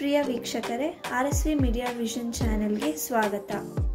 ಪ್ರಿಯ ವೀಕ್ಷಕರೇ R S V media vision ಚಾನೆಲ್ಗೆ ಸ್ವಾಗತ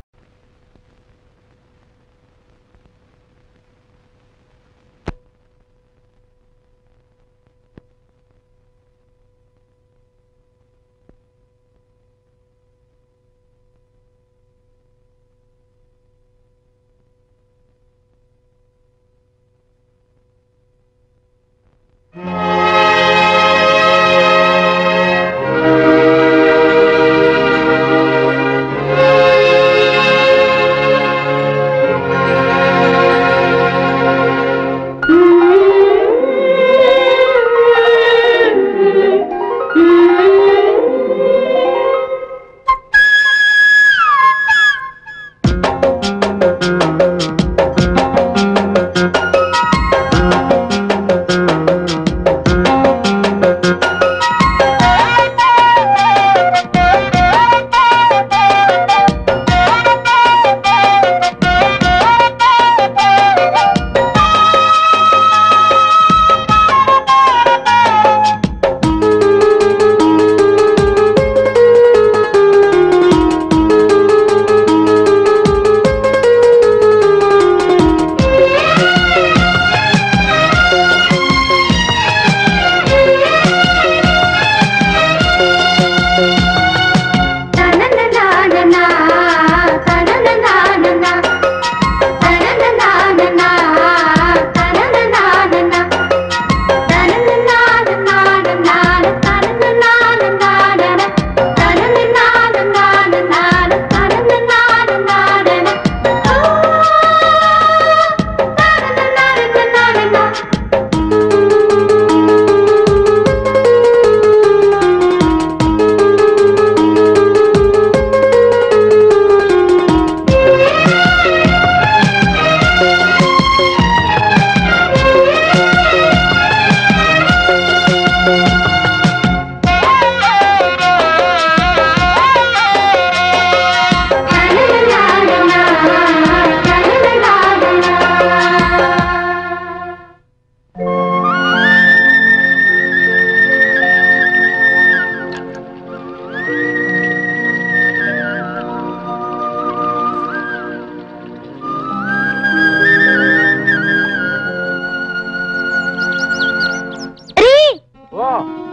ಓ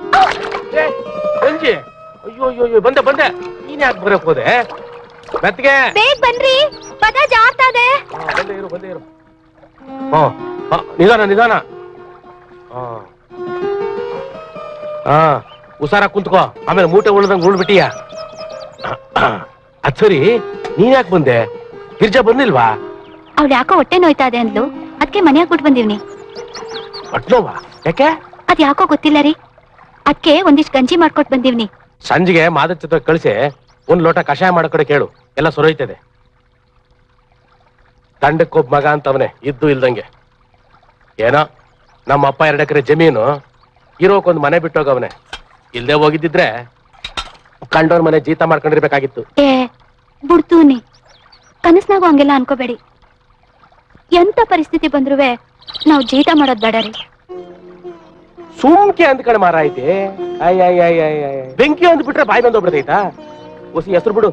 ಏ, ರಂಜಿ ಅಯ್ಯೋ ಅಯ್ಯೋ ಅಯ್ಯೋ ಬಂದೆ ಬಂದೆ ನೀನ್ ಯಾಕೆ ಬರಕ್ ಹೋದೆ ಮೆತ್ಗೆ ಬೇಗ ಬನ್ರಿ ಪದ ಜಾರ್ತಾ ಇದೆ ಹಾ, ಬಂದೆ ಇರು ಬಂದೆ ಇರು ಹಾ ಹಾ, ನಿಧಾನ ನಿಧಾನ ಹಾ ಹಾ ಹುಷಾರ ಕುಂತ್ಕೋ ಆಮೇಲೆ ಮೂಟೆ ಉಳ್ದಂಗ್ ಉಳ್ಬಿಟ್ಟಿಯ ಅದ್ ಸರಿ ನೀನ್ ಯಾಕೆ ಬಂದೆ ಗಿರ್ಜಾ ಬಂದಿಲ್ವಾ ಅವ್ಳು ಯಾಕೋ ಹೊಟ್ಟೆ ನೋಯ್ತಾ ಇದೆ ಅಂದ್ಲು ಅದಕ್ಕೆ ಮನ್ಯಾಗ ಬಿಟ್ಟು ಬಂದಿವ್ನಿ ಪಟ್ನೋವಾ ಯಾಕೆ ಅದ್ ಯಾಕೋ ಗೊತ್ತಿಲ್ಲ ರೀ ಅದಕ್ಕೆ ಒಂದಿಷ್ಟು ಗಂಜಿ ಮಾಡ್ಕೊಟ್ ಬಂದಿವ್ನಿ ಸಂಜೆಗೆ ಮಾದಕ್ ಜೊತೆ ಕಳಿಸಿ ಒಂದ್ ಲೋಟ ಕಷಾಯ ಮಾಡೋ ಕಡೆ ಕೇಳು ಎಲ್ಲ ಸೊರೈತದೆ ತಂಡಕ್ಕೊಬ್ಬ ಮಗ ಅಂತವನೆ ಇದ್ದು ಇಲ್ದಂಗೆ ಏನೋ ನಮ್ಮ ಅಪ್ಪ ಎರಡು ಎಕರೆ ಜಮೀನು ಇರೋಕೊಂದ್ ಮನೆ ಬಿಟ್ಟೋಗವನೆ ಇಲ್ದೆ ಹೋಗಿದ್ದಿದ್ರೆ ಕಂಡೋರ್ ಮನೆ ಜೀತ ಮಾಡ್ಕೊಂಡಿರ್ಬೇಕಾಗಿತ್ತು ಏ ಬಿಡ್ತೂನಿ ಕನಸ್ನಾಗೂ ಹಂಗೆಲ್ಲ ಅನ್ಕೋಬೇಡಿ ಎಂತ ಪರಿಸ್ಥಿತಿ ಬಂದ್ರುವೆ ನಾವು ಜೀತ ಮಾಡೋದ್ ಬೇಡ ರೀ ಸುಮ್ಕೆ ಅಂದ್ಕಡೆ ಮಾರ ಐತಿ ಅಯ್ಯ ಅಯ್ಯ ಅಯ್ಯ ಅಯ್ಯ ಅಯ್ಯ. ಬೆಂಕಿ ಅಂದ್ ಬಿಟ್ರೆ ಬಾಯಿ ಬಂದೋಗ್ಬಿಡ್ತೈತಾ ಹೊಸಿ ಹೆಸರು ಬಿಡು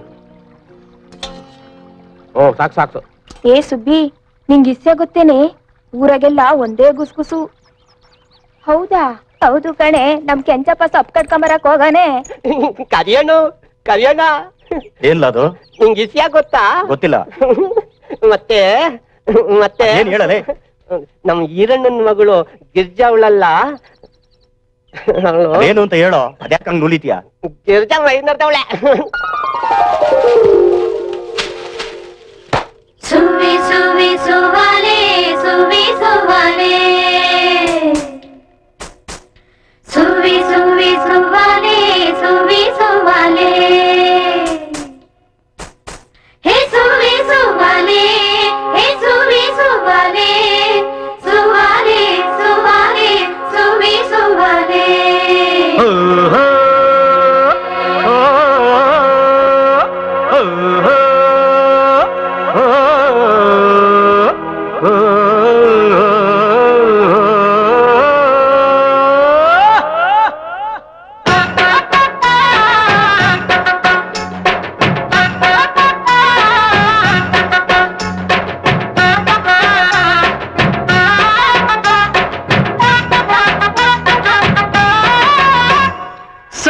ಓ ಸಾಕು ಸಾಕು ಏ ಸುಬ್ಬಿ ನಿಂಗ್ ಇಸ್ಸೆ ಗೊತ್ತೇನೆ ಊರಾಗೆಲ್ಲ ಒಂದೇ ಗುಸ್ಗುಸು ಹೌದಾ ಹೌದು ಕಣೆ ನಮ್ ಕೆಂಚಪ್ಪ ಸೊಪ್ ಕಟ್ಕೊಂಬರಕ್ ಹೋಗಾನೆ ಕರಿಯಣ್ಣು ಕರಿಯಣ್ಣ ಏನಿಲ್ಲ ಅದು ನಿಂಗೆ ಇಸ್ಯಾ ಗೊತ್ತಾ ಗೊತ್ತಿಲ್ಲ ಮತ್ತೆ ಮತ್ತೆ ಏನ್ ಹೇಳಲೆ ನಮ್ ಈರಣ್ಣನ ಮಗಳು ಗಿರ್ಜಾ ಅವಳಲ್ಲ ಅವಳು ಏನು ಅಂತ ಹೇಳೋ ಅದ್ಯಾಕ ಹಂಗ್ ನುಲಿತೀಯ ಗಿರ್ಜಾ ಮೈನರ್ತವಳೆ ಸುವಿ ಸುವಿ ಸುವಾಲೆ ಸುವಿ ಸುವಾಲೆ ಸುವಿ ಸುವಿ ಸುವಾಲೆ ಸುವಿ ಸುವಾಲೆ ಹೇ ಸುವಿ ಸುವಾಲೆ ಹೇ ಸುವಿ ಸುವಾಲೆ ಸುವಾಲೆ ಸುವಾಲೆ ಸುವಿ ಸುವಾಲೆ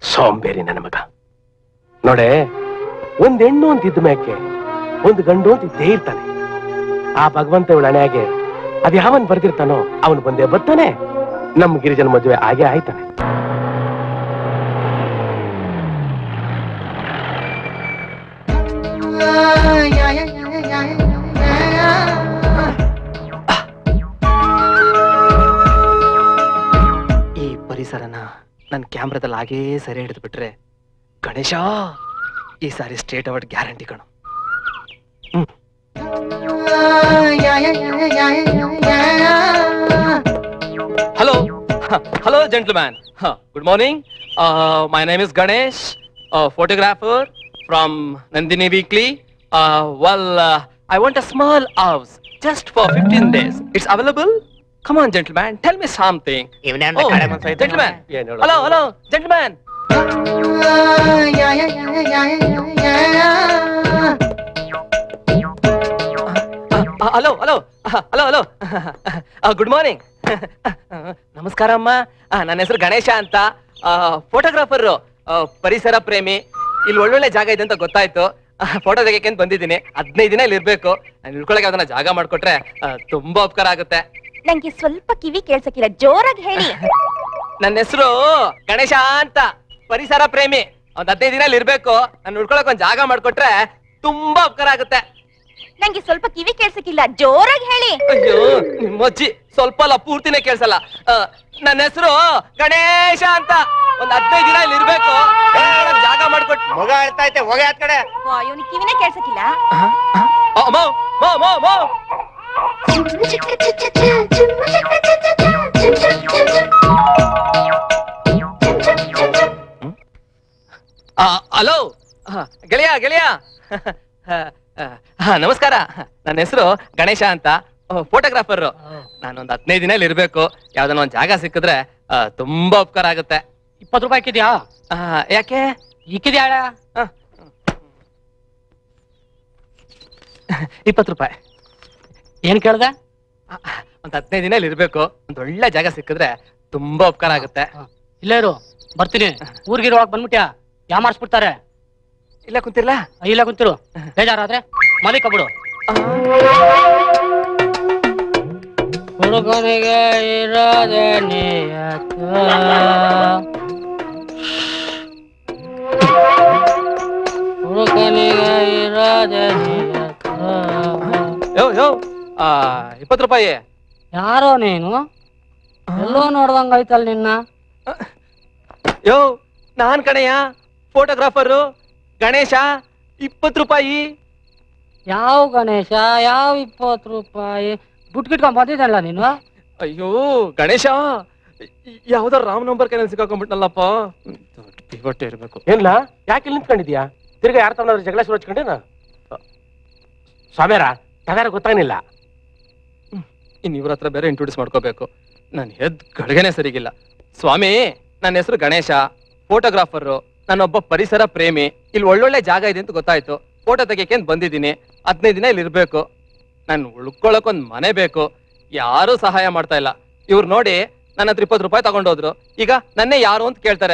ಸೋಂಬೇರಿ ನನ್ನ ಮಗ ನೋಡೆ ಒಂದ್ ಹೆಣ್ಣು ಅಂತ ಇದ್ದ ಮ್ಯಾಕೆ ಒಂದು ಗಂಡು ಅಂತ ಇದ್ದೇ ಇರ್ತಾನೆ ಆ ಭಗವಂತ ಇವಳ ಹಣೆಯಾಗೆ ಅದ್ ಯಾವನ್ ಬರ್ದಿರ್ತಾನೋ ಅವನು ಬಂದೇ ಬರ್ತಾನೆ ನಮ್ ಗಿರಿಜನ ಮದುವೆ ಹಾಗೆ ಆಯ್ತಾನೆ ಈ ಪರಿಸರನ ನನ್ನ ಕ್ಯಾಮ್ರಾದಲ್ಲಿ ಹಾಗೇ ಸೆರೆ ಹಿಡಿದು ಬಿಟ್ರೆ ಗಣೇಶ ಈ ಸಾರಿ ಸ್ಟೇಟ್ ಅವಾರ್ಡ್ ಗ್ಯಾರಂಟಿ ಕಣು hello hello gentleman good morning my name is Ganesh photographer from Nandini weekly well I want a small house just for fifteen days it's available come on gentleman tell me something gentleman ಏನ್ ಹೇಳೋದು? Hello hello gentleman hello hello hello hello good morning ನಮಸ್ಕಾರ ಅಮ್ಮ ಆ, ನನ್ನ ಹೆಸರು ಗಣೇಶ ಅಂತ photographer ಪರಿಸರ ಪ್ರೇಮಿ ಇಲ್ಲಿ ಒಳ್ಳೊಳ್ಳೆ ಜಾಗ ಇದೆ ಅಂತ ಗೊತ್ತಾಯ್ತು ಫೋಟೋ ತೆಗಿಯಕ್ಕೆ ಅಂತ ಬಂದಿದ್ದೀನಿ ಹದಿನೈದು ದಿನ ಇಲ್ಲಿ ಇರ್ಬೇಕು ನಾನು ಇಳ್ಕೊಳಕ್ಕೆ ಅದನ್ನ ಜಾಗ ಮಾಡ್ಕೊಟ್ರೆ ಆ, ತುಂಬಾ ಉಪಕಾರ ಆಗುತ್ತೆ ನಂಗೆ ಸ್ವಲ್ಪ ಕಿವಿ ಕೇಳ್ಸಕ್ಕಿಲ್ಲ ಜೋರಾಗಿ ಹೇಳಿ ನನ್ನ ಹೆಸರು ಗಣೇಶ ಅಂತ ಪರಿಸರ ಪ್ರೇಮಿ ಒಂದ್ ಹದಿನೈದು ದಿನ ಇಲ್ಲಿ ಇರ್ಬೇಕು ನಾನು ಉಳ್ಕೊಳಕ್ ಒಂದ್ ಜಾಗ ಮಾಡ್ಕೊಟ್ರೆ ತುಂಬಾ ಉಪಕಾರ ಆಗುತ್ತೆ ನಂಗೆ ಸ್ವಲ್ಪ ಕಿವಿ ಕೇಳ್ಸಕ್ಕಿಲ್ಲ ಜೋರಾಗಿ ಹೇಳಿ ಅಯ್ಯೋ ನಿಮ್ಮಜ್ಜಿ ಸ್ವಲ್ಪ ಅಲ್ಲ ಪೂರ್ತಿನೇ ಕೇಳ್ಸಲ್ಲ ಆ, ನನ್ನ ಹೆಸರು ಗಣೇಶ ಅಂತ ಒಂದ್ ಹದಿನೈದು ದಿನ ಇಲ್ಲಿ ಇರ್ಬೇಕು ಉಳ್ಕೊಳಕ್ ಜಾಗ ಮಾಡ್ಕೊಟ್ ಮಗ ಹೇಳ್ತಾ ಐತೆ ಹೋಗಿ ಆತ್ ಕಡೆ ಇವನಿಗೆ ಕಿವಿನೇ ಕೇಳ್ಸಕ್ಕಿಲ್ಲ ಆ, ಮೋ ಮೋ ಮೋ ಮೋ ಆ, ಹಲೋ ಆ, ಗೆಳೆಯ ಗೆಳೆಯ ಆ, ಆ, ಆ, ನಮಸ್ಕಾರ ನನ್ನ ಹೆಸರು ಗಣೇಶ ಅಂತ ಫೋಟೋಗ್ರಾಫರ್ ನಾನೊಂದ್ ಹದಿನೈದು ದಿನ ಇಲ್ಲಿ ಇರ್ಬೇಕು ಯಾವ್ದನ್ನ ಒಂದ್ ಜಾಗ ಸಿಕ್ಕಿದ್ರೆ ಆ, ತುಂಬಾ ಉಪಕಾರ ಆಗುತ್ತೆ ಇಪ್ಪತ್ತು ರೂಪಾಯಿ ಇಕ್ಕಿದ್ಯಾ ಆ, ಯಾಕೆ ಇಕ್ಕಿದ್ಯಾ ಆ, ಇಪ್ಪತ್ತು ರೂಪಾಯಿ ಏನ್ ಕೇಳ್ದೆ ಆ, ಒಂದ್ ಹದಿನೈದು ದಿನ ಇಲ್ಲಿ ಇರ್ಬೇಕು ಒಂದ್ ಒಳ್ಳೆ ಜಾಗ ಸಿಕ್ಕಿದ್ರೆ ತುಂಬಾ ಉಪಕಾರ ಆಗುತ್ತೆ ಇಲ್ಲೇ ಇರು ಬರ್ತೀನಿ ಊರ್ಗಿರುವಾಗ ಬಂದ್ಬಿಟ್ಯಾ ಯಾ ಮಾಡಿಸ್ಬಿಡ್ತಾರೆ ಇಲ್ಲ ಕುಂತಿರ್ಲಾ ಇಲ್ಲ ಕುಂತಿರು ಬೇಜಾರಾದ್ರೆ ಮಲಿಕ ಬಿಡು ಹುಡುಗನಿಗೆ ಇರೋದೆ ನಿಯತ್ತು. ಹುಡುಗನಿಗೆ ಇರೋದೆ ನಿಯತ್ತು. ಯೋ ಯೋ ಆ, ಇಪ್ಪತ್ತು ರೂಪಾಯಿ ಯಾರೋ ನೀನು ಎಲ್ಲೋ ನೋಡ್ದಂಗಾಯ್ತಲ್ ನಿನ್ನ ಯೋ ನಾನ್ ಕಣಯ್ಯ ಫೋಟೋಗ್ರಾಫರು ಗಣೇಶ ಇಪ್ಪತ್ತು ರೂಪಾಯಿ ಯಾವ ಗಣೇಶ ಯಾವ ಇಪ್ಪತ್ತು ರೂಪಾಯಿ ದುಡ್ಡು ಗಿಟ್ಕೊಂಡ್ ಬಂದಿದ್ದಲ್ಲ ನೀನು ಅಯ್ಯೋ ಗಣೇಶ ಯಾವ್ದೋ ರಾಮ್ ನಂಬರ್ ಕೈನಲ್ಲಿ ಸಿಕ್ಕಾಕೊಂಡ್ಬಿಟ್ನಲ್ಲಪ್ಪ ದೊಡ್ಡ ಪಿವಟ್ಟೆ ಇರ್ಬೇಕು ಏನ್ಲ ಯಾಕೆ ಇಲ್ಲಿ ನಿಂತ್ಕೊಂಡಿದ್ಯಾ ತಿರ್ಗಾ ಯಾರ ತವನಾದ್ರು ಜಗಳ ಶುರು ಹಚ್ಕೊಂಡೇನ ಸ್ವಾಮ್ಯಾರ ತಗಾರ ಗೊತ್ತಾಗಲಿಲ್ಲ ಇನ್ ಇವ್ರ ಹತ್ರ ಬೇರೆ ಇಂಟ್ರೊಡ್ಯೂಸ್ ಮಾಡ್ಕೋಬೇಕು ನಾನು ಎದ್ ಗಳಿಗೆನೆ ಸರಿಗಿಲ್ಲ ಸ್ವಾಮಿ ನನ್ನ ಹೆಸರು ಗಣೇಶ ಫೋಟೋಗ್ರಾಫರು ನಾನೊಬ್ಬ ಪರಿಸರ ಪ್ರೇಮಿ ಇಲ್ಲಿ ಒಳ್ಳೊಳ್ಳೆ ಜಾಗ ಇದೆ ಅಂತ ಗೊತ್ತಾಯ್ತು ಫೋಟೋ ತೆಗಿಯಕ್ಕೆ ಅಂತ ಬಂದಿದ್ದೀನಿ ಹದಿನೈದು ದಿನ ಇಲ್ಲಿ ಇರ್ಬೇಕು ನಾನು ಉಳ್ಕೊಳಕ್ ಒಂದ್ ಮನೆ ಬೇಕು ಯಾರೂ ಸಹಾಯ ಮಾಡ್ತಾ ಇಲ್ಲ ಇವ್ರು ನೋಡಿ ನನ್ನ ಹತ್ರ ಇಪ್ಪತ್ತು ರೂಪಾಯಿ ತಗೊಂಡೋದ್ರು ಈಗ ನನ್ನೇ ಯಾರು ಅಂತ ಕೇಳ್ತಾರೆ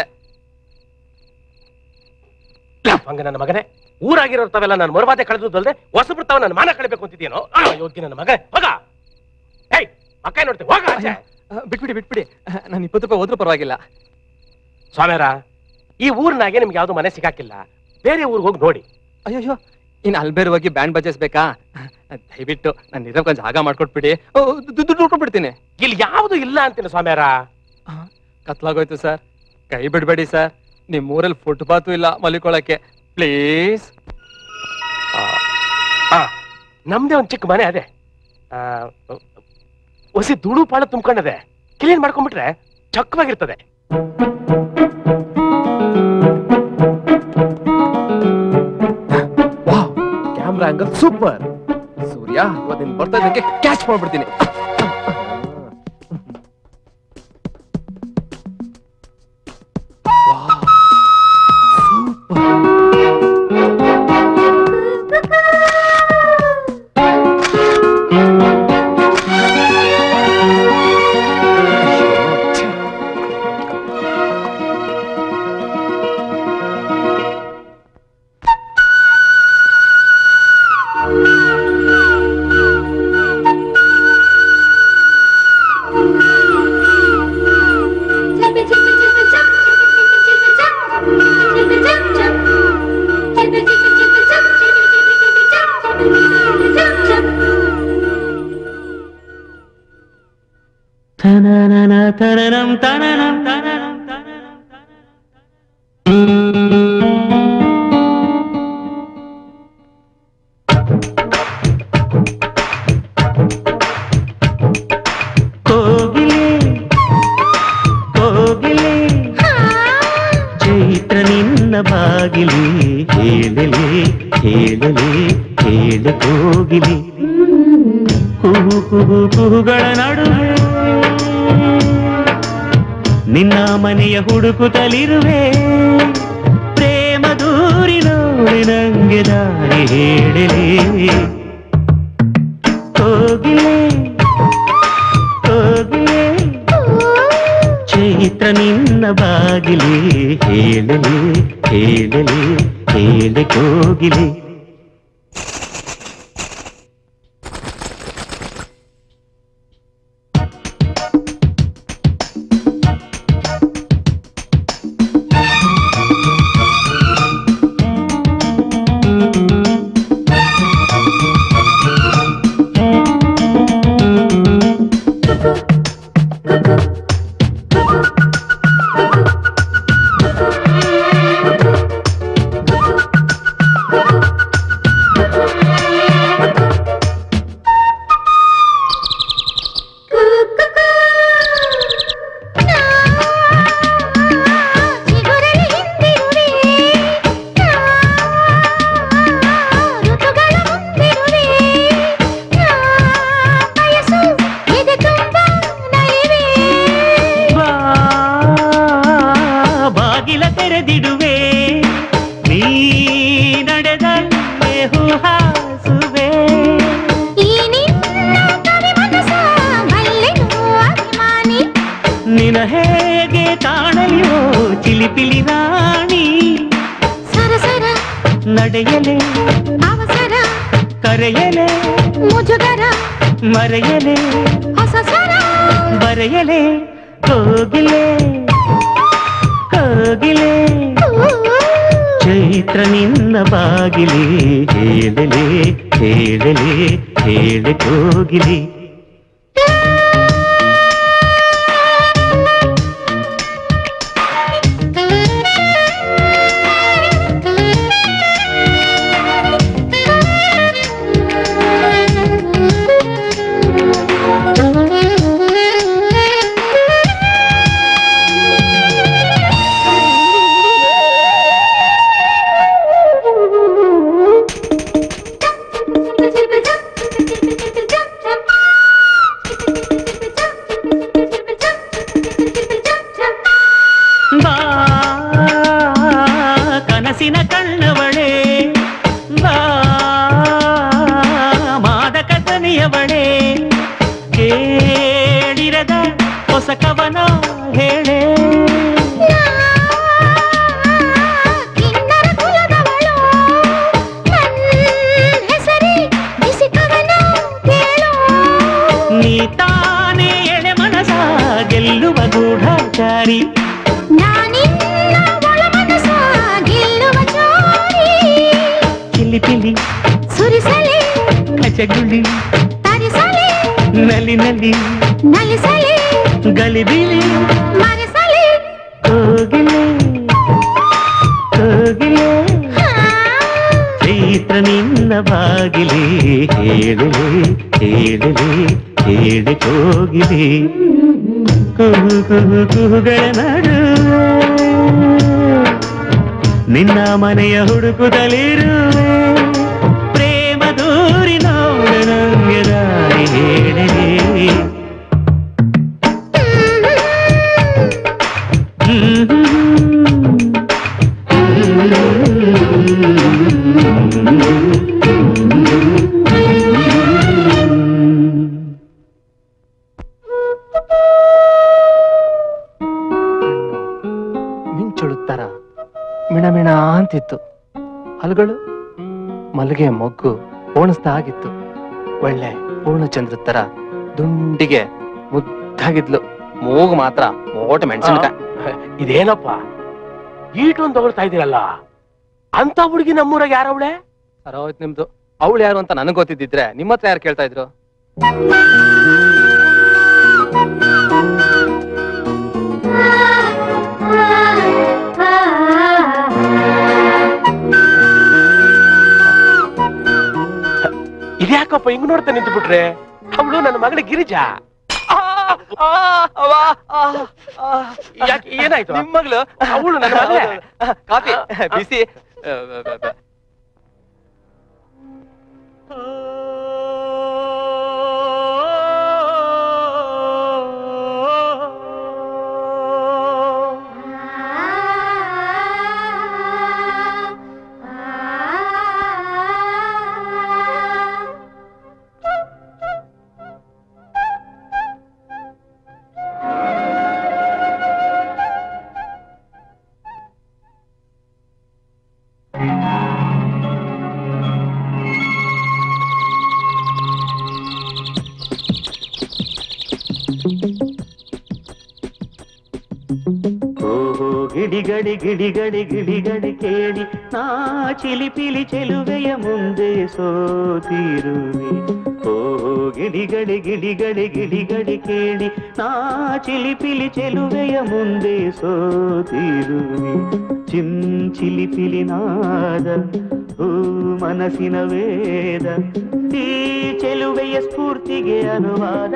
ಹಂಗ ನನ್ನ ಮಗನೇ ಊರಾಗಿರೋರ್ತಾವೆಲ್ಲ ನಾನು ಮರುವಾದೆ ಕಳೆದಲ್ದೆ ಹೊಸಬಿಡ್ತಾವ ನನ್ನ ಮಾನ ಕಳಬೇಕು ಅಂತಿದ್ಯೇನೋ ಆ, ಯೋಗ್ಯ ನನ್ನ ಮಗ ಹೋಗ ಏಯ್ ಅಕ್ಕ ನೋಡ್ತೀನಿ ಹೋಗ ಆಚೆ. ಅಹ್, ಬಿಟ್ಬಿಡಿ ಬಿಟ್ಬಿಡಿ ನಾನು ಇಪ್ಪತ್ತು ರೂಪಾಯಿ ಹೋದ್ರೂ ಪರವಾಗಿಲ್ಲ ಸ್ವಾಮ್ಯಾರ ಈ ಊರ್ನಾಗೆ ನಿಮ್ಗೆ ಯಾವ್ದು ಮನೆ ಸಿಕ್ಕಾಕಿಲ್ಲ ಬೇರೆ ಊರಿಗೆ ಹೋಗಿ ನೋಡಿ ಅಯ್ಯೋ ಇನ್ನು ಅಲ್ಬೇರು ಹೋಗಿ ಬ್ಯಾಂಡ್ ಬಜಾಯಿಸ್ಬೇಕಾ ದಯವಿಟ್ಟು ನಾನು ಇರೋಕೆ ಒಂದು ಜಾಗ ಮಾಡ್ಕೊಟ್ಬಿಡಿ ಓ, ದುಡ್ಡು ದುಡ್ಡು ಕೊಟ್ಬಿಡ್ತೀನಿ ಇಲ್ಲಿ ಯಾವ್ದು ಇಲ್ಲ ಅಂತೀನಿ ಸ್ವಾಮ್ಯಾರ ಕತ್ಲಾಗೋಯ್ತು ಸರ್ ಕೈ ಬಿಡಬೇಡಿ ಸರ್ ನಿಮ್ಮ ಊರಲ್ಲಿ ಫುಟ್ಪಾತು ಇಲ್ಲ ಮಲಿಕೊಳಕ್ಕೆ ಪ್ಲೀಸ್ ಆ, ನಮ್ದೇ ಒಂದ್ ಚಿಕ್ಕ ಮನೆ ಅದೇ ಆ, ಹೊಸಿ ಧೂಳು ಪಾಳು ತುಂಬ್ಕೊಂಡದೆ ಕ್ಲೀನ್ ಮಾಡ್ಕೊಂಡ್ಬಿಟ್ರೆ ಚಕ್ಕವಾಗಿರ್ತದೆ ಕ್ಯಾಮ್ರಾ ಆಂಗಲ್ ಸೂಪರ್ ಸೂರ್ಯ ಇವತ್ತಿನ ಬರ್ತಾ ಇದ್ದಕ್ಕೆ ಕ್ಯಾಚ್ ಮಾಡ್ಬಿಡ್ತೀನಿ ತನನನ ತನನಂ ತನನಂ ತನನಂ ತನನಂ ಕೋಗಿಲೆ ಕೋಗಿಲೆ ಚೈತ್ರ ನಿನ್ನ ಬಾಗಿಲಿ ಹೇಳಲೆ ಹೇಳಲೆ ಹೇಳ ಕೋಗಿಲೆ ಕುಹು ಕುಹು ಕುಹುಗಳ ನಡುವೆ ನಿನ್ನ ಮನೆಯ ಹುಡುಕುತ್ತಲಿರುವೆ ಪ್ರೇಮ ದೂರಿ ನೋಡಿ ನಂಗೆ ದಾರಿ ಹೇಳಲೆ ಕೋಗಿಲೆ ಕೋಗಿಲೆ ಚೈತ್ರ ನಿನ್ನ ಬಾಗಿಲಿ ಹೇಳಲಿ ಹೇಳಲಿ ಹೇಳ ಕೋಗಿಲೆ ಬಾ ಬಾಗಿಲ ತೆರೆದಿಡುವೆ ನೀ ನಡೆದಲ್ಲೇ ಹಾಸುವೆ ನಿನ ಹೇಗೆ ಕಾಣಲಿಯೋ ಚಿಲಿಪಿಲಿ ರಾಣಿ ಸರಸರ ನಡೆಯಲೆ ಅವಸರ ಕರೆಯಲೆ ಮುಜುಗರ ಮರೆಯಲೆ ಹೊಸ ಸ್ವರ ಬರೆಯಲೆ ಕೋಗಿಲೆ ಕೋಗಿಲೆ ಚೈತ್ರ ನಿನ್ನ ಬಾಗಿಲಿ ಹೇಳಲೆ ಹೇಳಲೆ ಹೇಳ ಕೋಗಿಲಿ ಬಾ ಕನಸಿನ ಕಣ್ಣವಳೆ ಬಾ ಮಾದಕ ದನಿಯವಳೆ ಕೇಳಿರದ ಹೊಸ ಕವನ ಹೇಳೆ ಕಿನ್ನರ ಕುಲದವಳು ನನ್ ಹೆಸರೇ ಬಿಸಿಕವನ ಕೇಳು ನೀ ತಾನೇ ಎಳೆ ಮನಸ ಗೆಲ್ಲುವ ಗೂಢಚಾರಿ ನಾನಿನ್ನ ಒಳ ಮನಸ ಗೆಲ್ಲುವ ಚೋರಿ ಚಿಲಿಪಿಲಿ ಸುರಿಸಲಿ ಕಚಗುಳಿ ತರಿಸಲಿ ನಲಿ ನಲಿ ನಲಿಸಲಿ ಗಲಿಬಿಲಿ ಮರೆಸಲಿ ಕೋಗಿಲೆ ಕೋಗಿಲೆ ಹಾ ಚೈತ್ರ ನಿನ್ನ ಬಾಗಿಲಿ ಹೇಳಲಿ ಹೇಳಲಿ ಹೇಳ ಕೋಗಿಲಿ ಕುಹು ಕುಹು ಕುಹುಗಳ ನಡುವೆ ನಿನ್ನ ಮನೆಯ ಹುಡುಕುತ್ತಲಿರುವೆ ಪ್ರೇಮ ದೂರಿ ನೋಡ ನಂಗೆ ದಾರಿ ಹೇಳಲಿ ಮಿಂಚುಳುತ್ತರ ಮಿಣಮಿಣ ಅಂತಿತ್ತು ಹಲ್ಗಳು ಮಲ್ಲಿಗೆ ಮೊಗ್ಗು ಓಣಿಸ್ತಾ ಆಗಿತ್ತು ಒಳ್ಳೆ ಪೂರ್ಣಚಂದ್ರ ತರ ದುಂಡಿಗೆ ಮುದ್ದಾಗಿದ್ಲು ಮೂಗು ಮಾತ್ರ ಮೋಟ ಮೆಣಸಿನಕಾಯಿ ಇದೇನಪ್ಪ ಈಟೊಂದು ತಗೊಳ್ತಾ ಇದೀರಲ್ಲ ಅಂತ ಹುಡುಗಿ ನಮ್ಮೂರಾಗ ಯಾರವಳೆ ಸರೋಯ್ತು ನಿಮ್ದು ಅವಳು ಯಾರು ಅಂತ ನನಗ್ ಗೊತ್ತಿದ್ದಿದ್ರೆ ನಿಮ್ಮ ಹತ್ರ ಯಾರು ಕೇಳ್ತಾ ಇದ್ರು ಪಾಪ ಹಿಂಗ್ ನೋಡ್ತಾ ನಿಂತು ಬಿಟ್ರೆ ಅವಳು ನನ್ನ ಮಗಳ ಗಿರಿಜಾ ಆ, ಆ, ಅವ್ವ, ಆ, ಆ. ಯಾಕೆ ಏನಾಯ್ತು ನಿಮ್ ಮಗಳು ಅವಳು ನನ್ನ ಮಗಳೇ. ಹೌದು. ಕಾಫಿ ಬಿಸಿ ಆ, ಬ- ಬ- ಬ- ಓಹೋ ಗಿಡಿಗಡಿ ಗಿಡಿಗಡಿ ಗಿಡಿಗಡಿ ಕೇಳಿ ನಾ ಚಿಲಿಪಿಲಿ ಚೆಲುವೆಯ ಮುಂದೆ ಸೋತಿರುವೆ ಓಹೋ ಗಿಡಿಗಡಿ ಗಿಡಿಗಡಿ ಗಿಡಿಗಡಿ ಕೇಳಿ ನಾ ಚಿಲಿಪಿಲಿ ಚೆಲುವೆಯ ಮುಂದೆ ಸೋತಿರುವೆ ಚಿಂ ಚಿಲಿಪಿಲಿ ನಾದ ಹೂ ಮನಸ್ಸಿನ ವೇದ ಈ ಚೆಲುವೆಯ ಸ್ಫೂರ್ತಿಗೆ ಅನುವಾದ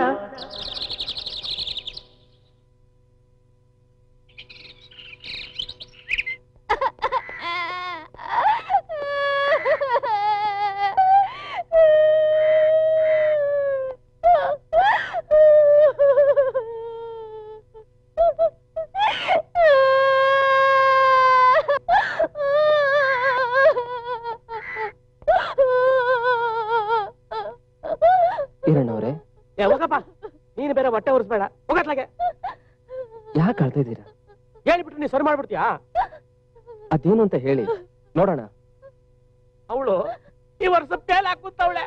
ಈರಣ್ಣವ್ರೆ ಏ, ಹೋಗಪ್ಪ ನೀನು ಬೇರೆ ಹೊಟ್ಟೆ ಉರಿಸ್ಬೇಡ ಹೋಗತ್ಲಾಗೆ ಯಾಕೆ ಅಳ್ತಾ ಇದ್ದೀರಾ ಹೇಳ್ಬಿಟ್ರೆ ನೀ ಸರಿ ಮಾಡ್ಬಿಡ್ತೀಯಾ ಅದೇನು ಅಂತ ಹೇಳಿ ನೋಡೋಣ ಅವಳು ಈ ವರ್ಷ ಫೇಲ್ ಹಾಕುತ್ತವಳೆ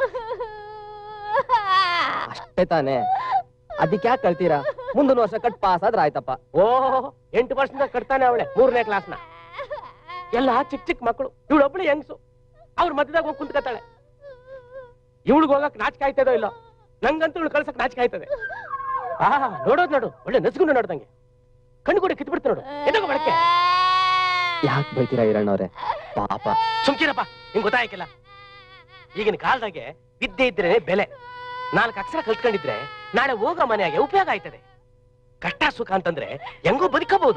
ಅಷ್ಟೇ ತಾನೇ ಅದಕ್ಕೆ ಯಾಕೆ ಕಳ್ತೀರಾ ಮುಂದಿನ ವರ್ಷ ಕಟ್ ಪಾಸ್ ಆದ್ರೆ ಆಯ್ತಪ್ಪ ಓ ಎಂಟು ವರ್ಷದಿಂದ ಕಟ್ತಾನೆ ಅವಳೆ ಮೂರನೇ ಕ್ಲಾಸ್ನ ಎಲ್ಲ ಚಿಕ್ಕ ಚಿಕ್ಕ ಮಕ್ಕಳು ಇವಳು ಒಬ್ಳು ಹೆಂಗ್ಸು ಅವ್ರ ಮಧ್ಯದಾಗ ಹೋಗಿ ಕುಂತ್ಕತಾಳೆ ಇವಳಿಗೆ ಹೋಗಕ್ ನಾಚಿಕೆ ಆಯ್ತದೋ ಇಲ್ಲ ನಂಗಂತೂ ಇವಳು ಕಳ್ಸಕ್ ನಾಚಿಕೆ ಆಯ್ತದೆ ಆ ನೋಡೋದ್ ನೋಡು ಒಳ್ಳೆ ನಸ್ಗುಂಡು ನೋಡ್ದಂಗೆ ಕಣ್ಣು ಕೂಡ ಕಿತ್ಬಿಡ್ತು ನೋಡು ಎದೋಗ ಬಳಕೆ ಯಾಕೆ ಬೈತೀರಾ ಈರಣ್ಣವ್ರೆ ಪಾಪ ಸುಮ್ಕಿರಪ್ಪ ನಿಂಗೆ ಗೊತ್ತಾಯ್ಕಿಲ್ಲ ಈಗಿನ ಕಾಲದಾಗೆ ವಿದ್ಯೆ ಇದ್ರೆ ಬೆಲೆ ನಾಲ್ಕು ಅಕ್ಷರ ಕಲ್ತ್ಕೊಂಡಿದ್ರೆ ನಾಳೆ ಹೋಗೋ ಮನೆಯಾಗೆ ಉಪಯೋಗ ಆಯ್ತದೆ ಕಷ್ಟ ಸುಖ ಅಂತಂದ್ರೆ ಹೆಂಗೋ ಬದುಕಬಹುದು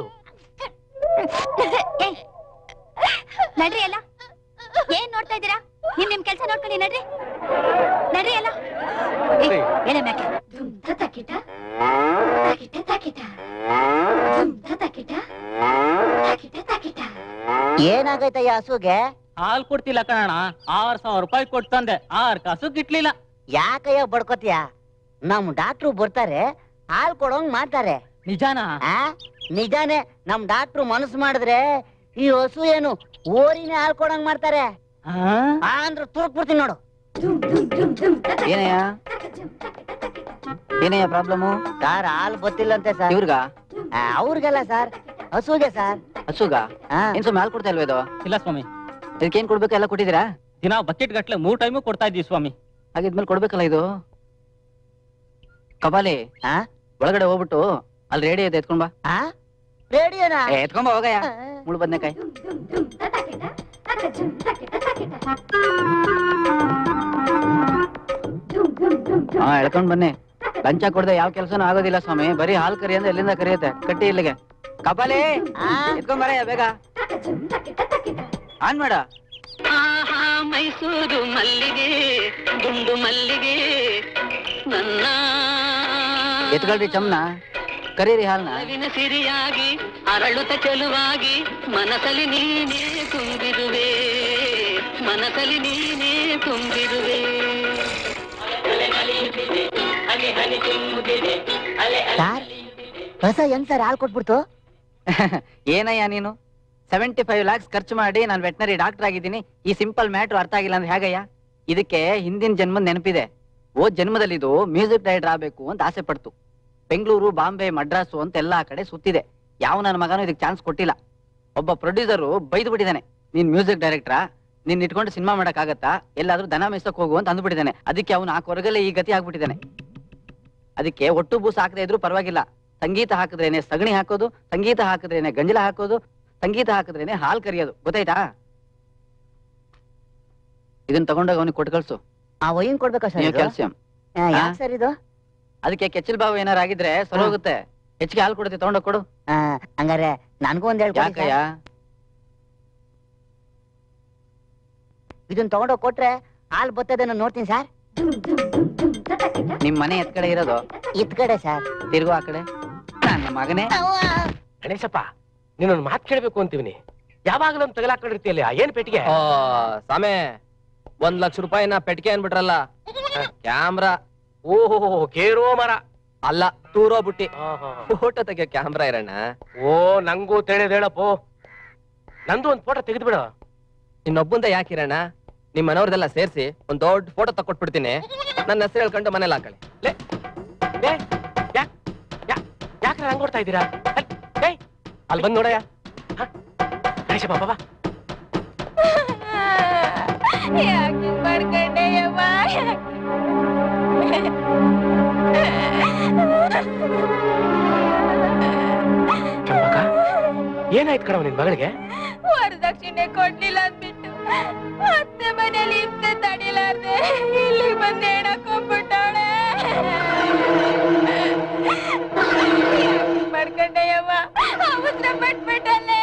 ಏಯ್, ನಡ್ರಿ ಎಲ್ಲ ಏನ್ ನೋಡ್ತಾ ಇದ್ದೀರಾ ನಿಮ್ ನಿಮ್ ಕೆಲ್ಸ ನೋಡ್ಕೊಳ್ಳಿ ನಡ್ರಿ ನಡ್ರಿ ಎಲ್ಲ ಏಯ್, ಎಳೆ ಮ್ಯಾಕೆ ಧುಮ್ತ ತಕಿಟ ತಕಿಟ ತಕಿಟ ಧುಮ್ತ ತಕಿಟ ತಕಿಟ ತಕಿಟ ಏನಾಗೈತಯ್ಯ ಹಸುಗೆ ಹಾಲ್ ಕೊಡ್ತಿಲ್ಲ ಕಣಣ್ಣ ಆರ್ ಸಾವಿರ ರೂಪಾಯಿ ಕೊಟ್ಟು ತಂದೆ ಆರ್ ಕಾಸು ಗಿಟ್ಲಿಲ್ಲ ಯಾಕಯ್ಯ ಬಡ್ಕೋತೀಯ ನಮ್ ಡಾಕ್ಟ್ರು ಬರ್ತಾರೆ ಹಾಲ್ ಕೊಡೋಂಗ್ ಮಾಡ್ತಾರೆ ನಿಜಾನಾ ಆ ನಿಜಾನೇ ನಮ್ ಡಾಕ್ಟ್ರು ಮನಸ್ಸು ಮಾಡಿದ್ರೆ ಈ ಹಸು ಏನು ಓರಿನೇ ಹಾಲ್ ಕೊಡಂಗ್ ಮಾಡ್ತಾರೆ ಆ? ಆ ಅಂದ್ರೆ ತುರುಕ್ ಬಿಡ್ತೀನಿ ನೋಡು ಧುಮ್ ಧುಮ್ ಧುಮ್ ಧುಮ್ ತಕ ಏನಯ್ಯ ಧುಮ್ ತಕ ತಕ ತಕ. ಏನಯ್ಯ ಪ್ರಾಬ್ಲಮ್ ಸರ್ ಹಾಲ್ ಗೊತ್ತಿಲ್ಲಂತೆ ಸರ್ ಇವ್ರಿಗ ಆ, ಅವ್ರಿಗಲ್ಲ ಸರ್ ಹಸುಗೆ ಸರ್ ಹಸುಗ ಆ, ಏನ್ ಸುಮ್ಮನೆ ಹಾಲು ಕೊಡ್ತಾ ಇಲ್ವ ಇದು ಇಲ್ಲ ಸ್ವಾಮಿ ಇದಕ್ಕೇನ್ ಕೊಡ್ಬೇಕು ಎಲ್ಲ ಕೊಟ್ಟಿದ್ದೀರಾ ದಿನ ಬಕೆಟ್ ಗಟ್ಲೆ ಮೂರ್ ಟೈಮು ಕೊಡ್ತಾ ಇದ್ದೀವಿ ಸ್ವಾಮಿ ಹಾಗಿದ್ಮೇಲೆ ಕೊಡ್ಬೇಕಲ್ಲ ಇದು ಕಪಾಲಿ ಆ? ಒಳಗಡೆ ಹೋಗ್ಬಿಟ್ಟು ಅಲ್ಲಿ ರೇಡಿ ಇದೆ ಎತ್ಕೊಂಡ್ ಬಾ ಆ? ರೇಡಿಯೋನಾ ಏ, ಎತ್ಕೊಂಡ್ ಬಾ ಹೋಗಯ್ಯ ಮುಳು ಬದ್ನೆಕಾಯಿ ಧುಮ್ ಧುಮ್ ಧುಮ್ ತಕಿಟ ತಕ ಧುಮ್ ತಕಿಟ ತಕಿಟ. ಧುಮ್ ಧುಮ್ ಧುಮ್ ಧುಮ್ ಹಾ ಎಳ್ಕೊಂಡ್ ಬನ್ನಿ ಲಂಚ ಕೊಡದೆ ಯಾವ ಕೆಲಸನೂ ಆಗೋದಿಲ್ಲ ಸ್ವಾಮಿ ಬರೀ ಹಾಲ್ ಕರಿ ಅಂದ್ರೆ ಎಲ್ಲಿಂದ ಕರಿಯುತ್ತೆ ಕಟ್ಟಿ ಇಲ್ಲಿಗೆ ಕಪಾಲಿ ಆ? ಎತ್ಕೊಂಡ್ ಬರಯ್ಯ ಬೇಗ ತಕ ಧುಮ್ ತಕಿಟ ತಕಿಟ. ಆನ್ ಮಾಡ ಆಹಾ ಮೈಸೂರು ಮಲ್ಲಿಗೆ ಗುಂಡು ಮಲ್ಲಿಗೆ ನನ್ನ ಎತ್ಕೊಳ್ರಿ ಚಮ್ನ ಕರೀರಿ ಹಾಲ್ನ ಅವಿನ ಸಿರಿಯಾಗಿ ಅರಳುತ್ತ ಚೆಲುವಾಗಿ ಮನಸಲಿ ನೀನೇ ತುಂಬಿರುವೆ ಮನಸಲಿ ನೀನೇ ತುಂಬಿರುವೆ ಸರ್ ಹೊಸ ಹೆಂಗ್ ಸರ್ ಹಾಲ್ ಕೊಟ್ಬಿಡ್ತು ಏನಯ್ಯ ನೀನು ಸೆವೆಂಟಿ ಫೈವ್ ಲ್ಯಾಕ್ಸ್ ಖರ್ಚು ಮಾಡಿ ನಾನು ವೆಟನರಿ ಡಾಕ್ಟರ್ ಆಗಿದ್ದೀನಿ ಈ ಸಿಂಪಲ್ ಮ್ಯಾಟ್ರ್ ಅರ್ಥ ಆಗಿಲ್ಲ ಅಂದ್ರೆ ಹೇಗಯ್ಯ ಇದಕ್ಕೆ ಹಿಂದಿನ ಜನ್ಮದ ನೆನಪಿದೆ ಓದ್ ಜನ್ಮದಲ್ಲಿ ಇದು ಮ್ಯೂಸಿಕ್ ಡೈರೆಕ್ಟರ್ ಆಗ್ಬೇಕು ಅಂತ ಆಸೆ ಪಡ್ತು ಬೆಂಗಳೂರು ಬಾಂಬೆ ಮಡ್ರಾಸು ಅಂತ ಎಲ್ಲಾ ಕಡೆ ಸುತ್ತಿದೆ ಯಾವ ನನ್ನ ಮಗನೂ ಇದಕ್ಕೆ ಚಾನ್ಸ್ ಕೊಟ್ಟಿಲ್ಲ ಒಬ್ಬ ಪ್ರೊಡ್ಯೂಸರು ಬೈದು ಬಿಟ್ಟಿದ್ದಾನೆ ನೀನ್ ಮ್ಯೂಸಿಕ್ ಡೈರೆಕ್ಟ್ರಾ ನಿನ್ ಇಟ್ಕೊಂಡು ಸಿನಿಮಾ ಮಾಡಕ್ಕಾಗತ್ತಾ ಎಲ್ಲಾದ್ರೂ ದನ ಮೇಯ್ಸಕ್ ಹೋಗು ಅಂತ ಅಂದ್ಬಿಟ್ಟಿದ್ದಾನೆ ಅದಕ್ಕೆ ಅವನು ಆ ಕೊರಗಲ್ಲೇ ಈ ಗತಿ ಆಗ್ಬಿಟ್ಟಿದ್ದಾನೆ ಅದಕ್ಕೆ ಒಟ್ಟು ಬೂಸ್ ಹಾಕದೇ ಇದ್ರೂ ಪರವಾಗಿಲ್ಲ ಸಂಗೀತ ಹಾಕಿದ್ರೇನೆ ಸಗಣಿ ಹಾಕೋದು ಸಂಗೀತ ಹಾಕಿದ್ರೇನೆ ಗಂಜಲ ಹಾಕೋದು ಸಂಗೀತ ಹಾಕಿದ್ರೇನೆ ಹಾಲ್ ಕರಿಯೋದು ಗೊತ್ತಾಯ್ತಾ ಇದನ್ನ ತಗೊಂಡೋಗ ಅವನಿಗೆ ಕೊಟ್ಟು ಕಳ್ಸು ಆ ವೈನ್ ಕೊಡ್ಬೇಕಾ ಸರ್ ನೀವು ಇದು? ಕ್ಯಾಲ್ಸಿಯಂ ಆ, ಯಾಕ್ ಸರ್ ಇದು ಅದಕ್ಕೆ ಕೆಚ್ಚಲ್ ಬಾವು ಏನಾರ ಆಗಿದ್ರೆ ಸರಿ ಹೋಗುತ್ತೆ ಹೆಚ್ಚಿಗೆ ಹಾಲು ಕೊಡುತ್ತೆ ತಗೊಂಡೋಗ್ ಕೊಡು ಆ, ಹಂಗಾರೆ ನನ್ಗೂ ಒಂದ್ ಹೇಳ್ಕೊಡಿ ಯಾಕಯ್ಯ ಸರ್. ಇದನ್ನ ತಗೊಂಡೋಗ್ ಕೊಟ್ರೆ ಹಾಲ್ ಬರ್ತದೆ ನಾನು ನೋಡ್ತೀನಿ ಸರ್ ನಿಮ್ ಮನೆ ಎತ್ ಕಡೆ ಇರೋದು ಇತ್ ಕಡೆ ಸರ್ ತಿರ್ಗು ಆ ಕಡೆ ನನ್ನ ಮಗನೇ ಗಣೇಶಪ್ಪ ನೀನೊಂದು ಮಾತು ಕೇಳ್ಬೇಕು ಅಂತೀವಿನಿ ಯಾವಾಗಲೂ ಒಂದು ತಗಲಾಕೊಂಡಿರ್ತೀಯಲ್ಲ ಏನ್ ಪೆಟ್ಟಿಗೆ ಆ, ಸಾಮೆ ಒಂದ್ ಲಕ್ಷ ರೂಪಾಯಿನ ಪೆಟ್ಟಿಗೆ ಅನ್ಬಿಟ್ರಲ್ಲ ಕ್ಯಾಮ್ರಾ ಓಹೋ ಕೇರೋ ಮರ ಅಲ್ಲ ತೂರೋ ಬುಟ್ಟಿ ಆಹಾ. ಫೋಟೋ ತೆಗಿಯೋ ಕ್ಯಾಮ್ರಾ ಇರೋಣ ಓ ನಂಗೂ ತಿಳಿದ್ ಹೇಳಪ್ಪೋ ನಂದು ಒಂದ್ ಫೋಟೋ ತೆಗೆದ್ಬಿಡು ಇನ್ನೊಬ್ಬಂದ ಯಾಕಿರಣ ನಿಮ್ ಮನೆಯವ್ರದೆಲ್ಲ ಸೇರ್ಸಿ ಒಂದ್ ದೊಡ್ಡ ಫೋಟೋ ತಕ್ಕೊಟ್ಬಿಡ್ತೀನಿ ನನ್ನ ಹೆಸರು ಹೇಳ್ಕೊಂಡು ಮನೇಲಿ ಹಾಕೊಳ್ಳಿ ಲೇ ಲೇ ಯಾಕ್ ಯಾ- ಯಾಕ್ರೆ ಹಂಗ್ ನೋಡ್ತಾ ಇದ್ದೀರಾ ಅಲ್- ಏಯ್ ಅಲ್ಲಿ ಬಂದ್ ನೋಡಯ್ಯ ಹ? ಗಣೇಶಪ್ಪ ಬಾ ಬಾ ಯಾಕೆ ಮಾಡ್ಕೊಂಡೆಯವ್ವ ಚಂಪಕ ಏನಾಯ್ತು ಕಣವ ನಿನ್ ಮಗಳಿಗೆ ವರದಕ್ಷಿಣೆ ಕೊಡ್ಲಿಲ್ಲ ಅಂದ್ಬಿಟ್ಟು ಅತ್ತೆ ಮನೇಲಿ ಇಷ್ಟೇ ತಡಿಲಾರ್ದೆ ಇಲ್ಲಿ ಬಂದು ಹೇಳಕ್ ಹೋಗ್ಬಿಟ್ಟಾಳೆ ಮಾಡ್ಕೊಂಡೆಯವ್ವ ಅವಸರ ಪಟ್ಬಿಟ್ಟಲ್ಲೇ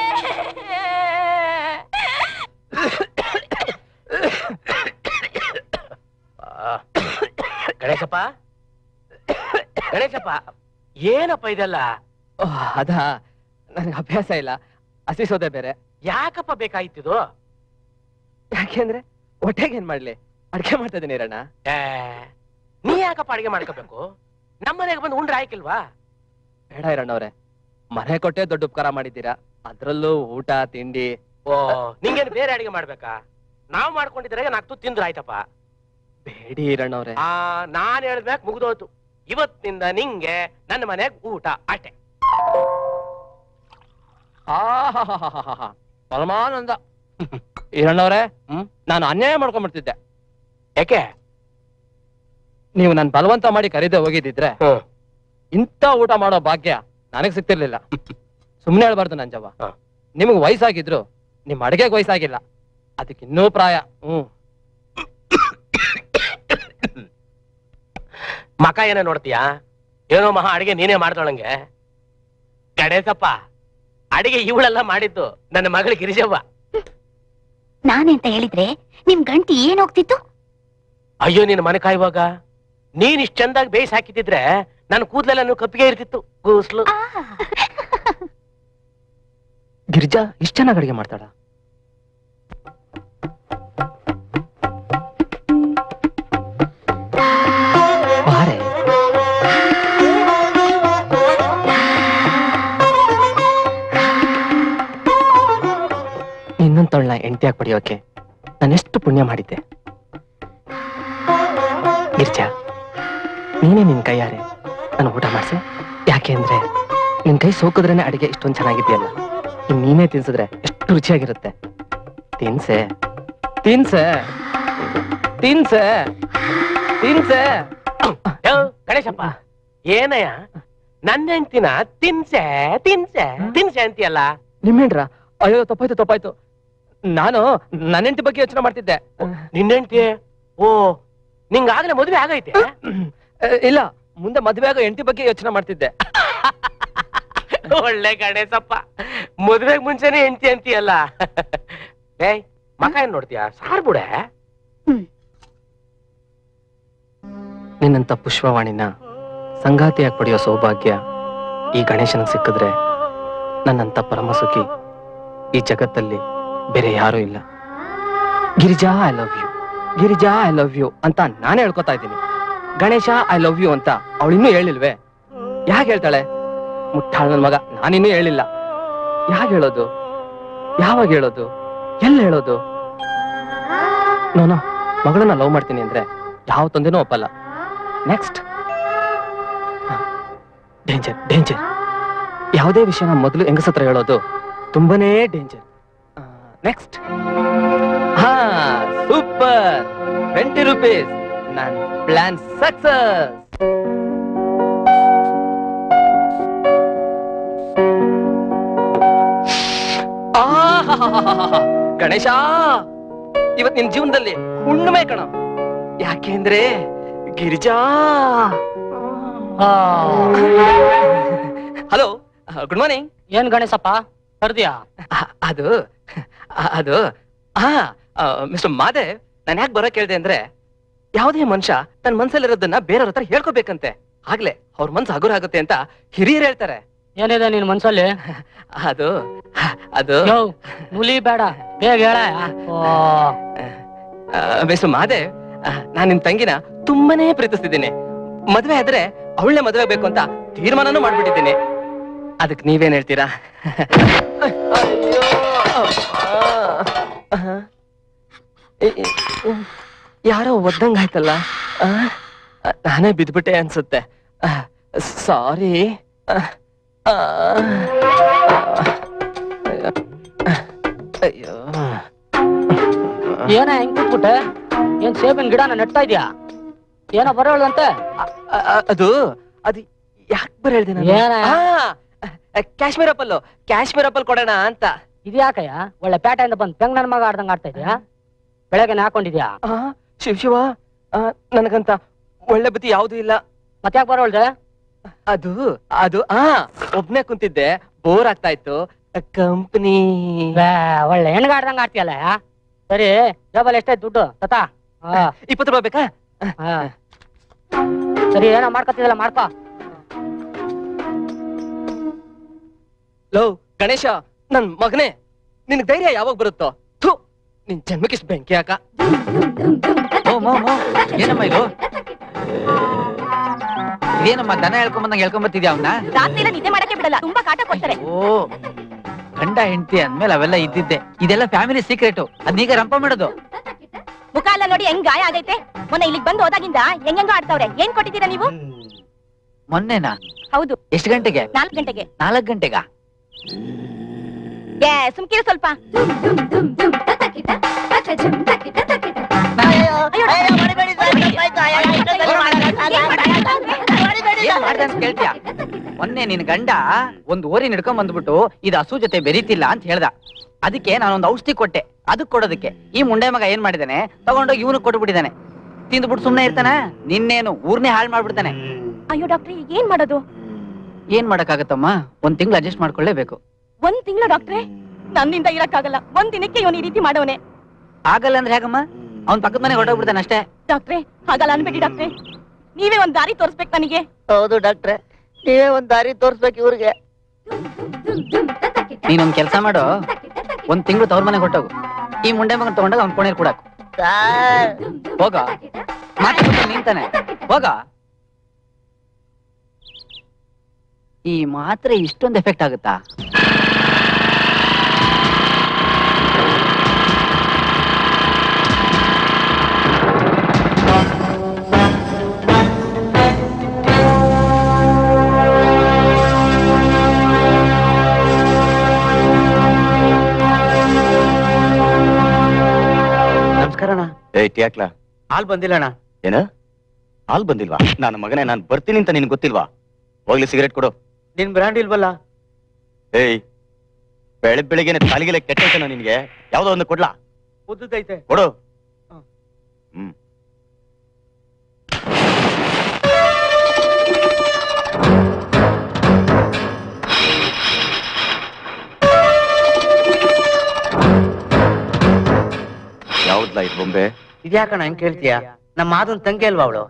ಆ, ಗಣೇಶಪ್ಪ ಗಣೇಶಪ್ಪ ಏನಪ್ಪ ಇದೆಲ್ಲ ಓಹ್, ಅದಾ ನನಗೆ ಅಭ್ಯಾಸ ಇಲ್ಲ ಹಸಿ ಸೌದೆ ಬೇರೆ ಯಾಕಪ್ಪ ಬೇಕಾಯ್ತಿದು ಯಾಕೆಂದ್ರೆ ಹೊಟ್ಟೆಗೆ ಏನ್ ಮಾಡ್ಲಿ ಅಡ್ಗೆ ಮಾಡ್ತಾ ಇದೀನಿ ಇರಣ್ಣ ಏ, ನೀ ಯಾಕಪ್ಪ ಅಡಿಗೆ ಮಾಡ್ಕೋಬೇಕು ನಮ್ಮನೆಗೆ ಬಂದು ಉಂಡ್ರೆ ಆಯ್ಕಿಲ್ವಾ ಬೇಡ ಇರಣ್ಣವ್ರೆ ಮನೆ ಕೊಟ್ಟೆ ದೊಡ್ಡ ಉಪಕಾರ ಮಾಡಿದ್ದೀರಾ ಅದ್ರಲ್ಲೂ ಊಟ ತಿಂಡಿ ಓ ನಿಂಗೇನು ಬೇರೆ ಅಡಿಗೆ ಮಾಡ್ಬೇಕಾ ನಾವ್ ಮಾಡ್ಕೊಂಡಿದ್ರೆ ನಾಲ್ಕು ತಿಂದ್ರೆ ಆಯ್ತಪ್ಪ ಬೇಡಿ ಇರಣ್ಣವ್ರೆ ಆ ನಾನ್ ಹೇಳ್ಬೇಕು ಮುಗ್ದೋತು ಇವತ್ತಿನಿಂದ ನಿಂಗೆ ನನ್ನ ಮನೆಗ್ ಊಟ ಅಷ್ಟೇ ಆಹಾಹಾಹಾಹಾ. ಪರಮಾನಂದ ಇರಣ್ಣವ್ರೆ ಹ್ಮ್? ನಾನು ಅನ್ಯಾಯ ಮಾಡ್ಕೊಂಡ್ಬಿಡ್ತಿದ್ದೆ ಯಾಕೆ ನೀವು ನನ್ ಬಲವಂತ ಮಾಡಿ ಕರೀದೆ ಹೋಗಿದ್ದಿದ್ರೆ ಹ್ಮ್. ಇಂಥ ಊಟ ಮಾಡೋ ಭಾಗ್ಯ ನನಗ್ ಸಿಗ್ತಿರ್ಲಿಲ್ಲ ಸುಮ್ನೆ ಹೇಳ್ಬಾರ್ದು ನನ್ ಜವ ಹ. ನಿಮಗ್ ವಯಸ್ಸಾಗಿದ್ರು ನಿಮ್ ಅಡಿಗೆಗೆ ವಯಸ್ಸಾಗಿಲ್ಲ ಅದಕ್ಕೆ ಇನ್ನೂ ಪ್ರಾಯ ಹ್ಮ್ ಮಕ ಏನ ನೋಡ್ತೀಯಾ ಏನೋ ಮಹಾ ಅಡಿಗೆ ನೀನೇ ಮಾಡ್ದೊಳಂಗೆ ಗಣೇಶಪ್ಪ ಅಡಿಗೆ ಇವಳೆಲ್ಲ ಮಾಡಿದ್ದು ನನ್ನ ಮಗಳು ಗಿರಿಜವ್ವ ನಾನೆಂತ ಹೇಳಿದ್ರೆ ನಿಮ್ ಗಂಟಿ ಏನ್ ಹೋಗ್ತಿತ್ತು ಅಯ್ಯೋ ನಿನ್ನ ಮನೆ ಕಾಯುವಾಗ ನೀನ್ ಇಷ್ಟ ಚಂದಾಗಿ ಬೇಯಿಸಿ ಹಾಕಿದ್ರೆ ನನ್ನ ಕೂದಲೆಲ್ಲ ಕಪ್ಪಿಗೆ ಇರ್ತಿತ್ತು ಕೂಸ್ಲು ಗಿರಿಜಾ ಇಷ್ಟ ಚೆನ್ನಾಗಿ ಅಡಿಗೆ ಮಾಡ್ತಾಳ ಬಾರೆ ಇನ್ನೊಂದ್ ತೊಳ್ಳ ಎಂಟಿಯಾಗಿ ಪಡೆಯೋಕೆ ನಾನೆಷ್ಟು ಪುಣ್ಯ ಮಾಡಿದ್ದೆ ಗಿರ್ಜಾ ನೀನೇ ನಿನ್ ಕೈಯಾರೆ ನಾನು ಊಟ ಮಾಡ್ಸೆ ಯಾಕೆ ಅಂದ್ರೆ ನಿನ್ ಕೈ ಸೋಕಿದ್ರೇನೆ ಅಡಿಗೆ ಇಷ್ಟೊಂದ್ ಚೆನ್ನಾಗಿದೆಯಲ್ಲ ಇನ್ ನೀನೇ ತಿನ್ಸಿದ್ರೆ ಎಷ್ಟು ರುಚಿಯಾಗಿರುತ್ತೆ ತಿನ್ಸೆ ತಿನ್ಸೆ ತಿನ್ಸೆ ತಿನ್ಸೆ ಯೋ, ಗಣೇಶಪ್ಪ ಏನಯ್ಯ ನನ್ನ ಹೆಂಡ್ತಿನ ತಿನ್ಸೆ ತಿನ್ಸೆ ತಿನ್ಸೆ ಅಂತೀಯಲ್ಲ ನಿಮ್ಮೇನ್ರ ಅಯ್ಯೋ ತಪ್ಪಾಯ್ತು ತಪ್ಪಾಯ್ತು ನಾನು ನನ್ನ ಹೆಂಡತಿ ಬಗ್ಗೆ ಯೋಚನೆ ಮಾಡ್ತಿದ್ದೆ ನಿನ್ನ ಹೆಂಡ್ತಿ ಓ ನಿಂಗಾಗ್ಲೇ ಮದುವೆ ಆಗೈತೆ ಅ, ಇಲ್ಲ ಮುಂದೆ ಮದ್ವೆ ಆಗೋ ಹೆಂಡತಿ ಬಗ್ಗೆ ಯೋಚನೆ ಮಾಡ್ತಿದ್ದೆ ಒಳ್ಳೆ ಗಣೇಶಪ್ಪ ಮದುವೆಗ್ ಮುಂಚೆನೆ ಹೆಂಡ್ತಿ ಅಂತೀಯಲ್ಲ ಏಯ್ ಮಕ ಏನ್ ನೋಡ್ತೀಯ ಸಾರ್ ಬಿಡೆ ನಿನ್ನಂತ ಪುಷ್ಪವಾಣಿನ ಸಂಗಾತಿಯಾಗಿ ಪಡೆಯೋ ಸೌಭಾಗ್ಯ ಈ ಗಣೇಶನಿಗೆ ಸಿಕ್ಕಿದ್ರೆ ನನ್ನಂತ ಪರಮಸುಖಿ ಈ ಜಗತ್ತಲ್ಲಿ ಬೇರೆ ಯಾರೂ ಇಲ್ಲ Girija I love you Girija I love you ಅಂತ ನಾನೇ ಹೇಳ್ಕೊತಾ ಇದ್ದೀನಿ ಗಣೇಶ ಐ ಲವ್ ಯು ಅಂತ ಅವಳಿನ್ನೂ ಹೇಳಿಲ್ವೇ ಯಾಕೆ ಹೇಳ್ತಾಳೆ ಮುಟ್ಟಾಳ ನನ್ ಮಗ ನಾನಿನ್ನೂ ಹೇಳಿಲ್ಲ ಯಾಕೆ ಹೇಳೋದು ಯಾವಾಗ ಹೇಳೋದು ಎಲ್ಲಿ ಹೇಳೋದು ನೋನೋ ಮಗಳನ್ನ ಲವ್ ಮಾಡ್ತೀನಿ ಅಂದ್ರೆ ಯಾವ ತೊಂದೆನೂ ಒಪ್ಪಲ್ಲ ನೆಕ್ಸ್ಟ್ ಡೇಂಜರ್ ಡೇಂಜರ್ ಯಾವುದೇ ವಿಷಯನ ಮೊದಲು ಹೆಂಗಸತ್ರ ಹೇಳೋದು ತುಂಬಾನೇ ಡೇಂಜರ್ ನೆಕ್ಸ್ಟ್ ಹಾ ಸೂಪರ್ ಟ್ವೆಂಟಿ ರುಪೀಸ್ ನನ್ ಪ್ಲಾನ್ ಸಕ್ಸಸ್ ಗಣೇಶ ಇವತ್ ನಿನ್ ಜೀವನದಲ್ಲಿ ಹುಣ್ಣಿಮೆ ಕಣ ಯಾಕೆಂದ್ರೆ ಗಿರಿಜಾ ಹಲೋ ಗುಡ್ ಮಾರ್ನಿಂಗ್ ಏನ್ ಗಣೇಶಪ್ಪ ಕರ್ದಿಯಾ ಅದು ಅ- ಅದು ಹಾ ಮಿಸ್ಟರ್ ಮಾದೇವ್ ನಾನು ಯಾಕೆ ಬರೋ ಕೇಳ್ದೆ ಅಂದ್ರೆ ಯಾವುದೇ ಮನುಷ್ಯ ತನ್ನ ಮನ್ಸಲ್ಲಿರೋದನ್ನ ಬೇರೆಯವ್ರ ಹತ್ರ ಹೇಳ್ಕೋಬೇಕಂತೆ ಆಗ್ಲೇ ಅವ್ರ ಮನ್ಸು ಹಗುರ ಆಗುತ್ತೆ ಅಂತ ಹಿರಿಯರು ಹೇಳ್ತಾರೆ ಏನಿದೆ ನಿನ್ ಮನ್ಸಲ್ಲಿ ಅದು ಅದು ಯೋ ಮುಲಿ ಬೇಡ ಬೇಗ ಹೇಳ ಮಿಸ್ಟರ್ ಮಾದೇವ್ ನಾನು ನಿಮ್ ತಂಗಿನ ತುಂಬಾನೇ ಪ್ರೀತಿಸ್ತಿದ್ದೀನಿ ಮದ್ವೆ ಆದ್ರೆ ಅವಳನ್ನೇ ಮದ್ವೆ ಆಗ್ಬೇಕು ಅಂತ ತೀರ್ಮಾನನೂ ಮಾಡ್ಬಿಟ್ಟಿದ್ದೀನಿ ಅದಕ್ಕೆ ನೀವೇನ್ ಹೇಳ್ತೀರಾ ಅಯ್ಯೋ, ಅಪ್ಪ. ಆಹಾ. ಇ- ಇ- ಯಾರೋ ಒದ್ದಂಗಾಯ್ತಲ್ಲ ಆ? ನಾನೇ ಬಿದ್ಬಿಟ್ಟೆ ಅನ್ಸುತ್ತೆ ಸಾರಿ ಅಯ್ಯೋ ಏನ ಹೆಂಗ್ ಕೂತ್ಬಿಟ್ಟೆ ಏನ್ ಸೇಬಿನ ಗಿಡನ ನೆಟ್ತಾ ಇದ್ಯಾ ಏನೋ ಬರೋಳಂತೆ ಅ- ಅ- ಅದು ಅದು ಯಾಕೆ ಬರ ಹೇಳ್ದೆ ನಾನು? ಏನ? ಆ, ಕಾಶ್ಮೀರ್ ಆಪಲ್ ಕಾಶ್ಮೀರ್ ಆಪಲ್ ಕೊಡೋಣ ಅಂತ ಇದ್ಯಾಕಯ್ಯ ಒಳ್ಳೆ ಪೇಟೆಯಿಂದ ಬಂದ್ ಪೆಂಗ್ ನನ್ ಮಗ ಆಡ್ದಂಗ್ ಆಡ್ತಾ ಇದ್ಯಾ ಬೆಳಗ್ಗೆ ಹಾಕೊಂಡಿದ್ಯಾ ಆ, ಶಿವ್ ಶಿವ ಆ, ನನಗಂತ ಒಳ್ಳೆ ಬುದ್ಧಿ ಯಾವ್ದು ಇಲ್ಲ ಮತ್ತ್ಯಾಕ್ ಬರೋಳ್ದೆ ಅದು ಅದು ಆ ಒಬ್ನೇ ಕುಂತಿದ್ದೆ ಬೋರ್ ಆಗ್ತಾ ಇತ್ತು ಕಂಪನಿ ವ್ಯಾ, ಒಳ್ಳೆ ಹೆಣ್ಗಾಡ್ದಂಗ್ ಆಡ್ತೀಯಲ್ಲ ಯಾ? ಸರಿ ಡಬಲ್ ಎಷ್ಟೇ ದುಡ್ಡು ತತಾ ಹಾ ಇಪ್ಪತ್ತು ರೂಪಾಯಿ ಬೇಕಾ ಹಾ ಸರಿ ಏನೋ ಮಾಡ್ಕೊತಿದಲ್ಲ ಮಾಡ್ಕೋ ಲೋ ಗಣೇಶ ನನ್ ಮಗನೇ ನಿನ್ ಧೈರ್ಯ ಯಾವಾಗ ಬರುತ್ತೋ ಥು ನಿನ್ ಜನ್ಮಕ್ಕಿಷ್ಟು ಬೆಂಕಿ ಹಾಕ ಮೋ ಮೋ ಮೋ ಏನಮ್ಮ ಇದು ಇದೇನಮ್ಮ ದನ ಹೇಳ್ಕೊಂಡ್ ಬಂದಂಗ ಹೇಳ್ಕೊಂಡ್ ಬರ್ತಿದ್ಯಾ ಅವನ್ನ ರಾತ್ರಿ ಎಲ್ಲ ನಿದ್ದೆ ಮಾಡಕ್ಕೆ ಬಿಡಲ್ಲ ತುಂಬಾ ಕಾಟ ಕೊಡ್ತಾರೆ ಓ ಗಂಡ ಹೆಂಡತಿ ಅಂದ್ಮೇಲೆ ಅವೆಲ್ಲ ಇದ್ದಿದ್ದೆ ಇದೆಲ್ಲ ಫ್ಯಾಮಿಲಿ ಸೀಕ್ರೆಟ್ ಅದನ್ನೀಗ ರಂಪ ಮಾಡೋದು ಮುಖ ಎಲ್ಲ ನೋಡಿ ಹೆಂಗ್ ಗಾಯ ಆಗೈತೆ ಮೊನ್ನೆ ಇಲ್ಲಿಗೆ ಬಂದು ಹೋದಾಗಿಂದ ಹೆಂಗೆಂಗೋ ಆಡ್ತಾವ್ರೆ ಏನ್ ಕೊಟ್ಟಿದ್ದೀರಾ ನೀವು ಮೊನ್ನೆನಾ ಹೌದು ಎಷ್ಟು ಗಂಟೆಗೆ ನಾಲ್ಕು ಗಂಟೆಗೆ ನಾಲ್ಕು ಗಂಟೆಗ ಏ ಸುಮ್ಕಿರು ಸ್ವಲ್ಪ ಏನ್ ಮಾಡ್ದೆ ಅಂತ ಕೇಳ್ತೀಯ ಮೊನ್ನೆ ನಿನ್ ಗಂಡ ಒಂದ್ ಓರಿ ಹಿಡ್ಕೊಂಡ್ ಬಂದ್ಬಿಟ್ಟು ಇದು ಹಸು ಜೊತೆ ಬೆರೀತಿಲ್ಲ ಅಂತ ಹೇಳ್ದ ಅದಕ್ಕೆ ನಾನೊಂದು ಔಷಧಿ ಕೊಟ್ಟೆ ಅದಕ್ ಕೊಡೋದಕ್ಕೆ ಈ ಮುಂಡೆ ಮಗ ಏನ್ ಮಾಡಿದಾನೆ ತಗೊಂಡೋಗಿ ಇವನು ಕೊಟ್ಬಿಟ್ಟಿದ್ದಾನೆ ತಿಂದ್ಬಿಟ್ಟು ಸುಮ್ನೆ ಇರ್ತಾನ ನಿನ್ನೇನು ಊರ್ನೇ ಹಾಳು ಮಾಡ್ಬಿಡ್ತಾನೆ ಅಯ್ಯೋ ಡಾಕ್ಟ್ರೆ ಈಗ ಏನ್ ಮಾಡೋದು ಏನ್ ಮಾಡಕ್ಕಾಗತ್ತಮ್ಮ ಒಂದ್ ತಿಂಗಳು ಅಡ್ಜಸ್ಟ್ ಮಾಡ್ಕೊಳ್ಳೇಬೇಕು ಒಂದ್ ತಿಂಗಳು ಡಾಕ್ಟ್ರೆ ನನ್ನಿಂದ ಇರಕ್ಕಾಗಲ್ಲ ಒಂದ್ ದಿನಕ್ಕೆ ಇವನ್ ಈ ರೀತಿ ಮಾಡವನೆ ಆಗಲ್ಲ ಅಂದ್ರೆ ಹೇಗಮ್ಮ ಅವ್ನ್ ಪಕ್ಕದ ಮನೆಗೆ ಹೊರಟೋಗ್ಬಿಡ್ತಾನೆ ಅಷ್ಟೇ ಡಾಕ್ಟ್ರೆ ಹಾಗಲ್ಲ ಅನ್ಬೇಡಿ ಡಾಕ್ಟ್ರೆ ನೀವೇ ಒಂದ್ ದಾರಿ ತೋರಿಸ್ಬೇಕು ನನಗೆ ಹೌದು ಡಾಕ್ಟ್ರೆ ನೀವೇ ಒಂದ್ ದಾರಿ ತೋರ್ಸ್ಬೇಕು ಇವ್ರಿಗೆ ನೀನೊಂದ್ ಕೆಲ್ಸ ಮಾಡು ಒಂದ್ ತಿಂಗಳು ತವ್ರ ಮನೆಗೆ ಹೊಟ್ಟೋಗು ಈ ಮುಂಡೆ ಮಗನ್ ತಗೊಂಡಾಗ ಅವ್ನ್ ಕೋಣೆಲ್ ಕೊಡಾಕು ಸಾರ್ ಹೋಗ ಮಾತಾಡ್ಬಿಟ್ಟು ನಿಂತಾನೆ ಹೋಗ ಈ ಮಾತ್ರೆ ಇಷ್ಟೊಂದು ಎಫೆಕ್ಟ್ ಆಗುತ್ತಾ ನಮಸ್ಕಾರ ಅಣ್ಣ ಏಯ್ ಟ್ಯಾಕ್ಲಾ ಹಾಲ್ ಬಂದಿಲ್ಲ ಅಣ್ಣ ಏನ ಹಾಲ್ ಬಂದಿಲ್ವಾ ನನ್ನ ಮಗನೇ ನಾನು ಬರ್ತೀನಿ ಅಂತ ನಿನ್ಗೆ ಗೊತ್ತಿಲ್ವಾ ಹೋಗ್ಲಿ ಸಿಗರೇಟ್ ಕೊಡು ನಿನ್ ಬ್ರ್ಯಾಂಡ್ ಇಲ್ವಲ್ಲ ಏಯ್ ಬೆಳಗ್ ಬೆಳಿಗ್ಗೆನೆ ತಾಲಿಗೆಲೆ ಕೆಟ್ಟೈತೇನೋ ನಿನ್ಗೆ ಯಾವ್ದೋ ಒಂದು ಕೊಡ್ಲಾ ಉದ್ದೈತೆ ಕೊಡು ಹ. ಹ್ಮ್ ಯಾವ್ದ್ಲಾ ಇದು ಬೊಂಬೆ ಇದ್ಯಾಕಣ್ಣ ಹೆಂಗ್ ಕೇಳ್ತೀಯ ನಮ್ಮ ಮಾದನ್ ತಂಗಿ ಅಲ್ವಾ ಅವಳು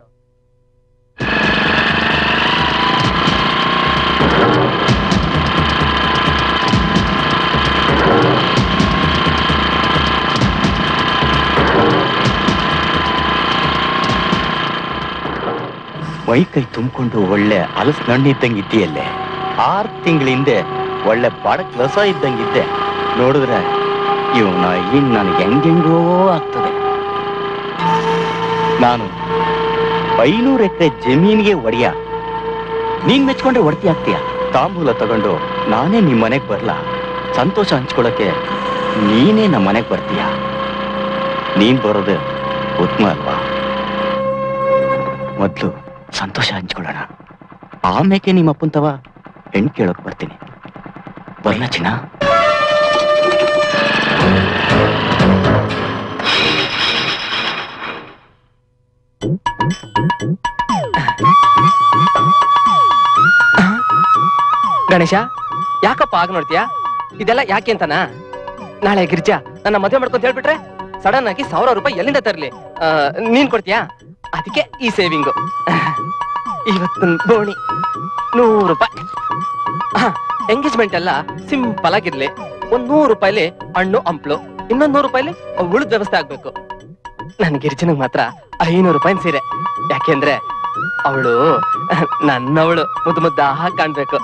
ಮೈ ಕೈ ತುಂಬಿಕೊಂಡು ಒಳ್ಳೆ ಹಲಸ್ ನಣ್ಣು ಇದ್ದಂಗೆ ಇದ್ದೀಯಲ್ಲೇ ಆರ್ ತಿಂಗಳ ಹಿಂದೆ ಒಳ್ಳೆ ಬಡಕ್ ಲಸ ಇದ್ದಂಗಿದ್ದೆ ನೋಡಿದ್ರೆ ಇವನ ಇನ್ ನನಗೆ ಹೆಂಗೆಂಗೋ ಆಗ್ತದೆ ನಾನು ಐನೂರು ಎಕರೆ ಜಮೀನಿಗೆ ಒಡೆಯ ನೀನ್ ಮೆಚ್ಕೊಂಡ್ರೆ ಒಡ್ತಿ ಆಗ್ತೀಯ ತಾಂಬೂಲ ತಗೊಂಡು ನಾನೇ ನಿಮ್ ಮನೆಗ್ ಬರ್ಲಾ ಸಂತೋಷ ಹಂಚ್ಕೊಳಕ್ಕೆ ನೀನೇ ನಮ್ಮ ಮನೆಗ್ ಬರ್ತೀಯ ನೀನ್ ಬರೋದು ಉತ್ತಮ ಅಲ್ವಾ ಮೊದ್ಲು ಸಂತೋಷ ಹಂಚ್ಕೊಳ್ಳೋಣ ಆಮೇಲೆ ನಿಮ್ಮ ಅಪ್ಪಂತವ ಹೆಣ್ ಕೇಳೋಕ್ ಬರ್ತೀನಿ ಬರ್ಲಾ ಚಿನ್ನ ಗಣೇಶ ಯಾಕಪ್ಪ ಆಗ ನೋಡ್ತೀಯಾ ಇದೆಲ್ಲ ಯಾಕೆ ಅಂತನಾ ನಾಳೆ ಗಿರ್ಜಾ ನನ್ನ ಮದುವೆ ಮಾಡ್ಕೊಂತ ಹೇಳ್ಬಿಟ್ರೆ ಸಡನ್ ಆಗಿ ಸಾವಿರ ರೂಪಾಯಿ ಎಲ್ಲಿಂದ ತರ್ಲಿ ಆ, ನೀನ್ ಕೊಡ್ತೀಯಾ ಅದಕ್ಕೆ ಈ ಸೇವಿಂಗು ಇವತ್ತಿನ ಬೋಣಿ ನೂರು ರೂಪಾಯಿ ಎಂಗೇಜ್ಮೆಂಟ್ ಎಲ್ಲ ಸಿಂಪಲ್ ಆಗಿರ್ಲಿ ಒಂದ್ ನೂರು ರೂಪಾಯಿಲಿ ಹಣ್ಣು ಹಂಪ್ಲು ಇನ್ನೊಂದ್ ನೂರು ರೂಪಾಯಿಲಿ ಉಳಿದ ವ್ಯವಸ್ಥೆ ಆಗ್ಬೇಕು ನನ್ ಗಿರ್ಜನಿಗ್ ಮಾತ್ರ ಐನೂರು ರೂಪಾಯಿ ಸೀರೆ ಯಾಕೆಂದ್ರೆ ಅವಳು ನನ್ನವಳು ಮುದ್ದು ಮುದ್ದ ಹಾಗೆ ಕಾಣ್ಬೇಕು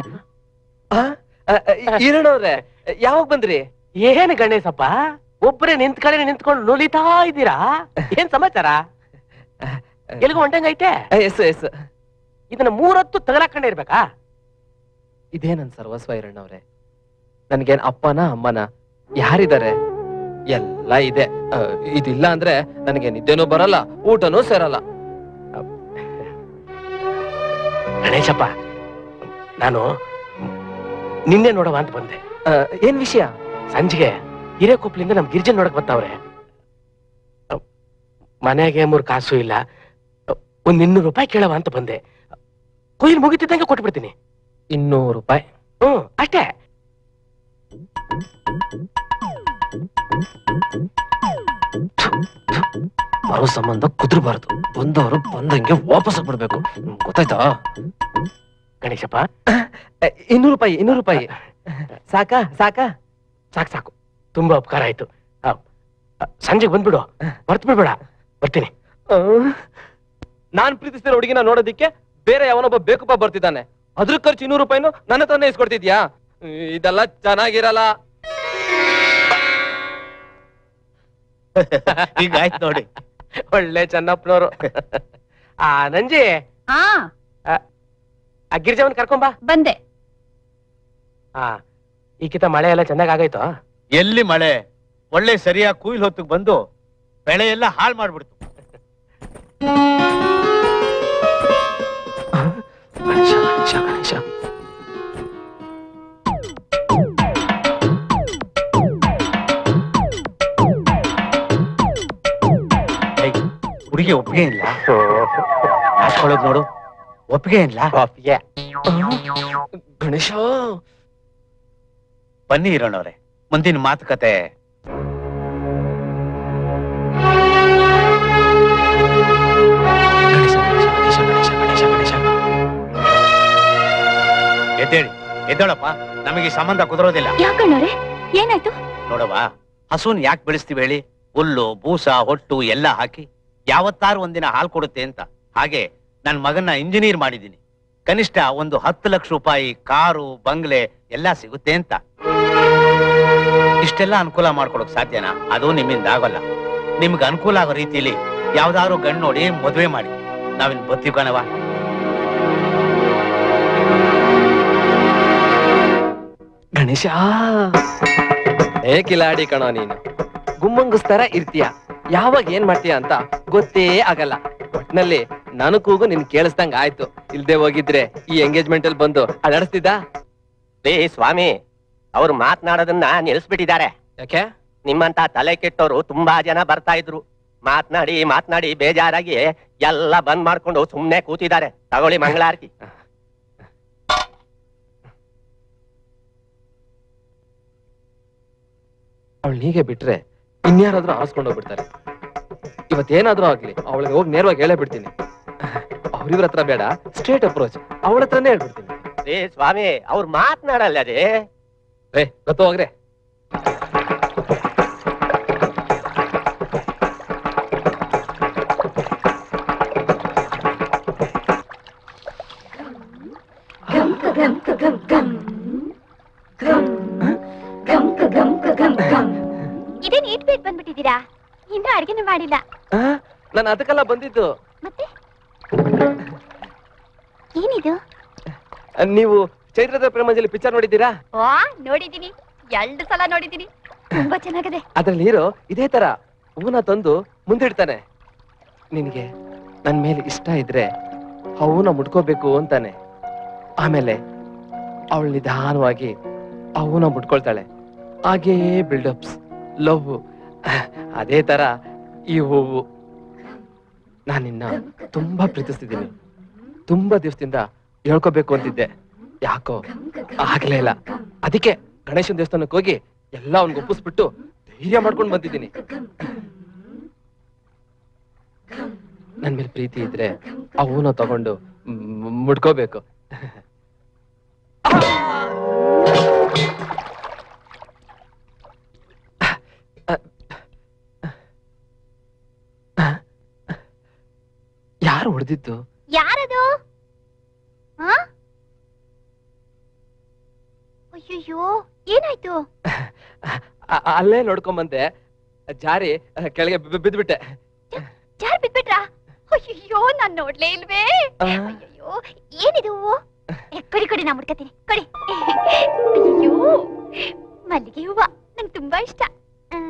ಈರಣ್ಣವ್ರೆ ಯಾವಾಗ ಬಂದ್ರಿ ಏನ್ ಗಣೇಶಪ್ಪ ಒಬ್ಬರೇ ನಿಂತ್ ಕಡೆ ನಿಂತ್ಕೊಂಡು ನುಲಿತಾ ಇದ್ದೀರಾ ಏನ್ ಸಮಾಚಾರ ಎಲ್ಗೂ ಹೊಂಟಂಗೈತೆ ಎಸ್ ಎಸ್ ಇದನ್ನ ಮೂರತ್ತು ತಗಲಾಕೊಂಡೇ ಇರ್ಬೇಕಾ ಇದೇ ನನ್ ಸರ್ವಸ್ವ ಈರಣ್ಣವ್ರೆ ನನ್ಗೇನ್ ಅಪ್ಪನ ಅಮ್ಮನ ಯಾರಿದ್ದಾರೆ ಎಲ್ಲ ಇದೆ ಆ, ಇದಿಲ್ಲ ಅಂದ್ರೆ ನನಗೆ ನಿದ್ದೆನೂ ಬರಲ್ಲ ಊಟನೂ ಸೇರಲ್ಲ ಗಣೇಶಪ್ಪ ನಾನು ನಿನ್ನೆ ನೋಡವ ಅಂತ ಬಂದೆ ಆ, ಏನ್ ವಿಷಯ ಸಂಜೆಗೆ ಹಿರೇಕೊಪ್ಲಿಂದ ನಮ್ ಗಿರ್ಜನ್ ನೋಡಕ್ ಬರ್ತಾವ್ರೆ ಅಹ್, ಮನೆಗೆ ಮೂರ್ ಕಾಸು ಇಲ್ಲ ಅಹ್, ಒಂದ್ ಇನ್ನೂರು ರೂಪಾಯಿ ಕೇಳವ ಅಂತ ಬಂದೆ ಕೊಯ್ಲು ಮುಗಿತಿದ್ದಂಗೆ ಕೊಟ್ಬಿಡ್ತೀನಿ ಇನ್ನೂರು ರೂಪಾಯಿ ಹ್ಮ್ ಅಷ್ಟೇ ಬರೋ ಸಂಬಂಧ ಕುದುರಬಾರದು ಬಂದವರು ಬಂದಂಗೆ ವಾಪಸ್ ಬಿಡ್ಬೇಕು ಗೊತ್ತಾಯ್ತಾ ಗಣೇಶಪ್ಪ ಇನ್ನೂರು ರೂಪಾಯಿ ಇನ್ನೂರು ರೂಪಾಯಿ ಸಾಕಾ ಸಾಕಾ ಸಾಕು ಸಾಕು ತುಂಬಾ ಉಪಕಾರ ಆಯ್ತು ಅಹ್, ಅಹ್, ಸಂಜೆಗೆ ಬಂದ್ಬಿಡು ಮರ್ತ್ ಬಿಡ್ಬೇಡ ಬರ್ತೀನಿ ನಾನ್ ಪ್ರೀತಿಸ್ತಿರೋ ಹುಡುಗಿನ ನೋಡೋದಿಕ್ಕೆ ಬೇರೆ ಯಾವನೊಬ್ಬ ಬೇಕಪ್ಪ ಬರ್ತಿದ್ದಾನೆ ಅದ್ರ ಖರ್ಚು ಇನ್ನೂರು ರೂಪಾಯಿನು ನನ್ನ ಹತ್ರನೇ ಇಸ್ಕೊಡ್ತಿದ್ಯಾ ಇದೆಲ್ಲ ಚೆನ್ನಾಗಿರಲ್ಲ ಈಗ ಆಯ್ತು ನೋಡಿ ಒಳ್ಳೆ ಚೆನ್ನಪ್ಪನವರು ಆ ನಂಜಿ ಆ ಆ ಗಿರ್ಜವನ್ ಕರ್ಕೊಂಬಾ ಬಂದೆ ಹಾ ಈಕಿತ ಮಳೆ ಎಲ್ಲ ಚೆನ್ನಾಗ್ ಆಗೈತೋ ಎಲ್ಲಿ ಮಳೆ ಒಳ್ಳೆ ಸರಿಯಾಗಿ ಕುಯ್ಲ್ ಹೊತ್ತಿಗೆ ಬಂದು ಬೆಳೆ ಎಲ್ಲ ಹಾಳು ಮಾಡ್ಬಿಡ್ತು ಗಣೇಶ ಗಣೇಶ ಗಣೇಶ ಹುಡುಗಿ ಒಪ್ಪಿಗೆ ಇಲ್ಲ ಹಾಕೊಳ್ಳೋದು ನೋಡು ಒಪ್ಪಿಗೆ ಇಲ್ಲ ಗಣೇಶ ಬನ್ನಿ ಇರೋಣವ್ರೆ ಮುಂದಿನ ಮಾತುಕತೆ ಎದ್ದೇಳಿ ಎದ್ದೇಳಪ್ಪ ನಮಗೆ ಈ ಸಂಬಂಧ ಕುದುರೋದಿಲ್ಲ ಯಾಕಣ್ಣವ್ರೆ ಏನಾಯ್ತು ನೋಡವ್ವ ಹಸುನ್ ಯಾಕೆ ಬೆಳೆಸ್ತೀವಿ ಹೇಳಿ ಹುಲ್ಲು ಬೂಸ ಹೊಟ್ಟು ಎಲ್ಲ ಹಾಕಿ ಯಾವತ್ತಾರು ಒಂದಿನ ಹಾಲು ಕೊಡುತ್ತೆ ಅಂತ ಹಾಗೆ ನನ್ ಮಗನ್ನ ಇಂಜಿನಿಯರ್ ಮಾಡಿದ್ದೀನಿ ಕನಿಷ್ಠ ಒಂದು ಹತ್ತು ಲಕ್ಷ ರೂಪಾಯಿ ಕಾರು ಬಂಗ್ಲೆ ಎಲ್ಲ ಸಿಗುತ್ತೆ ಅಂತ ಇಷ್ಟೆಲ್ಲ ಅನುಕೂಲ ಮಾಡ್ಕೊಡಕ್ ಸಾಧ್ಯನಾ ಅದು ನಿಮ್ಮಿಂದ ಆಗೋಲ್ಲ ನಿಮ್ಗೆ ಅನುಕೂಲ ಆಗೋ ರೀತಿಯಲ್ಲಿ ಯಾವ್ದಾದ್ರು ಗಂಡು ನೋಡಿ ಮದುವೆ ಮಾಡಿ ನಾವಿನ್ ಬತ್ತೀವಿ ಕಣವ ಗಣೇಶ ಏ ಕಿಲಾಡಿ ಕಣೋ ನೀನು ಗುಮ್ಮಂಗುಸ್ತರ ಇರ್ತೀಯ ಯಾವಾಗ ಏನ್ ಮಾಡ್ತೀಯ ಅಂತ ಗೊತ್ತೇ ಆಗಲ್ಲ ಒಟ್ನಲ್ಲಿ ನಾನು ಕೂಗು ನಿನ್ ಕೇಳಿಸ್ದಂಗ ಆಯ್ತು ಇಲ್ದೆ ಹೋಗಿದ್ರೆ ಈ ಎಂಗೇಜ್ಮೆಂಟ್ ಅಲ್ಲಿ ಬಂದು ಅದಾಡಿಸ್ತಿದ್ದ ರೇ ಸ್ವಾಮಿ ಅವ್ರು ಮಾತನಾಡೋದನ್ನ ನಿಲ್ಲಿಸ್ಬಿಟ್ಟಿದ್ದಾರೆ ಯಾಕೆ ನಿಮ್ಮಂತ ತಲೆ ಕೆಟ್ಟವರು ತುಂಬಾ ಜನ ಬರ್ತಾ ಇದ್ರು ಮಾತ್ನಾಡಿ ಮಾತ್ನಾಡಿ ಬೇಜಾರಾಗಿ ಎಲ್ಲ ಬಂದ್ ಮಾಡ್ಕೊಂಡು ಸುಮ್ನೆ ಕೂತಿದ್ದಾರೆ ತಗೊಳ್ಳಿ ಮಂಗಳಾರತಿ ಅವಳು ಹೀಗೆ ಬಿಟ್ರೆ ಇನ್ಯಾರಾದ್ರೂ ಆರಿಸ್ಕೊಂಡು ಹೋಗ್ಬಿಡ್ತಾರೆ ಇವತ್ತೇನಾದ್ರೂ ಆಗ್ಲಿ ಅವಳಿಗೆ ಹೋಗಿ ನೇರವಾಗಿ ಹೇಳೇ ಬಿಡ್ತೀನಿ ಅವ್ರಿವ್ರ ಹತ್ರ ಬೇಡ ಸ್ಟ್ರೇಟ್ ಅಪ್ರೋಚ್ ಅವಳ ಹತ್ರನೇ ಹೇಳ್ಬಿಡ್ತೀನಿ ರೇ ಸ್ವಾಮಿ ಅವ್ರು ಮಾತನಾಡಲ್ಲ ರೀ ರೇ ಗೊತ್ತು ಹೋಗ್ರೆ ಇದೇನ್ ಇಟ್ ಬೇಗ ಬಂದ್ಬಿಟ್ಟಿದ್ದೀರಾ ಇನ್ನೂ ಅಡ್ಗೆನೂ ಮಾಡಿಲ್ಲ ನಾನು ಅದಕ್ಕೆಲ್ಲ ಬಂದಿದ್ದು ಮತ್ತೆ ಏನಿದು ನೀವು ಚೈತ್ರದ ಪ್ರೇಮಂಜಲಿ ಪಿಕ್ಚರ್ ನೋಡಿದ್ದೀರಾ ವಾ ನೋಡಿದೀನಿ ಎರಡು ಸಲ ನೋಡಿದೀನಿ ತುಂಬಾ ಚೆನ್ನಾಗಿದೆ ಅದ್ರಲ್ಲಿ ಹೀರೋ ಇದೇ ತರ ಹೂವನ್ನ ತಂದು ಮುಂದಿಡ್ತಾನೆ ನಿನಗೆ ನನ್ ಮೇಲೆ ಇಷ್ಟ ಇದ್ರೆ ಆ ಹೂವನ್ನ ಮುಡ್ಕೋಬೇಕು ಅಂತಾನೆ ಆಮೇಲೆ ಅವಳು ನಿಧಾನವಾಗಿ ಆ ಹೂವನ್ನ ಮುಡ್ಕೊಳ್ತಾಳೆ ಹಾಗೇ ಬಿಲ್ಡಪ್ಸ್ ಲವ್ ಅದೇ ತರ ಈ ಹೂವು ನಾನಿನ್ನ ತುಂಬಾ ಪ್ರೀತಿಸ್ತಿದ್ದೀನಿ ತುಂಬಾ ದಿವಸದಿಂದ ಹೇಳ್ಕೋಬೇಕು ಅಂತಿದ್ದೆ ಯಾಕೋ ಆಗ್ಲೇ ಇಲ್ಲ ಅದಕ್ಕೆ ಗಣೇಶನ ದೇವಸ್ಥಾನಕ್ಕೆ ಹೋಗಿ ಎಲ್ಲ ಅವ್ನಿಗೆ ಒಪ್ಪಿಸ್ಬಿಟ್ಟು ಧೈರ್ಯ ಮಾಡ್ಕೊಂಡು ಬಂದಿದ್ದೀನಿ ನನ್ ಮೇಲೆ ಪ್ರೀತಿ ಇದ್ರೆ ಅವನು ತಗೊಂಡು ಮ್- ಮುಡ್ಕೋಬೇಕು ಯಾರು ಹೊಡೆದಿದ್ದು ಯಾರದು ಆ? ಅಯ್ಯಯ್ಯೋ ಏನಾಯ್ತು ಅ- ಅಲ್ಲೇ ನೋಡ್ಕೊಂಬಂದೆ ಜಾರಿ ಅಹ್, ಕೆಳಗೆ ಬಿ- ಬಿದ್ಬಿಟ್ಟೆ ಜಾರ್ ಬಿದ್ಬಿಟ್ರಾ ಅಯ್ಯಯ್ಯೋ ನಾನ್ ನೋಡ್ಲೇ ಇಲ್ವೇ ಅಯ್ಯಯ್ಯೋ ಏನಿದು ಏ, ಕೊಡಿ ಕೊಡಿ ನಾ ಮುಡ್ಕತೀನಿ ಕೊಡಿ ಅಯ್ಯಯ್ಯೋ ಮಲ್ಲಿಗೆ ಹೂವ ನಂಗೆ ತುಂಬಾ ಇಷ್ಟ ಆ,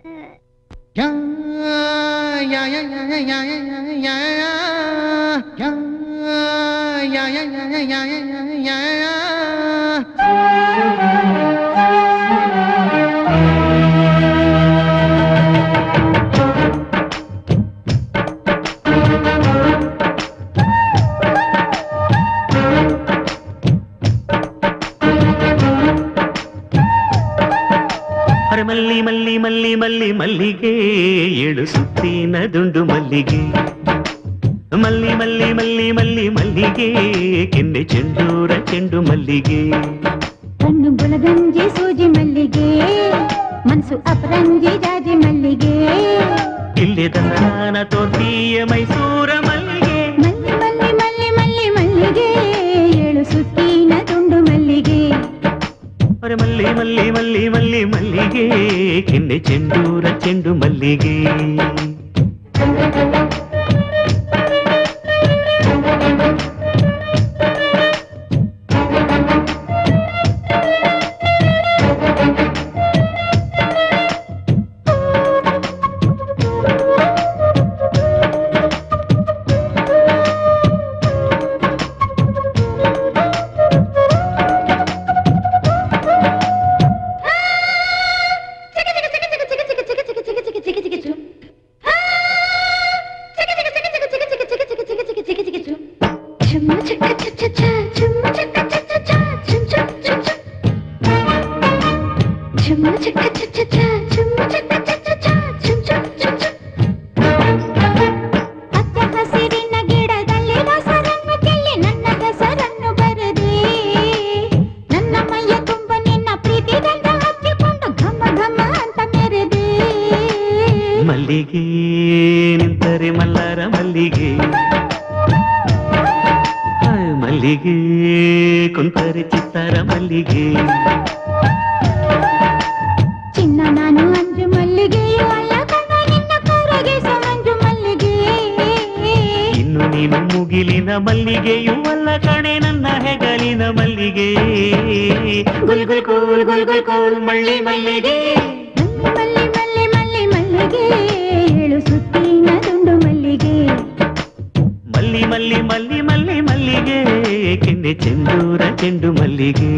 ಅರೆ ಮಲ್ಲಿ ಮಲ್ಲಿ ಮಲ್ಲಿ ಮಲ್ಲಿ ಮಲ್ಲಿಗೆ ಏಳು ಸುತ್ತಿನ ದುಂಡು ಮಲ್ಲಿಗೆ ಮಲ್ಲಿ ಮಲ್ಲಿ ಮಲ್ಲಿ ಮಲ್ಲಿ ಮಲ್ಲಿಗೆ ಕೆನ್ನೆ ಚೆಂಡೂರ ಚೆಂಡು ಮಲ್ಲಿಗೆ ಕಣ್ಣು ಬುಳಗಂಜಿ ಸೂಜಿ ಮಲ್ಲಿಗೆ ಮನಸ್ಸು ಅಪರಂಜಿ ಜಾಜಿ ಮಲ್ಲಿಗೆ ಇಲ್ಲೇ ದಂಡಾನ ತೋರ್ತಿಯ ಮೈಸೂರ ಮಲ್ಲಿಗೆ ಮಲ್ಲಿ ಮಲ್ಲಿ ಮಲ್ಲಿ ಮಲ್ಲಿ ಮಲ್ಲಿಗೆ ಏಳು ಸುತ್ತಿನ ತುಂಡು ಮಲ್ಲಿಗೆ ಅರೆ ಮಲ್ಲಿ ಮಲ್ಲಿ ಮಲ್ಲಿ ಮಲ್ಲಿ ಮಲ್ಲಿಗೆ ಕೆನ್ನೆ ಚೆಂಡೂರ ಚೆಂಡು ಮಲ್ಲಿಗೆ ಚುಮ್ಮ ಚಕ್ಕ ಚ ಚ ಚ, ಚುಮ್ಮ ಚಕ್ಕ ಚ ಚ ಚ, ಚುಮ್ ಚುಮ್ ಚುಮ್ ಚುಮ್. ಚುಮ್ಮ ಚಕ್ಕ ಚ ಚ ಚ, ಚುಮ್ಮ ಚಕ್ಕ ಚ ಚ ಚ, ಚುಮ್ ಚುಮ್ ಚುಮ್ ಚುಮ್. ಹಚ್ಚ ಹಸಿರಿನ ಗಿಡದಲ್ಲಿ ದಸರನ್ನು ಚೆಲ್ಲಿ ನನ್ನ ಹೆಸರನ್ನು ಬರೆದೆ ನನ್ನ ಮೈಯ ತುಂಬ ನಿನ್ನ ಪ್ರೀತಿ ಗಂಧ ಹಚ್ಚಿಕೊಂಡು ಘಮ ಘಮ ಅಂತ ಮೆರೆದೆ ಮಲ್ಲಿಗೆ ನಿಂತರೆ ಮಲ್ಲಾರ ಮಲ್ಲಿಗೆ ಹಾಯ್ ಮಲ್ಲಿಗೆ ಕುಂತರೆ ಚಿತ್ತಾರ ಮಲ್ಲಿಗೆ ಚಿನ್ನ ನಾನು ಅಂಜು ಮಲ್ಲಿಗೆಯೂ ಅಲ್ಲ ಕಣ್ಣ ನಿನ್ನ ಕೂರಗೆ ಮಂಜು ಮಲ್ಲಿಗೆ ಇನ್ನು ನೀನು ಮುಗಿಲಿನ ಮಲ್ಲಿಗೆಯೂ ಅಲ್ಲ ಕಣೆ ನನ್ನ ಹೆಗಲಿನ ಮಲ್ಲಿಗೆ ಗುಲ್ ಗುಲ್ ಕೋಲ್ ಗುಲ್ ಗುಲ್ ಕೋಲ್ ಮಳ್ಳಿ ಮಲ್ಲಿಗೆ ಮಲ್ಲಿ ಮಲ್ಲಿ ಮಲ್ಲಿ ಮಲ್ಲಿಗೆ ಏಳು ಸುತ್ತಿನ ದುಂಡು ಮಲ್ಲಿಗೆ ಮಲ್ಲಿ ಮಲ್ಲಿ ಮಲ್ಲಿ ಮಲ್ಲಿ ಮಲ್ಲಿಗೆ ಕೆನ್ನೆ ಚೆಂಡೂರ ಚೆಂಡು ಮಲ್ಲಿಗೆ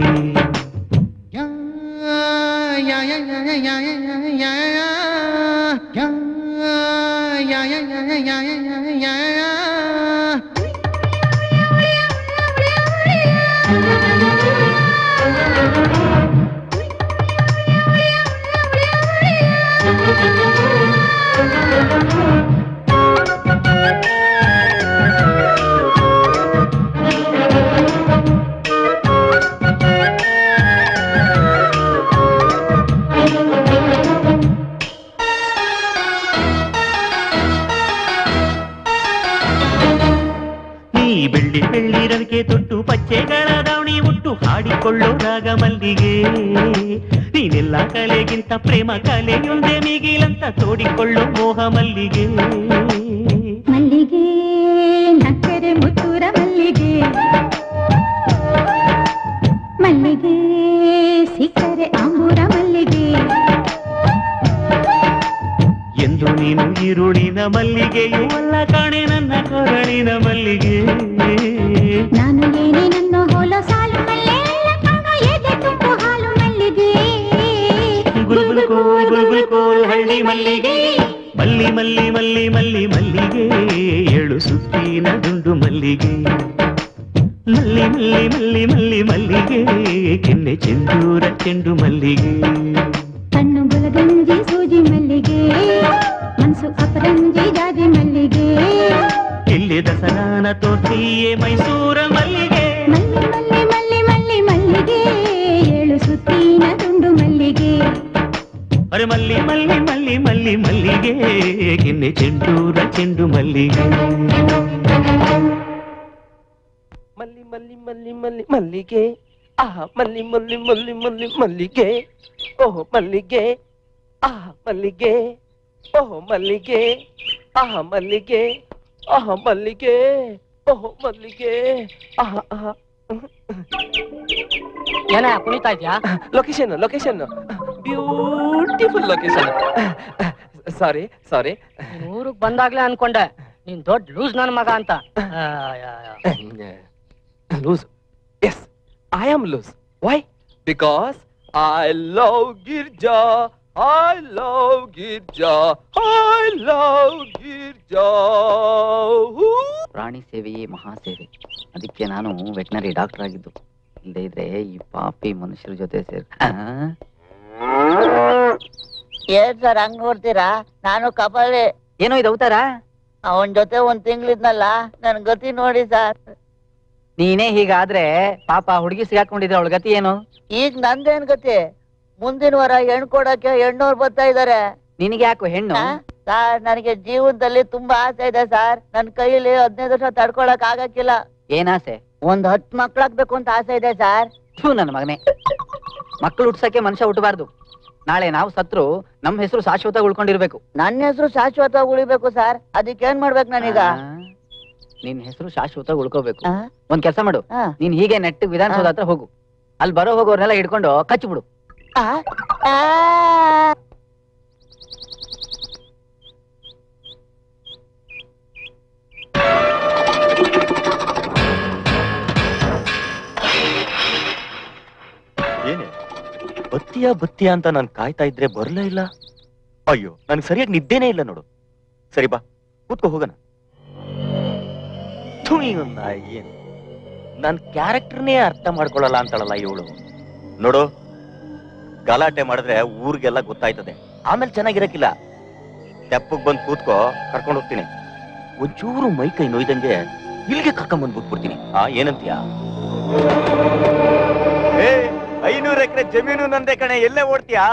ನೀ ಬೆಳ್ಳಿ ಬೆಳ್ಳಿ ರವಿಕೆ ತೊಟ್ಟು ಪಚ್ಚೆಗಳ ದಾವಣಿ ಉಟ್ಟು ಹಾಡಿಕೊಳ್ಳೋ ರಾಗ ಮಲ್ಲಿಗೆ ನೀನೆಲ್ಲ ಕಲೆಗಿಂತ ಪ್ರೇಮ ಕಲೆಯೊಂದೇ ಮಿಗಿಲಂತ ತೋಡಿಕೊಳ್ಳೋ ಮೋಹ ಮಲ್ಲಿಗೆ ಮಲ್ಲಿಗೆ ನಕ್ಕರೆ ಮುತ್ತೂರ ಮಲ್ಲಿಗೆ ಮಲ್ಲಿಗೆ ಸಿಕ್ಕರೆ ಆಂಬೂರ ಮಲ್ಲಿಗೆ ಎಂದು ನೀನು ಈರುಳಿನ ಮಲ್ಲಿಗೆಯೂ ಅಲ್ಲ ಕಾಣೆ ನನ್ನ ಕೊರಳಿನ ಮಲ್ಲಿಗೆ ನಾನು ಏನೇ ನನ್ನ ಹೋಲ ಸಾಲು ಮಲ್ಲೆ ಅಲ್ಲ ಕಾಣ ಎದೆ ತುಂಬು ಹಾಲು ಮಲ್ಲಿಗೆ ಗುಲ್ ಗುಲ್ ಕೋಲ್ ಗುಲ್ ಗುಲ್ ಕೋಲ್ ಹಳ್ಳಿ ಮಲ್ಲಿಗೆ ಮಲ್ಲಿ ಮಲ್ಲಿ ಮಲ್ಲಿ ಮಲ್ಲಿ ಮಲ್ಲಿಗೆ ಏಳು ಸುತ್ತಿನ ದುಂಡು ಮಲ್ಲಿಗೆ ಮಲ್ಲಿ ಮಲ್ಲಿ ಮಲ್ಲಿ ಮಲ್ಲಿ ಮಲ್ಲಿ ಕೆನ್ನೆ ಚೆಂಡೂರ ಚೆಂಡು ಮಲ್ಲಿಗೆ ಕಣ್ಣು ಗುಲಗಂಜಿ ಸೂಜಿ ಮಲ್ಲಿಗೆ ಮನಸ್ಸು ಅಪರಂಜಿ ಜಾಜಿ ಮಲ್ಲಿಗೆ ಇಲ್ಲಿ ದಸರಾನ ತೋರ್ತಿಯೇ ಮೈಸೂರ ಮಲ್ಲಿಗೆ ಮಲ್ಲಿ ಮಲ್ಲಿ ಮಲ್ಲಿ ಮಲ್ಲಿ ಮಲ್ಲಿಗೆ ಏಳು ಸುತ್ತಿನ ತುಂಡು ಮಲ್ಲಿಗೆ ಅರೆ ಮಲ್ಲಿ ಮಲ್ಲಿ ಮಲ್ಲಿ ಮಲ್ಲಿ ಮಲ್ಲಿಗೆ ಕೆನ್ನೆ ಚೆಂಡೂರ ಚೆಂಡು ಮಲ್ಲಿಗೆ ಮಲ್ಲಿ ಮಲ್ಲಿ ಮಲ್ಲಿ ಮಲ್ಲಿ ಮಲ್ಲಿಗೆ ಆಹ ಮಲ್ಲಿ ಮಲ್ಲಿ ಮಲ್ಲಿ ಮಲ್ಲಿ ಮಲ್ಲಿಗೆ ಓಹ್ ಮಲ್ಲಿಗೆ ಆಹ ಮಲ್ಲಿಗೆ ಓಹ್ ಮಲ್ಲಿಗೆ ಆಹ ಮಲ್ಲಿಗೆ ಆಹ ಮಲ್ಲಿಗೆ ಓಹ್ ಮಲ್ಲಿಗೆ ಆಹ ಆಹ ಏನ ಕುಣಿತಾ ಇದ್ಯಾ ಲೊಕೇಶನ್ ಲೊಕೇಶನ್ ಬ್ಯೂಟಿಫುಲ್ ಲೊಕೇಶನ್ ಸಾರಿ ಸಾರಿ ನೀನ್ ಊರಿಗೆ ಬಂದಾಗ್ಲೇ ಅನ್ಕೊಂಡೆ ನೀನ್ ದೊಡ್ಡ ಲೂಸ್ ನನ್ ಮಗ ಅಂತ ಆ, ya, ya. Loose yes I am loose why because I love Girja I love Girja I love Girja ಪ್ರಾಣಿ ಸೇವೆಯೇ ಮಹಾಸೇವೆ ಅದಕ್ಕೆ ನಾನು ವೆಟನರಿ ಡಾಕ್ಟರ್ ಆಗಿದ್ದು ಇಲ್ಲದೆ ಇದ್ರೆ ಈ ಪಾಪಿ ಮನುಷ್ಯರ ಜೊತೆ ಸೇರ್ ಆ? ಏನ್ ಸರ್ ಹಂಗ್ ನೋಡ್ತೀರಾ ನಾನು ಕಪಾಲಿ ಏನೋ ಇದು ಅವತಾರ ಅವನ್ ಜೊತೆ ಒಂದ್ ತಿಂಗಳಿದ್ನಲ್ಲ ನನ್ ಗತಿ ನೋಡಿ ಸರ್ ನೀನೇ ಹೀಗಾದ್ರೆ ಪಾಪ ಹುಡುಗಿ ಸಿಗಾಕೊಂಡಿದ್ರೆ ಅವಳ ಗತಿ ಏನು ಈಗ ನಂದೇನ್ ಗತಿ ಮುಂದಿನ ವಾರ ಹೆಣ್ ಕೊಡಕ್ಕೆ ಹೆಣ್ಣೋರ್ ಬರ್ತಾ ಇದಾರೆ ನಿನಗೆ ಯಾಕೋ ಹೆಣ್ಣು ಸರ್ ನನಗೆ ಜೀವನದಲ್ಲಿ ತುಂಬಾ ಆಸೆ ಇದೆ ಸರ್ ನನ್ ಕೈಯಲ್ಲಿ ಹದಿನೈದು ವರ್ಷ ತಡ್ಕೊಳಕ್ ಆಗಕ್ಕಿಲ್ಲ ಏನಾಸೆ ಒಂದ್ ಹತ್ ಮಕ್ಳಾಗ್ಬೇಕು ಅಂತ ಆಸೆ ಇದೆ ಸರ್ ಥೂ ನನ್ನ ಮಗನೇ ಮಕ್ಕಳು ಹುಟ್ಸಕ್ಕೆ ಮನುಷ್ಯ ಹುಟ್ಟಬಾರ್ದು ನಾಳೆ ನಾವು ಸತ್ರು ನಮ್ಮ ಹೆಸರು ಶಾಶ್ವತ ಉಳ್ಕೊಂಡಿರ್ಬೇಕು ನನ್ನ ಹೆಸರು ಶಾಶ್ವತ ಉಳಿಬೇಕು ಸರ್ ಅದಕ್ಕೆ ಏನ್ ಮಾಡ್ಬೇಕು ನಾನೀಗ ಆ, ನಿನ್ ಹೆಸರು ಶಾಶ್ವತ ಉಳ್ಕೋಬೇಕು ಆ? ಒಂದ್ ಕೆಲಸ ಮಾಡು ಆ. ನೀನ್ ಹೀಗೆ ನೆಟ್ಟು ವಿಧಾನಸೌಧ ಹತ್ರ ಹೋಗು ಅಲ್ಲಿ ಬರೋ ಹೋಗೋರ್ನೆಲ್ಲ ಹಿಡ್ಕೊಂಡು ಕಚ್ಚಿಬಿಡು ಆ? ಆ? ಏನೇ ಬತ್ತಿಯಾ ಬತ್ತಿಯಾ ಅಂತ ನಾನು ಕಾಯ್ತಾ ಇದ್ರೆ ಬರ್ಲೇ ಇಲ್ಲ ಅಯ್ಯೋ ನನಗೆ ಸರಿಯಾಗಿ ನಿದ್ದೆನೇ ಇಲ್ಲ ನೋಡು ಸರಿ ಬಾ ಕೂತ್ಕೋ ಹೋಗೋಣ ಥು, ಇವ್ನ ಏನ್ ನನ್ ಕ್ಯಾರೆಕ್ಟರ್ನೇ ಅರ್ಥ ಮಾಡ್ಕೊಳಲ್ಲ ಅಂತಾಳಲ್ಲ ಇವಳು ನೋಡು ಗಲಾಟೆ ಮಾಡಿದ್ರೆ ಊರಿಗೆಲ್ಲ ಗೊತ್ತಾಯ್ತದೆ ಆಮೇಲೆ ಚೆನ್ನಾಗಿರಕ್ಕಿಲ್ಲ ತೆಪ್ಪಗ್ ಬಂದ್ ಕೂತ್ಕೋ ಕರ್ಕೊಂಡು ಹೋಗ್ತೀನಿ ಒಂಚೂರು ಮೈ ಕೈ ನೋಯ್ದಂಗೆ ಇಲ್ಲಿಗೆ ಕರ್ಕೊಂಡ್ ಬಂದ್ ಬಿಟ್ಬಿಡ್ತೀನಿ ಆ ಏನಂತೀಯ ಐನೂರು ಎಕರೆ ಜಮೀನು ನಂದೇ ಕಣೆ ಎಲ್ಲೇ ಓಡ್ತೀಯಾ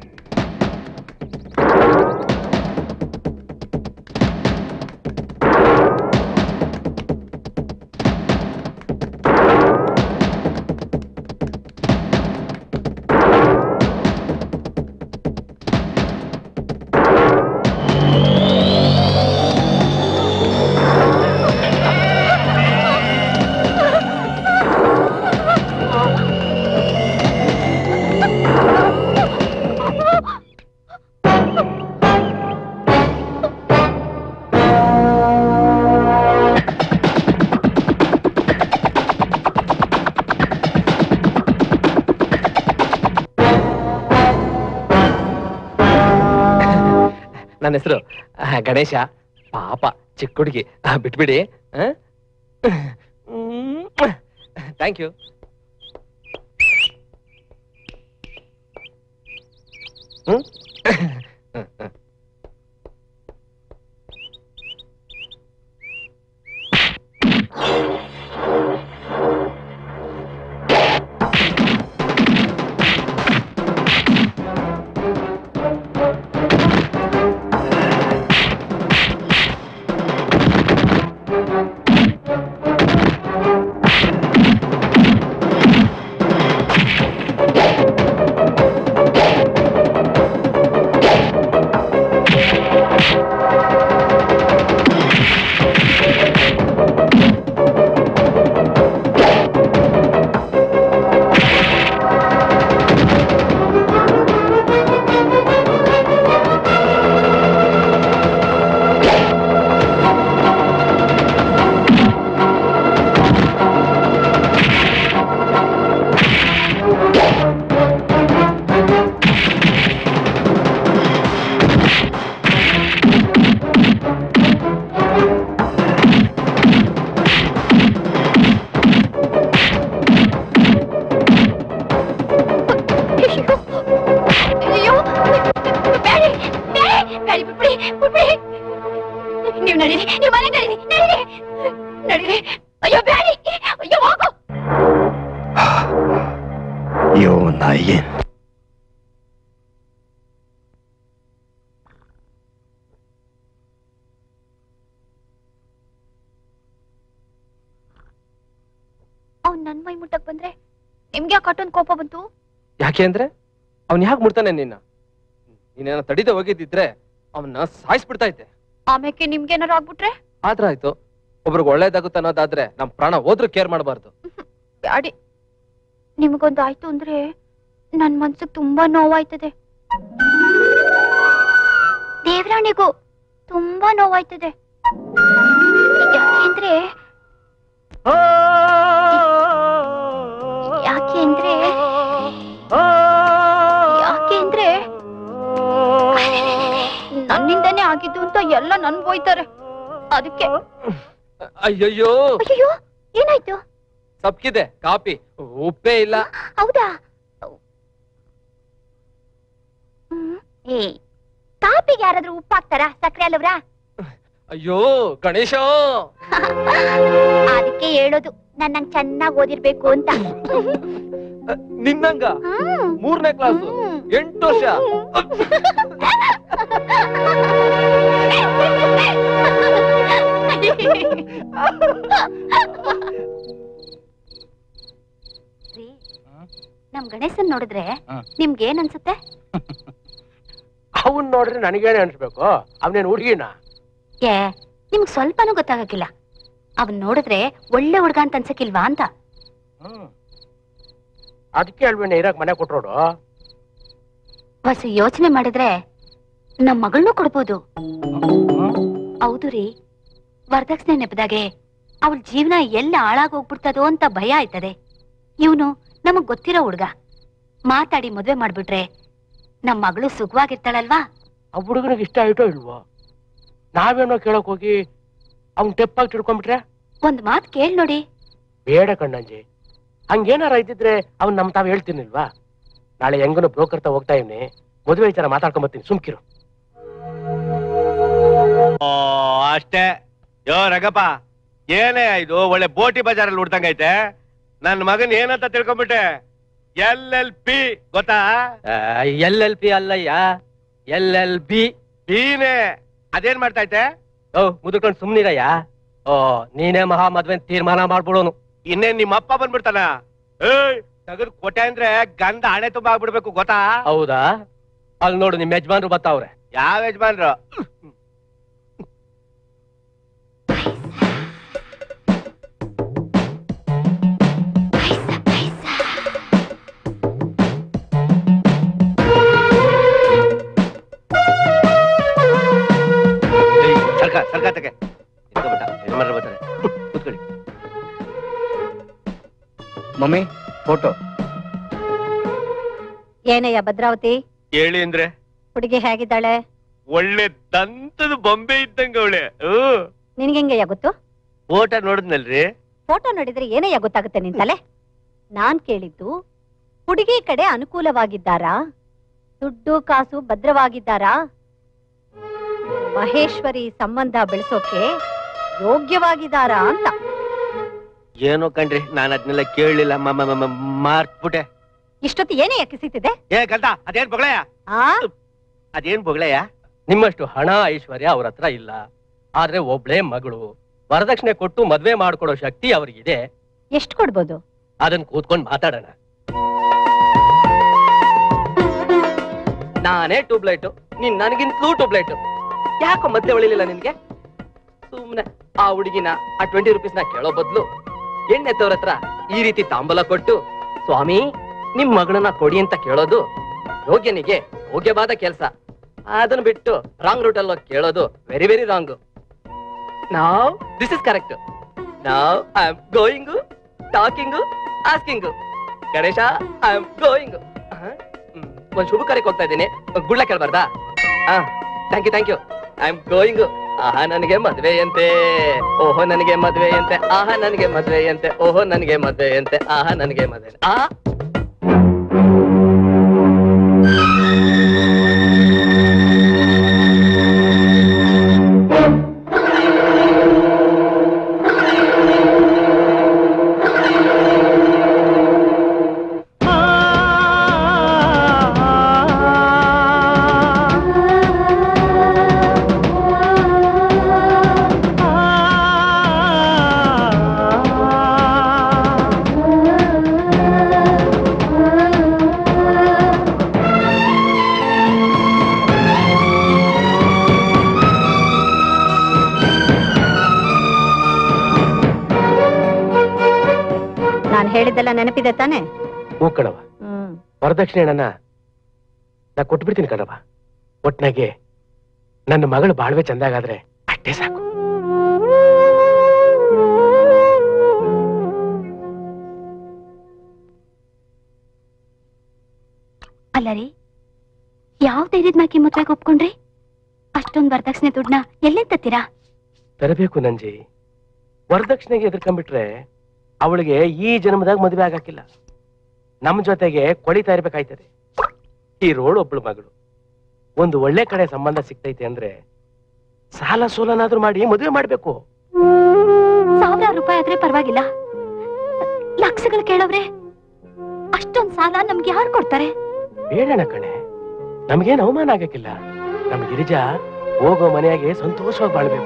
ನನ್ನ ಹೆಸರು ಗಣೇಶ ಪಾಪ ಚಿಕ್ಕ ಹುಡುಗಿ ಆ, ಬಿಟ್ಬಿಡಿ ಥ್ಯಾಂಕ್ ಯು ಹ್ಮ್ ಆ ಯೋ ನಾಯಿಗೆ ಅವ್ನ್ ನನ್ ಮೈ ಮುಟ್ಟಕ್ ಬಂದ್ರೆ ನಿಮ್ಗೆ ಯಾಕೆ ಅಷ್ಟೊಂದ್ ಕೋಪ ಬಂತು ಯಾಕೆ ಅಂದ್ರೆ ಅವ್ನ್ ಯಾಕೆ ಮುಡ್ತಾನೆ ನಿನ್ನ ನೀನೇನ ತಡಿದೆ ಹೋಗಿದ್ದಿದ್ರೆ ಅವನ್ನ ಸಾಯಿಸ್ಬಿಡ್ತಾ ಇದ್ದೆ ಆಮೇಲೆ ನಿಮ್ಗೆ ಏನಾರು ಆಗ್ಬಿಟ್ರೆ ಆದ್ರ ಆಯ್ತು ಒಬ್ರಿಗೆ ಒಳ್ಳೇದಾಗುತ್ತೆ ಅನ್ನೋದಾದ್ರೆ ನಮ್ ಪ್ರಾಣ ಹೋದ್ರೂ ಕೇರ್ ಮಾಡಬಾರ್ದು ಬ್ಯಾಡಿ ನಿಮಗೊಂದು ಆಯ್ತು ಅಂದ್ರೆ ನನ್ ಮನ್ಸಿಗೆ ತುಂಬಾ ನೋವಾಯ್ತದೆ ದೇವರಾಣಿಗೂ ತುಂಬಾ ನೋವಾಯ್ತದೆ ಯಾಕೆಂದ್ರೆ ಯಾಕೆ ಅಂದ್ರೆ ಯಾಕೆ ಅಂದ್ರೆ ನನ್ನಿಂದನೇ ಆಗಿದ್ದು ಅಂತ ಎಲ್ಲ ನನ್ ಹೋಯ್ತಾರೆ ಅದಕ್ಕೆ ಅಯ್ಯಯ್ಯೋ ಅಯ್ಯೋ ಏನಾಯ್ತು ಸಪ್ಕಿದೆ ಕಾಪಿ ಉಪ್ಪೇ ಇಲ್ಲ ಹೌದಾ ಹ್ಮ್. ಏ ಕಾಪಿಗೆ ಯಾರಾದ್ರೂ ಉಪ್ಪು ಹಾಕ್ತಾರಾ ಸಕ್ಕರೆ ಅಲ್ಲವ್ರಾ ಅಯ್ಯೋ ಗಣೇಶ ಅದಕ್ಕೆ ಹೇಳೋದು ನನ್ನಂಗ್ ಚೆನ್ನಾಗ್ ಓದಿರ್ಬೇಕು ಅಂತ ನಿನ್ನಂಗ ಮೂರನೇ ಕ್ಲಾಸ್ ಎಂಟು ವರ್ಷ ರೀ, ನಮ್ ಗಣೇಶನ್ ನೋಡಿದ್ರೆ ನಿಮ್ಗೆ ಏನ್ ಅನ್ಸುತ್ತೆ ಅವನ್ ನೋಡ್ರೆ ನನಗೇನೆ ಅನ್ಸ್ಬೇಕು ಅವನೇನ್ ಹುಡುಗಿನ ಏ ನಿಮ್ಗ್ ಸ್ವಲ್ಪನೂ ಗೊತ್ತಾಗಕ್ಕಿಲ್ಲ ಅವನ್ ನೋಡಿದ್ರೆ ಒಳ್ಳೆ ಹುಡ್ಗ ಅಂತ ಅನ್ಸಕ್ಕಿಲ್ವಾ ಅಂತ ಅದಕ್ಕೆ ಅಲ್ವೇನೆ ಇರಕ್ ಮನೆ ಕೊಟ್ರೋಡು ಹೊಸ ಯೋಚನೆ ಮಾಡಿದ್ರೆ ನಮ್ ಮಗಳನ್ನೂ ಕೊಡ್ಬೋದು ಹೌದು ರೀ ವರದಕ್ಷಿಣೆ ನೆಪದಾಗೆ ಅವಳ ಜೀವನ ಎಲ್ಲ ಹಾಳಾಗೋಗ್ಬಿಡ್ತದೋ ಅಂತ ಭಯ ಆಯ್ತದೆ ಇವನು ನಮಗ್ ಗೊತ್ತಿರೋ ಹುಡ್ಗ ಮಾತಾಡಿ ಮದ್ವೆ ಮಾಡ್ಬಿಟ್ರೆ ನಮ್ ಮಗಳು ಸುಖವಾಗಿರ್ತಾಳಲ್ವಾ ಆ ಹುಡುಗನಿಗೆ ಇಷ್ಟ ಆಯ್ತೋ ಇಲ್ವೋ ನಾವೇನೋ ಕೇಳಕ್ ಹೋಗಿ ಅವ್ನ್ ತೆಪ್ಪಾಗಿ ತಿಳ್ಕೊಂಡ್ಬಿಟ್ರೆ ಒಂದ್ ಮಾತ್ ಕೇಳ್ ನೋಡಿ ಬೇಡ ಕಣ್ಣಂಜಿ ಹಂಗೇನಾರ ಇದ್ದಿದ್ರೆ ಅವ್ನ್ ನಮ್ ತಾವ್ ಹೇಳ್ತೀನಿಲ್ವಾ ನಾಳೆ ಹೆಂಗನು ಬ್ರೋಕರ್ ತ ಹೋಗ್ತಾ ಇವ್ನಿ ಮದುವೆ ವಿಚಾರ ಮಾತಾಡ್ಕೊಂಡ್ ಬರ್ತೀನಿ ಸುಮ್ಕಿರು ಓ ಅಷ್ಟೇ ಯೋ ರಂಗಪ್ಪ ಏನೇ ಇದು ಒಳ್ಳೆ ಬೋಟಿ ಬಜಾರಲ್ಲಿ ಹುಡ್ದಂಗೈತೆ ನನ್ ಮಗನ್ ಏನಂತ ತಿಳ್ಕೊಂಬಿಟ್ಟೆ ಎಲ್ ಎಲ್ ಪಿ ಗೊತ್ತಾ ಎಲ್ ಎಲ್ ಪಿ ಅಲ್ಲಯ್ಯ ಎಲ್ ಎಲ್ ಬಿ ಬಿನೇ ಅದೇನ್ ಮಾಡ್ತೈತೆ ಓ ಮುದುಕೊಂಡು ಸುಮ್ನಿರಯ್ಯ ಓ ನೀನೇ ಮಹಾ ಮದ್ವೆ ತೀರ್ಮಾನ ಮಾಡ್ಬಿಡೋನು ಇನ್ನೇನ್ ನಿಮ್ಮ ಅಪ್ಪ ಬಂದ್ಬಿಡ್ತಾನ ಏಯ್ ತೆಗೆದು ಕೊಟ್ಟೆ ಅಂದ್ರೆ ಗಂಧ ಹಣೆ ತುಂಬಾ ಆಗ್ಬಿಡ್ಬೇಕು ಗೊತ್ತಾ ಹೌದಾ ಅಲ್ಲಿ ನೋಡು ನಿಮ್ ಯಜಮಾನ್ರು ಬರ್ತಾವ್ರೆ ಯಾವ ಯಜಮಾನ್ರು ಏಯ್, ಸರ್ಕ ಸರ್ಕ ತಗೆ ಇಟ್ಕೊಬಿಟ್ಟ ಯಜಮಾನ್ರು ಬರ್ತಾರೆ ಕೂತ್ಕೊಳ್ಳಿ ಮಮ್ಮಿ ಫೋಟೋ ಏನಯ್ಯ ಭದ್ರಾವತಿ ಹೇಳಿ ಅಂದ್ರೆ ಹುಡುಗಿ ಹೇಗಿದ್ದಾಳೆ ಒಳ್ಳೆ ದಂತದ ಬೊಂಬೆ ಇದ್ದಂಗ ಅವಳೆ ಹ್ಮ್ ನಿನ್ಗೆಂಗಯ್ಯ ಗೊತ್ತು ಫೋಟೋ ನೋಡಿದ್ನಲ್ರಿ ಫೋಟೋ ನೋಡಿದ್ರೆ ಏನಯ್ಯ ಗೊತ್ತಾಗುತ್ತೆ ನಿಂತಲೆ ನಾನ್ ಕೇಳಿದ್ದು ಹುಡುಗಿ ಕಡೆ ಅನುಕೂಲವಾಗಿದ್ದಾರಾ ದುಡ್ಡು ಕಾಸು ಭದ್ರವಾಗಿದ್ದಾರಾ ಮಹೇಶ್ವರಿ ಸಂಬಂಧ ಬೆಳೆಸೋಕೆ ಯೋಗ್ಯವಾಗಿದ್ದಾರಾ ಅಂತ ಏನೋ ಕಣ್ರಿ ನಾನು ಅದನ್ನೆಲ್ಲ ಕೇಳಲಿಲ್ಲ ಮಾರ್ತ್ಬಿಟ್ಟೆ ಇಷ್ಟೊತ್ತು ಏನೇ ಕಿಸಿತಿದೆ ಏ ಗಂಟ ಅದೇನ್ ಬೊಗಳಯ್ಯ ಆ ಅದೇನ್ ಬೊಗಳಯ್ಯ ನಿಮ್ಮಷ್ಟು ಹಣ ಐಶ್ವರ್ಯ ಅವ್ರ ಹತ್ರ ಇಲ್ಲ ಆದ್ರೆ ಒಬ್ಳೇ ಮಗಳು ವರದಕ್ಷಿಣೆ ಕೊಟ್ಟು ಮದ್ವೆ ಮಾಡ್ಕೊಡೋ ಶಕ್ತಿ ಅವ್ರಿಗಿದೆ ಎಷ್ಟು ಕೊಡ್ಬೋದು ಅದನ್ನ ಕೂತ್ಕೊಂಡ್ ಮಾತಾಡೋಣ ನಾನೇ ಟ್ಯೂಬ್ಲೈಟ್ ನೀನ್ ನನಗಿಂತಲೂ ಟ್ಯೂಬ್ಲೈಟ್ ಯಾಕೋ ಮತ್ತೆ ಒಳಿಲಿಲ್ಲ ನಿನ್ಗೆ ಸುಮ್ನೆ ಆ ಹುಡುಗಿನ ಆ ಟ್ವೆಂಟಿ ರುಪೀಸ್ ನ ಕೇಳೋ ಬದ್ಲು ಎಣ್ಣೆತ್ತವ್ರ ಹತ್ರ ಈ ರೀತಿ ತಾಂಬೂಲ ಕೊಟ್ಟು ಸ್ವಾಮಿ ನಿಮ್ ಮಗಳನ್ನ ಕೊಡಿ ಅಂತ ಕೇಳೋದು ಯೋಗ್ಯನಿಗೆ ಯೋಗ್ಯವಾದ ಕೆಲಸ ಅದನ್ನ ಬಿಟ್ಟು ರಾಂಗ್ ರೂಟ್ ಅಲ್ಲಿ ಹೋಗ್ ಕೇಳೋದು ವೆರಿ ವೆರಿ ರಾಂಗ್ ನಾವ್ ದಿಸ್ ಇಸ್ ಕರೆಕ್ಟ್ ನಾವ್ I am going talking asking Ganesha I am going ಒಂದ್ ಶುಭ ಕಾರ್ಯಕ್ಕೆ ಹೋಗ್ತಾ ಇದ್ದೀನಿ ಗುಳ್ಳ ಕೇಳ್ಬಾರ್ದಾ ಹಾ thank you thank you I am going ಆಹಾ ನನಗೆ ಮದ್ವೆಯಂತೆ ಓಹೋ ನನಗೆ ಮದ್ವೆಯಂತೆ ಆಹಾ ನನಗೆ ಮದ್ವೆಯಂತೆ ಓಹೋ ನನಗೆ ಮದ್ವೆಯಂತೆ ಆಹಾ ನನಗೆ ಮದ್ವೆ ಆ ಆ ಹೇಳಿದ್ದೆಲ್ಲ ನೆನಪಿದೆ ತಾನೆ ಹೂ ಕಣವ ಹ್ಮ್ ವರದಕ್ಷಿಣೆ ಹಣನ ನಾ ಕೊಟ್ಬಿಡ್ತೀನಿ ಕಣವ ಒಟ್ನಾಗೆ ನನ್ನ ಮಗಳು ಬಾಳ್ವೆ ಚಂದಾಗಾದ್ರೆ ಅಷ್ಟೇ ಸಾಕು ಅಲ್ಲ ರೀ ಯಾವ ಧೈರ್ಯದ ಮ್ಯಾಕೆ ಮದ್ವೆಗೆ ಒಪ್ಕೊಂಡ್ರಿ ಅಷ್ಟೊಂದ್ ವರದಕ್ಷಿಣೆ ದುಡ್ಡನ್ನ ಎಲ್ಲಿಂದ ತತ್ತೀರಾ ತರಬೇಕು ನಂಜಿ ವರದಕ್ಷಿಣೆಗೆ ಎದುರ್ಕೊಂಡ್ಬಿಟ್ರೆ ಅವಳಿಗೆ ಈ ಜನ್ಮದಾಗ ಮದುವೆ ಆಗಕ್ಕಿಲ್ಲ ನಮ್ ಜೊತೆಗೆ ಕೊಳಿತಾ ಇರ್ಬೇಕಾಯ್ತದೆ ಈ ರೋಡ್ ಒಬ್ಳು ಮಗಳು ಒಂದು ಒಳ್ಳೆ ಕಡೆ ಸಂಬಂಧ ಸಿಗ್ತೈತೆ ಅಂದ್ರೆ ಸಾಲ ಸೋಲನಾದ್ರೂ ಮಾಡಿ ಮದುವೆ ಮಾಡ್ಬೇಕು ಸಾವಿರಾರು ರೂಪಾಯಿ ಆದ್ರೆ ಪರವಾಗಿಲ್ಲ ಲಕ್ಷಗಳು ಕೇಳವ್ರೆ ಅಷ್ಟೊಂದ್ ಸಾಲ ನಮ್ಗೆ ಯಾರು ಕೊಡ್ತಾರೆ ಬೇಡಣ ಕಣೆ ನಮ್ಗೇನ್ ಅವಮಾನ ಆಗಕ್ಕಿಲ್ಲ ನಮ್ ಗಿರಿಜಾ ಹೋಗೋ ಮನೆಯಾಗೆ ಸಂತೋಷವಾಗಿ ಬಾಳ್ಬೇಕು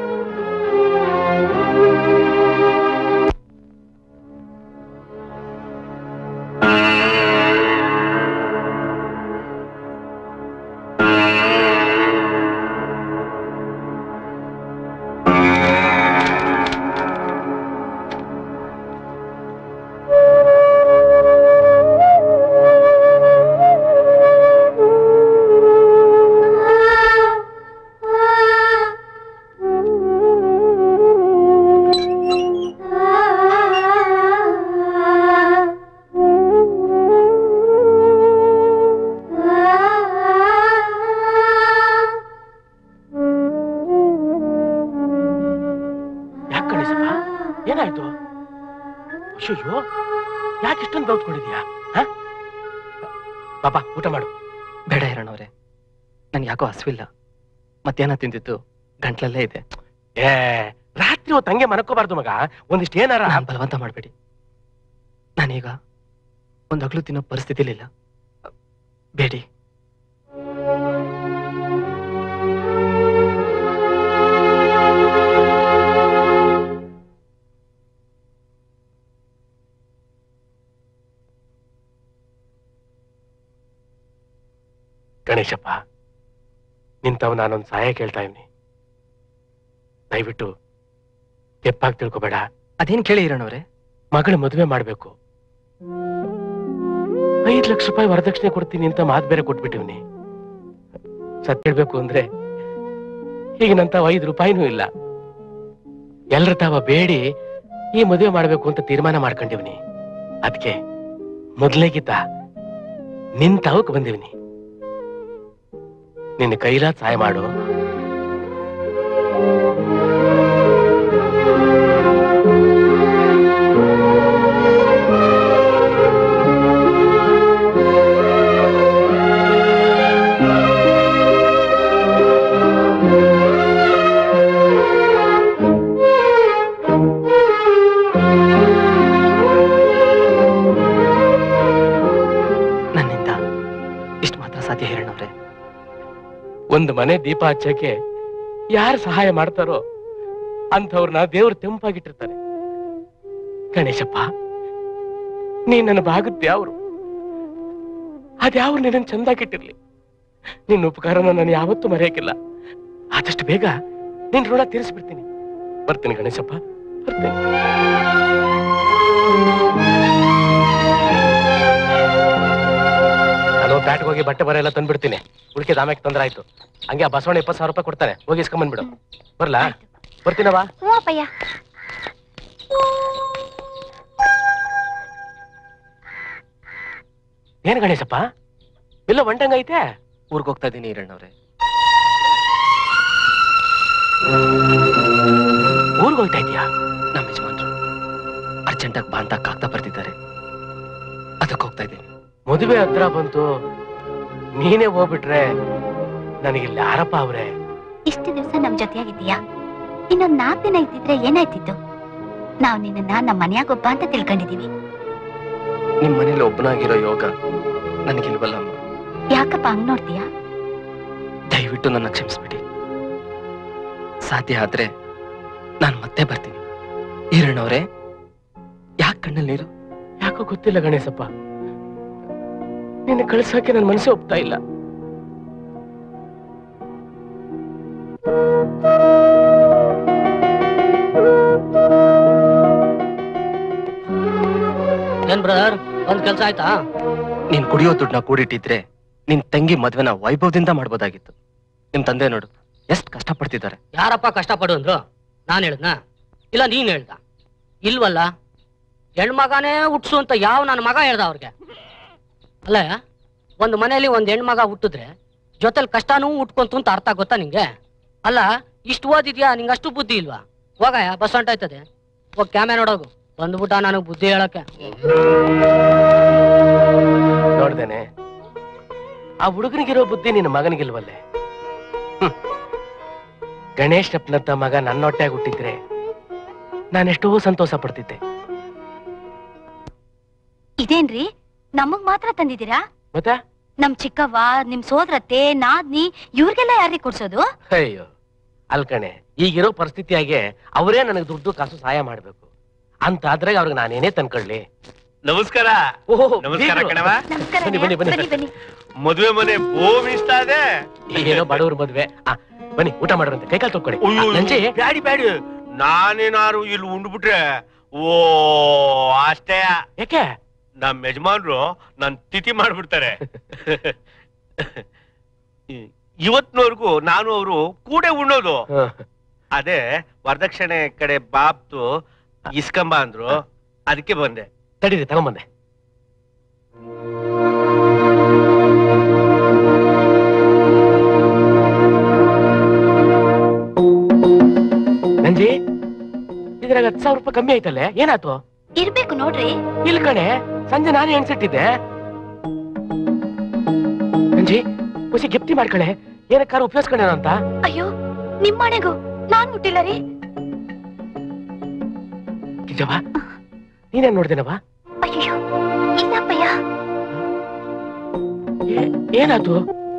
ಯಾಕೆ ಕಣಿಸಪ್ಪ ಏನಾಯ್ತು ಅಯ್ಯೋ ಯಾಕೆ ಇಷ್ಟೊಂದು ಗೌತ್ಕೊಂಡಿದ್ಯಾ ಪಾಪ ಊಟ ಮಾಡು ಬೇಡ ಹಿರಣ್ಣವ್ರೆ ನನ್ಗೆ ಯಾಕೋ ಹಸಿವಿಲ್ಲ ಮಧ್ಯಾಹ್ನ ತಿಂದಿದ್ದು ಗಂಟ್ಲಲ್ಲೇ ಇದೆ ಏ ರಾತ್ರಿ ಹೊತ್ತು ಹಂಗೆ ಮನಕೋಬಾರ್ದು ಮಗ ಒಂದಿಷ್ಟು ಏನಾರ ನಾನ್ ಬಲವಂತ ಮಾಡಬೇಡಿ ನಾನೀಗ ಒಂದು ಹಗ್ಲು ತಿನ್ನೋ ಪರಿಸ್ಥಿತಿಲಿಲ್ಲ ಬೇಡಿ ಗಣೇಶಪ್ಪ ನಿಂತವ್ ನಾನೊಂದು ಸಹಾಯ ಕೇಳ್ತಾ ಇವ್ನಿ ದಯವಿಟ್ಟು ತೆಪ್ಪಾಗಿ ತಿಳ್ಕೊಬೇಡ ಅದೇನ್ ಕೇಳಿ ಹಿರಣ್ಣವ್ರೆ ಮಗಳ ಮದುವೆ ಮಾಡ್ಬೇಕು ಐದ್ ಲಕ್ಷ ರೂಪಾಯಿ ವರದಕ್ಷಿಣೆ ಕೊಡ್ತೀನಿ ಅಂತ ಮಾತು ಬೇರೆ ಕೊಟ್ಬಿಟ್ಟಿವ್ನಿ ಸತ್ ಹೇಳ್ಬೇಕು ಅಂದ್ರೆ ಈಗ ನಂತಾವ ಐದು ರೂಪಾಯಿನೂ ಇಲ್ಲ ಎಲ್ರ ತಾವ ಬೇಡಿ ಈ ಮದುವೆ ಮಾಡ್ಬೇಕು ಅಂತ ತೀರ್ಮಾನ ಮಾಡ್ಕೊಂಡಿವ್ನಿ ಅದಕ್ಕೆ ಮೊದ್ಲೇಗಿದ್ದ ನಿನ್ ತಾವಕ್ ಬಂದಿವ್ನಿ ನಿನ್ನ ಕೈಲಾದ ಸಹಾಯ ಮಾಡು ನನ್ನಿಂದ ಇಷ್ಟು ಮಾತ್ರ ಸಾಧ್ಯ ಹಿರಣ್ಣವ್ರೆ ಒಂದು ಮನೆ ದೀಪ ಹಚ್ಚಕ್ಕೆ ಯಾರು ಸಹಾಯ ಮಾಡ್ತಾರೋ ಅಂಥವ್ರನ್ನ ದೇವ್ರು ತೆಂಪಾಗಿಟ್ಟಿರ್ತಾರೆ ಗಣೇಶಪ್ಪ ನೀ ನನ್ನ ಭಾಗದ ಯಾವ್ರು ಅದ್ಯಾವ್ರು ನಿನ್ನ ಚಂದಾಗಿಟ್ಟಿರ್ಲಿ ನಿನ್ನ ಉಪಕಾರನ ನಾನು ಯಾವತ್ತೂ ಮರೆಯಕ್ಕಿಲ್ಲ ಆದಷ್ಟು ಬೇಗ ನಿನ್ ಋಣ ತೀರಿಸ್ಬಿಡ್ತೀನಿ ಬರ್ತೀನಿ ಗಣೇಶಪ್ಪ ಬರ್ತೀನಿ ನಾನು ಬ್ಯಾಟ್ಗೆ ಹೋಗಿ ಬಟ್ಟೆ ಬರ ಎಲ್ಲ ತಂದ್ಬಿಡ್ತೀನಿ ಉಳಿಕೆ ಆಮೇಲೆ ತೊಂದ್ರೆ ಆಯ್ತು ಹಂಗೆ ಆ ಬಸವಣ್ಣ ಇಪ್ಪತ್ತು ಸಾವಿರ ರೂಪಾಯಿ ಕೊಡ್ತಾನೆ ಹೋಗಿ ಇಸ್ಕೊಂಬಂದ್ಬಿಡು ಬರ್ಲಾ ಬರ್ತೀನವಾ ಹ್ಞೂ ಅಪ್ಪಯ್ಯ ಏನ್ ಗಣೇಶಪ್ಪ ಇಲ್ಲ ಒಂಟಂಗ ಐತೆ ಊರ್ಗ್ ಹೋಗ್ತಾ ಇದ್ದೀನಿ ಹಿರಣ್ಣವ್ರೆ ಊರ್ಗ್ ಹೋಗ್ತಾ ಇದೀಯಾ ನಮ್ಮ ಯಜಮಾನ್ರು ಅರ್ಜೆಂಟಾಗಿ ಬಾ ಅಂತ ಕಾಗ್ದ ಬರ್ತಿದ್ದಾರೆ ಅದಕ್ಕೆ ಹೋಗ್ತಾ ಇದ್ದೀನಿ ಮದುವೆ ಹತ್ರ ಬಂತು ನೀನೇ ಹೋಗ್ಬಿಟ್ರೆ ನನಗಿಲ್ಲಿ ಯಾರಪ್ಪ ಅವ್ರೆ ಇಷ್ಟು ದಿವಸ ನಮ್ ಜೊತೆಯಾಗಿದ್ದೀಯಾ ಇನ್ನೊಂದ್ ನಾಲ್ಕು ದಿನ ಇದ್ದಿದ್ರೆ ಏನಾಯ್ತಿತ್ತು ನಾವ್ ನಿನ್ನನ್ನ ನಮ್ಮ ಮನ್ಯಾಗೊಬ್ಬ ಅಂತ ತಿಳ್ಕೊಂಡಿದೀವಿ ನಿಮ್ ಮನೇಲಿ ಒಬ್ಬನಾಗಿರೋ ಯೋಗ ನನಗಿಲ್ವಲ್ಲ ಅಮ್ಮ ಯಾಕಪ್ಪ ಹಂಗ್ ನೋಡ್ತೀಯಾ ದಯವಿಟ್ಟು ನನ್ನ ಕ್ಷಮಿಸ್ಬಿಡಿ ಸಾಧ್ಯ ಆದ್ರೆ ನಾನು ಮತ್ತೆ ಬರ್ತೀನಿ ಈರಣ್ಣವ್ರೆ ಯಾಕೆ ಕಣ್ಣಲ್ಲಿ ನೀರು ಯಾಕೋ ಗೊತ್ತಿಲ್ಲ ಗಣೇಶಪ್ಪ ನಿನ್ನ ಕಳ್ಸಕ್ಕೆ ನನ್ನ ಮನಸ್ಸೇ ಒಪ್ತಾ ಇಲ್ಲ ಏನ್ ಬ್ರೋ ಕೆಲಸ ಆಯ್ತಾ ನೀನ್ ಕುಡಿಯೋ ದುಡ್ಡನ್ನ ಕೂಡಿಟ್ಟಿದ್ರೆ ನಿನ್ ತಂಗಿ ಮದ್ವೆನ ವೈಭವದಿಂದ ಮಾಡ್ಬೋದಾಗಿತ್ತು ನಿಮ್ ತಂದೆ ನೋಡು ಎಷ್ಟ್ ಕಷ್ಟಪಡ್ತಿದ್ದಾರೆ ಯಾರಪ್ಪ ಕಷ್ಟಪಡು ಅಂದ್ರು ನಾನ್ ಹೇಳ್ದ್ನ ಇಲ್ಲ ನೀನ್ ಹೇಳ್ದ ಇಲ್ವಲ್ಲ ಹೆಣ್ಮಗನೇ ಹುಟ್ಸು ಅಂತ ಯಾವ ನನ್ನ ಮಗ ಹೇಳ್ದ ಅವ್ರಿಗೆ ಅಲ್ಲ ಒಂದು ಮನೆಯಲ್ಲಿ ಒಂದ್ ಹೆಣ್ಮಗ ಹುಟ್ಟಿದ್ರೆ ಜೊತೆಲಿ ಕಷ್ಟನೂ ಉಟ್ಕೊಂತು ಅಂತ ಅರ್ಥ ಗೊತ್ತಾ ನಿಂಗೆ ಅಲ್ಲ ಇಷ್ಟು ಓದಿದ್ಯಾ ನಿಂಗೆ ಅಷ್ಟು ಬುದ್ಧಿ ಇಲ್ವಾ ಹೋಗಯ್ಯ ಬಸ್ ಹೊಂಟಾಯ್ತದೆ ಹೋಗ್ ಕ್ಯಾಮೆ ನೋಡೋಗು ಬಂದ್ಬಿಟ್ಟ ನನಗ್ ಬುದ್ಧಿ ಹೇಳಕ್ಕೆ ನೋಡ್ದೇನೆ ಆ ಹುಡುಗನಿಗಿರೋ ಬುದ್ಧಿ ನಿನ್ನ ಮಗನಿಗಿಲ್ವಲ್ಲೇ ಹ್ಮ್. ಗಣೇಶ್ ಅಪ್ಪನಂತ ಮಗ ನನ್ನ ಹೊಟ್ಟೆಗೆ ಹುಟ್ಟಿದ್ರೆ ನಾನೆಷ್ಟೋ ಸಂತೋಷ ಪಡ್ತಿದ್ದೆ ಇದೇನ್ರಿ ನಮಗ್ ಮಾತ್ರ ತಂದಿದ್ದೀರಾ ಮತ್ತೆ ನಮ್ ಚಿಕ್ಕವ್ವ ನಿಮ್ ಸೋದರತ್ತೆ ನಾದ್ನಿ ಇವ್ರಿಗೆಲ್ಲ ಯಾರಿಗೆ ಕೊಡ್ಸೋದು ಅಯ್ಯೋ ಅಲ್ಕಣೆ ಈಗಿರೋ ಪರಿಸ್ಥಿತಿಯಾಗೆ ಅವರೇ ನನಗೆ ದುಡ್ಡು ಕಾಸು ಸಹಾಯ ಮಾಡ್ಬೇಕು ಅಂತ ಆದ್ರೆ ಅವ್ರಿಗೆ ನಾನೇನೇ ತಂದ್ಕೊಳ್ಳಿ ನಮಸ್ಕಾರ ಓಹೋ ನಮಸ್ಕಾರ ಬೀಗ್ರು. ಕಣವ ಬನ್ನಿ ಬನ್ನಿ ಬನ್ನಿ ಬನ್ನಿ ಮದುವೆ ಮನೆ ಬೋಮ್ ಇಷ್ಟ ಇದೆ ಏನೋ ಬಡವ್ರ ಮದ್ವೆ ಆ ಬನ್ನಿ ಊಟ ಮಾಡ್ರಂತೆ ಕೈಕಾಲು ತೊಳ್ಕೊಳ್ಳಿ ಆ, ನಂಜಿ ಬ್ಯಾಡಿ ಬ್ಯಾಡಿ ನಾನೇನಾರು ಇಲ್ಲಿ ಉಂಡ್ಬಿಟ್ರೆ ಓ ಅಷ್ಟೇ ಯಾಕೆ ನಮ್ ಯಜಮಾನ್ರು ನನ್ ತಿಥಿ ಮಾಡ್ಬಿಡ್ತಾರೆ ಇವತ್ನವರೆಗೂ ನಾನು ಅವರು ಕೂಡೆ ಉಣ್ಣೋದು ಅದೇ ವರದಕ್ಷಿಣೆ ಕಡೆ ಬಾಪ್ತು ಇಸ್ಕಂಬ ಅಂದ್ರು ಅದಕ್ಕೆ ಬಂದೆ ತಡೀರಿ ತಗೊಂಬಂದೆ ನಂಜಿ ಇದ್ರಾಗ ಹತ್ತು ಸಾವಿರ ರೂಪಾಯಿ ಕಮ್ಮಿ ಆಯ್ತಲ್ಲೇ ಏನಾಯ್ತು ಇರ್ಬೇಕು ನೋಡ್ರಿ ಇಲ್ಲ ಕಣೆ ಸಂಜೆ ನಾನೇ ಎಣ್ಸಿಟ್ಟಿದ್ದೆ ನಂಜಿ ಖುಷಿ ಗಿಫ್ಟಿ ಮಾಡ್ಕಳೆ ಏನಕ್ಕಾರ ಉಪಯೋಗಿಸ್ಕೊಂಡೇನೋ ಅಂತ ಅಯ್ಯೋ ನಿಮ್ಮನೆಗೂ ನಾನ್ ಮುಟ್ಟಿಲ್ಲ ರೀ ಗಿಜವ್ವ ನೀನೇನ್ ನೋಡ್ದೇನವ್ವ ಅಯ್ಯೋ ಇಲ್ಲಪ್ಪಯ್ಯ ಏನಾಯ್ತು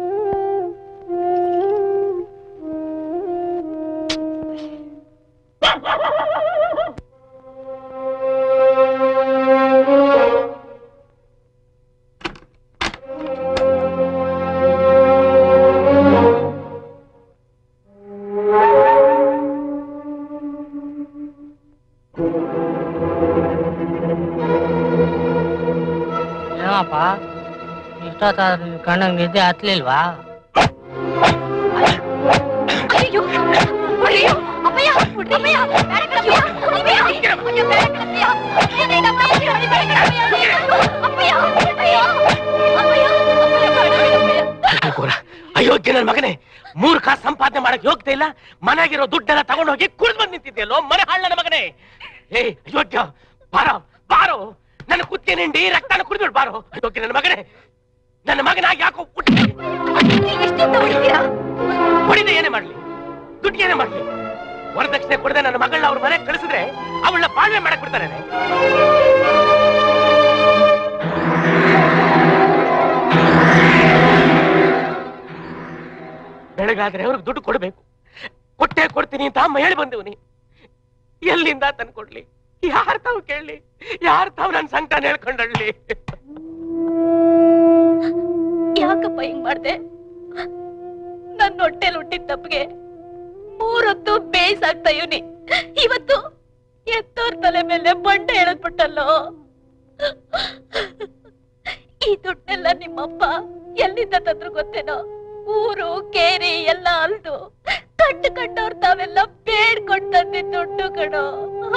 ಏನಪ್ಪ ಇಷ್ಟೊತ್ತಾದ್ರೆ ನಿನ್ ಕಣ್ಣಂಗ್ ನಿದ್ದೆ ಹತ್ಲಿಲ್ವಾ ಅಯ್ಯೋ ಅಯ್ಯೋ ಅಪ್ಪಯ್ಯ ಅಪ್ಪಯ್ಯ ಬೇಡ ಕಣಪ್ಪಯ್ಯ ಅಪ್ಪಯ್ಯ ಅಯ್ಯೋ ಬೇಡ ಕಣಪ್ಪಯ್ಯ ಏನಿದಪ್ಪ ಬೇಡ ಕಣಪ್ಪಯ್ಯ ಅಪ್ಪಯ್ಯ ಅಯ್ಯೋ ಅಪ್ಪಯ್ಯ ಅಪ್ಪಯ್ಯ ಬೇಡ ಕಣಪ್ಪಯ್ಯ ಘೋರ. ಅಯೋಗ್ಯ ನನ್ ಮಗನೇ ಮೂರ್ ಕಾಸು ಸಂಪಾದನೆ ಮಾಡಕ್ ಯೋಗ್ಯತೆ ಇಲ್ಲ ಮನೆಗಿರೋ ದುಡ್ಡೆಲ್ಲ ತಗೊಂಡೋಗಿ ಕುಡಿದು ಬಂದ್ ನಿಂತಿದ್ಯಲ್ಲೋ ಮನೆ ಹಾಳ್ ನನ್ನ ಮಗನೇ ಏ ಅಯೋಗ್ಯ ಬಾರೋ ಬಾರೋ ನನ್ನ ಕುತ್ತಿಗೆ ನಿಂಡಿ ರಕ್ತನ ಕುಡಿದ್ಬಿಡು ಬಾರೋ ಅಯೋಗ್ಯ ನನ್ನ ಮಗನೇ ನನ್ನ ಮಗನಾಗಿ ಯಾಕೋ ಎಷ್ಟೊತ್ತ ಹೊಡಿತೀರಾ ಹೊಡಿದೆ ಏನೇ ಮಾಡ್ಲಿ ದುಡ್ಡು ಏನೇ ಮಾಡ್ಲಿ ವರದಕ್ಷಿಣೆ ಕೊಡದೆ ನನ್ನ ಮಗಳನ್ನ ಅವ್ರ ಮನೆಗೆ ಕಳಿಸಿದ್ರೆ ಅವಳನ್ನ ಬಾಳ್ವೆ ಮಾಡಕ್ ಬಿಡ್ತಾರೆ ಬೆಳಗಾದ್ರೆ ಅವ್ರಿಗೆ ದುಡ್ಡು ಕೊಡ್ಬೇಕು ಕೊಟ್ಟೆ ಕೊಡ್ತೀನಿ ಅಂತ ಅಮ್ಮ ಹೇಳಿ ಬಂದವನಿ ಎಲ್ಲಿಂದ ತಂದ್ಕೊಡ್ಲಿ ಯಾರ್ ತಾವು ಕೇಳಲಿ ಯಾರ್ ತಾವು ನನ್ ಸಂಕಟ ಹೇಳ್ಕೊಂಡಳ್ಳಿ ಯಾಕಪ್ಪ ಹಿಂಗ್ ಮಾಡ್ದೆ ನನ್ನ ಹೊಟ್ಟೆಲ್ ಹುಟ್ಟಿದ ತಪ್ಪಿಗೆ ಮೂರೊತ್ತು ಬೇಯಿಸಾಕ್ತಾ ಇವನಿ ಇವತ್ತು ಎತ್ತೋರ್ ತಲೆ ಮೇಲೆ ಬಂಡೆ ಎಳೆದ್ಬಿಟ್ಟಲ್ಲೋ ಈ ದುಡ್ಡೆಲ್ಲ ನಿಮ್ಮಪ್ಪ ಎಲ್ಲಿಂದ ತಂದ್ರು ಗೊತ್ತೇನೋ ಊರು ಕೇರಿ ಎಲ್ಲ ಅಲ್ದು ಕಟ್ಟು ಕಟ್ಟೋರ್ ತಾವೆಲ್ಲ ಬೇಡ್ಕೊಂಡ್ ತಂದಿದ್ ದುಡ್ಡು ಕಣೋ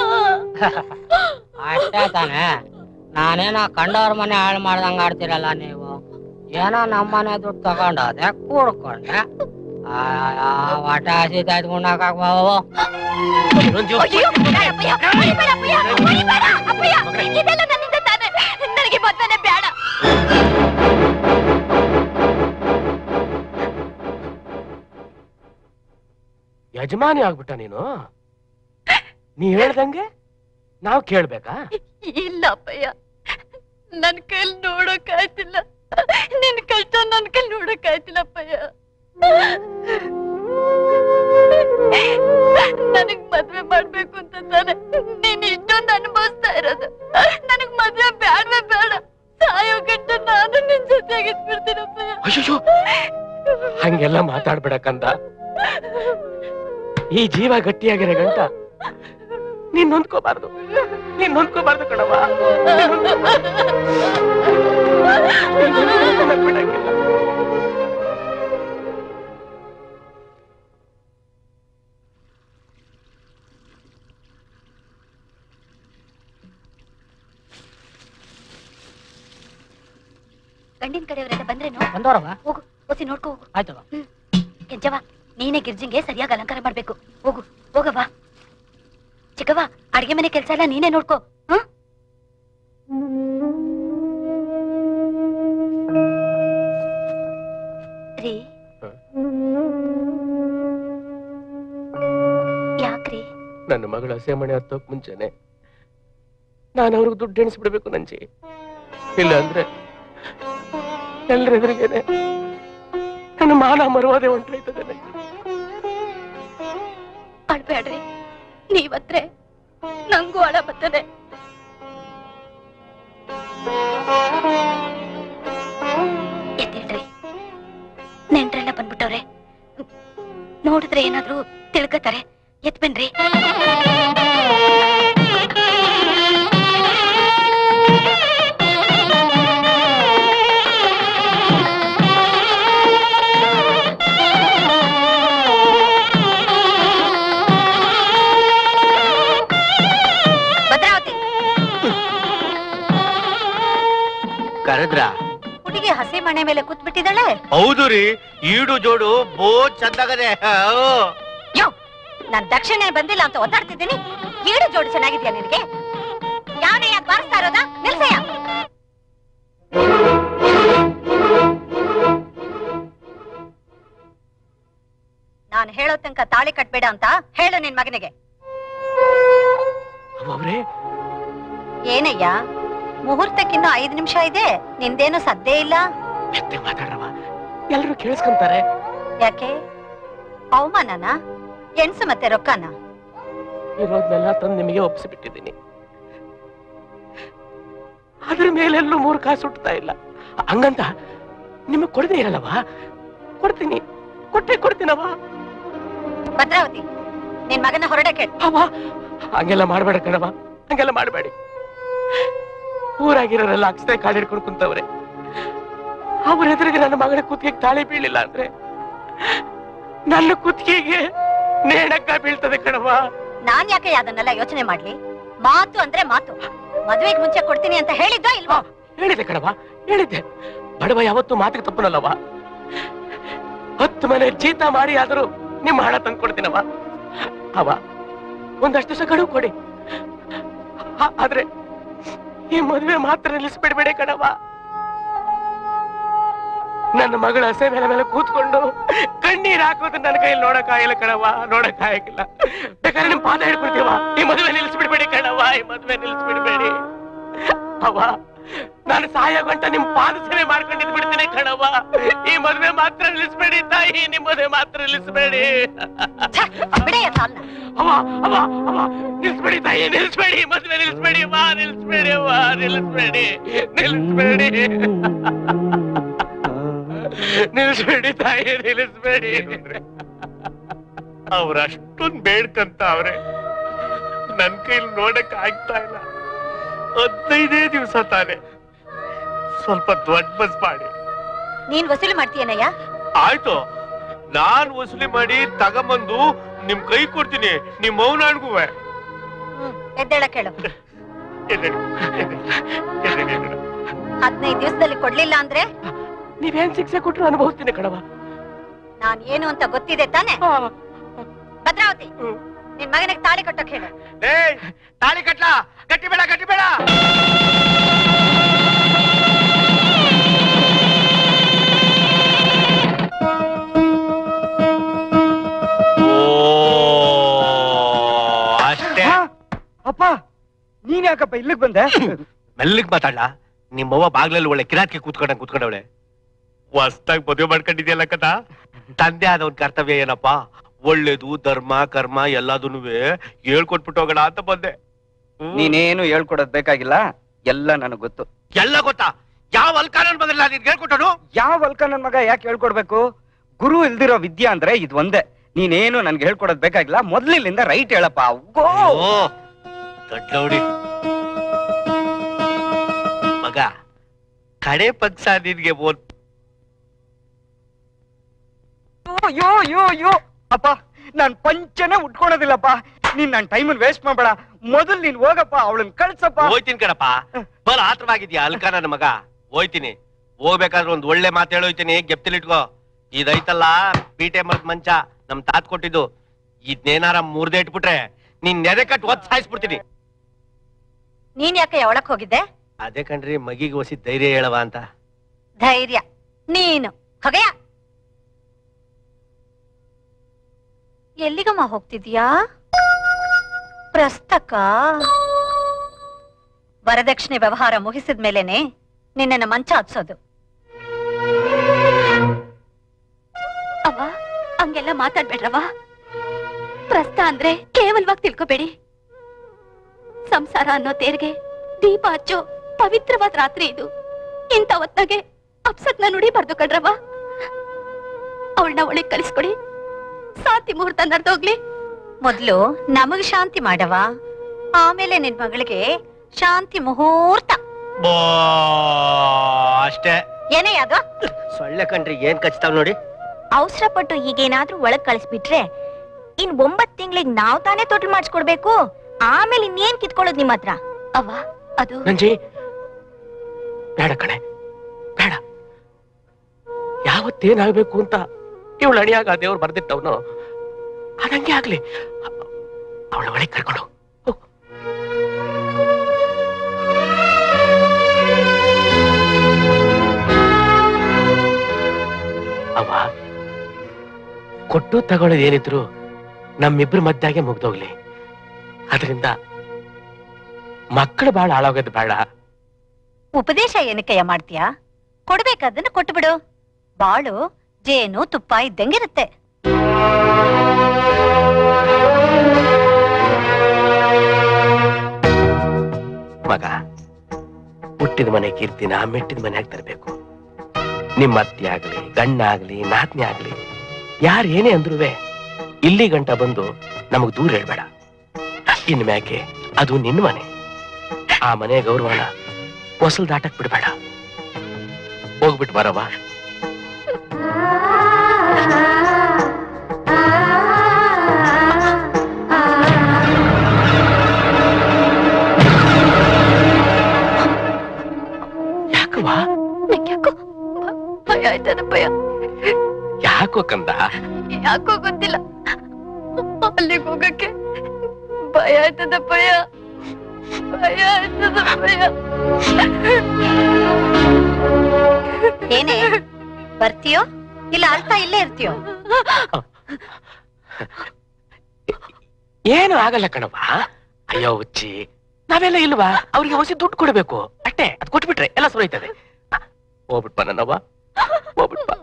ಅಷ್ಟೇ ತಾನೆ ನಾನೇನೋ ಕಂಡವ್ರ ಮನೆ ಹಾಳು ಮಾಡ್ದಂಗ ಆಡ್ತಿರಲ್ಲ ನೀವು ಏನೋ ನಮ್ಮನೆ ದುಡ್ಡು ತಗೊಂಡು ಅದೇ ಕೂಡ್ಕೊಂಡೆ ವಾಟ ಹಸಿತಾಯ್ತು ಉಣ್ಣಕ್ಕಾಗ್ಬಾವು ಅಯ್ಯೋ, ಬೇಡಪ್ಪಯ್ಯ, ಹೊಡಿಬೇಡಪ್ಪಯ್ಯ, ಹೊಡಿಬೇಡ, ಅಪ್ಪಯ್ಯ, ಇದೆಲ್ಲ ನನ್ನಿಂದ ತಾನೇ ನನಗೆ ಮದ್ವೆನೇ ಬೇಡ ಯಜಮಾನಿ ಆಗ್ಬಿಟ್ಟ ನೀನು ನೀ ಹೇಳ್ದಂಗೆ ನಾವ್ ಕೇಳ್ಬೇಕಾ ಇಲ್ಲ ಅಪ್ಪಯ್ಯ ನನ್ ಕೈಲಿ ನೋಡಕ್ ಆಯ್ತಿಲ್ಲ ನಿನ್ ಕಷ್ಟ ನನ್ ಕೈಲಿ ನೋಡಕ್ ಆಯ್ತಿಲ್ಲ ಅಪ್ಪಯ್ಯ ನನಗ್ ಮದ್ವೆ ಮಾಡ್ಬೇಕು ಅಂತ ತಾನೆ ನೀನ್ ಇಷ್ಟೊಂದು ಅನುಭವಿಸ್ತಾ ಇರೋದು ನನಗ್ ಮದ್ವೆ ಬೇಡವೇ ಬೇಡ ಸಾಯೋ ಗಂಟ ನಾನು ನಿನ್ ಜೊತೆಗಿದ್ಬಿಡ್ತೀನಪ್ಪಯ್ಯ ಅಯ್ಯೋ ಹಂಗೆಲ್ಲ ಮಾತಾಡ್ಬೇಡ ಕಂದ ಈ ಜೀವ ಗಟ್ಟಿಯಾಗಿರೋ ಗಂಟ ನೀನ್ ನೊಂದ್ಕೋಬಾರ್ದು ನೀನ್ ನೊಂದ್ಕೋಬಾರ್ದು ಕಣವ ನೀನ್ ನೊಂದ್ಕೋಬಾರ್ದು. ನೀನ್ ನೊಂದ್ಕೊಳಕ್ ಬಿಡಂಗಿಲ್ಲ. ಗಂಡಿನ ಕಡೆಯವರೆಲ್ಲ ಬಂದ್ರೇನು ಬಂದವರವ ಹೋಗು ಹೊಸಿ ನೋಡ್ಕೋ ಹೋಗು ಆಯ್ತವ ಕೆಂಚವ ನೀನೇ ಗಿರ್ಜಿಂಗೆ ಸರಿಯಾಗಿ ಅಲಂಕಾರ ಮಾಡ್ಬೇಕು ಹೋಗು ಹೋಗವ್ವ ಚಿಕ್ಕವ್ವ ಅಡ್ಗೆ ಮನೆ ಕೆಲ್ಸ ಎಲ್ಲ ನೀನೇ ನೋಡ್ಕೋ ಹ ರೀ ಯಾಕ್ರಿ ನನ್ನ ಮಗಳ ಹಸೆ ಮನೆ ಹತ್ತೋಕ್ ಮುಂಚೆನೆ ನಾನು ಅವ್ರಿಗೆ ದುಡ್ಡು ಎಣಿಸ್ಬಿಡ್ಬೇಕು ನಂಜಿ ಇಲ್ಲ ಅಂದ್ರೆ ಎಲ್ರ ಎದುರಿಗೇನೆ ನನ್ನ ಮಾನ ಮರುವಾದೆ ಹೊಂಟೋಯ್ತದೆ ಅಳ್ಬೇಡ್ರಿ ನೀವತ್ರೆ ನಂಗೂ ಅಳ ಬರ್ತದೆ ಎದ್ದೇಳ್ರಿ ನೆಂಟ್ರೆಲ್ಲ ಬಂದ್ಬಿಟ್ಟವ್ರೆ ನೋಡಿದ್ರೆ ಏನಾದ್ರೂ ತಿಳ್ಕತಾರೆ ಎತ್ ಬನ್ರಿ ಭದ್ರಾವತಿ ಕರೆದ್ರ ಹುಡುಗಿ ಹಸಿ ಮಣೆ ಮೇಲೆ ಕೂತ್ಬಿಟ್ಟಿದ್ದಾಳೆ ಹೌದು ರೀ ಈಡು ಜೋಡು ಬೋ ಚಂದಾಗದೆ ಯೋ ನಾನ್ ದಕ್ಷಿಣೆ ಬಂದಿಲ್ಲ ಅಂತ ಒದ್ದಾಡ್ತಿದ್ದೀನಿ ಏಳು ಜೋಡು ಚೆನ್ನಾಗಿದ್ಯಾ ನಿನಗೆ ಯಾವನೇ ಯಾಕೆ ಬಾರಿಸ್ತಾ ಇರೋದಾ ನಿಲ್ಸಯ್ಯ ನಾನು ಹೇಳೋ ತನಕ ತಾಳಿ ಕಟ್ಬೇಡ ಅಂತ ಹೇಳು ನಿನ್ ಮಗನಿಗೆ ಅವ್ರೇ ಏನಯ್ಯ ಮುಹೂರ್ತಕ್ಕಿನ್ನೂ ಐದು ನಿಮಿಷ ಇದೆ ನಿಂದೇನು ಸದ್ದೇ ಇಲ್ಲ ಮತ್ತೆ ಮಾತಾಡ್ರವ ಎಲ್ರು ಕೇಳಿಸ್ಕೊಂತಾರೆ ಯಾಕೆ ಅವಮಾನನ ಎಣ್ಸು ಮತ್ತೆ ರೊಕ್ಕನ ಇರೋದ್ನೆಲ್ಲ ತಂದು ನಿಮಗೆ ಒಪ್ಪಿಸಿಬಿಟ್ಟಿದ್ದೀನಿ ಅದ್ರ ಮೇಲೆಲ್ಲೂ ಮೂರು ಕಾಸು ಹುಟ್ಟತಾ ಇಲ್ಲ ಹಂಗಂತ ನಿಮಗ್ ಕೊಡದೇ ಇರಲ್ಲವಾ ಕೊಡ್ತೀನಿ ಕೊಟ್ಟೆ ಕೊಡ್ತೀನವ ಭದ್ರಾವತಿ ನಿನ್ ಮಗನ ಹೊರಡೆ ಕೇಳು ಅವ ಹಂಗೆಲ್ಲ ಮಾಡ್ಬೇಡ ಕಣವ ಹಂಗೆಲ್ಲ ಮಾಡಬೇಡಿ ಊರಾಗಿರೋರೆಲ್ಲ ಅಕ್ಷತೆ ಕಾಲಿಡ್ಕೊಂಡು ಕುಂತವ್ರೆ ಅವ್ರ ಎದುರಿಗೆ ನನ್ನ ಮಗಳ ಕುತ್ತಿಗೆ ತಾಳಿ ಬೀಳಿಲ್ಲ ಅಂದ್ರೆ ನನ್ನ ಕುತ್ತಿಗೆಗೆ ನೇಣಕ್ಕ ಬೀಳ್ತದೆ ಕಣವ ನಾನ್ ಯಾಕೆ ಅದನ್ನೆಲ್ಲ ಯೋಚನೆ ಮಾಡ್ಲಿ ಮಾತು ಅಂದ್ರೆ ಮಾತು ಮದ್ವೆಗ್ ಮುಂಚೆ ಕೊಡ್ತೀನಿ ಅಂತ ಹೇಳಿದ್ದೋ ಇಲ್ವೋ ಹೇಳಿದೆ ಕಣವ ಹೇಳಿದ್ದೆ ಬಡವ ಯಾವತ್ತೂ ಮಾತಿಗೆ ತಪ್ಪನಲ್ಲವ ಹತ್ತು ಮನೆ ಜೀತ ಮಾಡಿ ಆದರೂ ನಿಮ್ಮ ಹಣ ತಂದು ಕೊಡ್ತೀನವ ಅವ ಒಂದಷ್ಟು ದಿವಸ ಗಡುವು ಕೊಡಿ ಆ- ಆದ್ರೆ ಈ ಮದುವೆ ಮಾತ್ರ ನಿಲ್ಲಿಸ್ಬಿಡ್ಬೇಡಿ ಕಣವ ನನ್ನ ಮಗಳ ಹಸೆ ಮೇಲೆ ಮೇಲೆ ಕೂತ್ಕೊಂಡು ಕಣ್ಣೀರ್ ಹಾಕೋದು ನನ್ನ ಕೈಯಲ್ಲಿ ನೋಡಕ್ಕಾಗಿಲ್ಲ ಕಣವ ನೋಡಕ್ಕಾಗಿಲ್ಲ ಬೇಕಾದ್ರೆ ನಿಮ್ ಪಾದ ಹಿಡ್ಕೊಡ್ತೀವ ಈ ಮದುವೆ ನಿಲ್ಲಿಸ್ಬಿಡ್ಬೇಡಿ ಕಣವ ಈ ಮದುವೆ ನಿಲ್ಲಿಸ್ಬಿಡ್ಬೇಡಿ ಅವ ನಾನು ಸಾಯೋ ಗಂಟ ನಿಮ್ ಪಾದ ಸೇವೆ ಮಾಡ್ಕೊಂಡಿದ್ ಬಿಡ್ತೀನಿ ಕಣವ ಈ ಮದುವೆ ಮಾತ್ರ ನಿಲ್ಲಿಸ್ಬೇಡಿ ತಾಯಿ ನಿಮ್ ಮದುವೆ ಮಾತ್ರ ನಿಲ್ಲಿಸ್ಬೇಡಿ ಬಿಡೆಯ ಸಾಲ್ನ ಅವ ಅವ ಅವ ನಿಲ್ಲಿಸ್ಬೇಡಿ ತಾಯಿ ನಿಲ್ಲಿಸ್ಬೇಡಿ ಮದುವೆ ನಿಲ್ಲಿಸ್ಬೇಡಿ ವಾ ನಿಲ್ಲಿಸ್ಬೇಡಿ ವಾ ನಿಲ್ಲಿಸ್ಬೇಡಿ ನಿಲ್ಲಿಸ್ಬೇಡಿ ನಿಲ್ಲಿಸ್ಬೇಡಿ ತಾಯಿ ನಿಲ್ಲಿಸ್ಬೇಡಿ ಅವ್ರ ಅಷ್ಟೊಂದ್ ಬೇಡ್ಕಂತ ಅವ್ರೆ ನನ್ ಕೈಲಿ ನೋಡಕ್ ಆಗ್ತಾ ಇಲ್ಲ ಹದಿನೈದೇ ದಿವಸ ತಾನೆ ಸ್ವಲ್ಪ ದೊಡ್ಡ ಬಸ್ ಮಾಡಿ ನೀನ್ ವಸೂಲಿ ಮಾಡ್ತೀಯನಯ್ಯ ಆಯ್ತು ನಾನ್ ವಸೂಲಿ ಮಾಡಿ ತಗೊಂಬಂದು ನಿಮ್ ಕೈ ಕೊಡ್ತೀನಿ ನಿಮ್ ಮೌನಾಡ್ಗುವೆ ಎದ್ದೇಳ ಕೇಳು ಹದಿನೈದು ದಿವಸದಲ್ಲಿ ಕೊಡ್ಲಿಲ್ಲ ಅಂದ್ರೆ ನೀವೇನ್ ಶಿಕ್ಷೆ ಕೊಟ್ರು ಅನುಭವಿಸ್ತೀನಿ ಕಣವ ನಾನ್ ಏನು ಅಂತ ಗೊತ್ತಿದೆ ತಾನೆ ಭದ್ರಾವತಿ ನಿನ್ ಮಗನಿಗೆ ತಾಳಿ ಕಟ್ಟಕ್ ಹೇಳು ಏಯ್ ತಾಳಿ ಕಟ್ಲಾ ಕಟ್ಟಿಬೇಡ ಕಟ್ಟಿಬೇಡ ಅಷ್ಟೇ ಅಪ್ಪ ನೀನ್ ಯಾಕಪ್ಪ ಇಲ್ಲಿಗೆ ಬಂದೆ ಮೆಲ್ಲಗ್ ಮಾತಾಡ್ಲಾ ನಿಮ್ಮವ್ವ ಬಾಗ್ಲಲ್ಲಿ ಒಳ್ಳೆ ಕಿರಾಟ್ಗೆ ಕೂತ್ಕೊಂಡಂಗ್ ಕೂತ್ಕೊಂಡವಳೆ ಹೊಸ್ದಾಗ್ ಮದುವೆ ಮಾಡ್ಕೊಂಡಿದ್ಯಲ್ಲ ಕಥ ತಂದೆ ಆದ ಒಂದ್ ಕರ್ತವ್ಯ ಏನಪ್ಪಾ ಒಳ್ಳೇದು ಧರ್ಮ ಕರ್ಮ ಎಲ್ಲದನ್ನು ಹೇಳ್ಕೊಟ್ಬಿಟ್ಟು ಹೋಗೋಣ ಅಂತ ಬಂದೆ ನೀನೇನು ಹೇಳ್ಕೊಡೋದ್ ಬೇಕಾಗಿಲ್ಲ ಎಲ್ಲ ನನಗ್ ಗೊತ್ತು ಎಲ್ಲ ಗೊತ್ತಾ ಯಾವ ಅಲ್ಕಾನನ್ ಬಂದಿಲ್ಲ ನೀನ್ ಹೇಳ್ಕೊಟ್ಟನು ಯಾವ ಅಲ್ಕ ನನ್ ಮಗ ಯಾಕೆ ಹೇಳ್ಕೊಡ್ಬೇಕು ಗುರು ಇಲ್ದಿರೋ ವಿದ್ಯಾ ಅಂದ್ರೆ ಇದು ಒಂದೇ ನೀನೇನು ನನ್ಗೆ ಹೇಳ್ಕೊಡೋದ್ ಬೇಕಾಗಿಲ್ಲ ಮೊದ್ಲಿಲ್ಲಿಂದ ರೈಟ್ ಹೇಳಪ್ಪ ಗೋ ದೊಡ್ಡವಡಿ ಮಗ ಕಡೆ ಪಕ್ಷ ನಿನ್ಗೆ ಓದ್ ಯೋ ಯೋ ಯೋ ಅಪ್ಪ ನಾನ್ ಪಂಚನೆ ಉಟ್ಕೊಳೋದಿಲ್ಲಪ್ಪ ನೀನ್ ನನ್ ಟೈಮನ್ ವೇಸ್ಟ್ ಮಾಡ್ಬೇಡ ಮೊದಲ್ ನೀನ್ ಹೋಗಪ್ಪ ಅವಳನ್ ಕಳ್ಸಪ್ಪ ಹೋಯ್ತೀನಿ ಕಣಪ್ಪ ಬಲ್ ಆತ್ರವಾಗಿದ್ಯಾ ಅಲ್ಕ ನನ್ನ ಮಗ ಹೋಯ್ತೀನಿ ಹೋಗ್ಬೇಕಾದ್ರೆ ಒಂದ್ ಒಳ್ಳೆ ಮಾತು ಹೇಳೋಯ್ತೀನಿ ಗೆಪ್ತಿಲಿಟ್ಕೋ ಇದೈತಲ್ಲ ಪೀಟೆ ಮರದ ಮಂಚ ನಮ್ ತಾತ್ ಕೊಟ್ಟಿದ್ದು ಇದ್ನೇನಾರ ಮುರ್ದೆ ಇಟ್ಬಿಟ್ರೆ ನೀನ್ ನೆರೆ ಕಟ್ ಒದ್ ಸಾಯಿಸ್ಬಿಡ್ತೀನಿ ನೀನ್ ಯಾಕೆ ಒಳಕ್ ಹೋಗಿದ್ದೆ ಅದೇ ಕಣ್ರಿ ಮಗಿಗೆ ಹೊಸಿ ಧೈರ್ಯ ಹೇಳವ ಅಂತ ಧೈರ್ಯ ನೀನು ಹೊಗೆಯ ಎಲ್ಲಿಗಮ್ಮ ಹೋಗ್ತಿದ್ಯಾ ಪ್ರಸ್ತಕ ವರದಕ್ಷಿಣೆ ವ್ಯವಹಾರ ಮುಗಿಸಿದ ಮೇಲೇನೆ ನಿನ್ನನ್ನ ಮಂಚ ಹತ್ಸೋದು ಅವ್ವ ಹಂಗೆಲ್ಲ ಮಾತಾಡ್ಬೇಡ್ರವ್ವ ಪ್ರಸ್ತ ಅಂದ್ರೆ ಕೇವಲವಾಗಿ ತಿಳ್ಕೊಬೇಡಿ ಸಂಸಾರ ಅನ್ನೋ ತೇರ್ಗೆ ದೀಪ ಹಚ್ಚೋ ಪವಿತ್ರವಾದ ರಾತ್ರಿ ಇದು ಇಂಥ ಹೊತ್ನಾಗೆ ಅಪ್ಸತ್ನ ನುಡಿಬಾರ್ದು ಕಣ್ರವ್ವ ಅವಳನ್ನ ಒಳಗ್ ಕಳಿಸ್ಕೊಡಿ ಸಾತಿ ಮುಹೂರ್ತ ನಡೆದೋಗ್ಲಿ ಮೊದ್ಲು ನಮಗ್ ಶಾಂತಿ ಮಾಡವ ಆಮೇಲೆ ನಿನ್ ಮಗಳಿಗೆ ಶಾಂತಿ ಮುಹೂರ್ತ ಬೋ ಅಷ್ಟೇ ಏನೇ ಅದು ಸೊಳ್ಳೆ ಕಣ್ರಿ ಏನ್ ಕಚ್ತಾವ್ ನೋಡಿ ಅವಸರ ಪಟ್ಟು ಈಗೇನಾದ್ರೂ ಒಳಗ್ ಕಳಿಸ್ಬಿಟ್ರೆ ಇನ್ ಒಂಬತ್ ತಿಂಗಳಿಗೆ ನಾವ್ ತಾನೇ ತೊಟ್ಲು ಮಾಡಿಸ್ಕೊಡ್ಬೇಕು ಆಮೇಲೆ ಇನ್ನೇನ್ ಕಿತ್ಕೊಳ್ಳೋದು ನಿಮ್ ಹತ್ರ ಅವ್ವ ಅದು ನಂಜಿ ಬೇಡ ಕಣೆ ಬೇಡ ಯಾವತ್ತೇನಾಗ್ಬೇಕು ಅಂತ ಇವಳು ಅಣಿಯಾಗ ದೇವ್ರು ಬರ್ದಿಟ್ಟವನು ಅದಂಗೆ ಆಗ್ಲಿ ಅವಳ ಒಳಗೆ ಕರ್ಕೊಂಡು ಹೋಗು. ಅವ್ವ ಕೊಟ್ಟು ತಗೊಳ್ಳೋದು ಏನಿದ್ರು ನಮ್ಮಿಬ್ರ ಮಧ್ಯಾಗೆ ಮುಗ್ದೋಗ್ಲಿ ಅದರಿಂದ ಮಕ್ಕಳು ಬಾಳ ಹಾಳಾಗೋದು ಬೇಡ ಉಪದೇಶ ಏನಕ್ಕಯ್ಯ ಮಾಡ್ತೀಯಾ ಕೊಡ್ಬೇಕಾದನ್ನ ಕೊಟ್ಬಿಡು ಬಾಳು ಜೇನು ತುಪ್ಪ ಇದ್ದಂಗಿರುತ್ತೆ ಮಗ ಹುಟ್ಟಿದ ಮನೆ ಕೀರ್ತಿನ ಮೆಟ್ಟಿದ ಮನೆಯಾಗ ತರಬೇಕು ನಿಮ್ಮ ಅತ್ತೆ ಆಗ್ಲಿ ಗಣ್ಣ ಆಗ್ಲಿ ನಾತ್ನಿ ಆಗ್ಲಿ ಯಾರು ಏನೇ ಅಂದ್ರುವೆ ಇಲ್ಲಿ ಗಂಟ ಬಂದು ನಮಗ್ ದೂರ ಹೇಳ್ಬೇಡ ಇನ್ ಮ್ಯಾಕೆ ಅದು ನಿನ್ನ ಮನೆ ಆ ಮನೆ ಗೌರವನ ಹೊಸಲ್ ದಾಟಕ್ ಬಿಡ್ಬೇಡ ಹೋಗ್ಬಿಟ್ಟು ಬರವಾ ಯಾಕವಾ ಯಾಕೋ ಭಯ ಆಯ್ತದ ಭಯ ಯಾಕೋ ಕಂದ ಯಾಕೋ ಗೊತ್ತಿಲ್ಲ ಅಲ್ಲಿಗೆ ಹೋಗಕ್ಕೆ ಭಯ ಆಯ್ತದ ಭಯ ಭಯ ಆಯ್ತದ ಭಯ ಏನೇ ಬರ್ತೀಯೋ ಇಲ್ಲ ಅಳ್ತಾ ಇಲ್ಲೇ ಇರ್ತೀಯೋ ಏನು ಆಗಲ್ಲ ಕಣವ್ವ ಅಯ್ಯೋ ಹುಚ್ಚಿ ನಾವೆಲ್ಲ ಇಲ್ವಾ ಅವ್ರಿಗೆ ಹೊಸಿ ದುಡ್ಡು ಕೊಡ್ಬೇಕು ಅಷ್ಟೇ ಅದ್ ಕೊಟ್ಬಿಟ್ರೆ ಎಲ್ಲ ಸುರೈತದೆ ಹೋಗ್ಬಿಟ್ ಬಾ ನನ್ನವ್ವ ಹೋಗ್ಬಿಟ್ ಬಾ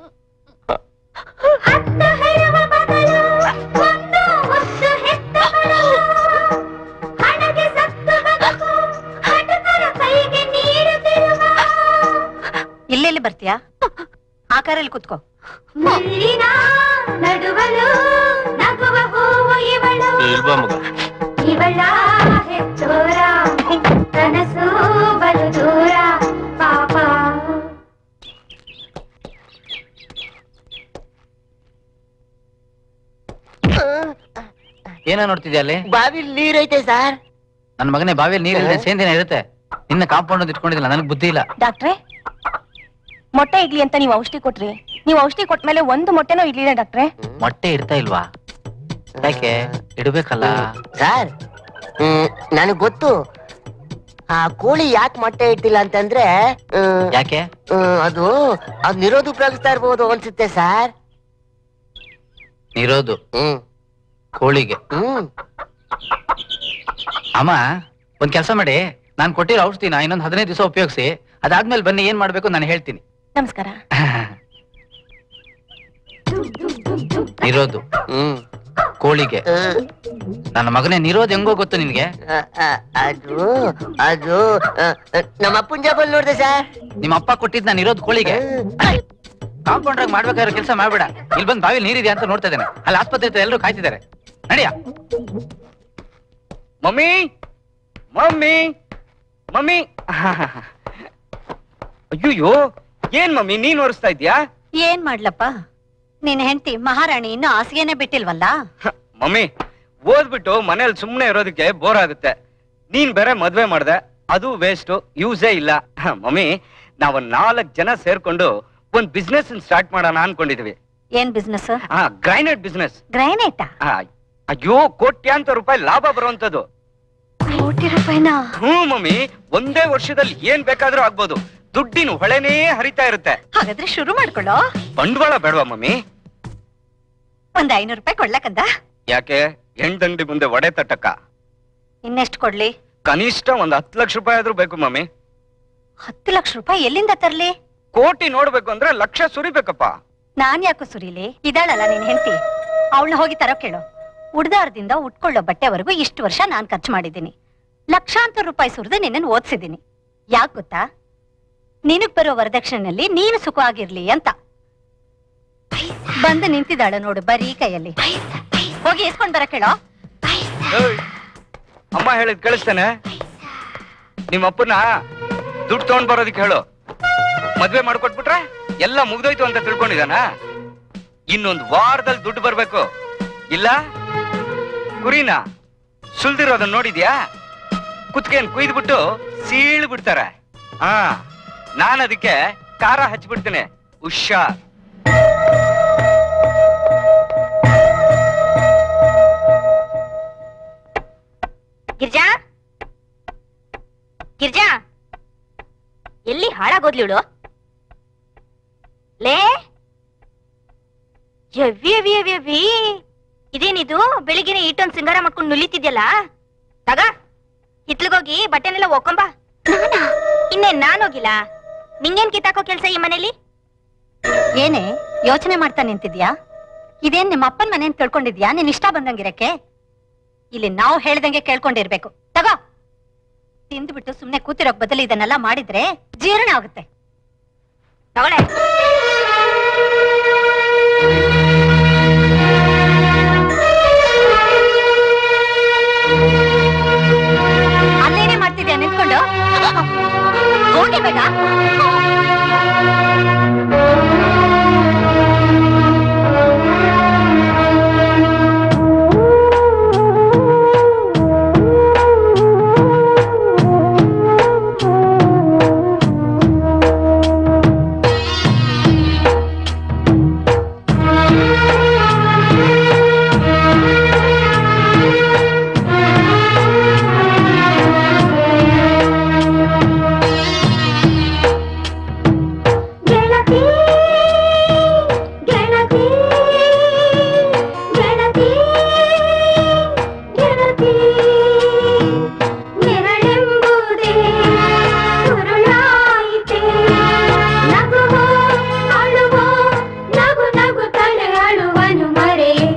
ಇಲ್ಲೆಲ್ಲಿ ಬರ್ತೀಯಾ ಆ ಕಾರಲ್ಲಿ ಕುತ್ಕೋ ನಡುವಲು ನಗುವ ಹೂವು ಇವಳು ಇಲ್ವಾ ಮಗ ಇವಳ ಹೆತ್ತೋರ ಕನಸು ಬಲು ದೂರ ಪಾಪ ಏನ ನೋಡ್ತಿದ್ಯಾ ಅಲ್ಲಿ ಬಾವಿಲ್ ನೀರೈತೆ ಸರ್ ನನ್ ಮಗನೇ ಬಾವಿಯಲ್ಲಿ ನೀರಿಲ್ಲದೆ ಸೇಂದಿನ ಇರುತ್ತೆ ನಿನ್ನ ಕಾಂಪೌಂಡ್ ಇಟ್ಕೊಂಡಿಲ್ಲ ನನಗೆ ಬುದ್ಧಿ ಇಲ್ಲ ಡಾಕ್ಟ್ರೆ ಮೊಟ್ಟೆ ಇಡ್ಲಿ ಅಂತ ನೀವು ಔಷಧಿ ಕೊಟ್ರಿ ನೀವು ಔಷಧಿ ಕೊಟ್ಮೇಲೆ ಒಂದು ಮೊಟ್ಟೆನೂ ಇಡ್ಲಿಲ್ಲ ಡಾಕ್ಟ್ರೆ ಮೊಟ್ಟೆ ಇಡ್ತಾ ಇಲ್ವಾ ಯಾಕೆ ಇಡ್ಬೇಕಲ್ಲ ಸರ್ ಹ್ಮ್ ನನಗ್ ಗೊತ್ತು ಆ ಕೋಳಿ ಯಾಕೆ ಮೊಟ್ಟೆ ಇಟ್ಟಿಲ್ಲ ಅಂತಂದ್ರೆ ಹ್ಮ್, ಯಾಕೆ ಹ್ಮ್, ಅದು ಅದ್ ನಿರೋಧ ಉಪಯೋಗಿಸ್ತಾ ಇರ್ಬೋದು ಅನ್ಸುತ್ತೆ ಸರ್ ನೀರೋದು ಹ್ಮ್ ಕೋಳಿಗೆ ಹ್ಮ್ ಅಮ್ಮ ಒಂದ್ ಕೆಲಸ ಮಾಡಿ ನಾನ್ ಕೊಟ್ಟಿರೋ ಔಷಧಿನ ಇನ್ನೊಂದ್ ಹದಿನೈದು ದಿವಸ ಉಪಯೋಗಿಸಿ ಅದಾದ್ಮೇಲೆ ಬನ್ನಿ ಏನ್ ಮಾಡ್ಬೇಕು ನಾನು ಹೇಳ್ತೀನಿ ನಮಸ್ಕಾರ ನಿರೋದು ಹ್ಮ್ ಕೋಳಿಗೆ ನನ್ನ ಮಗನೇ ನಿರೋದ್ ಹೆಂಗೋ ಗೊತ್ತು ನಿನ್ಗೆ ಆ, ಆ, ಅದು ಅದು ಆ, ಆ, ನಮ್ಮ ಅಪ್ಪನ ಜಾಬಲ್ ನೋಡ್ದೆ ಸರ್ ನಿಮ್ಮ ಅಪ್ಪ ಕೊಟ್ಟಿದ್ ನಾನು ಇರೋದು ಕೋಳಿಗೆ ಕಾಂಪೌಂಡ್ರಾಗ ಮಾಡ್ಬೇಕಾದ್ರೆ ಕೆಲಸ ಮಾಡ್ಬೇಡ ಇಲ್ಲಿ ಬಂದು ಬಾವಿಲಿ ನೀರಿದೆ ಅಂತ ನೋಡ್ತಾ ಇದ್ದೇನೆ ಅಲ್ಲಿ ಆಸ್ಪತ್ರೆ ಹತ್ರ ಎಲ್ಲರೂ ಕಾಯ್ತಿದ್ದಾರೆ ನಡಿಯ ಮಮ್ಮಿ ಮಮ್ಮಿ ಮಮ್ಮಿ ಅಯ್ಯೋ ಏನ್ ಮಮ್ಮಿ ನೀನ್ ಒರೆಸ್ತಾ ಇದ್ಯಾ ಏನ್ ಮಾಡ್ಲಪ್ಪ ನಿನ್ ಹೆಂಡತಿ ಮಹಾರಾಣಿ ಇನ್ನು ಹಾಸಿಗೆನೆ ಬಿಟ್ಟಿಲ್ವಲ್ಲ ಮಮ್ಮಿ ಓದ್ಬಿಟ್ಟು ಮನೇಲಿ ಸುಮ್ನೆ ಇರೋದಕ್ಕೆ ಬೋರ್ ಆಗುತ್ತೆ ನೀನ್ ಬೇರೆ ಮದ್ವೆ ಮಾಡ್ದೆ ಅದು ವೇಸ್ಟ್ ಯೂಸೇ ಇಲ್ಲ ಹ, ಮಮ್ಮಿ ನಾವು ನಾಲ್ಕ್ ಜನ ಸೇರ್ಕೊಂಡು ಒಂದ್ ಬಿಸ್ನೆಸ್ ಸ್ಟಾರ್ಟ್ ಮಾಡೋಣ ಅನ್ಕೊಂಡಿದ್ವಿ ಏನ್ ಬಿಸ್ನೆಸ್ ಹಾ ಗ್ರೈನೇಟ್ ಬಿಸ್ನೆಸ್ ಗ್ರೈನೇಟಾ ಅಯ್ಯೋ ಕೋಟ್ಯಾಂತರ ರೂಪಾಯಿ ಲಾಭ ಬರುವಂತದ್ದು ಕೋಟಿ ರೂಪಾಯಿನಾ ಹ್ಮ್ ಮಮ್ಮಿ ಒಂದೇ ವರ್ಷದಲ್ಲಿ ಏನ್ ಬೇಕಾದ್ರೂ ಆಗ್ಬೋದು ದುಡ್ಡಿನ ಹೊಳೆನೇ ಹರಿತಾ ಇರುತ್ತೆ ಹಾಗಾದ್ರೆ ಶುರು ಮಾಡ್ಕೊಳ್ಳೋ ಬಂಡವಾಳ ಬೇಡವಾ ಮಮ್ಮಿ ಒಂದ್ ಐನೂರು ರೂಪಾಯಿ ಕೊಡ್ಲಕ್ಕಂದ ಯಾಕೆ ಹೆಣ್ದಂಗಡಿ ಮುಂದೆ ಒಡೆ ತಟ್ಟಕ್ಕ ಇನ್ನೆಷ್ಟು ಕೊಡ್ಲಿ ಕನಿಷ್ಠ ಒಂದ್ ಹತ್ತು ಲಕ್ಷ ರೂಪಾಯಿ ಆದ್ರೂ ಬೇಕು ಮಮ್ಮಿ ಹತ್ತು ಲಕ್ಷ ರೂಪಾಯಿ ಎಲ್ಲಿಂದ ತರ್ಲಿ ಕೋಟಿ ನೋಡ್ಬೇಕು ಅಂದ್ರೆ ಲಕ್ಷ ಸುರಿಬೇಕಪ್ಪ ನಾನ್ ಯಾಕೋ ಸುರೀಲಿ ಇದಾಳಲ್ಲ ನಿನ್ ಹೆಂಡತಿ ಅವಳನ್ನ ಹೋಗಿ ತರೋ ಕೇಳು ಉಡ್ದಾರದಿಂದ ಉಟ್ಕೊಳ್ಳೋ ಬಟ್ಟೆವರೆಗೂ ಇಷ್ಟು ವರ್ಷ ನಾನ್ ಖರ್ಚು ಮಾಡಿದ್ದೀನಿ ಲಕ್ಷಾಂತರ ರೂಪಾಯಿ ಸುರಿದು ನಿನ್ನನ್ನು ಓದಿಸಿದ್ದೀನಿ ಯಾಕ್ ಗೊತ್ತಾ ನಿನಗ್ ಬರೋ ವರದಕ್ಷಿಣೆಯಲ್ಲಿ ನೀನು ಸುಖವಾಗಿರ್ಲಿ ಅಂತ ಬಂದು ನಿಂತಿದ್ದಾಳ ನೋಡು ಬರೀ ಕೈಯಲ್ಲಿ ಹೋಗಿ ಇಸ್ಕೊಂಡ್ ಬರ ಕೇಳೋ ಏಯ್, ಅಮ್ಮ ಹೇಳಿದ್ ಕೇಳಿಸ್ತೇನೆ ನಿಮ್ಮ ಅಪ್ಪನ ದುಡ್ಡು ತಗೊಂಡ್ ಬರೋದಕ್ಕೆ ಹೇಳು ಮದ್ವೆ ಮಾಡ್ಕೊಟ್ಬಿಟ್ರೆ ಎಲ್ಲ ಮುಗ್ದೋಯ್ತು ಅಂತ ತಿಳ್ಕೊಂಡಿದಾನ ಇನ್ನೊಂದ್ ವಾರದಲ್ಲಿ ದುಡ್ಡು ಬರ್ಬೇಕು ಇಲ್ಲ ಕುರಿನ ಸುಲ್ದಿರೋದನ್ನ ನೋಡಿದ್ಯಾ ಕುತ್ಕೇನ್ ಕುಯ್ದ್ಬಿಟ್ಟು ಸೀಳ್ ಬಿಡ್ತಾರೆ ಹಾ ನಾನ್ ಅದಕ್ಕೆ ಖಾರ ಹಚ್ಬಿಡ್ತೀನಿ ಹುಷಾರ್ ಗಿರ್ಜಾ ಗಿರ್ಜಾ ಎಲ್ಲಿ ಹಾಳಾಗೋದ್ಲಿವಳು ಲೇ ಯವ್ವಿ ಯವ್ವಿ ಯವ್ವಿ ಯವ್ವಿ ಇದೇನಿದು ಬೆಳಿಗ್ಗೆನೆ ಇಟ್ಟೊಂದ್ ಸಿಂಗಾರ ಮಾಡ್ಕೊಂಡು ನುಲಿತಿದ್ಯಲ್ಲ ತಗ ಹಿತ್ಲಿಗೋಗಿ ಬಟ್ಟೆನೆಲ್ಲ ಒಕ್ಕೊಂಬ ಇನ್ನೇನ್ ನಾನೋಗಿಲ್ಲ ನಿಂಗೇನ್ ಕಿತ್ತಾಕೋ ಕೆಲ್ಸ ಈ ಮನೇಲಿ ಏನೇ ಯೋಚನೆ ಮಾಡ್ತಾ ನಿಂತಿದ್ಯಾ ಇದೇನ್ ನಿಮ್ಮ ಅಪ್ಪನ ಮನೆ ಅಂತ ತಿಳ್ಕೊಂಡಿದ್ಯಾ ನೀನ್ ಇಷ್ಟ ಬಂದಂಗಿರಕ್ಕೆ ಇಲ್ಲಿ ನಾವು ಹೇಳ್ದಂಗೆ ಕೇಳ್ಕೊಂಡಿರ್ಬೇಕು ತಗೋ ತಿಂದ್ಬಿಟ್ಟು ಸುಮ್ನೆ ಕೂತಿರೋಕ್ ಬದಲು ಇದನ್ನೆಲ್ಲ ಮಾಡಿದ್ರೆ ಜೀರ್ಣ ಆಗುತ್ತೆ ತಗೊಳೆ ಅಲ್ಲೇನೇ ಮಾಡ್ತಿದ್ಯಾ ನಿಂತ್ಕೊಂಡು ಹೋಗಿ ಬೇಗ ಗೆಳತಿ ಗೆಳತಿ ಗೆಳತಿ ಗೆಳತಿ ನೆರಳೆಂಬುದೇ ಸುರುಳಾಯಿತೆ ನಗುವೋ ಅಳುವೋ ನಗು ನಗು ತಲೆ ಅಳುವನು ಮರೆಯೇ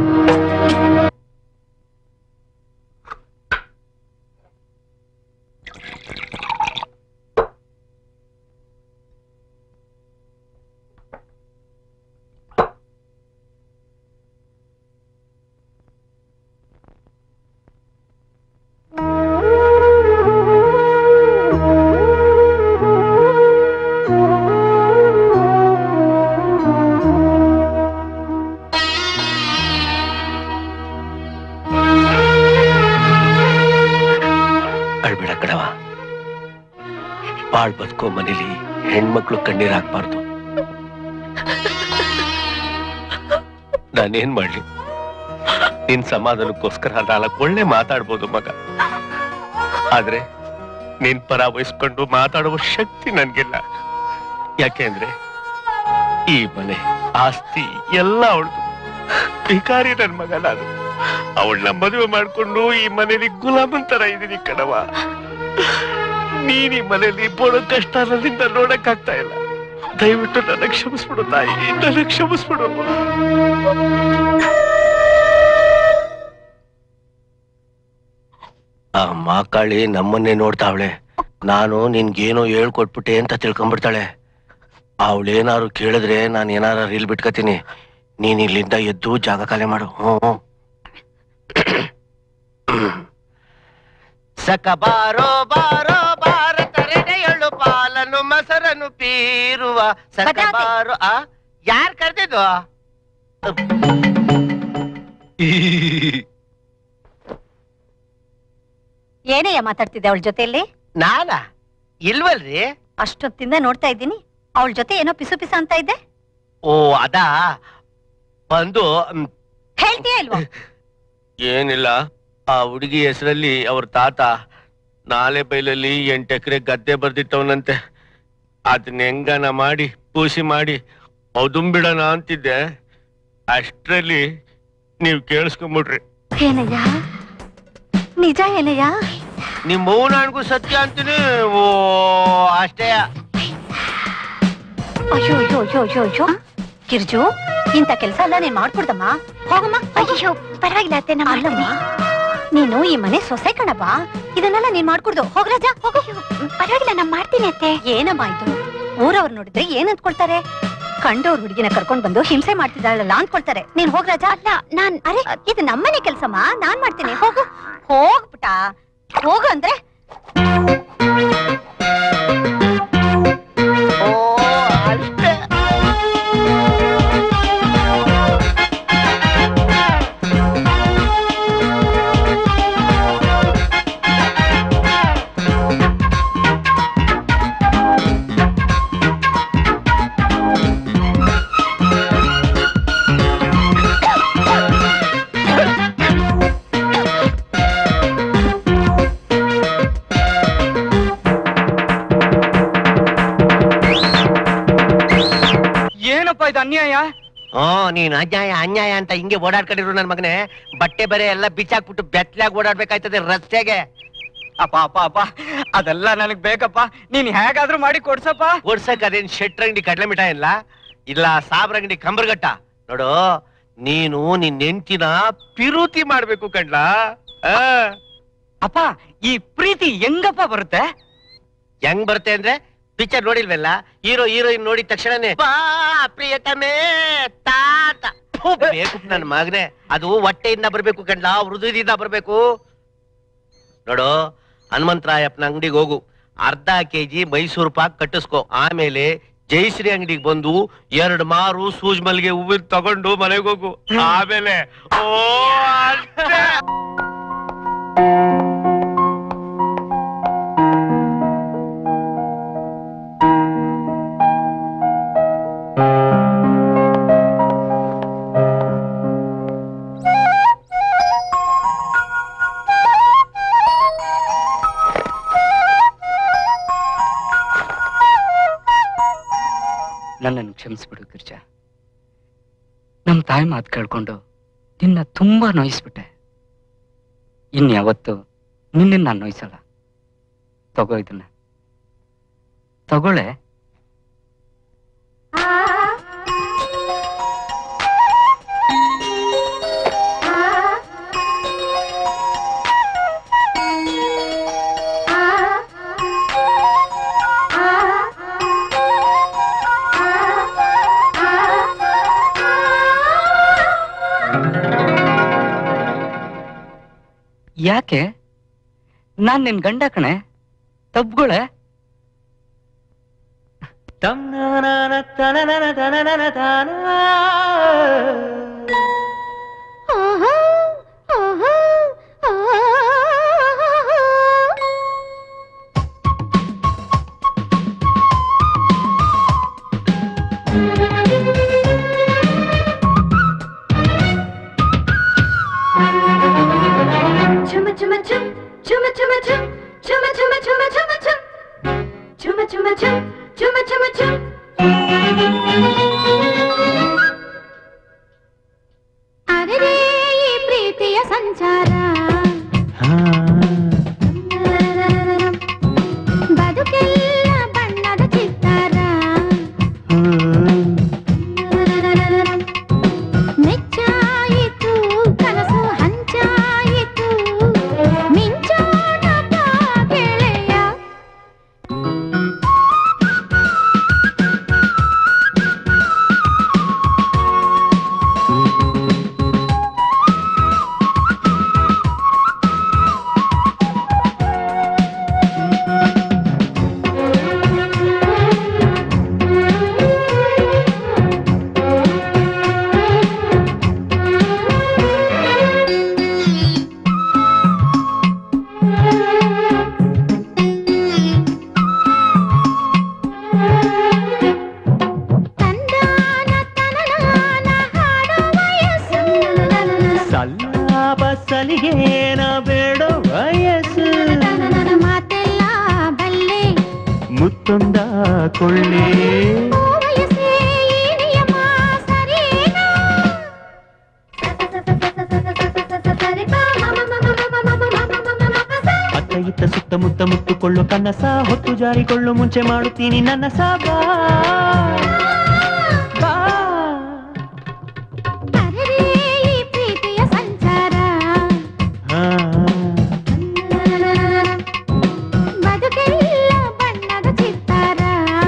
ಅಳ್ಬೇಡ ಕಣವ ಬಾಳ್ ಬದುಕೋ ಮನೇಲಿ ಹೆಣ್ಮಕ್ಳು ಕಣ್ಣೀರ್ ಹಾಕ್ಬಾರ್ದು ನಾನೇನ್ ಮಾಡ್ಲಿ ನಿನ್ ಸಮಾಧಾನಕ್ಕೋಸ್ಕರ ನಾಲ್ಕು ಒಳ್ಳೆ ಮಾತಾಡ್ಬೋದು ಮಗ ಆದ್ರೆ ನಿನ್ ಪರ ವಹಿಸ್ಕೊಂಡು ಮಾತಾಡುವ ಶಕ್ತಿ ನನ್ಗಿಲ್ಲ ಯಾಕೆಂದ್ರೆ ಈ ಮನೆ ಆಸ್ತಿ ಎಲ್ಲ ಅವಳದು ಭಿಕಾರಿ ನನ್ ಮಗ ನಾನು ಅವಳನ್ನ ಮದುವೆ ಮಾಡ್ಕೊಂಡು ಈ ಮನೇಲಿ ಗುಲಾಮನ್ ತರ ಇದೀನಿ ಕಣವ ನೀನ್ ಈ ಮನೇಲಿ ಪಡೋ ಕಷ್ಟ ನನ್ನಿಂದ ನೋಡಕ್ ಆಗ್ತಾ ಇಲ್ಲ ದಯವಿಟ್ಟು ನನ್ನ ಕ್ಷಮಿಸ್ಬಿಡು ತಾಯಿ ನನ್ನ ಕ್ಷಮಿಸ್ಬಿಡು ಆ ಮಾಕಾಳಿ ನಮ್ಮನ್ನೇ ನೋಡ್ತಾವಳೆ ನಾನು ನಿನ್ಗೇನೋ ಹೇಳ್ಕೊಟ್ಬಿಟ್ಟೆ ಅಂತ ತಿಳ್ಕೊಂಡ್ಬಿಡ್ತಾಳೆ ಅವಳೇನಾರು ಕೇಳಿದ್ರೆ ನಾನು ಏನಾರ ರೀಲ್ ಬಿಟ್ಕತೀನಿ ನೀನ್ ಇಲ್ಲಿಂದ ಎದ್ದು ಜಾಗ ಖಾಲಿ ಮಾಡು ಹ್ಞೂ ಹ್ಞೂ. ಸಕ ಬಾರೋ ಬಾರೋ ಭಾರತ ಎಳ್ಳು ಪಾಲನು ಮಸರನು ಪೀರುವ ಸಕ ಭದ್ರಾವತಿ. ಬಾರೋ ಆ ಯಾರ್ ಕರ್ದಿದ್ದು ಏನಯ್ಯ ಮಾತಾಡ್ತಿದ್ದೆ ಅವಳ ಜೊತೆಯಲ್ಲಿ ನಾನಾ ಇಲ್ವಲ್ರಿ ಅಷ್ಟೊತ್ತಿಂದ ನೋಡ್ತಾ ಇದ್ದೀನಿ ಅವಳ ಜೊತೆ ಏನೋ ಪಿಸು ಪಿಸ ಅಂತ ಇದ್ದೆ ಓ ಅದಾ ಬಂದು ಮ್, ಹೇಳ್ತೀಯ ಇಲ್ವಾ ಏನಿಲ್ಲ ಆ ಹುಡುಗಿ ಹೆಸರಲ್ಲಿ ಅವ್ರ ತಾತ ನಾಲೆ ಬೈಲಲ್ಲಿ ಎಂಟು ಎಕರೆ ಗದ್ದೆ ಬರ್ದಿತ್ತವನಂತೆ ಅದನ್ನ ಹೆಂಗನ ಮಾಡಿ ಪೂಸಿ ಮಾಡಿ ಬಿಡೋಣ ಅಂತಿದ್ದೆ ಅಷ್ಟ್ರಲ್ಲಿ ನೀವ್ ಕೇಳಿಸ್ಕೊಂಬಿಡ್ರಿ ಏನಯ್ಯ ನಿಜ ಏನಯ್ಯ ನಿಮ್ ಮೌನಾಣ್ಗೂ ಸತ್ಯ ಅಂತೀನಿ ಓ ಅಷ್ಟೇ ಅಯ್ಯೋ ಅಯ್ಯೋ ಅಯ್ಯೋ ಅಯ್ಯೋ ಅಯ್ಯೋ ಗಿರ್ಜು ಇಂಥ ಕೆಲಸ ಎಲ್ಲ ನೀನ್ ಮಾಡ್ಕೊಡ್ದಮ್ಮ ಹೋಗಮ್ಮ ಅಯ್ಯೋ ಪರವಾಗಿಲ್ಲ ಅತ್ತೆ ನಾ ಅಲ್ಲಮ್ಮ ನೀನು ಈ ಮನೆ ಸೊಸೆ ಕಣಪ್ಪ ಇದನ್ನೆಲ್ಲ ನೀನ್ ಮಾಡ್ಕೊಡ್ದು ಹೋಗ್ ರಾಜ ಹೋಗು ಪರವಾಗಿಲ್ಲ ನಾ ಮಾಡ್ತೀನಿ ಅತ್ತೆ ಏನಮ್ಮ ಇದು ಊರವ್ರು ನೋಡಿದ್ರೆ ಏನ್ ಅಂದ್ಕೊಳ್ತಾರೆ ಕಂಡೋರ್ ಹುಡುಗಿನ ಕರ್ಕೊಂಡ್ ಬಂದು ಹಿಂಸೆ ಮಾಡ್ತಿದ್ದಾಳಲ್ಲ ಅಂದ್ಕೊಳ್ತಾರೆ ನೀನ್ ಹೋಗ್ ರಾಜ ಅಲ್ಲ ನಾನ್ ಅರೆ ಇದು ನಮ್ಮನೆ ಕೆಲ್ಸಮ್ಮ ನಾನ್ ಮಾಡ್ತೀನಿ ಹೋಗು ಹೋಗ್ಬಿಟ ಹೋಗು ಅಂದ್ರೆ ಏನಪ್ಪ ಇದು ಅನ್ಯಾಯ ಹ್ಮ್ ನೀನ್ ಅನ್ಯಾಯ ಅನ್ಯಾಯ ಅಂತ ಹಿಂಗೆ ಓಡಾಡ್ಕೊಂಡಿರು ನನ್ ಮಗನೇ ಬಟ್ಟೆ ಬರೆ ಎಲ್ಲ ಬಿಚ್ಚಾಕ್ಬಿಟ್ಟು ಬೆತ್ಲಾಗ್ ಓಡಾಡ್ಬೇಕಾಯ್ತದೆ ರಸ್ತೆಗೆ ಅಪ್ಪ ಅಪ್ಪ ಅಪ್ಪ ಅದೆಲ್ಲ ನನಗ್ ಬೇಕಪ್ಪ ನೀನ್ ಹೇಗಾದ್ರೂ ಮಾಡಿ ಕೊಡ್ಸಪ್ಪ ಓಡ್ಸಕ್ ಅದೇನ್ ಶೆಟ್ರ್ ಅಂಗಡಿ ಕಡ್ಲೆ ಮಿಠಾಯಿ ಇಲ್ಲ ಇಲ್ಲ ಸಾಬ್ರ ಅಂಗಡಿ ಕಂಬರ್ಗಟ್ಟ ನೋಡು ನೀನು ನಿನ್ ಹೆಂಡ್ತಿನ ಪಿರುತಿ ಮಾಡ್ಬೇಕು ಕಣ್ಲಾ ಆ. ಅಪ್ಪ ಈ ಪ್ರೀತಿ ಹೆಂಗಪ್ಪ ಬರುತ್ತೆ ಹೆಂಗ್ ಬರುತ್ತೆ ಅಂದ್ರೆ ಪಿಕ್ಚರ್ ನೋಡಿಲ್ವಲ್ಲ ಹೀರೋ ಹೀರೋಯಿನ್ ನೋಡಿದ ತಕ್ಷಣನೇ ಬಾ ಪ್ರಿಯತಮೇ ತಾತ ಫು, ಬೇಕು ನನ್ ಮಗನೆ ಅದು ಹೊಟ್ಟೆಯಿಂದ ಬರ್ಬೇಕು ಕಣ್ಲಾ ಹೃದಯದಿಂದ ಬರ್ಬೇಕು ನೋಡು ಹನುಮಂತರಾಯಪ್ಪನ ಅಂಗಡಿಗೆ ಹೋಗು ಅರ್ಧ ಕೆಜಿ ಮೈಸೂರು ಪಾಕ್ ಕಟ್ಟಿಸ್ಕೊ ಆಮೇಲೆ ಜಯಶ್ರೀ ಅಂಗಡಿಗೆ ಬಂದು ಎರಡು ಮಾರು ಸೂಜ್ ಮಲ್ಲಿಗೆ ಹೂವಿನ ತಗೊಂಡು ಮನೆಗೆ ಹೋಗು ಆಮೇಲೆ ಓ ಅಷ್ಟೇ. ನನ್ನನ್ನು ಕ್ಷಮಿಸ್ಬಿಡು ಗಿರ್ಜಾ ನಮ್ ತಾಯಿ ಮಾತು ಕೇಳ್ಕೊಂಡು ನಿನ್ನ ತುಂಬಾ ನೋಯಿಸ್ಬಿಟ್ಟೆ ಇನ್ಯಾವತ್ತು ನಿನ್ನ ನಾನು ನೋಯಿಸಲ್ಲ ತಗೋ ಇದನ್ನ ತಗೊಳ್ಳೆ ಯಾಕೆ ನಾನ್ ನಿನ್ ಗಂಡ ಕಣೆ ತಬ್ಗೊಳೆ Chuma chuma chum, chuma chuma chum, chuma chuma chuma chuma chum, chuma chuma chum, chuma chuma chum. ಸಲಿಗೇನ ಬೇಡೋ ವಯಸ್ಸು ಮಾತೆಲ್ಲ ಬಲ್ಲೆ ಮುತ್ತೊಂದ ಕೊಳ್ಳೆ ಓ ವಯಸ್ಸೇ ಈ ನಿಯಮ ಸರಿನಾ ಅತ್ತ ಇತ್ತ ಸುತ್ತಮುತ್ತ ಮುತ್ತುಕೊಳ್ಳು ಕನಸ ಹೊತ್ತು ಜಾರಿಕೊಳ್ಳು ಮುಂಚೆ ಮಾಡುತ್ತೀನಿ ನನ್ನ ಸಾಬಾ ಅರೆರೇ ಈ ಪ್ರೀತಿಯ ಸಂಚಾರ ಬದುಕೆಲ್ಲ ಬಣ್ಣದ ಚಿತ್ತಾರ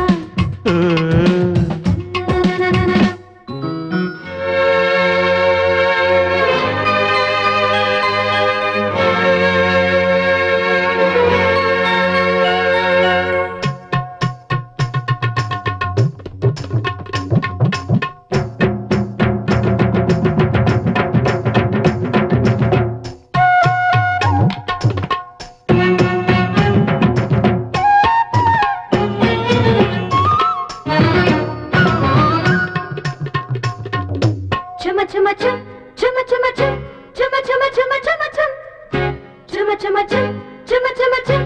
ಚುಮ ಚುಮ ಚುಮ್ ಚುಮ ಚುಮ ಚುಮ್ ಚುಮ ಚುಮ ಚುಮ ಚುಮ ಚುಮ್ ಚುಮ ಚುಮ ಚುಮ್ ಚುಮ ಚುಮ ಚುಮ್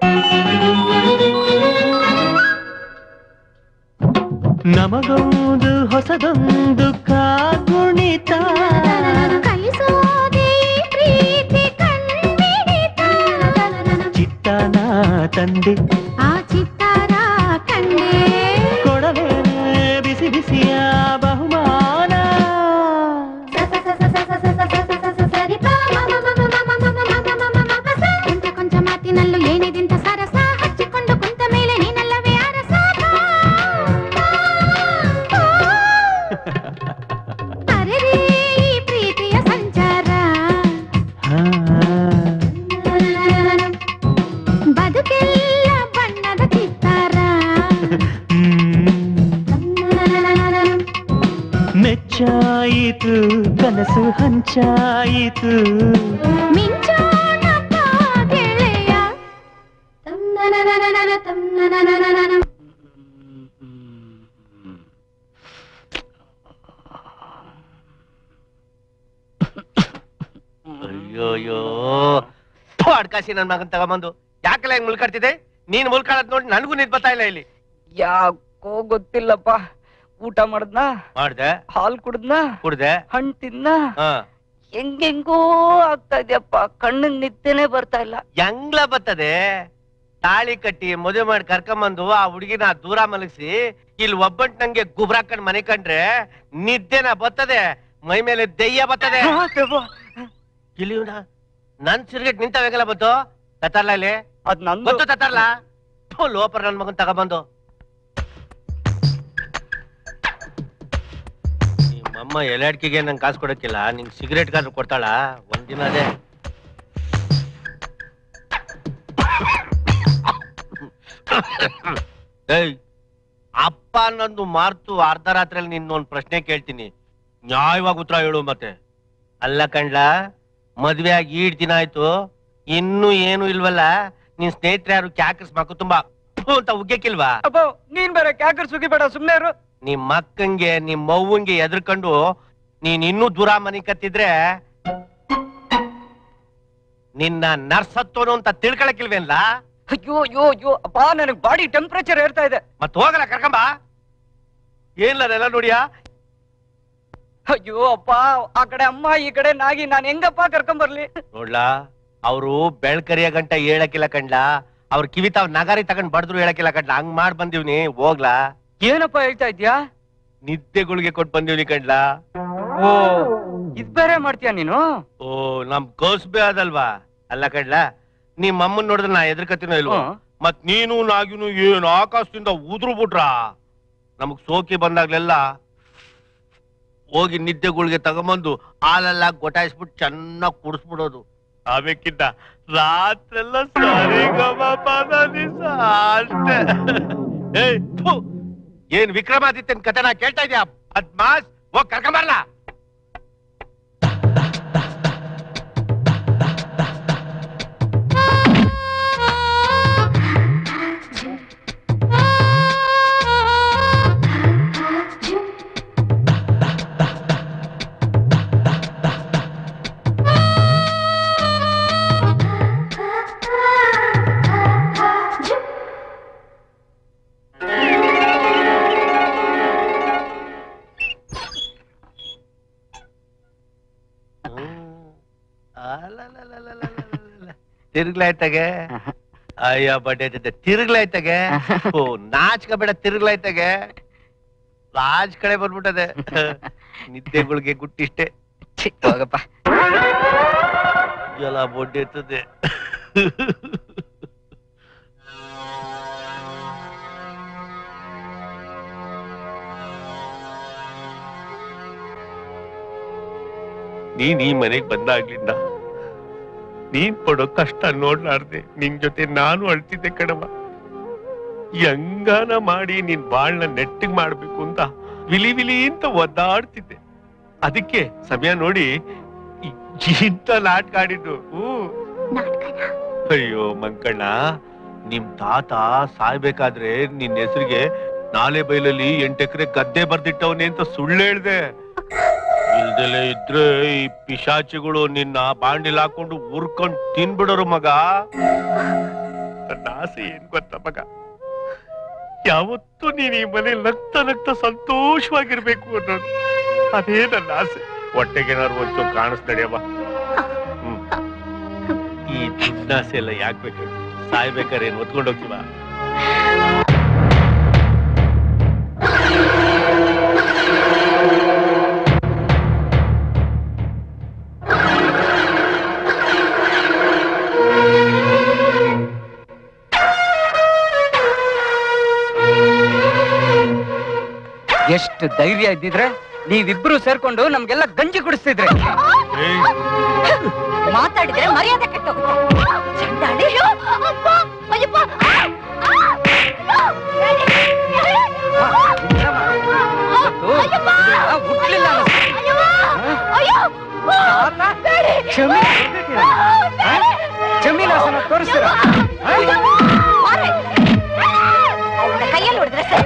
ನಮಗೊಂದು ಹೊಸದೊಂದು ಕಾಗುಣಿತ ಕಲಿಸೋದೇ ಈ ಪ್ರೀತಿ ಕಣ್ಮಿಡಿತ ಚಿತ್ತಾನ ತಂದೆ ಆ ಚಿತ್ತಾರ ಕಂಡೆ ಕೊಡಲೇ ಬಿಸಿ ಬಿಸಿಯ ಬಹುಮಾನ ಕೊಂಚ ಕೊಂಚ ಮಾತಿನಲ್ಲೂ ಏನಿದಿಂತ ಸರಸ ಹಚ್ಚಿಕೊಂಡು ಕುಂತ ಮೇಲೆ ನೀನಲ್ಲವೇ ಅರಸ ಅರೆರೇ ಈ ಪ್ರೀತಿಯ ಸಂಚಾರ ಬದುಕೆಲ್ಲ ಬಣ್ಣದ ಚಿತ್ತಾರ ಮೆಚ್ಚಾಯಿತು ಕನಸು ಹಂಚಾಯಿತು ಮಿಂಚೋಣಪ್ಪ ಗೆಳೆಯ ತನ್ನನನನನನ ತನ್ನನನನನನ ಅಯ್ಯೋಯ್ಯೋ ಅಡ್ಕಾಸಿ ನನ್ ಮಗನ್ ತಗೊಂಬಂದು ಯಾಕಲ್ಲ ಹೆಂಗ್ ಮುಲ್ಕಾಡ್ತಿದೆ ನೀನ್ ಮುಲ್ಕಾಡದ್ ನೋಡಿ ನನಗೂ ನಿದ್ ಬರ್ತಾ ಇಲ್ಲ ಇಲ್ಲಿ ಯಾಕೋ ಗೊತ್ತಿಲ್ಲಪ್ಪ ಊಟ ಮಾಡದ್ನಾ ಮಾಡ್ದೆ ಹಾಲ್ ಕುಡ್ದ್ನಾ ಕುಡ್ದೆ ಹಣ್ಣ್ ತಿನ್ನ ಹಾ ಹೆಂಗೆಂಗೋ ಆಗ್ತಾ ಇದೆಯಪ್ಪ ಕಣ್ಣಿಗ್ ನಿದ್ದೆನೆ ಬರ್ತಾ ಇಲ್ಲ ಹೆಂಗ್ಲ ಬರ್ತದೆ ತಾಳಿ ಕಟ್ಟಿ ಮದುವೆ ಮಾಡಿ ಕರ್ಕೊಂಬಂದು ಆ ಹುಡುಗಿನ ದೂರ ಮಲಗಿಸಿ ಇಲ್ಲಿ ಒಬ್ಬಂಟ್ ನಂಗೆ ಗುಬ್ರಾಕಂಡ್ ಮನೆ ಕಂಡ್ರೆ ನಿದ್ದೆನ ಬರ್ತದೆ ಮೈ ಮೇಲೆ ದೆಯ್ಯ ಬರ್ತದೆ ಇಲ್ಲಿವ್ನ ನನ್ ಸಿರ್ಗೆಟ್ ನಿಂತವೆಲ್ಲ ಬತ್ತು ತತ್ತಾರ್ಲ ಇಲ್ಲಿ ಅದ್ ನಂದು ಗೊತ್ತು ತತ್ತಾರ್ಲ ಥು, ಲೋಪರ್ ನನ್ ಮಗನ್ ತಗೊಂಬಂದು ನಿಮ್ಮಮ್ಮ ಎಲೆ ಅಡ್ಕಿಗೆ ನಂಗೆ ಕಾಸು ಕೊಡಕ್ಕಿಲ್ಲ ನಿಂಗೆ ಸಿಗರೇಟ್ ಗಾದ್ರು ಕೊಡ್ತಾಳ ಒಂದಿನ ಅದೇ ಏಯ್ ಅಪ್ಪ ಅನ್ನೊಂದು ಮಾರ್ತು ಅರ್ಧ ರಾತ್ರಿಯಲ್ಲಿ ನಿನ್ನೊಂದು ಪ್ರಶ್ನೆ ಕೇಳ್ತೀನಿ ನ್ಯಾಯವಾಗಿ ಉತ್ತರ ಹೇಳು ಮತ್ತೆ ಅಲ್ಲ ಕಂಡ್ಲ ಮದ್ವೆ ಆಗಿ ಈಡ್ ದಿನ ಆಯ್ತು ಇನ್ನೂ ಏನು ಇಲ್ವಲ್ಲ ನಿನ್ ಸ್ನೇಹಿತರು ಯಾರು ಕ್ಯಾಕರ್ಸ್ ಮಕ್ಕು ತುಂಬಾ ಫು ಅಂತ ಉಗ್ಗಕ್ಕಿಲ್ವಾ ಅಬ್ಬೋ ನೀನ್ ಬೇರೆ ಕ್ಯಾಕರ್ ಸುಗಿಬೇಡ ಸುಮ್ನೆ ಇರು ನಿಮ್ ಮಕ್ಕಂಗೆ ನಿಮ್ ಮವ್ವಂಗೆ ಎದ್ರಕೊಂಡು ನೀನ್ ಇನ್ನೂ ದೂರ ಮನಿ ಕತ್ತಿದ್ರೆ ನಿನ್ನ ನರ್ಸತ್ತೋನು ಅಂತ ತಿಳ್ಕೊಳಕಿಲ್ವೇನ್ಲ ಅಯ್ಯೋ ಅಯ್ಯೋ ಅಯ್ಯೋ ಅಪ್ಪ ನನಗ್ ಬಾಡಿ ಟೆಂಪರೇಚರ್ ಏರ್ತಾ ಇದೆ ಮತ್ ಹೋಗಲ್ಲ ಕರ್ಕೊಂಬ ಏನ್ಲ ಅದೆಲ್ಲ ನೋಡಿಯಾ ಅಯ್ಯೋ ಅಪ್ಪ ಆ ಕಡೆ ಅಮ್ಮ ಈ ಕಡೆ ನಾಗಿ ನಾನ್ ಹೆಂಗಪ್ಪ ಕರ್ಕೊಂಡ್ ಬರ್ಲಿ ನೋಡ್ಲಾ ಅವರು ಬೆಳ್ಕರಿಯ ಗಂಟ ಹೇಳಕ್ಕಿಲ್ಲ ಕಂಡ್ಲ ಅವ್ರ ಕಿವಿ ತಾವ್ ನಗಾರಿ ತಗೊಂಡ್ ಬಡ್ದ್ರು ಹೇಳಕ್ಕಿಲ್ಲ ಕಂಡ್ಲ ಹಂಗ್ ಮಾಡ್ ಬಂದಿವ್ನಿ ಹೋಗ್ಲಾ ಏನಪ್ಪ ಹೇಳ್ತಾ ಇದ್ಯಾ ನಿದ್ದೆಗಳಿಗೆ ಕೊಟ್ ಬಂದಿವ್ನಿ ಕಂಡ್ಲ ಓ ಇದ್ ಬೇರೆ ಮಾಡ್ತೀಯ ನೀನು ಓ ನಮ್ ಕೋಸ್ಬೆ ಅದಲ್ವಾ ಅಲ್ಲ ಕಂಡ್ಲ ನಿಮ್ ಅಮ್ಮನ್ ನೋಡಿದ್ರೆ ನಾ ಎದ್ರಕತ್ತಿನೋ ಇಲ್ವೋ ಮತ್ ನೀನು ನಾಗಿನು ಏನ್ ಆಕಾಶದಿಂದ ಉದ್ರು ಬಿಟ್ರ ನಮಗ್ ಸೋಕಿ ಬಂದಾಗ್ಲೆಲ್ಲ ಹೋಗಿ ನಿದ್ದೆಗಳಿಗೆ ತಗೊಂಬಂದು ಹಾಲೆಲ್ಲ ಗೊಟಾಯಿಸ್ಬಿಟ್ಟು ಚೆನ್ನಾಗ್ ಕುಡಿಸ್ಬಿಡೋದು ಆಮೇಕಿಂತ ರಾತ್ರೆಲ್ಲ ಸರಿಗಮ ಪದ ದಿವ್ಸ ಅಷ್ಟೇ ಏಯ್, ಥು, ಏನ್ ವಿಕ್ರಮಾದಿತ್ಯನ್ ಕಥೆನ ಕೇಳ್ತಾ ಇದ್ಯಾ ಅದ್ಮಾಸ್ ಹೋಗ್ ಕರ್ಕೊಂಬರ್ಲಾ ತಿರುಗ್ಲಾಯ್ತಾಗೆ ಅಯ್ಯ ಬಡ್ಡೆ ಜೊತೆ ತಿರುಗ್ಲಾಯ್ತಾಗೆ ಓ ನಾಚ್ಕ ಬೇಡ ತಿರುಗ್ಲಾಯ್ತಾಗೆ ಲಾಜ್ ಕಡೆ ಬಂದ್ಬಿಟ್ಟದೆ ನಿದ್ದೆಗಳಿಗೆ ಗುಟ್ಟಿಷ್ಟೇ ಹೋಗಪ್ಪ ಎಲ್ಲ ಬೊಡ್ಡೆ ಎತ್ತದೆ ನೀನ್ ಈ ಮನೆಗ್ ಬಂದಾಗ್ಲಿಂದ ನೀನ್ ಪಡೋ ಕಷ್ಟ ನೋಡ್ಲಾರ್ದೆ ನಿನ್ ಜೊತೆ ನಾನು ಅಳ್ತಿದ್ದೆ ಕಣವ ಹೆಂಗಾನ ಮಾಡಿ ನಿನ್ ಬಾಳ್ನ ನೆಟ್ಟಿಗ್ ಮಾಡ್ಬೇಕು ಅಂತ ವಿಲಿ ವಿಲಿ ಅಂತ ಒದ್ದಾಡ್ತಿದ್ದೆ ಅದಕ್ಕೆ ಸಮಯ ನೋಡಿ ಈ- ಇಂಥ ನಾಟಕ ಆಡಿದ್ದು ಹ್ಮ್. ಅಯ್ಯೋ ಮಂಕಣ್ಣ ನಿಮ್ ತಾತ ಸಾಯ್ಬೇಕಾದ್ರೆ ನಿನ್ ಹೆಸರಿಗೆ ನಾಲೆ ಬೈಲಲ್ಲಿ ಎಂಟ್ ಎಕರೆ ಗದ್ದೆ ಬರ್ದಿಟ್ಟವನೆ ಅಂತ ಸುಳ್ಳು ಹೇಳ್ದೆ ಇಲ್ದಲೆ ಇದ್ರೆ ಈ ಪಿಶಾಚಿಗಳು ನಿನ್ನ ಬಾಂಡಿಲ್ ಹಾಕೊಂಡು ಉರ್ಕೊಂಡ್ ತಿನ್ಬಿಡೋರು ಮಗ ನನ್ನ ಆಸೆ ಏನ್ ಗೊತ್ತಾ ಮಗ ಯಾವತ್ತೂ ನೀನ್ ಈ ಮನೆ ನಗ್ತಾ ನಗ್ತಾ ಸಂತೋಷವಾಗಿರ್ಬೇಕು ಅನ್ನೋದು ಅದೇ ನನ್ನ ಆಸೆ ಹೊಟ್ಟೆಗೇನಾದ್ರು ಒಂಚೂರು ಕಾಣಿಸ್ದಡಿಯವ್ವ ಹ್ಮ್ ಈ ದುಡ್ಡಾಸೆ ಎಲ್ಲ ಯಾಕೆ ಬೇಕು ಸಾಯ್ಬೇಕಾರೆ ಏನ್ ಹೊತ್ಕೊಂಡು ಹೋಗ್ತೀವ ಎಷ್ಟು ಧೈರ್ಯ ಇದ್ದಿದ್ರೆ ನೀವಿಬ್ರು ಸೇರ್ಕೊಂಡು ನಮ್ಗೆಲ್ಲ ಗಂಜಿ ಕುಡಿಸ್ತಿದ್ರಿ ಮಾತಾಡಿದ್ರೆ ಮರ್ಯಾದೆ ಕೆಟ್ಟೋಗುತ್ತೆ ಚಂಡಾಳಿ ಹುಟ್ಲಿಲ್ಲ ಕ್ಷಮೆ ಜಮೀನಾಸನ ತೋರಿಸ್ತೀರ ಅವಳ ಕೈಯಲ್ಲಿ ಹೊಡೆದ್ರೆ ಸರಿ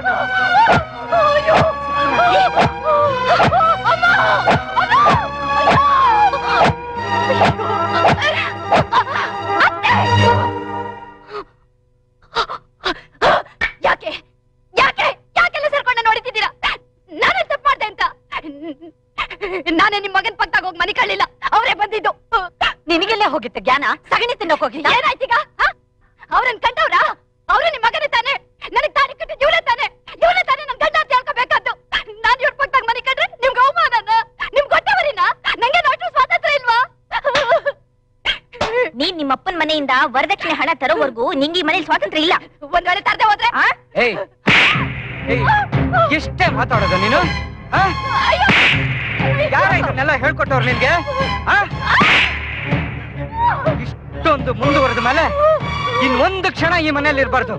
ಯಾಕೆ ಯಾಕೆ ಯಾಕೆಲ್ಲ ಸೇರ್ಕೊಂಡು ನೋಡಿದ್ದೀರಾ ನಾನೇ ತಪ್ಪು ಮಾಡ್ದೆ ಅಂತ ನಾನೇ ನಿಮ್ ಮಗನ್ ಪಕ್ತಾಗ ಹೋಗಿ ಮನೆ ಕಳ್ಳಿಲ್ಲ ಅವರೇ ಬಂದಿದ್ದು ನಿನಗೆಲ್ಲೇ ಹೋಗಿತ್ತೆ ಜ್ಞಾನ ಸಗಣಿ ತಿನ್ನೋಕ್ ಹೋಗಿದ್ದ ಏನಾಯ್ತೀಗ ಅವ್ರನ್ ಕಂಡವ್ರ ಅವ್ರು ನಿಮ್ ಮಗನೇ ತಾನೆ ನನಗ್ ತಾಳಿ ಕಟ್ಟಿ ಜೀವನ ತಾನೆ ಜೀವನ ತಾನೆ ನನ್ ಗಂಡ ಅಂತ ಹೇಳ್ಕೋಬೇಕಾದ್ದು ನಾನ್ ಇವ್ರ ಪಕ್ತಾಗ ಮನೆ ಕಂಡ್ರೆ ನಿಮ್ಗೆ ಅವಮಾನನ ನಿಮ್ಗೆ ಗೊತ್ತವರಿನ ನಂಗೆ ನೋಟು ಸ್ವಾತಂತ್ರ್ಯ ಇಲ್ವಾ ನೀನ್ ನಿಮ್ಮಪ್ಪನ ಮನೆಯಿಂದ ವರದಕ್ಷಿಣೆ ಹಣ ತರೋವರೆಗೂ ನಿಂಗೆ ಈ ಮನೇಲಿ ಸ್ವಾತಂತ್ರ್ಯ ಇಲ್ಲ ಒಂದ್ ವೇಳೆ ತರದೆ ಹೋದ್ರೆ ಏಯ್ ಏಯ್, ಎಷ್ಟೇ ಮಾತಾಡೋದು ನೀನು ಆ? ಯಾರ ಇದನ್ನೆಲ್ಲ ಹೇಳ್ಕೊಟ್ಟವ್ರು ನಿನ್ಗೆ ಆ? ಇಷ್ಟೊಂದು ಮುಂದುವರೆದ ಮೇಲೆ ಇನ್ನೊಂದು ಕ್ಷಣ ಈ ಮನೇಲಿ ಇರಬಾರ್ದು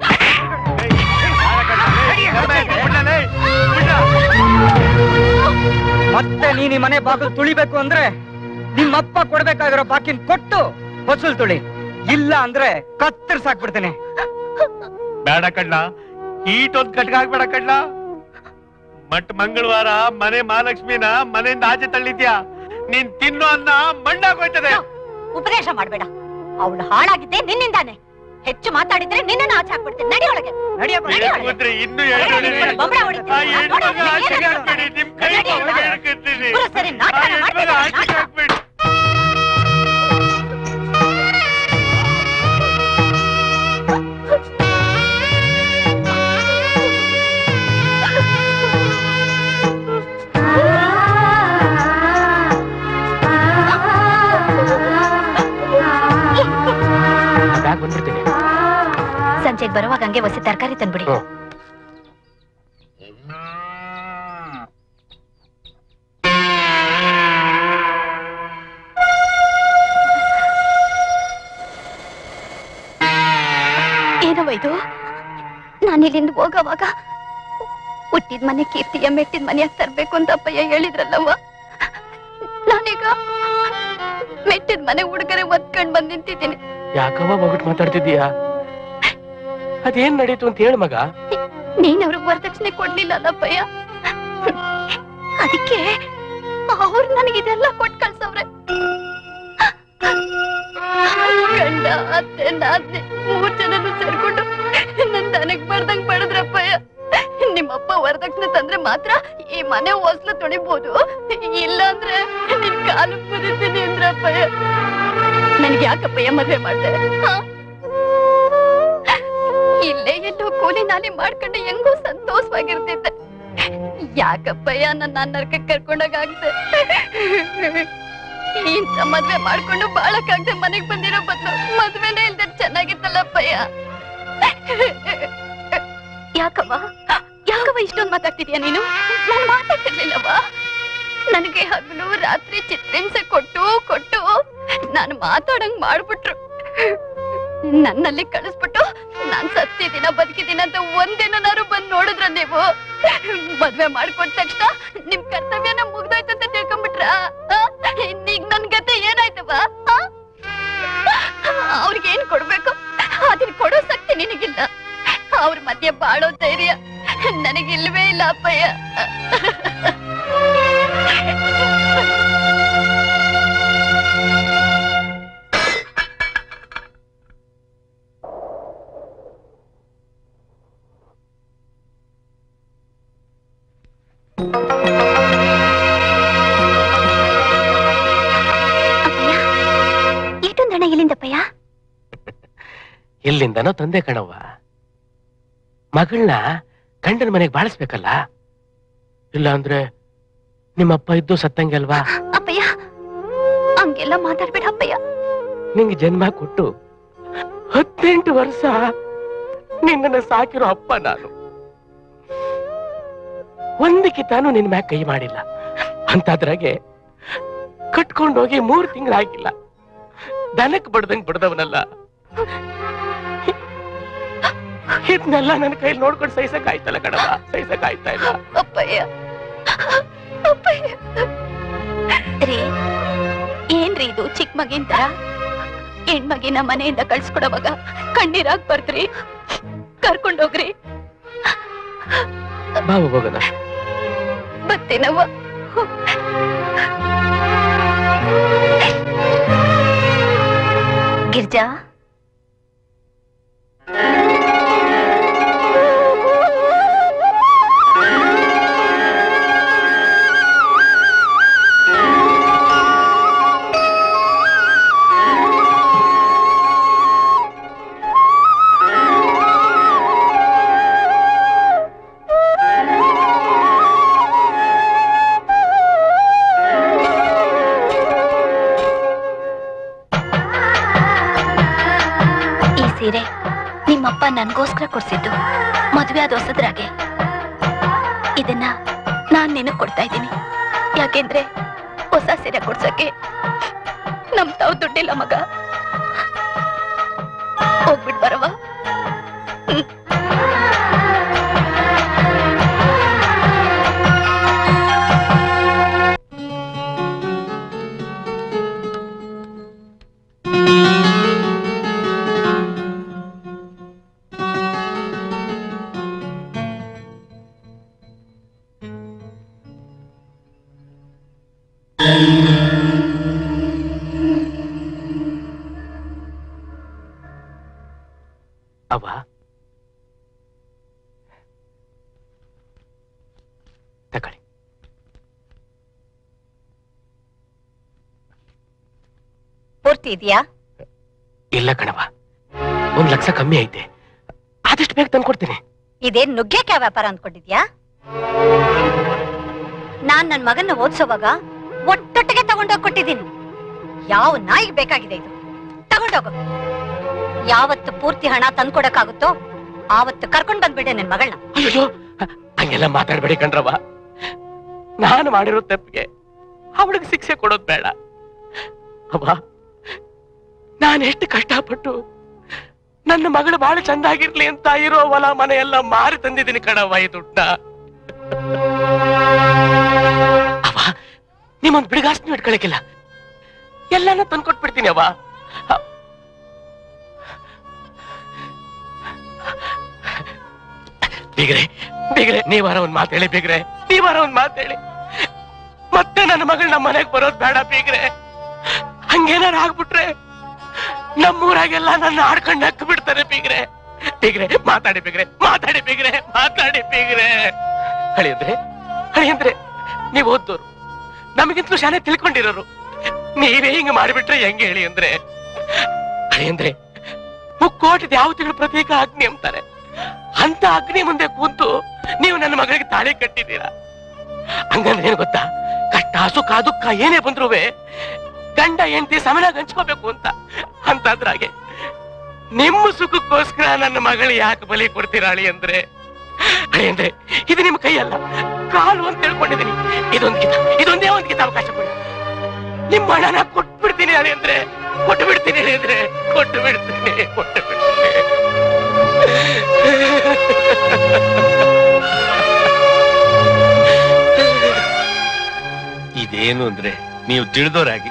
ಮತ್ತೆ ನೀನ್ ಈ ಮನೆ ಬಾಗಿಲು ತುಳಿಬೇಕು ಅಂದ್ರೆ ನಿಮ್ಮಪ್ಪ ಕೊಡ್ಬೇಕಾಗಿರೋ ಬಾಕಿನ್ ಕೊಟ್ಟು ಬಸುಲ್ ತುಳಿ ಇಲ್ಲ ಅಂದ್ರೆ ಕತ್ತರಿಸಾಕ್ಬಿಡ್ತೀನಿ ಬೇಡ ಕಣ್ಣ ಈಟೊಂದ್ ಕಟ್ಗ ಹಾಕ್ಬೇಡ ಕಣ್ಣ ಮಟ್ ಮಂಗಳವಾರ ಮನೆ ಮಹಾಲಕ್ಷ್ಮಿನ ಮನೆಯಿಂದ ಆಚೆ ತಳ್ಳಿದ್ಯಾ ನೀನ್ ತಿನ್ನೋ ಅನ್ನ ಮಣ್ಣಾಗೋಯ್ತದೆ ಉಪದೇಶ ಮಾಡ್ಬೇಡ ಅವಳು ಹಾಳಾಗಿದ್ದೆ ನಿನ್ನಿಂದಾನೆ ಹೆಚ್ಚು ಮಾತಾಡಿದ್ರೆ ನಿನ್ನನ್ನು ಆಚೆ ಹಾಕ್ಬಿಡ್ತೀನಿ ನಡಿ ಒಳಗೆ ನಡಿ ಒಳಗೆ. ಕೂತ್ರೆ ಇನ್ನು ಎರಡು ನಡಿ, ನಿಮಿಷ. ಬೊಂಬೆ ಹೊಡಿತೀನಿ. ಆ ಹೆಣ್ಮಗ ನೋಡು, ಆಚೆಗೆ ಏನೇನು ಹಾಕ್ಬೇಡಿ, ನಿಮ್ ಕೈ ನಡಿ, ಒಳಗೆ ನಡಿ. ಹಾಕ್ತೀನಿ. ಇಬ್ರು ಸೇರಿ ನಾಟಕ ಆ ಹೆಣ್ಮಗ ಮಾಡ್ತಿದ್ದೀರಾ, ಆಚೆಗೆ ನಾಟಕ. ಹಾಕ್ಬೇಡಿ. ಬ್ಯಾಗ್ ಬಂದ್ಬಿಡ್ತೀನಿ ಸಂಜೆಗ್ ಬರುವಾಗ ಹಂಗೆ ಹೊಸ ತರಕಾರಿ ತಂದ್ಬಿಡಿ ಏನವ ಇದು ನಾನು ಇಲ್ಲಿಂದ ಹೋಗೋವಾಗ ಹುಟ್ಟಿದ ಮನೆ ಕೀರ್ತಿಯ ಮೆಟ್ಟಿದ ಮನೆಯಾಗ ತರ್ಬೇಕು ಅಂತ ಅಪ್ಪಯ್ಯ ಹೇಳಿದ್ರಲ್ಲವ್ವ ನಾನೀಗ ಮೆಟ್ಟಿದ ಮನೆ ಹುಡುಗರೆ ಒದ್ಕೊಂಡ್ ಬಂದ್ ನಿಂತಿದ್ದೀನಿ ಯಾಕವ್ವ ಮಗುಟ್ ಮಾತಾಡ್ತಿದ್ದೀಯಾ ಅದೇನ್ ನಡೀತು ಅಂತ ಹೇಳು ಮಗ ನೀನ್ ಅವ್ರಿಗೆ ವರದಕ್ಷಿಣೆ ಕೊಡ್ಲಿಲ್ಲ ಅಲ್ಲಪ್ಪಯ್ಯ ಅದಕ್ಕೆ ಅವ್ರು ನನಗಿದೆಲ್ಲ ಕೊಟ್ ಕಳ್ಸವ್ರೆ ಗಂಡ ಅತ್ತೆ ನಾದ್ನೆ ಮೂರ್ ಜನನು ಸೇರ್ಕೊಂಡು ನನ್ ತನಗ್ ಬರ್ದಂಗ್ ಬಡದ್ರಪ್ಪಯ್ಯ ನಿಮ್ಮಪ್ಪ ವರದಕ್ಷಿಣೆ ತಂದ್ರೆ ಮಾತ್ರ ಈ ಮನೆ ಹೊಸ್ಲು ತೊಳಿಬಹುದು ಇಲ್ಲ ಅಂದ್ರೆ ನಿನ್ ಕಾಲು ಮುರಿತೀನಿ ಅಂದ್ರಪ್ಪಯ್ಯ ನನಗೆ ಯಾಕಪ್ಪಯ್ಯ ಮದ್ವೆ ಮಾಡ್ದೆ ಹ? ಇಲ್ಲೇ ಎಲ್ಲೋ ಕೂಲಿ ನಾಲಿ ಮಾಡ್ಕೊಂಡು ಹೆಂಗೋ ಸಂತೋಷವಾಗಿರ್ತಿದ್ದೆ ಯಾಕಪ್ಪಯ್ಯ ನನ್ನ ನರ್ಕ ಕರ್ಕೊಂಡೋಗಾಗ್ದೆ ಇಂಥ ಮದ್ವೆ ಮಾಡ್ಕೊಂಡು ಬಾಳಕ್ಕಾಗ್ದೆ ಮನೆಗ್ ಬಂದಿರೋ ಬದಲು ಮದ್ವೆನೇ ಇಲ್ದೆ ಚೆನ್ನಾಗಿತ್ತಲ್ಲಪ್ಪಯ್ಯ ಯಾಕವ್ವ ಯಾಕವ್ವ ಇಷ್ಟೊಂದು ಮಾತಾಡ್ತಿದ್ಯಾ ನೀನು ನಾನು ಮಾತಾಡ್ತಿರ್ಲಿಲ್ಲವ್ವ ನನಗೆ ಹಗಲು ರಾತ್ರಿ ಚಿತ್ರಹಿಂಸೆ ಕೊಟ್ಟು ಕೊಟ್ಟು ನಾನು ಮಾತಾಡಂಗ್ ಮಾಡ್ಬಿಟ್ರು ನನ್ನಲ್ಲಿ ಕಳಿಸ್ಬಿಟ್ಟು ನಾನ್ ಸತ್ತಿದ್ದೀನ ಬದುಕಿದ್ದೀನ ಅಂತ ಒಂದಿನಾರು ಬಂದ್ ನೋಡಿದ್ರ ನೀವು ಮದ್ವೆ ಮಾಡ್ಕೊಂಡ ತಕ್ಷಣ ನಿಮ್ ಕರ್ತವ್ಯನ ಮುಗ್ದೋಯ್ತು ಅಂತ ತಿಳ್ಕೊಂಬಿಟ್ರ ಈಗ ನನ್ ಗತೆ ಏನಾಯ್ತವ ಅವ್ರಿಗೆ ಏನ್ ಕೊಡ್ಬೇಕು ಅದನ್ನ ಕೊಡೋ ಶಕ್ತಿ ನಿನಗಿಲ್ಲ ಅವ್ರ ಮಧ್ಯೆ ಬಾಳೋ ಧೈರ್ಯ ನನಗಿಲ್ವೇ ಇಲ್ಲ ಅಪ್ಪಯ್ಯ ಏಟೊಂದಣ ಎಲ್ಲಿಂದಪ್ಪಯ್ಯ ಎಲ್ಲಿಂದನೋ ತಂದೆ ಕಣವ್ವ ಮಗಳನ್ನ ಗಂಡನ ಮನೆಗೆ ಬಾಳಿಸ್ಬೇಕಲ್ಲ ಇಲ್ಲ ಅಂದ್ರೆ ನಿಮ್ಮಪ್ಪ ಇದ್ದು ಸತ್ತಂಗೆ ಅಲ್ವಾ ಅಪ್ಪಯ್ಯ ಹಂಗೆಲ್ಲ ಮಾತಾಡ್ಬೇಡ ಅಪ್ಪಯ್ಯ ನಿಂಗೆ ಜನ್ಮ ಕೊಟ್ಟು ಹದಿನೆಂಟು ವರ್ಷ ನಿನ್ನನ್ನ ಸಾಕಿರೋ ಅಪ್ಪ ನಾನು ಒಂದಕ್ಕೆ ತಾನು ನಿನ್ ಮ್ಯಾಗ ಕೈ ಮಾಡಿಲ್ಲ ಅಂತಾದ್ರಾಗೆ ಕಟ್ಕೊಂಡೋಗಿ ಮೂರ್ ತಿಂಗಳಾಗಿಲ್ಲ ದನಕ್ ಬಡ್ದಂಗ್ ಬಡ್ದವನಲ್ಲ ಇದನ್ನೆಲ್ಲ ನನ್ನ ಕೈಲಿ ನೋಡ್ಕೊಂಡು ಸಹಿಸಕ್ ಆಯ್ತಲ್ಲ ಕಣವ ಸಹಿಸಕ್ ಆಯ್ತಾ ಇಲ್ಲ ಅಪ್ಪಯ್ಯ ಅಪ್ಪಯ್ಯ ರೀ ಏನ್ರಿ ಇದು ಚಿಕ್ಕ ಮಗಿನ್ ತರ ಹೆಣ್ಮಗಿನ ಮನೆಯಿಂದ ಕಳ್ಸ್ಕೊಡವಾಗ ಕಣ್ಣೀರಾಗ್ ಬರ್ತ್ರಿ ಕರ್ಕೊಂಡೋಗ್ರಿ ಬಾವು ಹೋಗೋಣ ಬತ್ತೀನವ್ವ ಗಿರ್ಜಾ ಈ ಸೀರೆ ನಿಮ್ಮಪ್ಪ ನನ್ಗೋಸ್ಕರ ಕೊಡ್ಸಿದ್ದು ಮದ್ವೆ ಆದ ಹೊಸದ್ರಾಗೆ ಇದನ್ನ ನಾನ್ ನಿನಗ್ ಕೊಡ್ತಾ ಇದ್ದೀನಿ ಯಾಕೆಂದ್ರೆ ಹೊಸ ಸೀರೆ ಕೊಡ್ಸಕ್ಕೆ ನಮ್ ತಾವ್ ದುಡ್ಡಿಲ್ಲ ಮಗ ಹೋಗ್ಬಿಟ್ ಬರವ ಅವ್ವ ತಕೊಳ್ಳಿ ಪೂರ್ತಿ ಇದೆಯಾ ಇಲ್ಲ ಕಣವ ಒಂದ್ ಲಕ್ಷ ಕಮ್ಮಿ ಐತೆ ಆದಷ್ಟು ಬೇಗ ತಂದ್ಕೊಡ್ತೀನಿ ಇದೇನ್ ನುಗ್ಗೆಕಾಯಿ ವ್ಯಾಪಾರ ಅಂದ್ಕೊಂಡಿದ್ಯಾ ನಾನ್ ನನ್ ಮಗನ್ನ ಓದ್ಸೋವಾಗ ಒಟ್ಟೊಟ್ಟಿಗೆ ತಗೊಂಡೋಗ್ ಕೊಟ್ಟಿದ್ದೀನಿ ಯಾವ ನಾಯಿಗೆ ಬೇಕಾಗಿದೆ ಇದು ತಗೊಂಡೋಗು ಯಾವತ್ತು ಪೂರ್ತಿ ಹಣ ತಂದ್ಕೊಡಕ್ಕಾಗುತ್ತೋ ಆವತ್ತು ಕರ್ಕೊಂಡ್ ಬಂದ್ಬಿಡೆ ನನ್ ಮಗಳನ್ನ ಅಯ್ಯೋ ಹಂಗೆಲ್ಲ ಮಾತಾಡ್ಬೇಡಿ ಕಣ್ರವ ನಾನು ಮಾಡಿರೋ ತಪ್ಪಿಗೆ ಅವಳಿಗೆ ಶಿಕ್ಷೆ ಕೊಡೋದ್ ಬೇಡ ಅವ್ವ ನಾನು ಎಷ್ಟು ಕಷ್ಟಪಟ್ಟು ನನ್ನ ಮಗಳು ಬಹಳ ಚಂದಾಗಿರ್ಲಿ ಅಂತ ಇರೋ ಹೊಲ ಮನೆ ಎಲ್ಲ ಮಾರಿ ತಂದಿದ್ದೀನಿ ಕಣವ್ವ ಈ ದುಡ್ಡ ಅವ ನಿಮ್ಮೊಂದ್ ಬಿಡುಗಾಸ್ನು ಇಟ್ಕೊಳಕಿಲ್ಲ ಎಲ್ಲಾನು ತಂದ್ಕೊಟ್ಬಿಡ್ತೀನಿ ಅವ್ವ ಬೀಗ್ರೆ ಬೀಗ್ರೆ ನೀವಾರ ಒಂದ್ ಮಾತು ಹೇಳಿ ಬೀಗ್ರೆ ನೀವಾರ ಒಂದ್ ಮಾತು ಹೇಳಿ ಮತ್ತೆ ನನ್ನ ಮಗಳು ನಮ್ಮ ಮನೆಗ್ ಬರೋದ್ ಬೇಡ ಬೀಗ್ರೆ ಹಂಗೇನಾರ ಆಗ್ಬಿಟ್ರೆ ನಮ್ಮೂರಾಗೆಲ್ಲ ನನ್ನ ಆಡ್ಕೊಂಡು ಹಕ್ಕ ಬಿಡ್ತಾರೆ ಬೀಗ್ರೆ ಬೀಗ್ರೆ ಮಾತಾಡಿ ಬೀಗ್ರೆ ಮಾತಾಡಿ ಬೀಗ್ರೆ ಮಾತಾಡಿ ಬೀಗ್ರೆ ಹಳಿಯಂದ್ರೆ ಹಳಿಯಂದ್ರೆ ನೀವ್ ಓದ್ದೋರು ನಮಗಿಂತಲೂ ಶಾನೆ ತಿಳ್ಕೊಂಡಿರೋರು ನೀವೇ ಹಿಂಗ ಮಾಡಿಬಿಟ್ರೆ ಹೆಂಗೆ ಹೇಳಿ ಅಂದ್ರೆ ಅಂದ್ರೆ ಮುಕ್ಕೋಟಿ ದೇವತೆಗಳ ಪ್ರತೀಕ ಅಗ್ನಿ ಅಂತಾರೆ ಅಂತ ಅಗ್ನಿ ಮುಂದೆ ಕೂತು ನೀವು ನನ್ನ ಮಗಳಿಗೆ ತಾಳಿ ಕಟ್ಟಿದ್ದೀರಾ ಹಂಗಂದ್ರೆ ಏನ್ ಗೊತ್ತಾ ಕಷ್ಟ ಸುಖ ದುಃಖ ಏನೇ ಬಂದ್ರು ಗಂಡ ಹೆಂಡತಿ ಸಮನಾಗಿ ಹಂಚ್ಕೋಬೇಕು ಅಂತ ಅಂತಂದ್ರಾಗೆ ನಿಮ್ಮ ಸುಖಕ್ಕೋಸ್ಕರ ನನ್ನ ಮಗಳು ಯಾಕೆ ಬಲಿ ಕೊಡ್ತೀರಾಳಿ ಅಂದ್ರೆ ಅಳಿ ಅಂದ್ರೆ ಇದು ನಿಮ್ಮ ಕೈಯಲ್ಲ ಕಾಲು ಅಂತ ತಿಳ್ಕೊಂಡಿದ್ದೀನಿ ಇದೊಂದು ಕಿತ ಇದೊಂದೇ ಒಂದು ಕಿತ ಅವಕಾಶ ಕೊಡಿ ನಿಮ್ಮ ಹಣನ ಕೊಟ್ಬಿಡ್ತೀನಿ ಅಳಿ ಅಂದ್ರೆ ಕೊಟ್ಟು ಬಿಡ್ತೀನಿ ಹೇಳಿ ಅಂದ್ರೆ ಕೊಟ್ಟು ಬಿಡ್ತೀನಿ ಕೊಟ್ಟು ಬಿಡ್ತೀನಿ ಇದೇನು ಅಂದ್ರೆ ನೀವು ತಿಳಿದೋರಾಗಿ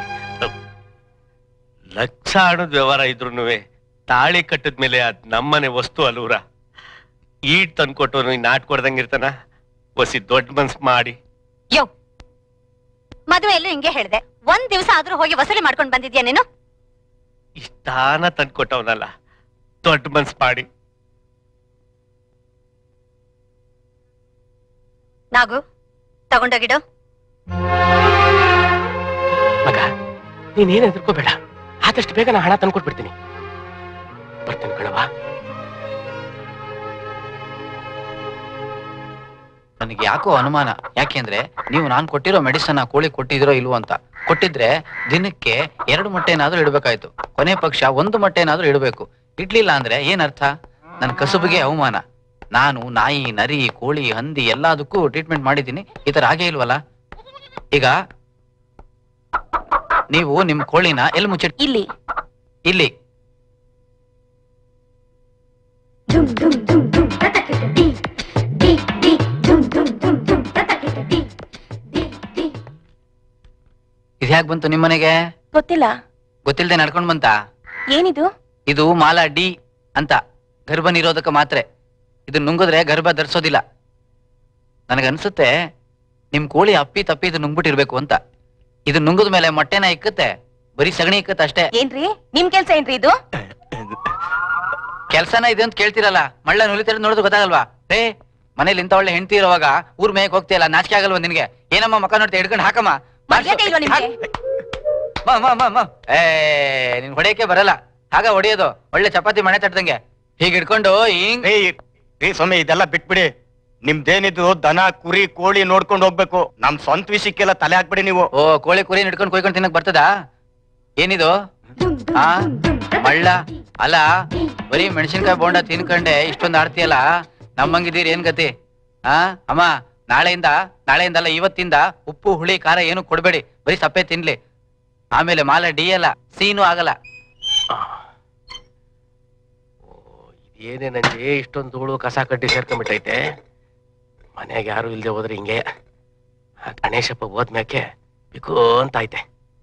ಲಕ್ಷ ಹಣದ ವ್ಯವಹಾರ ಇದ್ರು ತಾಳಿ ಕಟ್ಟಿದ್ಮೇಲೆ ಅದ್ ನಮ್ಮನೆ ವಸ್ತು ಅಲ್ವರ ಈಟ್ ತಂದ್ಕೊಟ್ಟು ನಾಟ್ ಕೊಡ್ದಂಗಿರ್ತಾನ ಒಸಿ ದೊಡ್ಡ ಮನ್ಸ್ ಮಾಡಿ ಯೋ ಮದುವೆಯಲ್ಲೂ ಹಿಂಗೆ ಹೇಳ್ದೆ ಒಂದ್ ದಿವಸ ಆದ್ರೂ ಹೋಗಿ ವಸೂಲಿ ಮಾಡ್ಕೊಂಡ್ ಬಂದಿದ್ಯಾ ನೀನು ತಾನ ತಂದ್ಕೊಟ್ಟವನಲ್ಲ ದೊಡ್ಡ ಮನ್ಸ್ ಮಾಡಿ ನಾಗು ತಗೊಂಡೋಗಿಡು ಮಗ ನೀನೇನು ಹೆದರ್ಕೋಬೇಡ ಆದಷ್ಟು ಬೇಗ ನಾ ಹಣ ತಂದ್ಕೊಟ್ಬಿಡ್ತೀನಿ ಬರ್ತೀನಿ ಕಣವಾ ನನಗೆ ಯಾಕೋ ಅನುಮಾನ ಯಾಕೆಂದ್ರೆ ನೀವು ನಾನು ಕೊಟ್ಟಿರೋ ಮೆಡಿಸನ್ ಕೋಳಿ ಕೊಟ್ಟಿದಿರೋ ಇಲ್ವೋ ಅಂತ ಕೊಟ್ಟಿದ್ರೆ ದಿನಕ್ಕೆ ಎರಡು ಮೊಟ್ಟೆನಾದ್ರೂ ಇಡಬೇಕಾಯ್ತು ಕೊನೆ ಪಕ್ಷ ಒಂದು ಮೊಟ್ಟೆನಾದ್ರೂ ಇಡಬೇಕು ಇಡ್ಲಿಲ್ಲ ಅಂದ್ರೆ ಏನರ್ಥ ನನ್ನ ಕಸುಬಿಗೆ ಅವಮಾನ ನಾನು ನಾಯಿ ನರಿ ಕೋಳಿ ಹಂದಿ ಎಲ್ಲದಕ್ಕೂ ಟ್ರೀಟ್ಮೆಂಟ್ ಮಾಡಿದ್ದೀನಿ ಈ ತರ ಆಗೇ ಇಲ್ವಲ್ಲ ಈಗ ನೀವು ನಿಮ್ ಕೋಳಿನ ಎಲ್ಲಿ ಮುಚ್ಚಿಟ್ ಇಲ್ಲಿ ಇಲ್ಲಿ ಇದು ಹೇಗ್ ಬಂತು ನಿಮ್ಮನೆಗೆ ಗೊತ್ತಿಲ್ಲ ಗೊತ್ತಿಲ್ಲದೆ ನಡ್ಕೊಂಡ್ ಬಂತಾ ಏನಿದು ಇದು ಮಾಲಾ ಡಿ ಅಂತ ಗರ್ಭ ನಿರೋಧಕ ಮಾತ್ರೆ ಇದು ನುಂಗಿದ್ರೆ ಗರ್ಭ ಧರಿಸೋದಿಲ್ಲ ನನಗನ್ಸುತ್ತೆ ನಿಮ್ ಕೋಳಿ ಅಪ್ಪಿ ತಪ್ಪಿ ಇದು ನುಂಗ್ಬಿಟ್ಟಿರ್ಬೇಕು ಅಂತ ಇದು ನುಂಗಿದ ಮೇಲೆ ಮೊಟ್ಟೆನ ಇಕ್ಕತ್ತೆ ಬರೀ ಸಗಣಿ ಇಕ್ಕತ್ತೆ ಅಷ್ಟೇ ಏನ್ರಿ ನಿಮ್ ಕೆಲ್ಸ ಏನ್ರಿ ಇದು ಕೆಲ್ಸನ ಇದೆ ಅಂತ ಕೇಳ್ತಿರಲ್ಲ ಮಳ್ಳ ನುಲಿತಾರೆ ನೋಡಿದ್ರೆ ಗೊತ್ತಾಗಲ್ವಾ ರೇ ಮನೇಲಿ ಇಂತ ಒಳ್ಳೆ ಹೆಂಡತಿ ಇರುವಾಗ ಊರ್ ಮೇಯಕ್ ಹೋಗ್ತಿಯಲ್ಲ ನಾಚಿಕೆ ಆಗಲ್ವಾ ನಿನ್ಗೆ ಏನಮ್ಮ ಮಕ್ಕ ನೋಡ್ತಾ ಹಿಡ್ಕೊಂಡು ಹಾಕಮ್ಮ ಮರ್ಯಾದೆ ಇಲ್ವಾ ನಿಮ್ಗೆ ಮ, ಮ, ಮ, ಮ. ಏ ನಿನ್ ಹೊಡೆಯಕ್ಕೆ ಬರಲ್ಲ ಆಗ ಹೊಡೆಯೋದು ಒಳ್ಳೆ ಚಪಾತಿ ಮನೆ ತಟ್ಟದಂಗೆ ಹೀಗ್ ಹಿಡ್ಕೊಂಡು ಹಿಂಗ್ ಏ ಸ್ವಾಮಿ ಇದೆಲ್ಲ ಬಿಟ್ಬಿಡಿ ನಿಮ್ದೇನಿದ್ದು ದನ ಕುರಿ ಕೋಳಿ ನೋಡ್ಕೊಂಡು ಹೋಗ್ಬೇಕು ನಮ್ ಸ್ವಂತ ವಿಷಯಕ್ಕೆಲ್ಲ ತಲೆ ಹಾಕ್ಬಿಡಿ ನೀವು ಓ ಕೋಳಿ ಕುರಿ ಹಿಡ್ಕೊಂಡು ಕೊಯ್ಕೊಂಡು ತಿನ್ನಕ್ ಬರ್ತದಾ ಏನಿದು ಆ ಮಳ್ಳ ಅಲ್ಲ ಬರೀ ಮೆಣಸಿನ್ಕಾಯಿ ಬೋಂಡ ತಿನ್ಕಂಡೆ ಇಷ್ಟೊಂದು ಆಡ್ತೀಯಲ್ಲ ನಮ್ಮಂಗಿದ್ದೀರಿ ಏನ್ ಗತಿ ಆ ಅಮ್ಮ ನಾಳೆಯಿಂದ ನಾಳೆಯಿಂದ ಅಲ್ಲ ಇವತ್ತಿಂದ ಉಪ್ಪು ಹುಳಿ ಖಾರ ಏನು ಕೊಡ್ಬೇಡಿ ಬರೀ ಸಪ್ಪೆ ತಿನ್ಲಿ ಆಮೇಲೆ ಮಾಲ ಡಿ ಅಲ್ಲ ಸೀನು ಆಗಲ್ಲ ಏನೇ ನಂಗೆ ಇಷ್ಟೊಂದು ಧೂಳು ಕಸ ಕಡ್ಡಿ ಸೇರ್ಕೊಂಡ್ಬಿಟ್ಟೈತೆ ಮನ್ಯಾಗ ಯಾರು ಇಲ್ದೆ ಹೋದ್ರೆ ಹಿಂಗೆ ಆ ಗಣೇಶಪ್ಪ ಹೋದ್ಮ್ಯಾಕೆ ಬಿಕೋ ಅಂತ ಐತೆ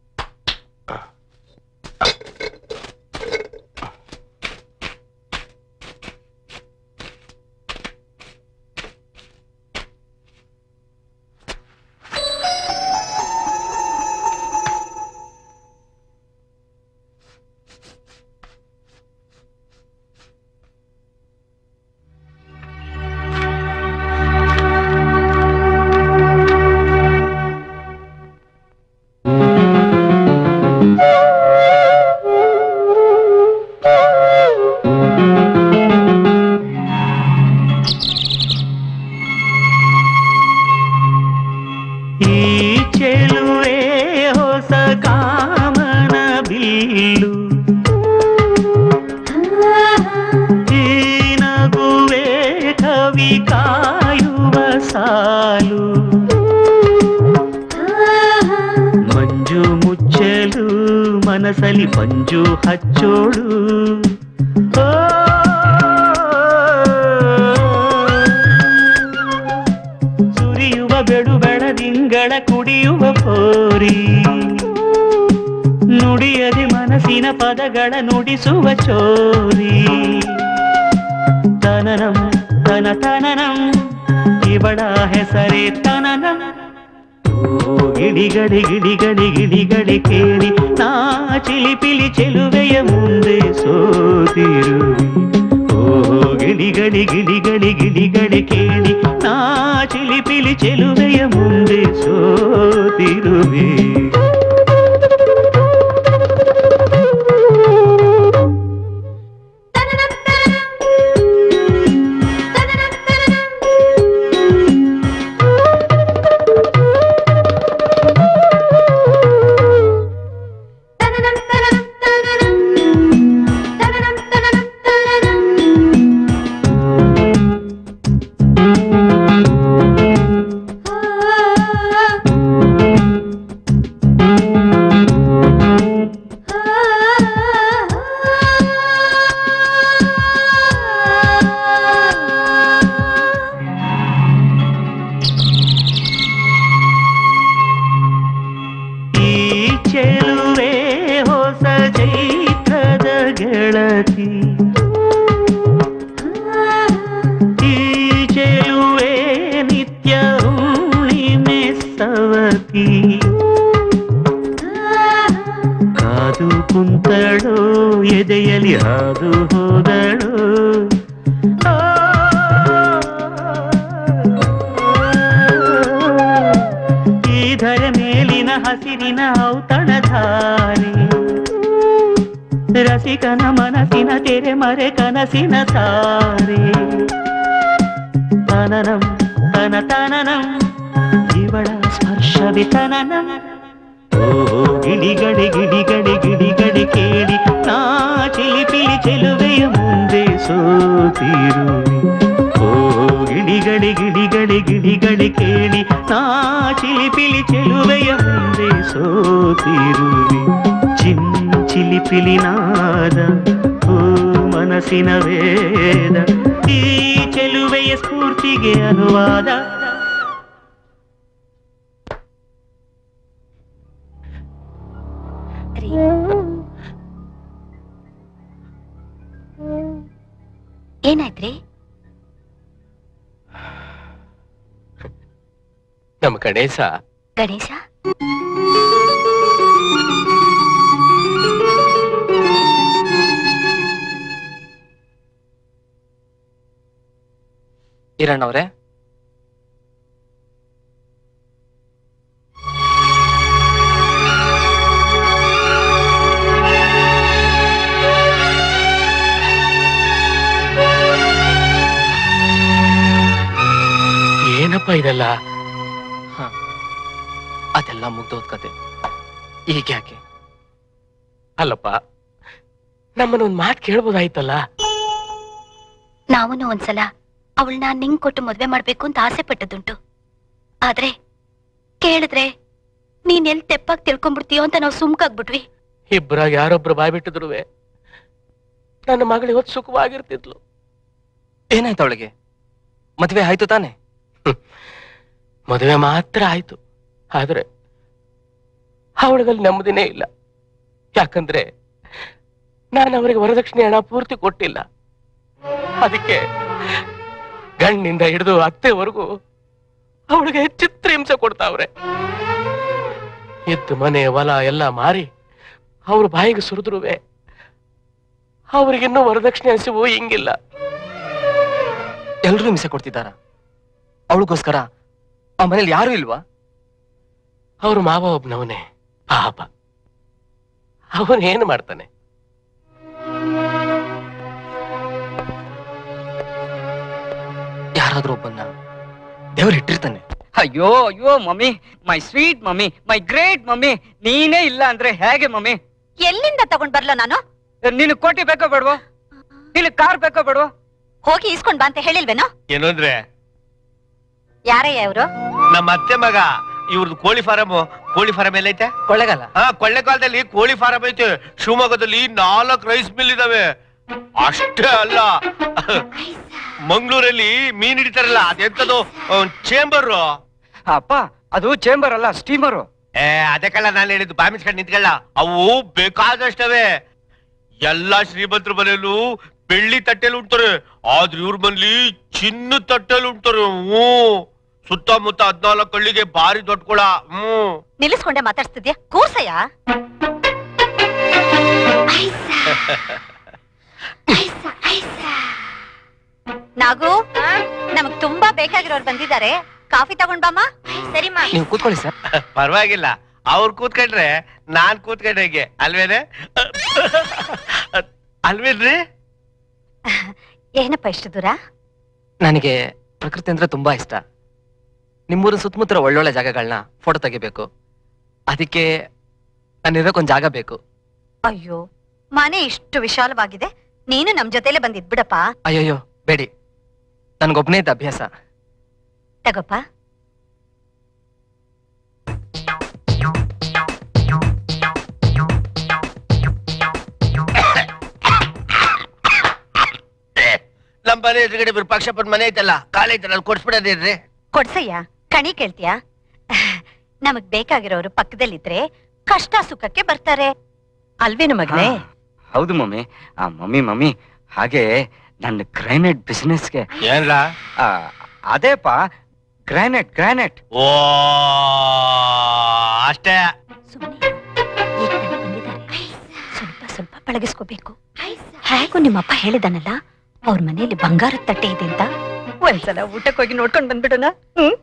ಈ ಚೆಲುವೆ ಹೊಸ ಕಾಮನ ಬಿಲ್ಲು ಈ ನಗುವೆ ಕವಿ ಕಾಯುವ ಸಾಲು ಮಂಜು ಮುಚ್ಚಲು ಮನಸಲಿ ಮಂಜು ಹಚ್ಚೋಳು ಓ ಸುರಿಯುವ ಬೆಡು ಬೆಳದಿಂಗಳ ಕುಡಿಯುವ ಪೋರಿ ನುಡಿಯದೆ ಮನಸ್ಸಿನ ಪದಗಳ ನುಡಿಸುವ ಚೋರಿ ತನನಂ ತನ ತನನಂ ಇವಳ ಹೆಸರೇ ತನನಂ ಓ ಗಿಡಿಗಡಿ ಗಿಡಿಗಡಿ ಗಿಡಿಗಡಿ ಕೇಳಿ ನಾ ಚಿಲಿಪಿಲಿ ಚೆಲುವೆಯ ಮುಂದೆ ಸೋತಿರುವೆ ಓ ಗಿಡಿಗಡಿ ಗಿಡಿಗಡಿ ಗಿಡಿಗಡಿ ಕೇಳಿ ನಾ ಚಿಲಿಪಿಲಿ ಚೆಲುವೆಯ ಮುಂದೆ ಸೋತಿರುವೆ ಗೆಳತಿ ಈ ಚೆಲುವೆ ನಿತ್ಯ ಹುಣ್ಣಿಮೆ ಸವತಿ ಕಾದು ಕುಂತಳು ಎದೆಯಲಿ ಹಾದು ಹೋದಳು ಆ, ಈ ಧರೆ ಮೇಲಿನ ಹಸಿರಿನ ಔತಣಧಾರೆ ರಸಿಕನ ಮನಸ್ಸಿನ ತೆರೆ ಮರೆ ಕನಸಿನ ತಾರೆ ತನನಂ ತನ ತನನಂ ಇವಳ ಸ್ಪರ್ಶವಿ ತನನಂ ಓಹೋ ಗಿಡಿಗಡಿ ಗಿಡಿಗಡಿ ಗಿಡಿಗಡಿ ಕೇಳಿ ನಾ ಚಿಲಿಪಿಲಿ ಚೆಲುವೆಯ ಮುಂದೆ ಸೋತಿರುವೆ ಓಹೋ ಗಿಡಿಗಡಿ ಗಿಡಿಗಡಿ ಗಿಡಿಗಡಿ ಕೇಳಿ ನಾ ಚಿಲಿಪಿಲಿ ಚೆಲುವೆಯ ಮುಂದೆ ಸೋತಿರುವೆ ಚಿನ್ ಚಿಲಿಪಿಲಿ ನಾದ ಓ ಮನಸ್ಸಿನ ವೇದ ಈ ಚೆಲುವೆಯ ಸ್ಫೂರ್ತಿಗೆ ಅನುವಾದ ಏನಾಯ್ತ್ರಿ ನಮ್ ಗಣೇಶ ಗಣೇಶ ಈರಣ್ಣವ್ರೆ ಏನಪ್ಪ ಇದೆಲ್ಲ ಅದೆಲ್ಲ ಮುಗ್ದೋದ್ ಕತೆ ಈಗ ಯಾಕೆ ಅಲ್ಲಪ್ಪ ನಮ್ಮನ್ನ ಒಂದ್ ಮಾತು ಕೇಳ್ಬೋದಾಯ್ತಲ್ಲ ನಾವೂ ಒಂದ್ಸಲ ಅವಳನ್ನ ನಿಂಗ್ ಕೊಟ್ಟು ಮದ್ವೆ ಮಾಡ್ಬೇಕು ಅಂತ ಆಸೆ ಪಟ್ಟದುಂಟು ಆದ್ರೆ ಕೇಳಿದ್ರೆ ನೀನ್ ಎಲ್ ತೆಪ್ಪಾಗಿ ತಿಳ್ಕೊಂಡ್ಬಿಡ್ತೀಯೋ ಅಂತ ನಾವು ಸುಮ್ಕಾಗ್ಬಿಟ್ವಿ ಇಬ್ಬರಾಗ ಯಾರೊಬ್ರು ಬಾಯ್ ಬಿಟ್ಟಿದ್ರುವೆ ನನ್ನ ಮಗಳು ಇವತ್ತು ಸುಖವಾಗಿರ್ತಿದ್ಲು ಏನಾಯ್ತು ಅವಳಿಗೆ ಮದ್ವೆ ಆಯ್ತು ತಾನೆ ಮದುವೆ ಮಾತ್ರ ಆಯ್ತು ಆದ್ರೆ ಅವಳಿಗಲ್ಲಿ ನೆಮ್ಮದಿನೇ ಇಲ್ಲ ಯಾಕಂದ್ರೆ ನಾನು ಅವರಿಗೆ ವರದಕ್ಷಿಣೆ ಹಣ ಪೂರ್ತಿ ಕೊಟ್ಟಿಲ್ಲ ಅದಕ್ಕೆ ಗಂಡಿನಿಂದ ಹಿಡಿದು ಅತ್ತೆವರೆಗೂ ಅವಳಿಗೆ ಚಿತ್ರ ಹಿಂಸೆ ಕೊಡ್ತಾವ್ರೆ ಎದ್ದು ಮನೆ ಹೊಲ ಎಲ್ಲ ಮಾರಿ ಅವ್ರ ಬಾಯಿಗೆ ಸುರಿದ್ರುವೆ ಅವ್ರಿಗಿನ್ನೂ ವರದಕ್ಷಿಣೆ ಹಸಿವು ಹಿಂಗಿಲ್ಲ ಎಲ್ರೂ ಹಿಂಸೆ ಕೊಡ್ತಿದ್ದಾರ ಅವಳಿಗೋಸ್ಕರ ಆ ಮನೇಲಿ ಯಾರು ಇಲ್ವಾ ಅವ್ರ ಮಾವ ಒಬ್ನವನೇ ಪಾಪ ಅವನ್ ಏನು ಮಾಡ್ತಾನೆ ಯಾರಾದ್ರೂ ಒಬ್ಬನ್ನ ದೇವ್ರು ಇಟ್ಟಿರ್ತಾನೆ ಅಯ್ಯೋ ಅಯ್ಯೋ mummy my sweet mummy my great mummy ನೀನೇ ಇಲ್ಲ ಅಂದ್ರೆ ಹೇಗೆ ಮಮ್ಮಿ ಎಲ್ಲಿಂದ ತಗೊಂಡ್ ಬರ್ಲೋ ನಾನು ನಿನ್ ಕೋಟಿ ಬೇಕೋ ಬೇಡವೋ ನಿನ್ ಕಾರ್ ಬೇಕೋ ಬೇಡವೋ ಹೋಗಿ ಇಸ್ಕೊಂಡ್ ಬಾ ಅಂತ ಹೇಳಿಲ್ವೇನೋ ಏನು ಅಂದ್ರೆ ಯಾರಯ್ಯ ಇವ್ರು ನಮ್ಮ ಅತ್ತೆ ಮಗ ಇವ್ರದ್ದು ಕೋಳಿ ಫಾರಂ ಕೋಳಿ ಫಾರಂ ಎಲ್ಲೈತೆ ಕೊಳ್ಳೆಗಾಲ ಹಾ ಕೊಳ್ಳೆಗಾಲದಲ್ಲಿ ಕೋಳಿ ಫಾರಂ ಐತೆ ಶಿವಮೊಗ್ಗದಲ್ಲಿ ನಾಲ್ಕು ರೈಸ್ ಮಿಲ್ ಇದಾವೆ ಅಷ್ಟೇ ಅಲ್ಲ ಮಂಗಳೂರಲ್ಲಿ ಮೀನ್ ಹಿಡಿತಾರಲ್ಲ ಅದೆಂತದು ಚೇಂಬರ್ ಅಪ್ಪ ಅದು ಚೇಂಬರ್ ಅಲ್ಲ ಸ್ಟೀಮರು ಏ ಅದಕ್ಕೆಲ್ಲ ನಾನು ಹೇಳಿದ್ದು ಬಾಮಿಸ್ಕೊಂಡು ನಿಂತ್ಕೊಳ್ಳ ಅವು ಬೇಕಾದಷ್ಟವೆ ಎಲ್ಲಾ ಶ್ರೀಮಂತರ ಮನೆಯಲ್ಲೂ ಬೆಳ್ಳಿ ತಟ್ಟೆಲಿ ಉಂಟಾರೆ ಆದ್ರೆ ಇವ್ರ ಮನೇಲಿ ಚಿನ್ನ ತಟ್ಟೆಲಿ ಉಂಟಾರೆ ಹ್ಞೂ ಸುತ್ತಮುತ್ತ ಹದ್ನಾಲ್ಕು ಹಳ್ಳಿಗೆ ಭಾರಿ ದೊಡ್ಡ ಕೊಳ ಹ್ಮ್ ನಿಲ್ಲಿಸ್ಕೊಂಡೆ ಮಾತಾಡ್ಸ್ತಿದ್ಯಾ ಕೂರ್ಸಯ್ಯ ನಾಗು ನಮಗ್ ತುಂಬಾ ಬೇಕಾಗಿರೋರು ಬಂದಿದ್ದಾರೆ ಕಾಫಿ ತಗೊಂಡ್ ಬಾಮ್ಮ ಸರಿಮ್ಮ ನೀವು ಕೂತ್ಕೊಳ್ಳಿ ಸರ್ ಪರವಾಗಿಲ್ಲ ಅವ್ರು ಕೂತ್ಕೊಂಡ್ರೆ ನಾನ್ ಕೂತ್ಕೊಂಡ್ರೆ ಹೇಗೆ ಅಲ್ವೇನೆ ಅಲ್ವೇನ್ರಿ ಏನಪ್ಪ ಇಷ್ಟು ದೂರ ನನಗೆ ಪ್ರಕೃತಿ ಅಂದ್ರೆ ತುಂಬಾ ಇಷ್ಟ ನಿಮ್ಮೂರ ಸುತ್ತಮುತ್ತ ಒಳ್ಳೊಳ್ಳೆ ಜಾಗಗಳನ್ನ ಫೋಟೋ ತೆಗಿಬೇಕು ಅದಕ್ಕೆ ನಾನಿರೋಕೊಂದ್ ಜಾಗ ಬೇಕು ಅಯ್ಯೋ ಮನೆ ಇಷ್ಟು ವಿಶಾಲವಾಗಿದೆ ನೀನು ನಮ್ ಜೊತೆಲೆ ಬಂದಿದ್ ಬಿಡಪ್ಪ ಅಯ್ಯಯ್ಯೋ ಬೇಡಿ ನನ್ಗೊಬ್ನೇ ಇದ್ದ ಅಭ್ಯಾಸ ತಗೋಪ್ಪ ನಮ್ ಮನೆ ಎದುರುಗಡೆ ವಿರೂಪಾಕ್ಷಪ್ಪನ ಮನೆ ಐತಲ್ಲ ಕಾಲ ಐತಲ್ಲ ಅಲ್ಲಿ ಕೊಡ್ಸ್ಬಿಡೋದೇನ್ರಿ ಕೊಡ್ಸಯ್ಯ ಕಣಿ ಕೇಳ್ತೀಯಾ ನಮಗ್ ಬೇಕಾಗಿರೋರು ಪಕ್ಕದಲ್ಲಿದ್ರೆ ಕಷ್ಟ ಸುಖಕ್ಕೆ ಬರ್ತಾರೆ ಅಲ್ವೇನು ಮಗನೇ ಹೌದು ಮಮ್ಮಿ ಆ ಮಮ್ಮಿ ಮಮ್ಮಿ ಹಾಗೆ ನನ್ನ ಗ್ರಾನೈಟ್ ಬಿಸ್ನೆಸ್ಗೆ ಏನ್ಲ ಅದೇಪ ಗ್ರಾನೈಟ್ ಗ್ರಾನೈಟ್ ಓ ಅಷ್ಟೇ ಸ್ವಲ್ಪ ಸ್ವಲ್ಪ ಪಳಗಿಸ್ಕೋಬೇಕು ಹೇಗೂ ನಿಮ್ಮಪ್ಪ ಹೇಳಿದಾನಲ್ಲ ಅವ್ರ ಮನೆಯಲ್ಲಿ ಬಂಗಾರದ ತಟ್ಟೆ ಇದೆ ಅಂತ ಒಂದ್ಸಲ ಊಟಕ್ಕೆ ಹೋಗಿ ನೋಡ್ಕೊಂಡ್ ಬಂದ್ಬಿಡೋಣ ಹ್ಮ್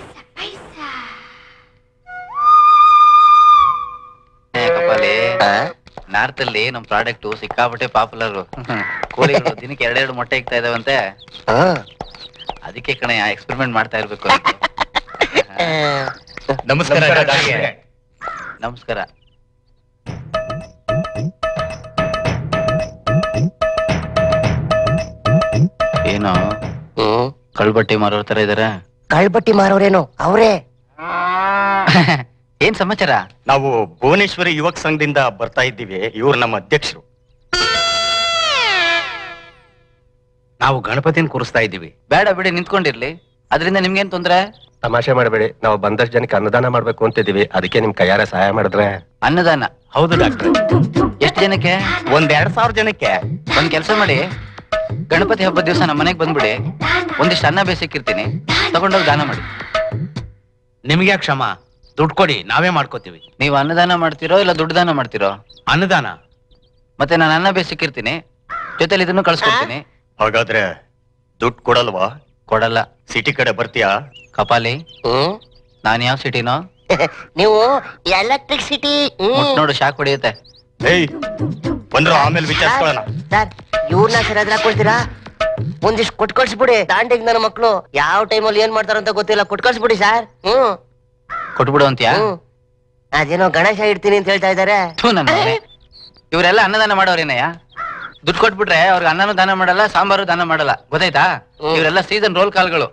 ಕಪಾಲಿ ನಾರ್ತ್ ಅಲ್ಲಿ ನಮ್ ಪ್ರಾಡಕ್ಟ್ ಸಿಕ್ಕಾಪಟ್ಟೆ ಪಾಪ್ಯುಲರ್ ಕೋಳಿಗಳು ದಿನಕ್ಕೆ ಎರಡೆರಡು ಮೊಟ್ಟೆ ಇಕ್ತಾ ಇದಾವಂತೆ ಅದಕ್ಕೆ ಕಣೆ ಎಕ್ಸ್ಪೆರಿಮೆಂಟ್ ಮಾಡ್ತಾ ಇರ್ಬೇಕು ನಮಸ್ಕಾರ ಡಾಕ್ಟ್ರೇ. ನಮಸ್ಕಾರ ಏನು ಕಳ್ಬಟ್ಟಿ ಮಾರೋರ್ ತರ ಇದಾರೆ ಕಳ್ಬಟ್ಟಿ ಮಾರೋರೇನು ಅವರೇ ಏನ್ ಸಮಾಚಾರ ನಾವು ಭುವನೇಶ್ವರಿ ಯುವಕ ಸಂಘದಿಂದ ಬರ್ತಾ ಇದ್ದೀವಿ ಇವ್ರು ನಮ್ಮ ಅಧ್ಯಕ್ಷರು ನಾವು ಗಣಪತಿನ ಕೂರಿಸ್ತಾ ಇದ್ದೀವಿ ಬೇಡ ಬಿಡಿ ನಿಂತ್ಕೊಂಡಿರ್ಲಿ ಅದರಿಂದ ನಿಮ್ಗೇನ್ ತೊಂದ್ರೆ ತಮಾಷೆ ಮಾಡಬೇಡಿ ನಾವು ಬಂದಷ್ಟು ಜನಕ್ಕೆ ಅನ್ನದಾನ ಮಾಡ್ಬೇಕು ಅಂತಿದೀವಿ ಅದಕ್ಕೆ ನಿಮ್ ಕೈಯಾರ ಸಹಾಯ ಮಾಡಿದ್ರೆ ಅನ್ನದಾನ ಹೌದು ಡಾಕ್ಟ್ರೆ ಎಷ್ಟು ಜನಕ್ಕೆ ಒಂದ್ ಎರಡ್ ಸಾವಿರ ಜನಕ್ಕೆ ಒಂದ್ ಕೆಲಸ ಮಾಡಿ ಗಣಪತಿ ಹಬ್ಬದ ದಿವಸ ನಮ್ಮ ಮನೆಗೆ ಬಂದ್ಬಿಡಿ ಒಂದಿಷ್ಟು ಅನ್ನ ಬೇಸಿಕ್ಕಿರ್ತೀನಿ ತಗೊಂಡೋಗಿ ದಾನ ಮಾಡಿ ನಿಮ್ಗೆ ಕ್ಷಮ ದುಡ್ಡು ಕೊಡಿ ನಾವೇ ಮಾಡ್ಕೋತೀವಿ ನೀವು ಅನ್ನದಾನ ಮಾಡ್ತಿರೋ ಇಲ್ಲ ದುಡ್ಡು ದಾನ ಮಾಡ್ತಿರೋ ಅನ್ನದಾನ ಮತ್ತೆ ನಾನು ಅನ್ನ ಬೇಸಿಕ್ಕಿರ್ತೀನಿ ಜೊತೆಲಿ ಇದನ್ನು ಕಳ್ಸ್ಕೊಡ್ತೀನಿ ಹಾಗಾದ್ರೆ ದುಡ್ಡು ಕೊಡಲ್ವಾ ಕೊಡಲ್ಲ ಸಿಟಿ ಕಡೆ ಬರ್ತೀಯಾ ಕಪಾಲಿ ನಾನ್ ಯಾವ ಸಿಟಿನೋ ನೀವು ಎಲೆಕ್ಟ್ರಿಸಿಟಿ ಮುಟ್ ನೋಡು ಶಾಕ್ ಹೊಡಿಯುತ್ತೆ ಏಯ್ ಬಂದ್ರು ಆಮೇಲೆ ವಿಚಾರಿಸ್ಕೊಳ್ಳೋಣ ಸರ್ ಇವ್ರನ್ನ ಸರ್ ಅದ್ರ ಕೊಡ್ತೀರಾ ಒಂದಿಷ್ಟು ಕೊಟ್ ಕಳ್ಸ್ಬಿಡಿ ದಾಂಡಿಗ್ ನನ್ನ ಮಕ್ಳು ಯಾವ ಟೈಮಲ್ಲಿ ಏನ್ ಮಾಡ್ತಾರಂತ ಗೊತ್ತಿಲ್ಲ ಕೊಟ್ ಕಳ್ಸ್ಬಿಡಿ ಸರ್ ಹ್ಮ್ ಕೊಟ್ಬಿಡು ಅಂತ್ಯಾ ಹ್ಮ್. ಅದೇನೋ ಗಣೇಶ ಇಡ್ತೀನಿ ಅಂತ ಹೇಳ್ತಾ ಇದಾರೆ ಥು, ನನ್ನ ಮಗನೇ. ಇವರೆಲ್ಲ ಅನ್ನದಾನ ಮಾಡೋರೇನಯ್ಯ ದುಡ್ಡು ಕೊಟ್ಬಿಟ್ರೆ ಅವ್ರಿಗೆ ಅನ್ನನೂ ದಾನ ಮಾಡಲ್ಲ ಸಾಂಬಾರು ದಾನ ಮಾಡಲ್ಲ ಗೊತ್ತಾಯ್ತಾ ಇವರೆಲ್ಲ ಸೀಸನ್ ರೋಲ್ ಕಾಲ್ಗಳು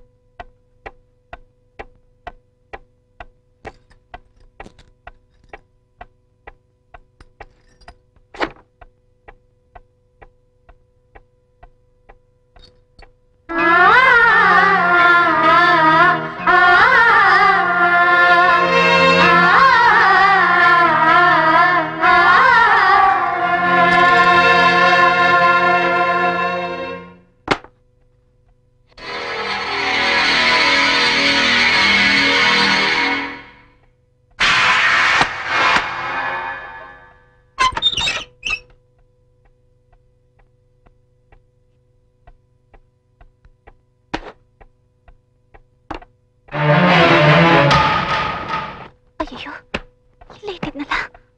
ಅಯ್ಯೋ ಇಲ್ಲೇ ಇಟ್ಟಿದ್ನಲ್ಲ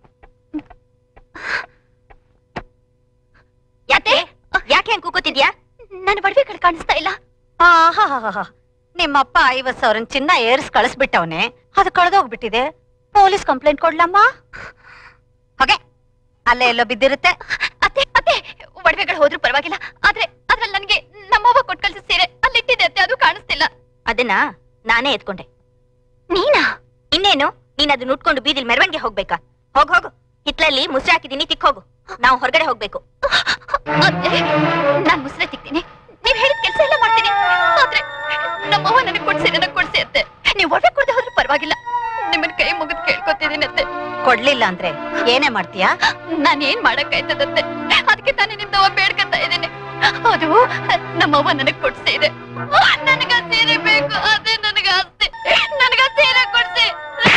ಯಾಕೆ ಯಾಕೆ ಹಂಗ್ ಕೂಕೋತಿದ್ಯಾ ನನ್ನ ಒಡವೆಗಳು ಕಾಣಿಸ್ತಾ ಇಲ್ಲ ಆಹಾಹಾಹಾ. ನಿಮ್ಮಪ್ಪ ಐವತ್ ಸಾವಿರ ಚಿನ್ನ ಏರ್ಸ್ ಕಳಿಸ್ಬಿಟ್ಟವನೆ ಅದು ಕಳೆದೋಗ್ಬಿಟ್ಟಿದೆ ಪೊಲೀಸ್ ಕಂಪ್ಲೇಂಟ್ ಕೊಡ್ಲಮ್ಮ ಹಾಗೆ ಅಲ್ಲೇ ಎಲ್ಲೋ ಬಿದ್ದಿರುತ್ತೆ ಅತ್ತೆ ಅತ್ತೆ ಒಡವೆಗಳು ಹೋದ್ರೂ ಪರವಾಗಿಲ್ಲ ಆದ್ರೆ ಅದ್ರಲ್ಲಿ ನನಗೆ ನಮ್ಮವ್ವ ಕೊಟ್ ಕಳ್ಸಿದ ಸೀರೆ ಅಲ್ಲಿಟ್ಟಿದೆ ಅತ್ತೆ ಅದು ಕಾಣಿಸ್ತಿಲ್ಲ ಅದನ್ನ ನಾನೇ ಎತ್ಕೊಂಡೆ ನೀನಾ ಇನ್ನೇನು ನೀನ್ ಅದನ್ನ ಉಟ್ಕೊಂಡು ಬೀದಿಲ್ ಮೆರವಣಿಗೆ ಹೋಗ್ಬೇಕಾ ಹೋಗ್ ಹೋಗು ಹಿತ್ಲಲ್ಲಿ ಮುಸ್ರೆ ಹಾಕಿದೀನಿ ತಿಕ್ ಹೋಗು ನಾವು ಹೊರಗಡೆ ಹೋಗ್ಬೇಕು ಅತ್ತೆ ನಾನ್ ಮುಸ್ರೆ ತಿಕ್ತೀನಿ ನೀವ್ ಹೇಳಿದ ಕೆಲಸ ಎಲ್ಲ ಮಾಡ್ತೀನಿ ಆದ್ರೆ ನಮ್ಮವ್ವ ನನಗೆ ಕೊಡ್ಸಿ ನನಗೆ ಕೊಡ್ಸಿ ಅತ್ತೆ ನೀವು ಒಡವೆ ಕೊಡದೆ ಹೋದ್ರೂ ಪರವಾಗಿಲ್ಲ ನಿಮ್ಮನ್ ಕೈ ಮುಗಿದ್ ಕೇಳ್ಕೊತಿದೀನಿ ಅತ್ತೆ ಕೊಡ್ಲಿಲ್ಲ ಅಂದ್ರೆ ಏನೇ ಮಾಡ್ತೀಯಾ ನಾನ್ ಏನ್ ಮಾಡಕ್ಕಾಯ್ತದತ್ತೆ ಅದಕ್ಕೆ ತಾನೇ ನಿಮ್ದವ ಬೇಡ್ಕಂತ ಇದ್ದೇನೆ ಅದು ನಮ್ಮವ್ವ ನನಗ್ ಕೊಡ್ಸಿ ಇದೆ ನನಗ ಸೀರೆ ಬೇಕು ಅದೇ ನನಗ ಆಸ್ತಿ ನನಗ ಸೀರೆ ಕೊಡ್ಸಿ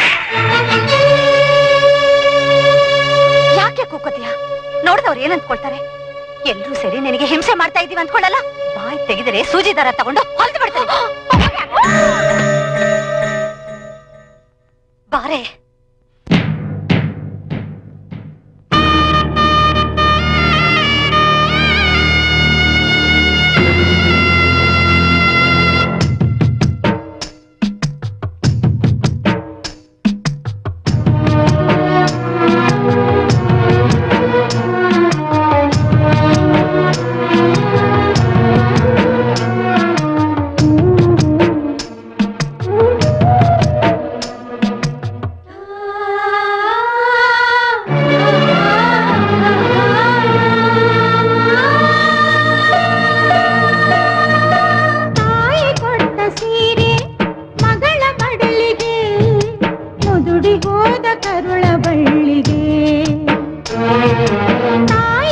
ಯಾಕೆ ಕೂಕೋತೀಯ ನೋಡಿದವ್ರು ಏನ್ ಅಂದ್ಕೊಳ್ತಾರೆ ಎಲ್ರೂ ಸೇರಿ ನಿನಗೆ ಹಿಂಸೆ ಮಾಡ್ತಾ ಇದೀವಿ ಅಂದ್ಕೊಳ್ಳಲ್ಲ ಬಾಯ್ ತೆಗೆದರೆ ಸೂಜಿ ದಾರ ತಗೊಂಡು ಹೊಲ್ದು ಬಿಡ್ತಾರೆ ಬಾರೆ ತಾಯಿ ಕೊಟ್ಟ ಸೀರೆ ಮಗಳ ಮಡಲಿಗೆ ಮುದುಡಿ ಹೋದ ಕರುಳ ಬಳ್ಳಿಗೆ ತಾಯಿ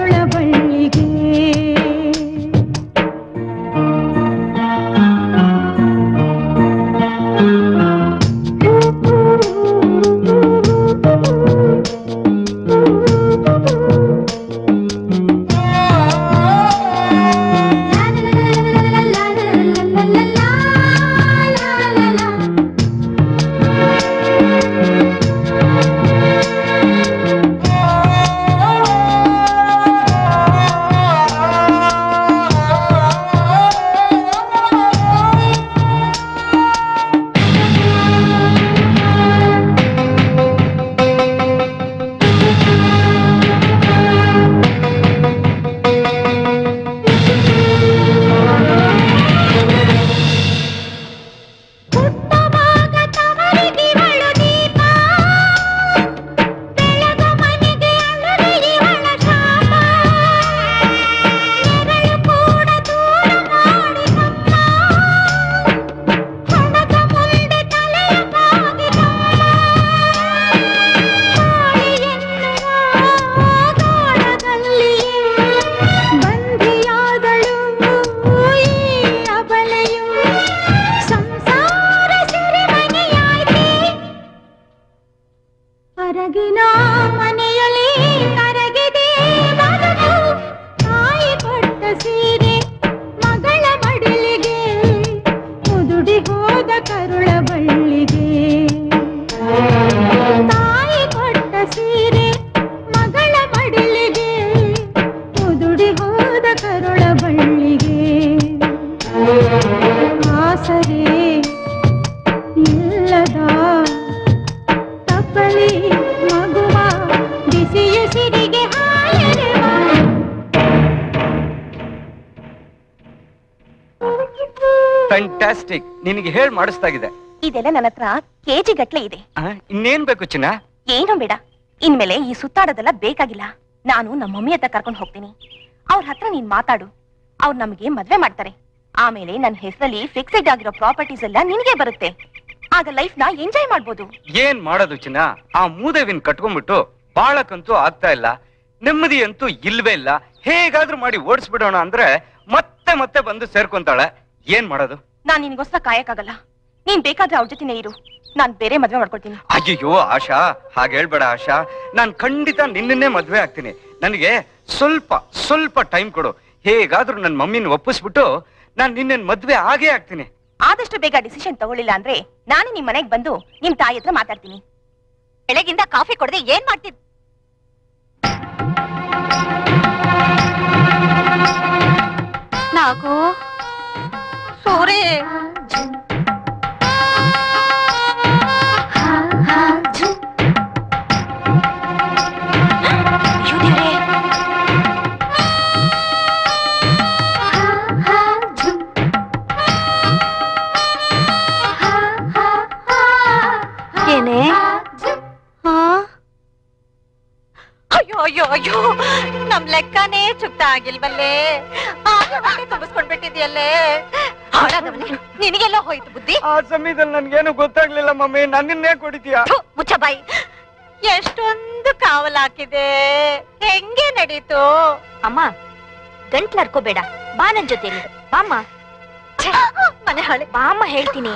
ಕರುಳ ಬಳ್ಳಿಗೆ ಬಂಧಿಯಾದಳು ಈ ಅಬಲೆಯು ಸಂಸಾರ ಸೆರೆಮನೆಯಾಯ್ತೆ ಹೊರಗಿನ ಮನೆಯಲ್ಲಿ ಕರಗಿದೆ ಬದುಕು ತಾಯಿ ಕೊಟ್ಟ ಸೀರೆ ಮಗಳ ಮಡಿಲಿಗೆ ಮುದುಡಿ ಹೋದ ಕರುಳ ಬಳ್ಳಿಗೆ ತಾಯಿ ಕೊಟ್ಟ ಸೀರೆ ಮಗಳ ಮಡಿಲಿಗೆ ಮುದುಡಿ ಹೋದ ಕರುಳ ಬಳ್ಳಿಗೆ ಆಸರೆ ಇಲ್ಲದ ತಪ್ಪಲಿ ಮಗುವ ಬಿಸಿಯ ಸಿರಿಗೆ ಹಾಲೆರೆವ ಫ್ಯಾಂಟಾಸ್ಟಿಕ್ ನಿನಗೆ ಹೇಳ್ ಮಾಡಿಸ್ತಾಗಿದೆ ಇದೆಲ್ಲ ನನ್ನ ಹತ್ರ ಕೆಜಿ ಗಟ್ಲೆ ಇದೆ ಆ, ಇನ್ನೇನ್ ಬೇಕು ಚಿನ್ನ ಏನೂ ಬೇಡ ಇನ್ಮೇಲೆ ಈ ಸುತ್ತಾಡೋದೆಲ್ಲ ಬೇಕಾಗಿಲ್ಲ ನಾನು ನಮ್ಮ ಮಮ್ಮಿ ಹತ್ರ ಕರ್ಕೊಂಡು ಹೋಗ್ತೀನಿ ಅವ್ರ ಹತ್ರ ನೀನ್ ಮಾತಾಡು ಅವ್ರು ನಮಗೆ ಮದ್ವೆ ಮಾಡ್ತಾರೆ ಆಮೇಲೆ ನನ್ನ ಹೆಸರಲ್ಲಿ ಫಿಕ್ಸೆಡ್ ಆಗಿರೋ ಪ್ರಾಪರ್ಟೀಸ್ ಎಲ್ಲ ನಿನಗೆ ಬರುತ್ತೆ ಆಗ ಲೈಫ್ ನ ಎಂಜಾಯ್ ಮಾಡ್ಬೋದು ಏನ್ ಮಾಡೋದು ಚಿನ್ನ ಆ ಮೂದೇವಿನ ಕಟ್ಕೊಂಡ್ಬಿಟ್ಟು ಬಾಳಕ್ಕಂತೂ ಆಗ್ತಾ ಇಲ್ಲ ನೆಮ್ಮದಿ ಅಂತೂ ಇಲ್ವೇ ಇಲ್ಲ ಹೇಗಾದ್ರೂ ಮಾಡಿ ಓಡಿಸ್ಬಿಡೋಣ ಅಂದ್ರೆ ಮತ್ತೆ ಮತ್ತೆ ಬಂದು ಸೇರ್ಕೊಂತಾಳೆ ಏನ್ ಮಾಡೋದು ನಾನ್ ನಿನ್ಗೋಸ್ಕರ ಕಾಯಕ್ಕಾಗಲ್ಲ ನೀನ್ ಬೇಕಾದ್ರೆ ಅವ್ರ ಜೊತೆನೇ ಇರು ನಾನ್ ಬೇರೆ ಮದ್ವೆ ಮಾಡ್ಕೊಳ್ತೀನಿ ಅಯ್ಯೋ ಆಶಾ ಹಾಗೆ ಹೇಳ್ಬೇಡ ಆಶಾ ನಾನ್ ಖಂಡಿತ ನಿನ್ನನ್ನೇ ಮದ್ವೆ ಆಗ್ತೀನಿ ನನಗೆ ಸ್ವಲ್ಪ ಸ್ವಲ್ಪ ಟೈಮ್ ಕೊಡು ಹೇಗಾದ್ರೂ ನನ್ನ ಮಮ್ಮಿನ ಒಪ್ಪಿಸ್ಬಿಟ್ಟು ನಾನ್ ನಿನ್ನ ಮದ್ವೆ ಆಗೇ ಆಗ್ತೀನಿ ಆದಷ್ಟು ಬೇಗ ಡಿಸಿಷನ್ ತಗೊಳ್ಳಿಲ್ಲ ಅಂದ್ರೆ ನಾನೇ ನಿಮ್ ಮನೆಗ್ ಬಂದು ನಿಮ್ ತಾಯಿ ಹತ್ರ ಮಾತಾಡ್ತೀನಿ ಬೆಳಗಿಂದ ಕಾಫಿ ಕೊಡದೆ ಏನ್ ಮಾಡ್ತಿದ್ ನಾಗು ಸೂರಿ ಏನೇ ಹಾ ಅಯ್ಯೋ ಅಯ್ಯೋ ಅಯ್ಯೋ ನಮ್ ಲೆಕ್ಕನೇ ಚುಕ್ತ ಆಗಿಲ್ವಲ್ಲೇ ಆಗ ಹೊಟ್ಟೆ ತುಂಬಿಸ್ಕೊಂಡ್ಬಿಟ್ಟಿದ್ಯಲ್ಲೇ ಹಾಳಾದವನೇ ನಿನಗೆಲ್ಲ ಹೋಯ್ತು ಬುದ್ಧಿ ಆ ಸಮಯದಲ್ಲಿ ನನ್ಗೇನು ಗೊತ್ತಾಗ್ಲಿಲ್ಲ ಮಮ್ಮಿ ನನ್ನನ್ನೇ ಕೊಡಿದ್ಯಾ ಮುಚ್ಚ ಬಾಯಿ ಎಷ್ಟೊಂದು ಕಾವಲ್ ಹಾಕಿದೆ ಹೆಂಗೆ ನಡೀತು ಅಮ್ಮ ಗಂಟ್ಲು ಹರ್ಕೋಬೇಡ ಬಾ ನನ್ ಜೊತೆಲಿ ಬಾಮ್ಮ ಛೆ, ಮನೆ ಹಳೆ ಬಾಮ್ಮ ಹೇಳ್ತೀನಿ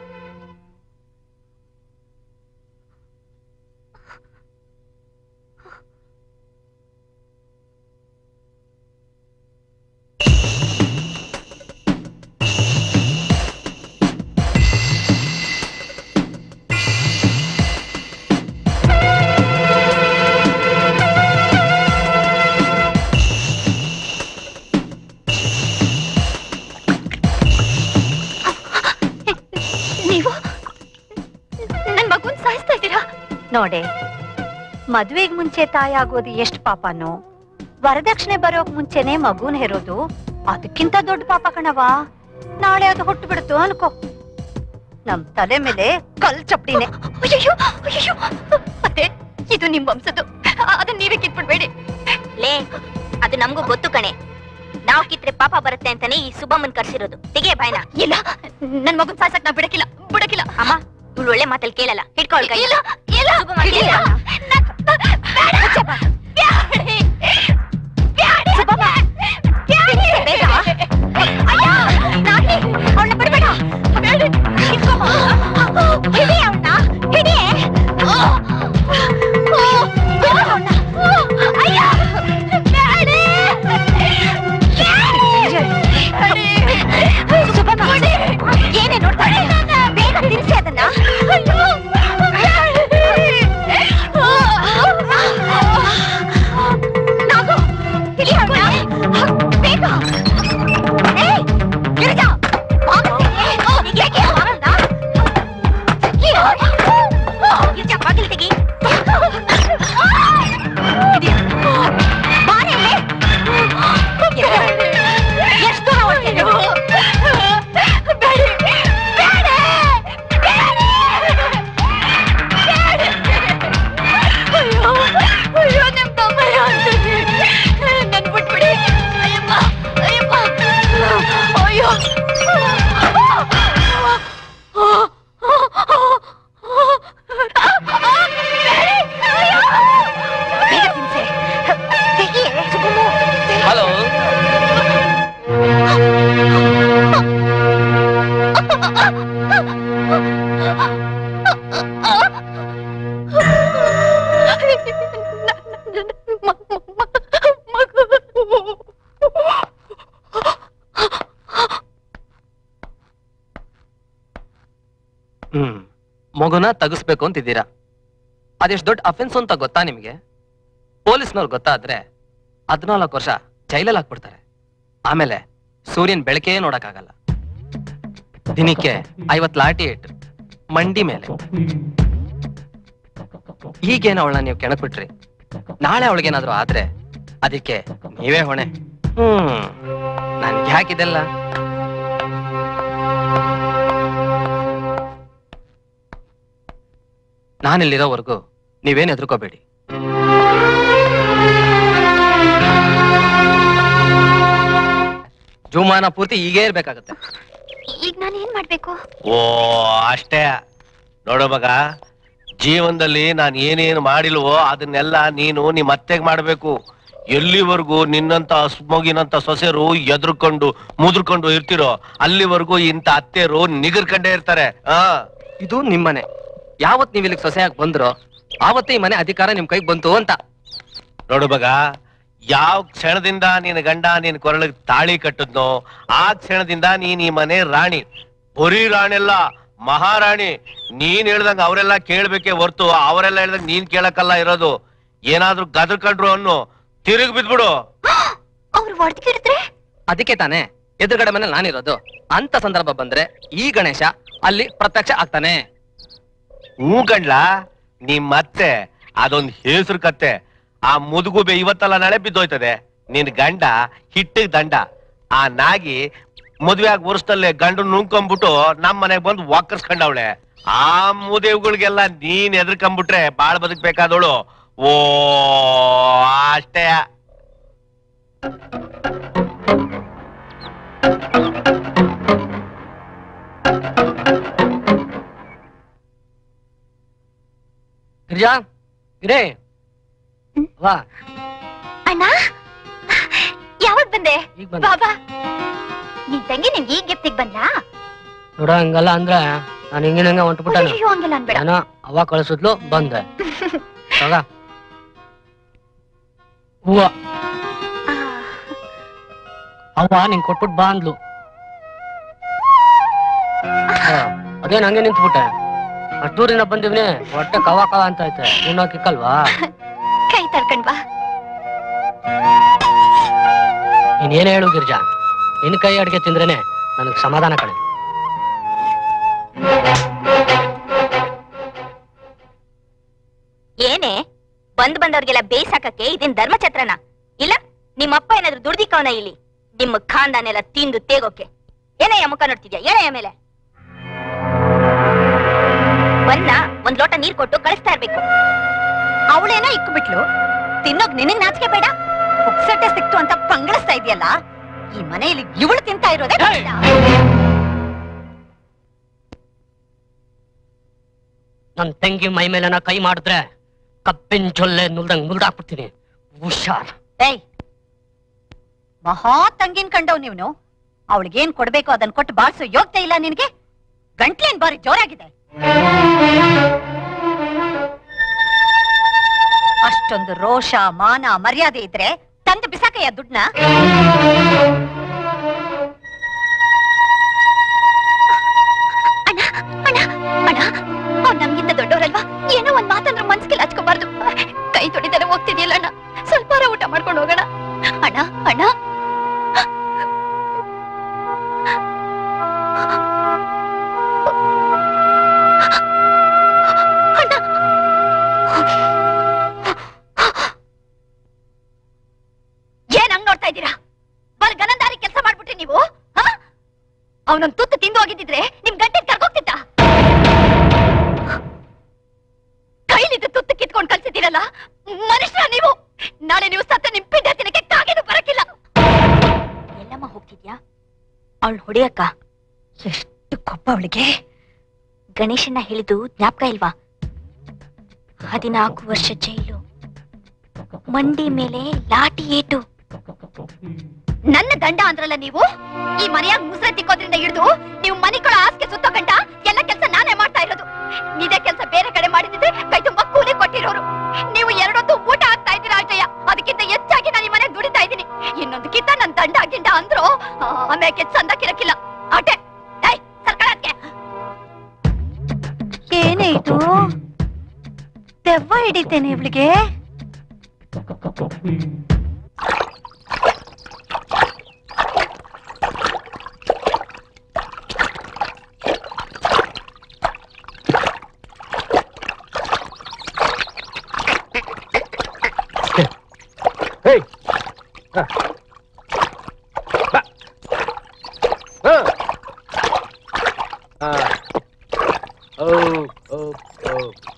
ನೀವು ನನ್ ಮಗುನ್ ಸಾಯಿಸ್ತಾ ಇದ್ದೀರಾ ನೋಡೆ ಮದ್ವೆಗ್ ಮುಂಚೆ ತಾಯಿ ಆಗೋದು ಎಷ್ಟ್ ಪಾಪನೋ ವರದಕ್ಷಿಣೆ ಬರೋಕ್ ಮುಂಚೆನೆ ಮಗುನ್ ಹೆರೋದು ಅದಕ್ಕಿಂತ ದೊಡ್ಡ ಪಾಪ ಕಣವ ನಾಳೆ ಅದು ಹುಟ್ಟು ಬಿಡ್ತು ಅನ್ಕೋ ನಮ್ ತಲೆ ಮೇಲೆ ಕಲ್ ಚಪ್ಪಡಿನೇ ಅಯ್ಯೋ ಅಯ್ಯೋ ಮತ್ತೆ ಇದು ನಿಮ್ ವಂಶದ್ದು ಅದನ್ನ ನೀವೇ ಕಿತ್ಬಿಡ್ಬೇಡಿ ಲೇ ಅದು ನಮಗೂ ಗೊತ್ತು ಕಣೆ ನಾವ್ ಕಿತ್ರೆ ಪಾಪ ಬರುತ್ತೆ ಅಂತಾನೆ ಈ ಸುಬ್ಬಮ್ಮನ್ ಕರ್ಸಿರೋದು ತೆಗೆ ಬಾಯ್ನ ಇಲ್ಲ ನನ್ ಮಗನ್ ಸಾಯ್ಸಕ್ ನಾ ಬಿಡಕಿಲ್ಲ ಬಿಡಕಿಲ್ಲ ಅಮ್ಮ ಇವಳು ಒಳ್ಳೆ ಮಾತಲ್ಲಿ ಕೇಳಲ್ಲ ಹಿಡ್ಕೊಳ್ ಇಲ್ಲ ಇಲ್ಲ ಮಗುನ ತಗಸ್ಬೇಕು ಅಂತಿದ್ದೀರಾ ಅದೆಷ್ಟು ದೊಡ್ಡ ಅಫೆನ್ಸ್ ಅಂತ ಗೊತ್ತಾ ನಿಮ್ಗೆ ಪೊಲೀಸ್ನವ್ರು ಗೊತ್ತಾದ್ರೆ ಹದಿನಾಲ್ಕು ವರ್ಷ ಜೈಲಲ್ಲಿ ಹಾಕ್ಬಿಡ್ತಾರೆ ಆಮೇಲೆ ಸೂರ್ಯನ್ ಬೆಳಕೇ ನೋಡಕ್ಕಾಗಲ್ಲ ದಿನಕ್ಕೆ ಐವತ್ ಲಾಟಿ ಇಟ್ಟು ಮಂಡಿ ಮೇಲೆ ಈಗೇನ ಅವಳನ್ನ ನೀವು ಕೆಣಕ್ಬಿಟ್ರಿ ನಾಳೆ ಅವಳಿಗೇನಾದ್ರೂ ಆದ್ರೆ ಅದಕ್ಕೆ ನೀವೇ ಹೊಣೆ ಹ್ಮ್ ನನ್ಗೆ ಯಾಕಿದೆಲ್ಲ ನಾನಿಲ್ಲಿರೋವರೆಗೂ ನೀವೇನ್ ಹೆದರ್ಕೋಬೇಡಿ ಜೂಮಾನ ಪೂರ್ತಿ ಹೀಗೇ ಇರ್ಬೇಕಾಗತ್ತೆ ಈಗ ನಾನು ಏನ್ ಮಾಡ್ಬೇಕು ಓ ಅಷ್ಟೇ ನೋಡೋ ಮಗ ಜೀವನದಲ್ಲಿ ನಾನು ಏನೇನು ಮಾಡಿಲ್ವೋ ಅದನ್ನೆಲ್ಲ ನೀನು ನಿಮ್ಮ ಅತ್ತೆಗೆ ಮಾಡ್ಬೇಕು ಎಲ್ಲಿವರೆಗೂ ನಿನ್ನಂತ ಮಗಿನಂತ ಸೊಸೆರು ಎದ್ರುಕೊಂಡು ಮುದ್ರಕೊಂಡು ಇರ್ತಿರೋ ಅಲ್ಲಿವರೆಗೂ ಇಂಥ ಅತ್ತೆರು ನಿಗರ್ಕಂಡೇ ಇರ್ತಾರೆ ಆ ಇದು ನಿಮ್ಮನೆ ಯಾವತ್ ನೀವ್ ಇಲ್ಲಿಗೆ ಸೊಸೆಯಾಗಿ ಬಂದ್ರೋ ಆವತ್ತೇ ಈ ಮನೆ ಅಧಿಕಾರ ನಿಮ್ ಕೈಗೆ ಬಂತು ಅಂತ ನೋಡು ಮಗ ಯಾವ ಕ್ಷಣದಿಂದ ನಿನ್ನ ಗಂಡ ನಿನ್ ಕೊರಳಿಗೆ ತಾಳಿ ಕಟ್ಟದ್ನೋ ಆ ಕ್ಷಣದಿಂದ ನೀನ್ ಈ ಮನೆ ರಾಣಿ ಬರೀ ರಾಣಿಲ್ಲ ಮಹಾರಾಣಿ ನೀನ್ ಹೇಳ್ದಂಗ ಅವರೆಲ್ಲ ಕೇಳ್ಬೇಕೆ ಹೊರ್ತು ಅವರೆಲ್ಲ ಹೇಳ್ದಂಗ ನೀನ್ ಕೇಳಕ್ಕಲ್ಲ ಇರೋದು ಏನಾದ್ರೂ ಗದರ್ಕಂಡ್ರು ಅನ್ನು ತಿರುಗಿ ಬಿದ್ಬಿಡು ಅವ್ರು ಹೊಡೆದ್ಕಿಡಿದ್ರೆ ಅದಕ್ಕೆ ತಾನೇ ಎದುರುಗಡೆ ಮನೇಲಿ ನಾನಿರೋದು ಅಂತ ಸಂದರ್ಭ ಬಂದ್ರೆ ಈ ಗಣೇಶ ಅಲ್ಲಿ ಪ್ರತ್ಯಕ್ಷ ಆಗ್ತಾನೆ ಹ್ಞೂ ಕಣ್ಲಾ ನಿಮ್ ಮತ್ತೆ ಅದೊಂದ್ ಹೆಸರು ಕತ್ತೆ ಆ ಮುದುಗುಬೆ ಇವತ್ತಲ್ಲ ನಾಳೆ ಬಿದ್ದೋಯ್ತದೆ ನಿನ್ ಗಂಡ ಹಿಟ್ಟಿಗೆ ದಂಡ ಆ ನಾಗಿ ಮದ್ವೆ ಆಗಿ ವರ್ಷದಲ್ಲೇ ಗಂಡು ನುಂಕೊಂಬಿಟ್ಟು ನಮ್ ಮನೆಗ್ ಬಂದು ವಾಕರ್ಸ್ಕೊಂಡವಳೆ ಆ ಮುದೇವ್ಗಳಿಗೆಲ್ಲ ನೀನ್ ಎದ್ರಕೊಂಬಿಟ್ರೆ ಬಾಳ್ ಬದುಕ್ಬೇಕಾದವಳು ಓ ಅಷ್ಟೇ ಗಿರಿಜಾ ಗಿರೇ ವಾ ಅಣ್ಣ ಯಾವಾಗ ಬಂದೆ ಈಗ ಬಂದೆ. ಬಾಬಾ ನಿನ್ ತಂಗಿ ನಿನ್ಗೆ ಈ ಗಿಫ್ಟಿಗೆ ಬಂದ್ಲಾ ನೋಡ ಹಂಗಲ್ಲ ಅಂದ್ರೆ ನಾನು ಹಿಂಗಿನ ಹಂಗ ಹೊಂಟ್ಬಿಟ್ಟಾನ ಅಯ್ಯೋ ಹಂಗೆಲ್ಲ ಅನ್ಬೇಡ ಏನೋ ಅವ ಕಳಿಸಿದ್ಲು ಬಂದೆ ತಗ ಹೂವ ಅವ್ವ ನಿಂಗ್ ಕೊಟ್ಬಿಟ್ ಬಾ ಅಂದ್ಲು ಹಾ, ಅದೇನ್ ಹಂಗೆ ನಿಂತ್ಬಿಟ್ಟೆ ಅಷ್ಟೂರಿಂದ ಬಂದಿವ್ನಿ ಹೊಟ್ಟೆ ಕವ ಕವ ಅಂತ ಐತೆ ನೀನು ಕಿಕ್ಕಲ್ವಾ ಕೈ ತಡ್ಕೊಂಡ್ ಬಾ ನೀನೇನ್ ಹೇಳು ಗಿರ್ಜಾ ನಿನ್ ಕೈ ಅಡ್ಗೆ ತಿಂದ್ರೇನೆ ನನಗ್ ಸಮಾಧಾನ ಕಣೆ ಏನೇ ಬಂದ್ ಬಂದವ್ರಿಗೆಲ್ಲ ಬೇಯ್ಸಾಕಕ್ಕೆ ಇದೇನ್ ಧರ್ಮಛತ್ರನ ಇಲ್ಲ ನಿಮ್ಮಪ್ಪ ಏನಾದ್ರು ದುಡ್ದಿಕ್ಕವನ ಇಲ್ಲಿ ನಿಮ್ಮ ಖಾನ್ದಾನೆಲ್ಲ ತಿಂದು ತೇಗೋಕೆ ಏನಯ್ಯ ಮುಖ ನೋಡ್ತಿದ್ಯಾ ಏನಯ್ಯ ಮೇಲೆ ಬನ್ನ ಒಂದ್ ಲೋಟ ನೀರ್ ಕೊಟ್ಟು ಕಳಿಸ್ತಾ ಇರ್ಬೇಕು ಅವಳೇನೋ ಇಕ್ಬಿಟ್ಲು ತಿನ್ನೋಗ್ ನಿನಗ್ ನಾಚಿಕೆ ಬೇಡ ಪುಕ್ಸಟ್ಟೆ ಸಿಕ್ತು ಅಂತ ಪಂಗಳಿಸ್ತಾ ಇದೆಯಲ್ಲ ಈ ಮನೆಯಲ್ಲಿ ಇವಳು ತಿಂತಾ ಇರೋದೇ ಕಷ್ಟ. ನನ್ ತಂಗಿ ಮೈ ಮೇಲೆ ಕೈ ಮಾಡಿದ್ರೆ ಕಪ್ಪಿನ ಜೊಲ್ಲೆ ನುಲ್ದಂಗ್ ನುಲ್ದಾಕ್ಬಿಡ್ತೀನಿ ಹುಷಾರ್ ಏಯ್ ಮಹಾ ತಂಗಿನ್ ಕಂಡವ್ ನೀವ್ನು ಅವಳಿಗೇನ್ ಕೊಡ್ಬೇಕು ಅದನ್ ಕೊಟ್ಟು ಬಾಳ್ಸೋ ಯೋಗ್ಯತೆ ಇಲ್ಲ ನಿನ್ಗೆ ಗಂಟ್ಲೇನ್ ಬಾರಿ ಜೋರಾಗಿದೆ ಅಷ್ಟೊಂದು ರೋಷ ಮಾನ ಮರ್ಯಾದೆ ಇದ್ರೆ ತಂದು ಬಿಸಾಕಯ್ಯ ದುಡ್ನ ಅಣ್ಣ ಅವ್ರು ನಮ್ಗಿಂತ ದೊಡ್ಡವರಲ್ವಾ ಏನೋ ಒಂದ್ ಮಾತಂದ್ರೆ ಮನ್ಸ್ಗೆಲ್ಲ ಹಚ್ಕೋಬಾರ್ದು ಕೈ ತೊಡಿತಾರೆ ಹೋಗ್ತಿದ್ಯಲ್ಲ ಅಣ್ಣ ಸ್ವಲ್ಪ ಊಟ ಮಾಡ್ಕೊಂಡು ಹೋಗೋಣ ಅಣ್ಣ ಅಣ್ಣ ಏನ್ ಹಂಗ್ ನೋಡ್ತಾ ಇದ್ದೀರಾ ಬಲ್ ಗನಂದಾರಿ ಕೆಲಸ ಮಾಡ್ಬಿಟ್ರಿ ನೀವು ಅವನೊಂದ್ ತುತ್ತು ತಿಂದು ಹೋಗಿದ್ದಿದ್ರೆ ನಿಮ್ ಗಂಟೆ ಕರ್ಗೋಗ್ತಿದ್ದ ಕೈಲಿದ್ದ ತುತ್ತು ಕಿತ್ಕೊಂಡ್ ಕಲ್ಸಿದ್ದೀರಲ್ಲ ಮನುಷ್ಯ ನೀವು ನಾಳೆ ನೀವು ಸತ್ತ ನಿಮ್ ಪಿಂಡ ತಿನ್ನಕ್ಕೆ ಕಾಗೇನು ಬರಕ್ಕಿಲ್ಲ ಎಲ್ಲಮ್ಮ ಹೋಗ್ತಿದ್ಯಾ ಅವಳು ಹೊಡಿಯಕ್ಕ ಎಷ್ಟು ಕೊಪ್ಪ ಅವಳಿಗೆ ಗಣೇಶನ್ನ ಹೇಳಿದ್ದು ಜ್ಞಾಪಕ ಇಲ್ವಾ ಹದಿನಾಲ್ಕು ವರ್ಷ ಜೈಲು ಮಂಡಿ ಮೇಲೆ ಲಾಠಿ ಏಟು ನನ್ನ ಗಂಡ ಅಂದ್ರಲ್ಲ ನೀವು ಈ ಮನೆಯಾಗ ಮುಸ್ರೆ ತಿಕ್ಕೋದ್ರಿಂದ ಹಿಡಿದು ನೀವು ಮನಿಗಳ ಆಸ್ಕೆ ಸುತ್ತ ಗಂಟ ಎಲ್ಲ ಕೆಲಸ ನಾನೇ ಮಾಡ್ತಾ ಇರೋದು ಇದೇ ಕೆಲಸ ಬೇರೆ ಕಡೆ ಮಾಡಿದ್ರೆ ಕೈ ತುಂಬಾ ಕೂಲಿ ಕೊಟ್ಟಿರೋರು ನೀವು ಎರಡೊತ್ತು ಊಟ ಆಗ್ತಾ ಇದ್ದೀರಾ ಅಜಯ ಅದಕ್ಕಿಂತ ಹೆಚ್ಚಾಗಿ ನಾನು ಈ ಮನೆ ದುಡಿತಾ ಇದ್ದೀನಿ ಇನ್ನೊಂದು ಕಿತ್ತ ನನ್ ದಂಡ ಗಿಂಡ ಅಂದ್ರು ಆಮೇಲೆ ಚಂದ ಕಿರಕಿಲ್ಲ ಆಟೆ ಏಯ್ ಸರ್ಕಾರಕ್ಕೆ ಏನೇ ಏನೇ ಇದು ದೆವ್ವ ಹಿಡಿತೇನೆ ಇವಳಿಗೆ ಹೇಯ್ ಹ. ಬಾ. ಹ. ಆ. ಓ, ಓ, ಓ.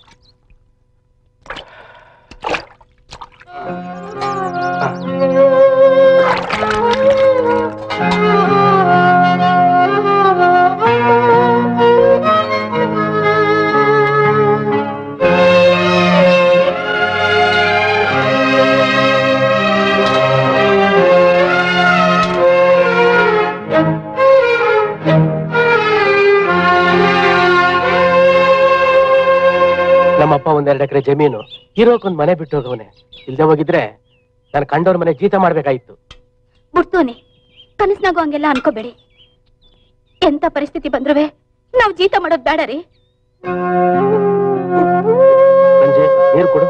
ನಮ್ಮಪ್ಪ ಒಂದೆರಡು ಎಕರೆ ಜಮೀನು ಇರೋಕೊಂದ್ ಮನೆ ಬಿಟ್ಟು ಹೋಗವನೆ ಇಲ್ದೆ ಹೋಗಿದ್ರೆ ನಾನು ಕಂಡವ್ರ ಮನೆ ಜೀತ ಮಾಡ್ಬೇಕಾಯ್ತು ಬಿಡ್ತೋನೆ ಕನಸ್ನಾಗೂ ಹಂಗೆಲ್ಲ ಅನ್ಕೋಬೇಡಿ ಎಂತ ಪರಿಸ್ಥಿತಿ ಬಂದ್ರುವೆ ನಾವ್ ಜೀತ ಮಾಡೋದ್ ಬೇಡ ರೀ ಸಂಜೆ ನೀರು ಕೊಡು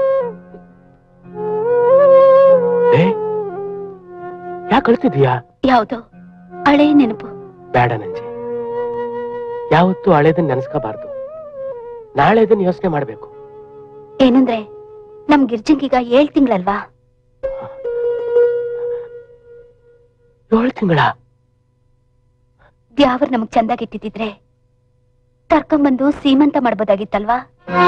ಏ ಯಾಕೆ ಕಳ್ತಿದೀಯಾ ಯಾವ್ದು ಹಳೆ ನೆನಪು ಬೇಡ ನಂಜೆ ಯಾವತ್ತೂ ಹಳೇದನ್ನ ನೆನೆಸ್ಕೋಬಾರ್ದು ನಾಳೆದನ್ನ ಯೋಚನೆ ಮಾಡ್ಬೇಕು ಏನಂದ್ರೆ ನಮ್ ಗಿರ್ಜಂಗೀಗ ಏಳ್ ತಿಂಗಳಲ್ವಾ ಏಳು ತಿಂಗಳ ದ್ಯಾವ್ರ ನಮಗ್ ಚಂದಾಗಿಟ್ಟಿದ್ರೆ ಕರ್ಕೊಂಬಂದು ಸೀಮಂತ ಮಾಡ್ಬೋದಾಗಿತ್ತಲ್ವಾ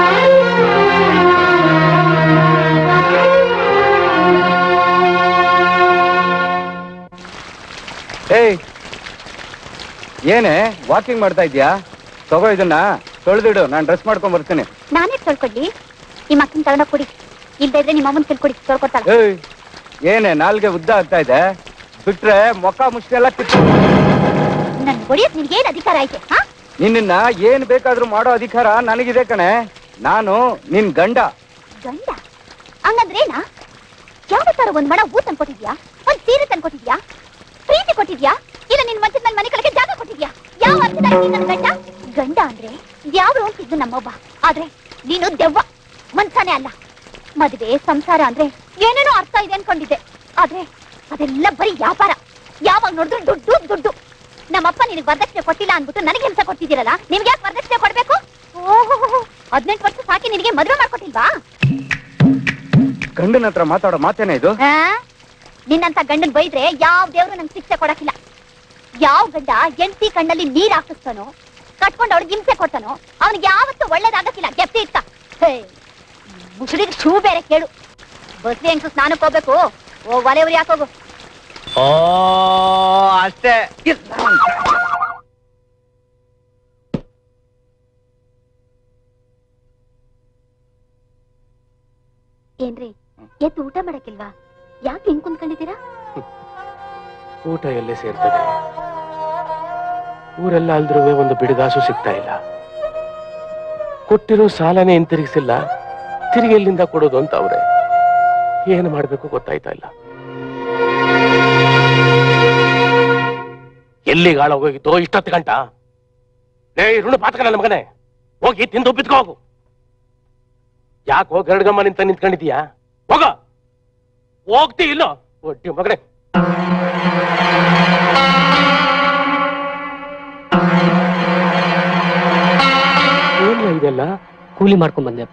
ಏಯ್ ಏನೇ ವಾಕಿಂಗ್ ಮಾಡ್ತಾ ಇದ್ಯಾ ತಗೋ ಇದನ್ನ ತೊಳೆದಿಡು ನಾನು ಡ್ರೆಸ್ ಮಾಡ್ಕೊಂಡ್ ಬರ್ತೀನಿ ನಾನೇ ತೊಳ್ಕೊಡ್ಲಿ ಈ ಮಕ್ಕನ್ ತಗೊಂಡೋಗ್ ಕೊಡಿ ಇಲ್ದೇ ಇದ್ರೆ ನಿಮ್ಮ ಅಮ್ಮನ್ ತಿಳ್ಕೊಡಿ ತೊಳ್ಕೊತಾಳ ಏಯ್ ಏನೇ ನಾಲ್ಗೆ ಉದ್ದ ಆಗ್ತಾ ಇದೆ ಬಿಟ್ರೆ ಮೊಕ್ಕ ಮುಷ್ಟಿ ಎಲ್ಲ ಕಿತ್ತು ನನ್ ಹೊಡಿಯಕ್ ನಿನ್ಗೆ ಏನ್ ಅಧಿಕಾರ ಐತೆ ಹಾ ನಿನ್ನ ಏನ್ ಬೇಕಾದ್ರೂ ಮಾಡೋ ಅಧಿಕಾರ ನನಗಿದೆ ಕಣೆ ನಾನು ನಿನ್ ಗಂಡ ಗಂಡ ಹಂಗಂದ್ರೇನಾ ಯಾವತ್ತಾರ ಒಂದ್ ಮಣ ಹೂ ತಂದ್ಕೊಟ್ಟಿದ್ಯಾ ಒಂದ್ ಸೀರೆ ತಂದ್ಕೊಟ್ಟಿದ್ಯಾ ಪ್ರೀತಿ ಕೊಟ್ಟಿದ್ಯಾ ಇಲ್ಲ ನಿನ್ ಮಂಚದ ಮೇಲೆ ಮನೆ ಕಳಕ್ಕೆ ಜಾಗ ಕೊಟ್ಟಿದ್ಯಾ ಯಾವ ಅರ್ಥದಲ್ಲಿ ನೀನ್ ನನ್ ಗಂಡ ಗಂಡ ಅಂದ್ರೆ ಯಾವ್ರು ಅಂತಿದ್ದು ನಮ್ಮೊಬ್ಬ ಆದ್ರೆ ನೀನು ದೆವ್ವ ಮನ್ಸನೇ ಅಲ್ಲ ಮದುವೆ ಸಂಸಾರ ಅಂದ್ರೆ ಏನೇನೋ ಅರ್ಥ ಇದೆ ಅನ್ಕೊಂಡಿದ್ದೆ ಆದ್ರೆ ಅದೆಲ್ಲ ಬರೀ ವ್ಯಾಪಾರ ಯಾವಾಗ ನೋಡಿದ್ರು ದುಡ್ಡು ದುಡ್ಡು ನಮ್ಮಪ್ಪ ನಿನಗೆ ವರದಕ್ಷಿಣೆ ಕೊಟ್ಟಿಲ್ಲ ಅನ್ಬಿಟ್ಟು ನನಗೆ ಹಿಂಸೆ ಕೊಟ್ಟಿದ್ದೀರಲ್ಲ ನಿಮ್ಗೆ ಯಾಕೆ ವರದಕ್ಷಿಣೆ ಕೊಡ್ಬೇಕು ಓಹೋ ಹದಿನೆಂಟು ವರ್ಷ ಸಾಕಿ ನಿನಗೆ ಮದುವೆ ಮಾಡ್ಕೊಟ್ಟಿಲ್ವಾ ಗಂಡನ ಹತ್ರ ಮಾತಾಡೋ ಮಾತೇನೆ ಇದು ಆ? ನಿನ್ನಂತ ಗಂಡನ್ ಬೈದ್ರೆ ಯಾವ ದೇವ್ರು ನಂಗೆ ಶಿಕ್ಷೆ ಕೊಡಕ್ಕಿಲ್ಲ ಯಾವ ಗಂಡ ಎಂಟಿ ಕಣ್ಣಲ್ಲಿ ನೀರ್ ಹಾಕಿಸ್ತಾನೋ ಕಟ್ಕೊಂಡು ಅವ್ಳಿಗೆ ಹಿಂಸೆ ಕೊಡ್ತಾನೋ ಅವ್ನಿಗೆ ಯಾವತ್ತೂ ಒಳ್ಳೇದಾಗಕ್ಕಿಲ್ಲ ಗೆಪ್ತಿ ಇಟ್ಟ ಮುಸುಡಿಗೆ ಶೂ ಬೇರೆ ಕೇಳು ಬಸ್ರಿ ಹೆಂಗ್ಸು ಸ್ನಾನಕ್ಕೆ ಹೋಗ್ಬೇಕು ಓ ಒಲೆ ಉರಿ ಹಾಕೋಗು ಓ ಅಷ್ಟೇ ಏನ್ರಿ ಎದ್ದು ಊಟ ಮಾಡಕ್ಕಿಲ್ವಾ ಯಾಕೆ ಹಿಂಗ್ ಕುಂತ್ಕೊಂಡಿದ್ದೀರಾ ಊಟ ಎಲ್ಲೇ ಸೇರ್ತದೆ ಊರೆಲ್ಲ ಅಲ್ದ್ರೂ ಒಂದು ಬಿಡುಗಾಸು ಸಿಗ್ತಾ ಇಲ್ಲ ಕೊಟ್ಟಿರೋ ಸಾಲನೇ ಹಿಂತಿರುಗಿಸಿಲ್ಲ ತಿರುಗಿ ಎಲ್ಲಿಂದ ಕೊಡೋದು ಅಂತ ಅವ್ರೆ ಏನು ಮಾಡ್ಬೇಕು ಗೊತ್ತಾಯ್ತಾ ಇಲ್ಲ ಎಲ್ಲಿಗೆ ಹಾಳಾಗೋಗಿತ್ತೋ ಇಷ್ಟೊತ್ತು ಗಂಟ ಲೇ ಋಣ ಪಾತಕ ನನ್ನ ಮಗನೇ ಹೋಗಿ ತಿಂದು ಒಪ್ಪಿತ್ಕೋ ಹೋಗು ಯಾಕೆ ಹೋಗಿ ಗರಡ್ಗಮ್ಮ ನಿಂತ ನಿಂತ್ಕೊಂಡಿದೀಯಾ ಹೋಗ ಹೋಗ್ತಿ ಇಲ್ಲೋ ಒಟ್ಟಿ ಮಗನೇ ಏನ್ಲ ಇದೆಲ್ಲ ಕೂಲಿ ಮಾಡ್ಕೊಂಡ್ ಬಂದೆಪ್ಪ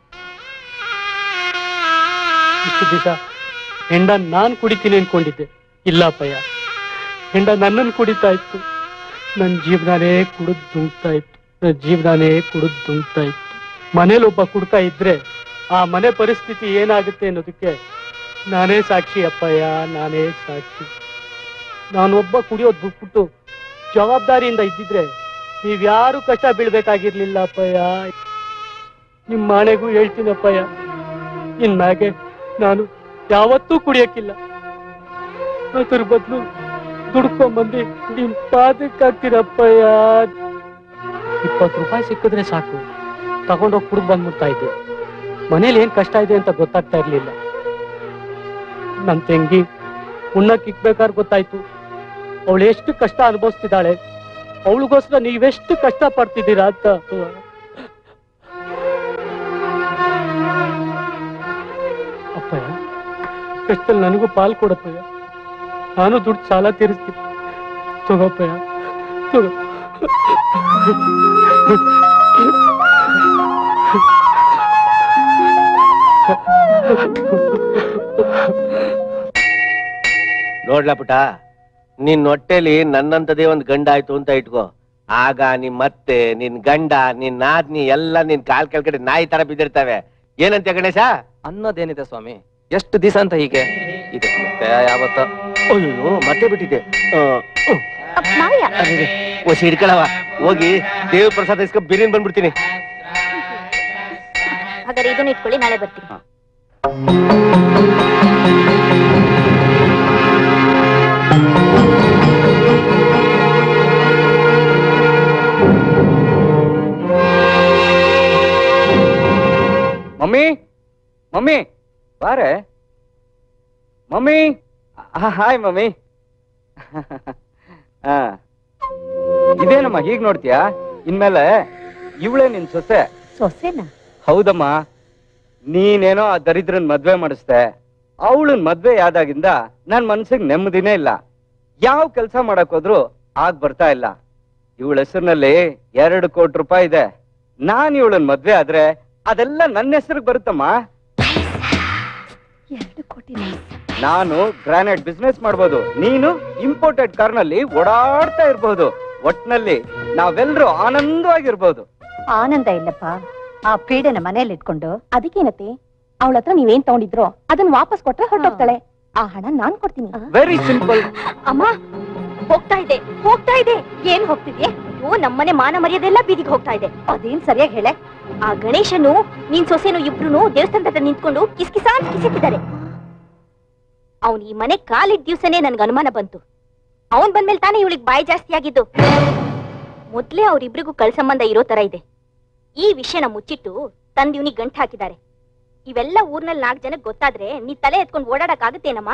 ಇಷ್ಟು ದಿವಸ ಹೆಂಡ ನಾನ್ ಕುಡಿತೀನಿ ಅನ್ಕೊಂಡಿದ್ದೆ ಇಲ್ಲ ಅಪ್ಪಯ್ಯ ಹೆಂಡ ನನ್ನನ್ನು ಕುಡಿತಾ ಇತ್ತು ನನ್ನ ಜೀವನಾನೇ ಕುಡಿದ್ ದುಂಕ್ತಾ ಇತ್ತು ನನ್ನ ಜೀವನಾನೇ ಕುಡಿದ್ ದುಂಕ್ತಾ ಇತ್ತು ಮನೇಲಿ ಒಬ್ಬ ಕುಡ್ತಾ ಇದ್ರೆ ಆ ಮನೆ ಪರಿಸ್ಥಿತಿ ಏನಾಗುತ್ತೆ ಅನ್ನೋದಕ್ಕೆ ನಾನೇ ಸಾಕ್ಷಿ ಅಪ್ಪಯ್ಯ ನಾನೇ ಸಾಕ್ಷಿ ನಾನೊಬ್ಬ ಕುಡಿಯೋದ್ ಬಿಟ್ಬಿಟ್ಟು ಜವಾಬ್ದಾರಿಯಿಂದ ಇದ್ದಿದ್ರೆ ನೀವ್ಯಾರು ಕಷ್ಟ ಬೀಳ್ಬೇಕಾಗಿರ್ಲಿಲ್ಲ ಅಪ್ಪಯ್ಯ ನಿಮ್ ಮಾಣೆಗೂ ಹೇಳ್ತೀನಿ ಅಪ್ಪಯ್ಯ ಇನ್ಮ್ಯಾಗೆ ನಾನು ಯಾವತ್ತೂ ಕುಡಿಯಕ್ಕಿಲ್ಲ ಅದ್ರ ಬದಲು ದುಡ್ಕೊಂಬಂದು ನಿಮ್ ಪಾದಕ್ಕೆ ಹಾಕ್ತೀರಪ್ಪಯ್ಯ ಇಪ್ಪತ್ತು ರೂಪಾಯಿ ಸಿಕ್ಕಿದ್ರೆ ಸಾಕು ತಗೊಂಡೋಗಿ ಕುಡ್ದು ಬಂದ್ಬಿಡ್ತಾ ಇದ್ದೆ ಮನೇಲಿ ಏನ್ ಕಷ್ಟ ಇದೆ ಅಂತ ಗೊತ್ತಾಗ್ತಾ ಇರ್ಲಿಲ್ಲ ನನ್ ತಂಗಿ ಉಣ್ಣಕ್ ಇಕ್ಬೇಕಾದ್ರೆ ಗೊತ್ತಾಯ್ತು ಅವಳು ಎಷ್ಟು ಕಷ್ಟ ಅನುಭವಿಸ್ತಿದ್ದಾಳೆ ಅವಳಿಗೋಸ್ಕರ ನೀವೆಷ್ಟು ಕಷ್ಟ ಪಡ್ತಿದ್ದೀರಾ ಅಂತ ಕಷ್ಟದಲ್ಲಿ ನನಗೂ ಪಾಲ್ ಕೊಡಪ್ಪಯ್ಯ ನಾನು ದುಡ್ಡು ಸಾಲ ತೀರಿಸ್ತೀನಿ ತಗೋಪ್ಪಯ್ಯ ತಗೋ ನೋಡ್ಲಾ ಪುಟ ನಿನ್ ಹೊಟ್ಟೆಲಿ ನನ್ನಂತದೇ ಒಂದ್ ಗಂಡ ಆಯ್ತು ಅಂತ ಇಟ್ಕೋ ಆಗ ನಿಮ್ ಮತ್ತೆ ನಿನ್ ಗಂಡ ನಿನ್ ನಾದ್ನಿ ಎಲ್ಲ ನಿನ್ ಕಾಲ್ ಕೆಳಗಡೆ ನಾಯಿ ತರ ಬಿದ್ದಿರ್ತವೆ ಏನಂತೆ ಗಣೇಶ ಅನ್ನೋದೇನಿದೆ ಸ್ವಾಮಿ ಎಷ್ಟು ದಿವಸ ಅಂತ ಹೀಗೆ ಇದೆ ಮತ್ತೆ ಯಾವತ್ತ ಅಯ್ಯೋ ಮತ್ತೆ ಬಿಟ್ಟಿದ್ದೆ ಆ, ಹ್ಮ್. ಮಾವಯ್ಯ ಅರೆರೆ, ಒಸಿ ಹಿಡ್ಕೊಳವ ಹೋಗಿ ದೇವ್ರ ಪ್ರಸಾದ ಇಸ್ಕೊಂಡ್ ಬಿರಿಯಾನಿ ಬಂದ್ಬಿಡ್ತೀನಿ ಹಾಗಾದ್ರೆ ಇದನ್ನ ಇಟ್ಕೊಳ್ಳಿ ನಾಳೆ ಬರ್ತೀನಿ ಮಮ್ಮಿ ಮಮ್ಮಿ ಬಾರೆ ಮಮ್ಮಿ ಹಾಯ್ ಮಮ್ಮಿ ಹಾ ಇದೇನಮ್ಮ ಹೀಗ್ ನೋಡ್ತೀಯಾ ಇನ್ಮೇಲೆ ಇವಳೇ ನಿನ್ ಸೊಸೆ ಸೊಸೆನಾ ಹೌದಮ್ಮ ನೀನೇನೋ ಆ ದರಿದ್ರನ್ ಮದ್ವೆ ಮಾಡಿಸ್ದೆ ಅವಳನ್ ಮದ್ವೆ ಆದಾಗಿಂದ ನನ್ ಮನ್ಸಿಗೆ ನೆಮ್ಮದಿನೇ ಇಲ್ಲ ಯಾವ ಕೆಲಸ ಮಾಡಕ್ ಹೋದ್ರು ಆಗ್ ಬರ್ತಾ ಇಲ್ಲ ಇವಳ ಹೆಸರಿನಲ್ಲಿ ಎರಡು ಕೋಟಿ ರೂಪಾಯಿ ಇದೆ ನಾನ್ ಇವಳನ್ ಮದ್ವೆ ಆದ್ರೆ ಅದೆಲ್ಲ ನನ್ನ ಹೆಸರಿಗೆ ಬರುತ್ತಮ್ಮ ಎರಡು ಕೋಟಿ ನಾನು ಗ್ರಾನೈಟ್ ಬಿಸ್ನೆಸ್ ಮಾಡ್ಬೋದು ನೀನು ಇಂಪೋರ್ಟೆಡ್ ಕಾರ್ನಲ್ಲಿ ಓಡಾಡ್ತಾ ಇರ್ಬೋದು ಒಟ್ನಲ್ಲಿ ನಾವೆಲ್ಲರೂ ಆನಂದವಾಗಿರ್ಬೋದು ಆನಂದ ಇಲ್ಲಪ್ಪ ಆ ಪೀಡೆನ ಮನೇಲಿ ಇಟ್ಕೊಂಡು ಅದಕ್ಕೇನತ್ತೆ ಅವಳ ಹತ್ರ ನೀವೇನ್ ತಗೊಂಡಿದ್ರೋ ಅದನ್ನ ವಾಪಸ್ ಕೊಟ್ರೆ ಹೊರಟೋಗ್ತಾಳೆ ಆ ಹಣ ನಾನ್ ಕೊಡ್ತೀನಿ ವೆರಿ ಸಿಂಪಲ್ ಅಮ್ಮ ಹೋಗ್ತಾ ಇದೆ ಹೋಗ್ತಾ ಇದೆ ಏನ್ ಹೋಗ್ತಿದ್ಯೆ ಅಯ್ಯೋ ನಮ್ಮನೆ ಮಾನ ಮರ್ಯಾದೆಲ್ಲ ಬೀದಿಗೆ ಹೋಗ್ತಾ ಇದೆ ಅದೇನ್ ಸರಿಯಾಗಿ ಹೇಳೆ ಆ ಗಣೇಶನು ನೀನ್ ಸೊಸೆನು ಇಬ್ರು ದೇವಸ್ಥಾನದ ಹತ್ರ ನಿಂತ್ಕೊಂಡು ಕಿಸ್ಕಿಸ ಅಂತ ಕಿಸಿತಿದ್ದಾರೆ ಅವನ್ ಈ ಮನೆ ಕಾಲಿದ್ ದಿವ್ಸನೇ ನನ್ಗೆ ಅನುಮಾನ ಬಂತು ಅವನ್ ಬಂದ್ಮೇಲೆ ತಾನೇ ಇವಳಿಗೆ ಬಾಯಿ ಜಾಸ್ತಿ ಆಗಿದ್ದು ಮೊದ್ಲೇ ಅವ್ರಿಬ್ರಿಗೂ ಕಳ್ ಸಂಬಂಧ ಇರೋ ತರ ಇದೆ ಈ ವಿಷಯನ ಮುಚ್ಚಿಟ್ಟು ತಂದ್ ಇವ್ನಿಗೆ ಗಂಟ್ ಹಾಕಿದ್ದಾರೆ ಇವೆಲ್ಲ ಊರ್ನಲ್ಲಿ ನಾಲ್ಕು ಜನಕ್ಕೆ ಗೊತ್ತಾದ್ರೆ ನೀ ತಲೆ ಎತ್ಕೊಂಡು ಓಡಾಡಕ್ ಆಗುತ್ತೇನಮ್ಮ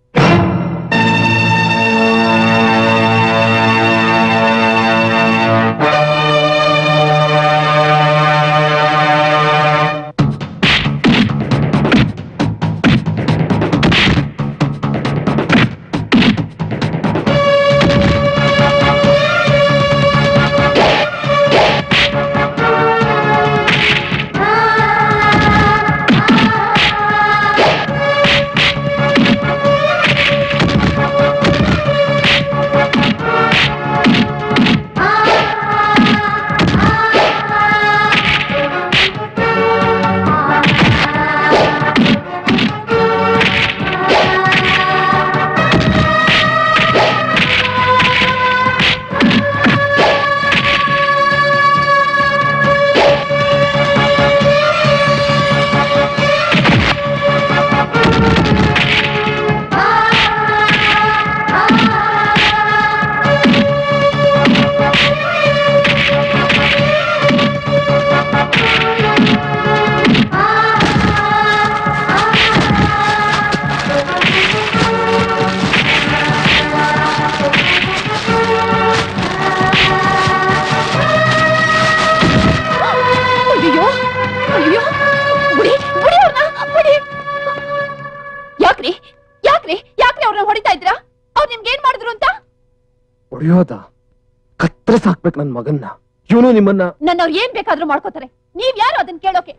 ಅಯ್ಯೋ ಅಯ್ಯೋ ಬುಡಿ ಬುಡಿ ಅವ್ರನ್ನ ಬುಡಿ ಯಾಕ್ರಿ ಯಾಕ್ರಿ ಯಾಕ್ರಿ ಅವ್ರನ್ನ ಹೊಡಿತಾ ಇದ್ರಾ ಅವ್ರು ನಿಮ್ಗೆ ಏನ್ ಮಾಡಿದ್ರು ಅಂತ ಹೊಡೆಯೋದ ಕತ್ತರಿಸ್ ಹಾಕ್ಬೇಕು ನನ್ ಮಗನ್ನ ಇವನು ನಿಮ್ಮನ್ನ ನನ್ನ ಅವ್ರು ಏನ್ ಬೇಕಾದ್ರೂ ಮಾಡ್ಕೋತಾರೆ ನೀವ್ ಯಾರು ಅದನ್ನ ಕೇಳೋಕೆ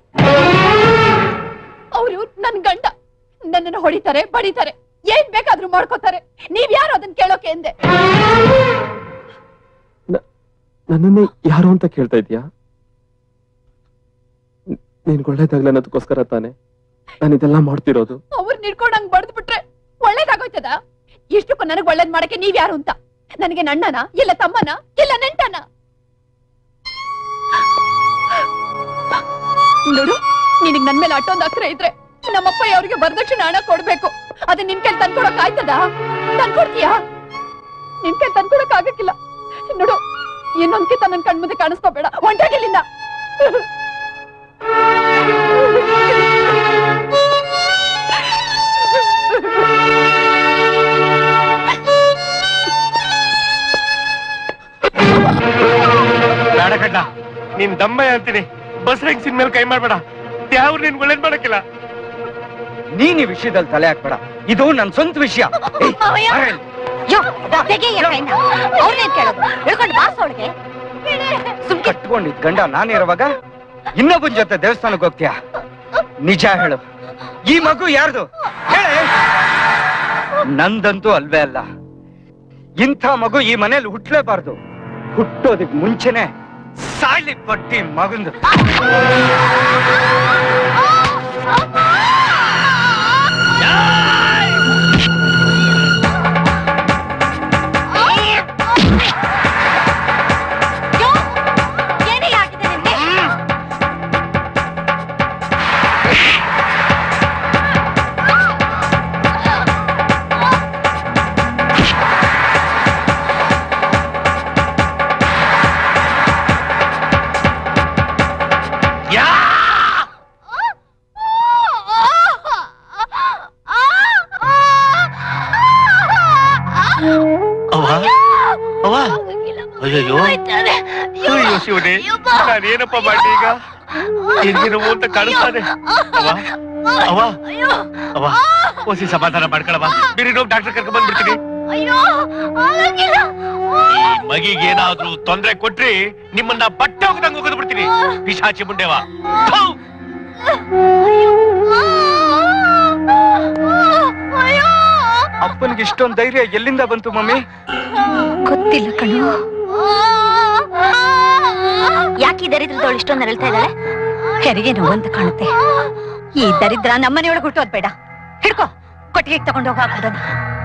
ಅವರು ನನ್ ಗಂಡ ನನ್ನನ್ನು ಹೊಡಿತಾರೆ ಬಡಿತಾರೆ ಏನ್ ಬೇಕಾದ್ರೂ ಮಾಡ್ಕೋತಾರೆ ನೀವ್ ಯಾರು ಅದನ್ನ ಕೇಳೋಕೆ ಎಂದೆ ನನ್ನನ್ನೇ ಯಾರು ಅಂತ ಕೇಳ್ತಾ ಇದ್ಯಾ ನೀನ್ ಒಳ್ಳೇದಾಗ್ಲ ಅನ್ನೋದಕ್ಕೋಸ್ಕರ ತಾನೆ ನಾನು ಇದೆಲ್ಲ ಮಾಡ್ತಿರೋದು ಅವ್ರು ನಿಡ್ಕೊಂಡು ಹಂಗ್ ಬಡ್ದು ಬಿಟ್ರೆ ಒಳ್ಳೇದಾಗೋಯ್ತದ ಇಷ್ಟಕ್ಕೂ ನನಗ್ ಒಳ್ಳೇದ್ ಮಾಡಕ್ಕೆ ನೀವ್ ಯಾರು ಅಂತ ನನಗೆ ನಣ್ಣನ ಇಲ್ಲ ತಮ್ಮನ ಇಲ್ಲ ನೆಂಟನ ನೋಡು ನಿನಗ್ ನನ್ ಮೇಲೆ ಅಟ್ಟೊಂದ್ ಅಕ್ರೆ ಇದ್ರೆ ನಮ್ಮಪ್ಪ ಅವ್ರಿಗೆ ವರದಕ್ಷಿಣೆ ಹಣ ಕೊಡ್ಬೇಕು ಅದನ್ನ ನಿನ್ ಕೈಲಿ ತಂದ್ಕೊಡಕ್ ಆಯ್ತದ ತಂದ್ಕೊಡ್ತೀಯಾ ನಿನ್ ಕೈಲಿ ತಂದ್ಕೊಡಕ್ ಆಗಕ್ಕಿಲ್ಲ ನೋಡು ಇನ್ನೊಂದ್ಕಿತ ನನ್ ಕಣ್ಮುಂದೆ ಕಾಣಿಸ್ಕೋಬೇಡ ಹೊಂಟಾಗಿಲ್ಲಿಂದ ಬೇಡ ಕಡ್ಡ ನೀನ್ ದಮ್ಮ ಅಂತೀನಿ ಬಸ್ ಹೆಂಗ್ ಸಿನ್ ಮೇಲೆ ಕೈ ಮಾಡ್ಬೇಡ ಯಾವ್ರು ನಿನ್ ಒಳ್ಳೇದ್ ಮಾಡಕ್ಕಿಲ್ಲ ನೀನ್ ಈ ವಿಷಯದಲ್ಲಿ ತಲೆ ಹಾಕ್ಬೇಡ ಇದು ನನ್ ಸ್ವಂತ ವಿಷಯ ಏಯ್, ಮಾವಯ್ಯ. ಬರ ಇಲ್ಲಿ. ಯೋ ತೆಗೆಯ ಕೈನ ಅವ್ರನ್ನೇ ಕೇಳೋದು ಹೇಳ್ಕೊಂಡು ಬಾಸ್ ಅವಳಿಗೆ ಕಟ್ಕೊಂಡಿದ್ ಗಂಡ ನಾನು ಇರುವಾಗ ಇನ್ನೊಬ್ಬನ್ ಜೊತೆ ದೇವಸ್ಥಾನಕ್ಕೆ ಹೋಗ್ತೀಯ ನಿಜ ಹೇಳು ಈ ಮಗು ಯಾರ್ದು ಹೇಳೆ ನಂದಂತೂ ಅಲ್ವೇ ಅಲ್ಲ ಇಂಥ ಮಗು ಈ ಮನೇಲಿ ಹುಟ್ಲೇಬಾರ್ದು ಹುಟ್ಟೋದಕ್ ಮುಂಚೆನೆ ಸಾಯ್ಲಿ ಪಟ್ಟಿ ಮಗಂದು ಏನೇ ಆಗಿದೆ ನಿಮ್ಗೆ ಅವ್ವ ಅವ್ವ ಅಯ್ಯಯ್ಯೋ ಅಯ್ಯೋ ಶಿವನೇ ನಾನೇನಪ್ಪ ಮಾಡಿ ಈಗ ಹಿಂದಿನ ಅಂತ ಕಾಣಿಸ್ತಾನೆ ಅವ್ವ ಅವ್ವ ಅವ್ವ ಓಸಿ ಸಮಾಧಾನ ಮಾಡ್ಕೊಳವ ಬೇರೆ ಇನ್ನೊಬ್ಬ ಡಾಕ್ಟರ್ ಕರ್ಕೊಂಡ್ ಬಂದ್ಬಿಡ್ತೀನಿ ಈ ಮಗಿಗೆ ಏನಾದ್ರೂ ತೊಂದ್ರೆ ಕೊಟ್ರಿ ನಿಮ್ಮನ್ನ ಬಟ್ಟೆ ಹೋಗದಂಗ್ ಹೋಗದ್ ಬಿಡ್ತೀನಿ ಪಿಶಾಚಿ ಮುಂಡೆವ ಥು! ಅಪ್ಪನಿಗೆ ಇಷ್ಟೊಂದ್ ಧೈರ್ಯ ಎಲ್ಲಿಂದ ಬಂತು ಮಮ್ಮಿ ಗೊತ್ತಿಲ್ಲ ಕಣು ಯಾಕೆ ಈ ದರಿದ್ರದವಳು ಇಷ್ಟೊಂದು ನರಳ್ತಾ ಇದ್ದಾಳೆ ಹೆರಿಗೆ ನೋವು ಅಂತ ಕಾಣುತ್ತೆ ಈ ದರಿದ್ರ ನಮ್ಮನೆಯೊಳಗೆ ಹುಟ್ಟೋದ್ ಬೇಡ ಹಿಡ್ಕೋ ಕೊಟ್ಟಿಗೆ ತಗೊಂಡು ಹೋಗಿ ಹಾಕೋದನ್ನ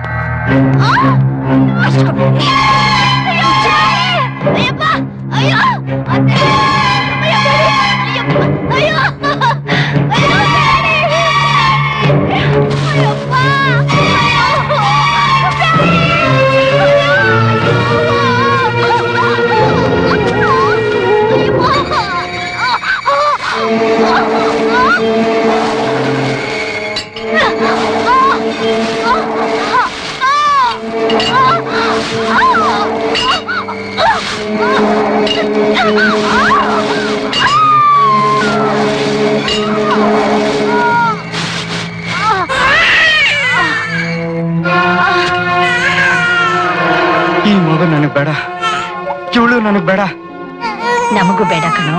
ಈ ಮಗು ನನಗ್ ಬೇಡ ಇವಳು ನನಗ್ ಬೇಡ ನಮಗೂ ಬೇಡ ಕಣೋ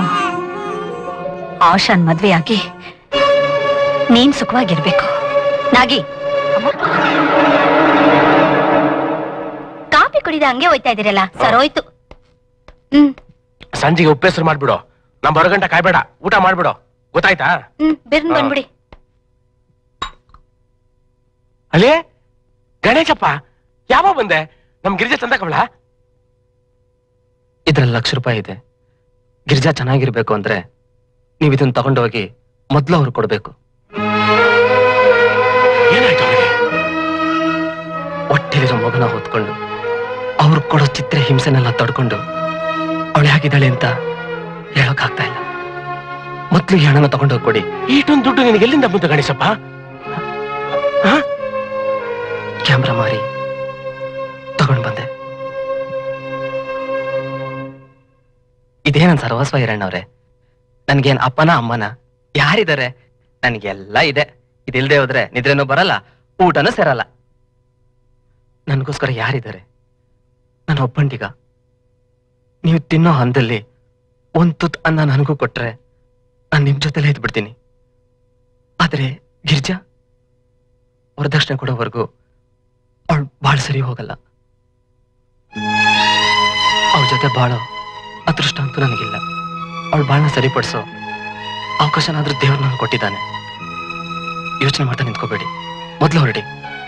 ಆಶಾನ್ ಮದ್ವೆ ಆಗಿ ನೀನ್ ಸುಖವಾಗಿರ್ಬೇಕು ನಾಗಿ ಕಾಫಿ ಕುಡಿದ ಹಂಗೆ ಹೋಯ್ತಾ ಇದೀರಲ್ಲ ಸರೋಯ್ತು ಸಂಜೆಗೆ ಉಪ್ಪೆಸರು ಮಾಡ್ಬಿಡು ನಮ್ ಬರೋ ಗಂಟ ಕಾಯ್ಬೇಡ ಊಟ ಮಾಡ್ಬಿಡು ಗೊತ್ತಾಯ್ತಾ ಹ್ಮ್ ಬಿರ್ನ್ ಹಾ. ಬಂದ್ಬಿಡಿ ಅಲೇ ಗಣೇಶಪ್ಪ ಯಾವ ಬಂದೆ ನಮ್ ಗಿರಿಜಾ ತಂದ ಕಮಲ ಇದ್ರಲ್ಲಿ ಲಕ್ಷ ರೂಪಾಯಿ ಇದೆ ಗಿರಿಜಾ ಚೆನ್ನಾಗಿರ್ಬೇಕು ಅಂದ್ರೆ ನೀವು ಇದನ್ನ ತಗೊಂಡೋಗಿ ಮೊದ್ಲು ಅವ್ರು ಕೊಡ್ಬೇಕು ಏನಾಯ್ತು ಅವಳಿಗೆ ಹೊಟ್ಟೆಲಿರೋ ಮಗನ ಹೊತ್ಕೊಂಡು ಅವ್ರು ಕೊಡೋ ಚಿತ್ರ ಹಿಂಸೆನೆಲ್ಲ ತಡ್ಕೊಂಡು ಅವಳು ಹೇಗಿದ್ದಾಳೆ ಅಂತ ಹೇಳೋಕ್ ಆಗ್ತಾ ಇಲ್ಲ ಮೊದ್ಲು ಈ ಹಣನ ತಗೊಂಡೋಗಿ ಕೊಡಿ ಇಷ್ಟೊಂದು ದುಡ್ಡು ನಿನಗೆ ಎಲ್ಲಿಂದ ಬಂತು ಗಣೇಶಪ್ಪ ಕ್ಯಾಮ್ರಾ ಮಾರಿ ತಗೊಂಡ್ ಬಂದೆ ಇದೇ ನನ್ ಸರ್ವಸ್ವ ಹಿರಣ್ಣವ್ರೆ ನನ್ಗೇನ್ ಅಪ್ಪನ ಅಮ್ಮನ ಯಾರಿದ್ದಾರೆ ನನ್ಗೆಲ್ಲ ಇದೆ ಇದಿಲ್ದೆ ಹೋದ್ರೆ ನಿದ್ರೆನೂ ಬರಲ್ಲ ಊಟನೂ ಸೇರಲ್ಲ ನನ್ಗೋಸ್ಕರ ಯಾರಿದ್ದಾರೆ ನನ್ನ ಒಬ್ಬಂಟಿಗ ನೀವು ತಿನ್ನೋ ಹಂದಲ್ಲಿ ಒಂದ್ ತುತ್ ಅನ್ನ ನನಗೂ ಕೊಟ್ರೆ ನಾನ್ ನಿಮ್ ಜೊತೆಲೇ ಇದ್ಬಿಡ್ತೀನಿ ಆದ್ರೆ ಗಿರ್ಜಾ ವರದಕ್ಷಿಣೆ ಕೊಡೋವರೆಗೂ ಅವಳು ಬಾಳ್ ಸರಿ ಹೋಗಲ್ಲ ಅವಳ ಜೊತೆ ಬಾಳೋ ಅದೃಷ್ಟ ಅಂತೂ ನನಗಿಲ್ಲ ಅವಳು ಬಾಳ್ನ ಸರಿಪಡಿಸೋ ಅವಕಾಶನಾದ್ರೂ ದೇವ್ರು ನನಗೆ ಕೊಟ್ಟಿದ್ದಾನೆ ಯೋಚನೆ ಮಾಡ್ತಾ ನಿಂತ್ಕೋಬೇಡಿ ಮೊದ್ಲು ಹೊರಡಿ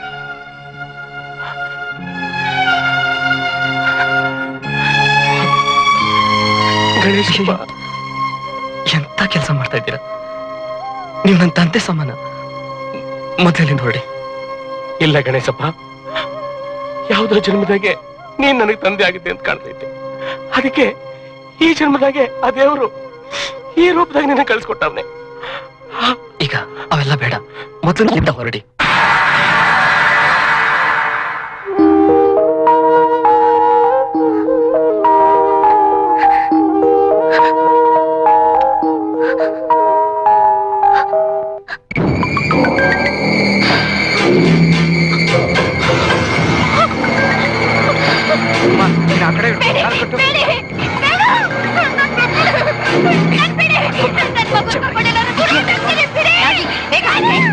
ಗಣೇಶಪ್ಪ ಎಂತ ಕೆಲಸ ಮಾಡ್ತಾ ಇದ್ದೀರಾ ನೀವು ನನ್ನ ತಂದೆ ಸಮಾನ ಮೊದಲಿಂದ ಹೊರಡಿ ಇಲ್ಲ ಗಣೇಶಪ್ಪ ಯಾವುದೋ ಜನ್ಮದಾಗೆ ನೀನ್ ನನಗೆ ತಂದೆ ಆಗಿದ್ದೆ ಅಂತ ಕಾಣ್ತೈತೆ ಅದಕ್ಕೆ ಈ ಜನ್ಮದಾಗೆ ಆ ದೇವರು ಈ ರೂಪದಾಗ ನಿನ್ನ ಕಳ್ಸಿಕೊಟ್ಟವ್ನೆ ಈಗ ಅವೆಲ್ಲ ಬೇಡ ಮೊದಲು ಇದ್ದ ಹೊರಡಿ ಬೇಡಿ ಬೇಡ ನನ್ ಬಿಡಿ ನನ್ ಮಗು ಕರ್ಕೊಂಡು ಎಲ್ಲಾದ್ರೂ ಗುಡಿಗೆ ತರ್ತೀನಿ, ಬಿಡಿ. ಬೇಗ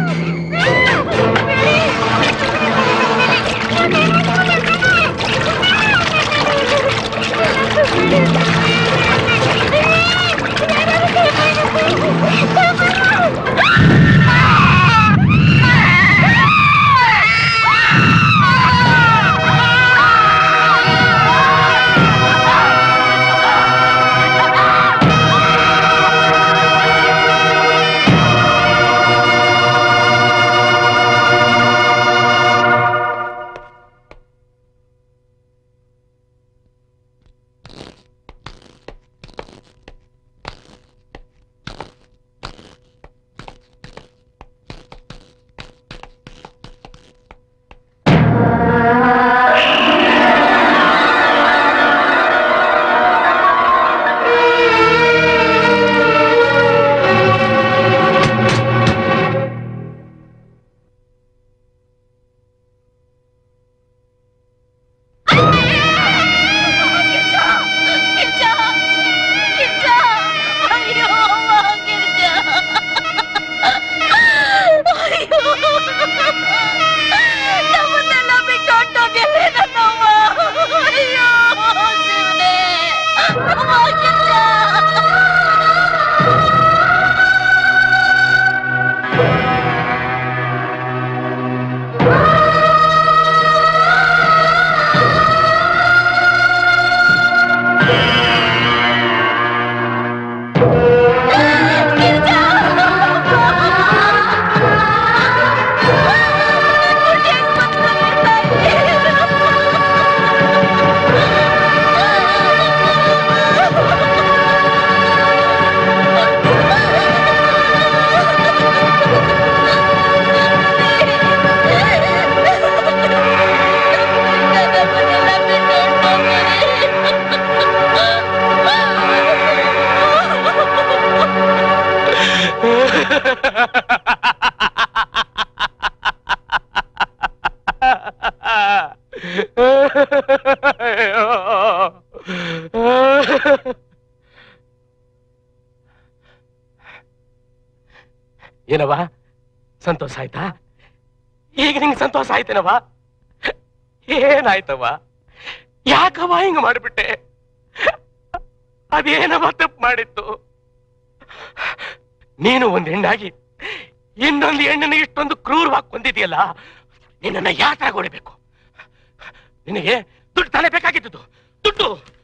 ನಮ್ಮನ್ನೆಲ್ಲ ಬಿಟ್ಟು ಹೊರ್ಟೋಗ್ಯಾಳೆ ನನ್ನವ್ವ. ಅಯ್ಯೋ, ಶಿವನೇ. ಅವ್ವ, ಕಿಚ್ಚ. ಏನವ ಸಂತೋಷ ಆಯ್ತಾ ಈಗ ನಿಂಗೆ ಸಂತೋಷ ಆಯ್ತೇನವ ಏನಾಯ್ತವ ಯಾಕವ ಹಿಂಗ ಮಾಡ್ಬಿಟ್ಟೆ ಅದೇನವ ತಪ್ಪು ಮಾಡಿತ್ತು ನೀನು ಒಂದ್ ಹೆಣ್ಣಾಗಿ ಇನ್ನೊಂದು ಹೆಣ್ಣನ್ನ ಇಷ್ಟೊಂದು ಕ್ರೂರವಾಗಿ ಕೊಂದಿದೆಯಲ್ಲ ನಿನ್ನನ್ನ ಯಾತ್ರಾಗ ಹೊಡಿಬೇಕು ನಿನಗೆ ದುಡ್ಡು ತಾನೇ ಬೇಕಾಗಿದ್ದು ದುಡ್ಡು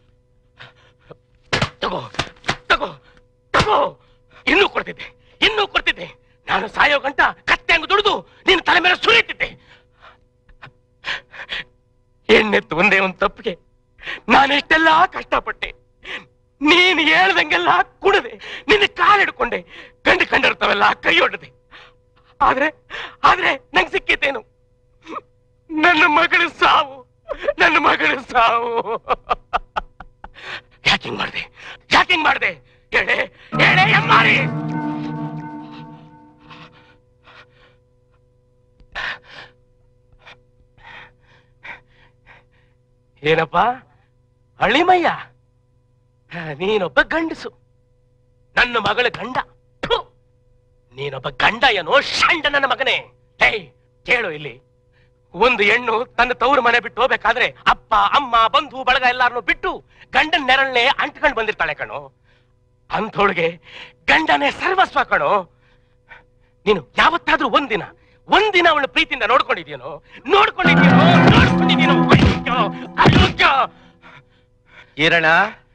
ತಗೋ ತಗೋ ತಗೋ ಇನ್ನೂ ಕೊಡ್ತಿದ್ದೆ ಇನ್ನೂ ಕೊಡ್ತಿದ್ದೆ ನಾನು ಸಾಯೋ ಗಂಟ ಕತ್ತೆ ಹಂಗ ದುಡಿದು ನಿನ್ನ ತಲೆ ಮೇಲೆ ಸುರಿಯುತ್ತಿದ್ದೆ ಎಣ್ಣೆತ್ತು ಒಂದೇ ಒಂದು ತಪ್ಪಿಗೆ ನಾನೆಷ್ಟೆಲ್ಲ ಕಷ್ಟಪಟ್ಟೆ ನೀನು ಹೇಳ್ದಂಗೆಲ್ಲ ಕುಣದೆ ನಿನ್ನ ಕಾಲು ಹಿಡ್ಕೊಂಡೆ ಕಂಡು ಕಂಡಿರ್ತಾವೆಲ್ಲ ಕೈ ಹೊಡೆದೆ ಆದ್ರೆ ಆದ್ರೆ ನಂಗೆ ಸಿಕ್ಕಿತೇನು ನನ್ನ ಮಗಳ ಸಾವು ನನ್ನ ಮಗಳ ಸಾವು ಯಾಕಿಂಗ್ ಮಾಡ್ದೆ ಯಾಕಿಂಗ್ ಮಾಡ್ದೆ ಹೇಳೆ ಹೇಳೆ ಎಮ್ಮಾರಿ ಏನಪ್ಪ ಹಳ್ಳಿಮಯ್ಯ ಹ, ನೀನೊಬ್ಬ ಗಂಡಸು ನನ್ನ ಮಗಳ ಗಂಡ ಥು, ನೀನೊಬ್ಬ ಗಂಡ ಏನೋ ಶಂಡ ನನ್ನ ಮಗನೇ ಹೇ ಕೇಳು ಇಲ್ಲಿ ಒಂದು ಹೆಣ್ಣು ತನ್ನ ತವರು ಮನೆ ಬಿಟ್ಟು ಹೋಗ್ಬೇಕಾದ್ರೆ ಅಪ್ಪ ಅಮ್ಮ ಬಂಧು ಬಳಗ ಎಲ್ಲಾರನ್ನು ಬಿಟ್ಟು ಗಂಡನ ನೆರಳನೆ ಅಂಟ್ಕೊಂಡು ಬಂದಿರ್ತಾಳೆ ಕಣೋ ಅಂಥೋಳಿಗೆ ಗಂಡನೇ ಸರ್ವಸ್ವ ಕಣೋ ನೀನು ಯಾವತ್ತಾದ್ರೂ ಒಂದಿನ ಒಂದಿನ ಅವಳ ಪ್ರೀತಿಯಿಂದ ನೋಡ್ಕೊಂಡಿದ್ಯೇನೋ ನೋಡ್ಕೊಂಡಿದ್ಯೇನೋ ನೋಡ್ಕೊಂಡಿದ್ಯೇನೋ ಅಯ್ಯೋ, ಅಯೋಗ್ಯ ಈರಣ್ಣ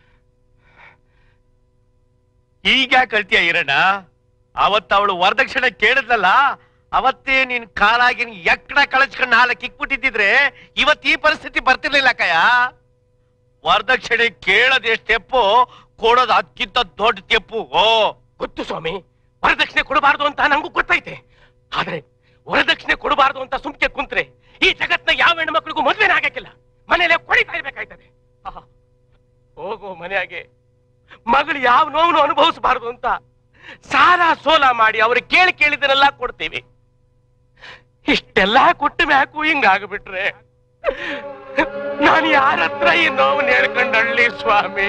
ಈಗ ಕಳ್ತೀಯ ಈರಣ್ಣ ಅವತ್ತ ಅವಳು ವರದಕ್ಷಿಣೆ ಕೇಳಿದ್ಲಲ್ಲ ಅವತ್ತೇ ನೀನ್ ಕಾಲಾಗಿ ಎಕ್ಕಡ ಕಳಚ್ಕೊಂಡು ನಾಲ್ಕು ಕಿಕ್ಬಿಟ್ಟಿದ್ರೆ ಇವತ್ತು ಈ ಪರಿಸ್ಥಿತಿ ಬರ್ತಿರ್ಲಿಲ್ಲ ಕಯ ವರದಕ್ಷಿಣೆ ಕೇಳೋದ್ ಎಷ್ಟ್ ತೆಪ್ಪು ಕೊಡೋದು ಅದಕ್ಕಿಂತ ದೊಡ್ಡ ತೆಪ್ಪು ಓ ಗೊತ್ತು ಸ್ವಾಮಿ ವರದಕ್ಷಿಣೆ ಕೊಡಬಾರ್ದು ಅಂತ ನಂಗೂ ಗೊತ್ತೈತೆ ಆದ್ರೆ ವರದಕ್ಷಿಣೆ ಕೊಡಬಾರ್ದು ಅಂತ ಸುಮ್ಕೆ ಕುಂತ್ರೆ ಈ ಜಗತ್ನ ಯಾವ ಹೆಣ್ಮಕ್ಳಿಗೂ ಮದ್ವೆನೇ ಆಗಕ್ಕಿಲ್ಲ ಮನೇಲೆ ಕೊಡಿತಾ ಇರ್ಬೇಕಾಯ್ತದೆ ಆಹಾ. ಹೋಗೋ ಮನೆಯಾಗೆ ಮಗಳು ಯಾವ ನೋವನ್ನು ಅನುಭವಿಸಬಾರ್ದು ಅಂತ ಸಾಲ ಸೋಲ ಮಾಡಿ ಅವ್ರಿಗೆ ಕೇಳಿ ಕೇಳಿದನ್ನೆಲ್ಲ ಕೊಡ್ತೀವಿ ಇಷ್ಟೆಲ್ಲ ಕೊಟ್ಟ ಮ್ಯಾಕು ಹಿಂಗಾಗ್ಬಿಟ್ರೆ ನಾನು ನಾನು ಯಾರ ಹತ್ರ ಈ ನೋವು ಹೇಳ್ಕೊಂಡಳ್ಳಿ ಸ್ವಾಮಿ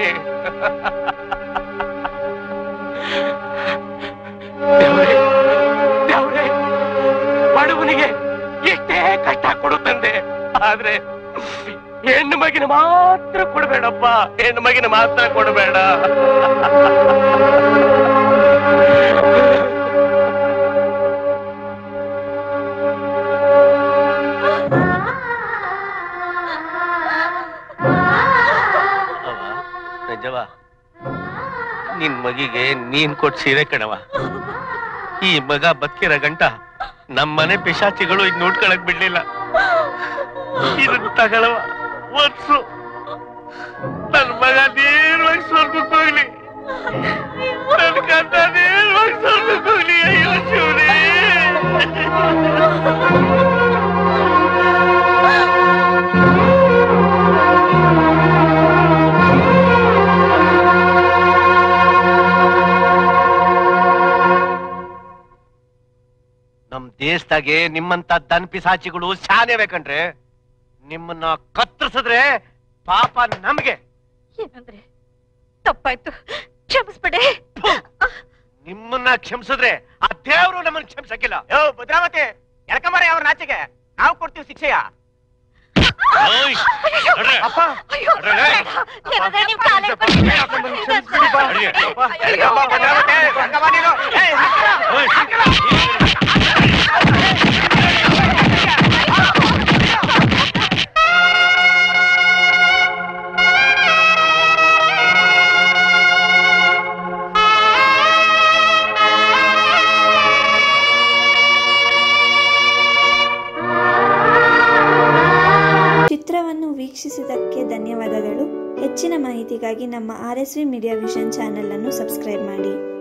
ದೇವ್ರೇ, ದೇವ್ರೇ, ಬಡವನಿಗೆ ಎಷ್ಟೇ ಕಷ್ಟ ಕೊಡು ತಂದೆ ಆದ್ರೆ ಹೆಣ್ಣು ಮಗಿನ ಮಾತ್ರ ಕೊಡಬೇಡಪ್ಪ ಹೆಣ್ಣು ಮಗಿನ ಮಾತ್ರ ಕೊಡಬೇಡ ರಜವ ನಿನ್ ಮಗಿಗೆ ನೀನ್ ಕೊಟ್ ಸೀರೆ ಕಣವ ಈ ಮಗ ಬದುಕಿರೋ ಗಂಟ ನಮ್ಮನೆ ಪಿಶಾಚಿಗಳು ಇದ್ ನೋಡ್ಕೊಳಕ್ ಬಿಡ್ಲಿಲ್ಲ ಇದನ್ನ ತಗೊಳವ ಒತ್ಸು ನನ್ ಮಗ ನೇರವಾಗಿ ಸ್ವರ್ಗಕ್ಕೆ ಹೋಗ್ಲಿ ನನ್ ಕಂದ ನೇರವಾಗಿ ಸ್ವರ್ಗಕ್ಕೆ ಹೋಗ್ಲಿ ಅಯ್ಯೋ ಶಿವನೇ ನಮ್ ದೇಶದಾಗೆ ನಿಮ್ಮಂತ ದನ್ ಪಿಸಾಚಿಗಳು ಶಾನೆ ಬೇಕಂಡ್ರೆ ನಿಮ್ಮನ್ನ ಕತ್ತರಿಸಿದ್ರೆ ಪಾಪ ನಮ್ಗೆ ಏನಂದ್ರೆ ತಪ್ಪಾಯ್ತು ಕ್ಷಮಿಸ್ಬಿಡೆ ನಿಮ್ಮನ್ನ ಕ್ಷಮಿಸಿದ್ರೆ ಆ ದೇವ್ರು ನಮ್ಮನ್ನ ಕ್ಷಮಿಸಕ್ಕಿಲ್ಲ ಯೋ ಭದ್ರಾವತಿ ಎಳ್ಕಂಬಾರೆ ಅವ್ರ ನಾಚಿಗೆ ನಾವು ಕೊಡ್ತೀವಿ ಶಿಕ್ಷೆಯ ಓಯ್, ನಡ್ರೆ. ನಡ್ರೆ, ಲೇ. ನಡ್ರಿ, ಅಪ್ಪ. ಎಳ್ಕಂಬ, ಭದ್ರಾವತಿ, ಎಳ್ಕಂಬ ನೀನು. ಏಯ್, ಓಯ್. ಚಿತ್ರವನ್ನು ವೀಕ್ಷಿಸಿದ್ದಕ್ಕೆ ಧನ್ಯವಾದಗಳು ಹೆಚ್ಚಿನ ಮಾಹಿತಿಗಾಗಿ ನಮ್ಮ R S V media vision channel ಅನ್ನು ಸಬ್ಸ್ಕ್ರೈಬ್ ಮಾಡಿ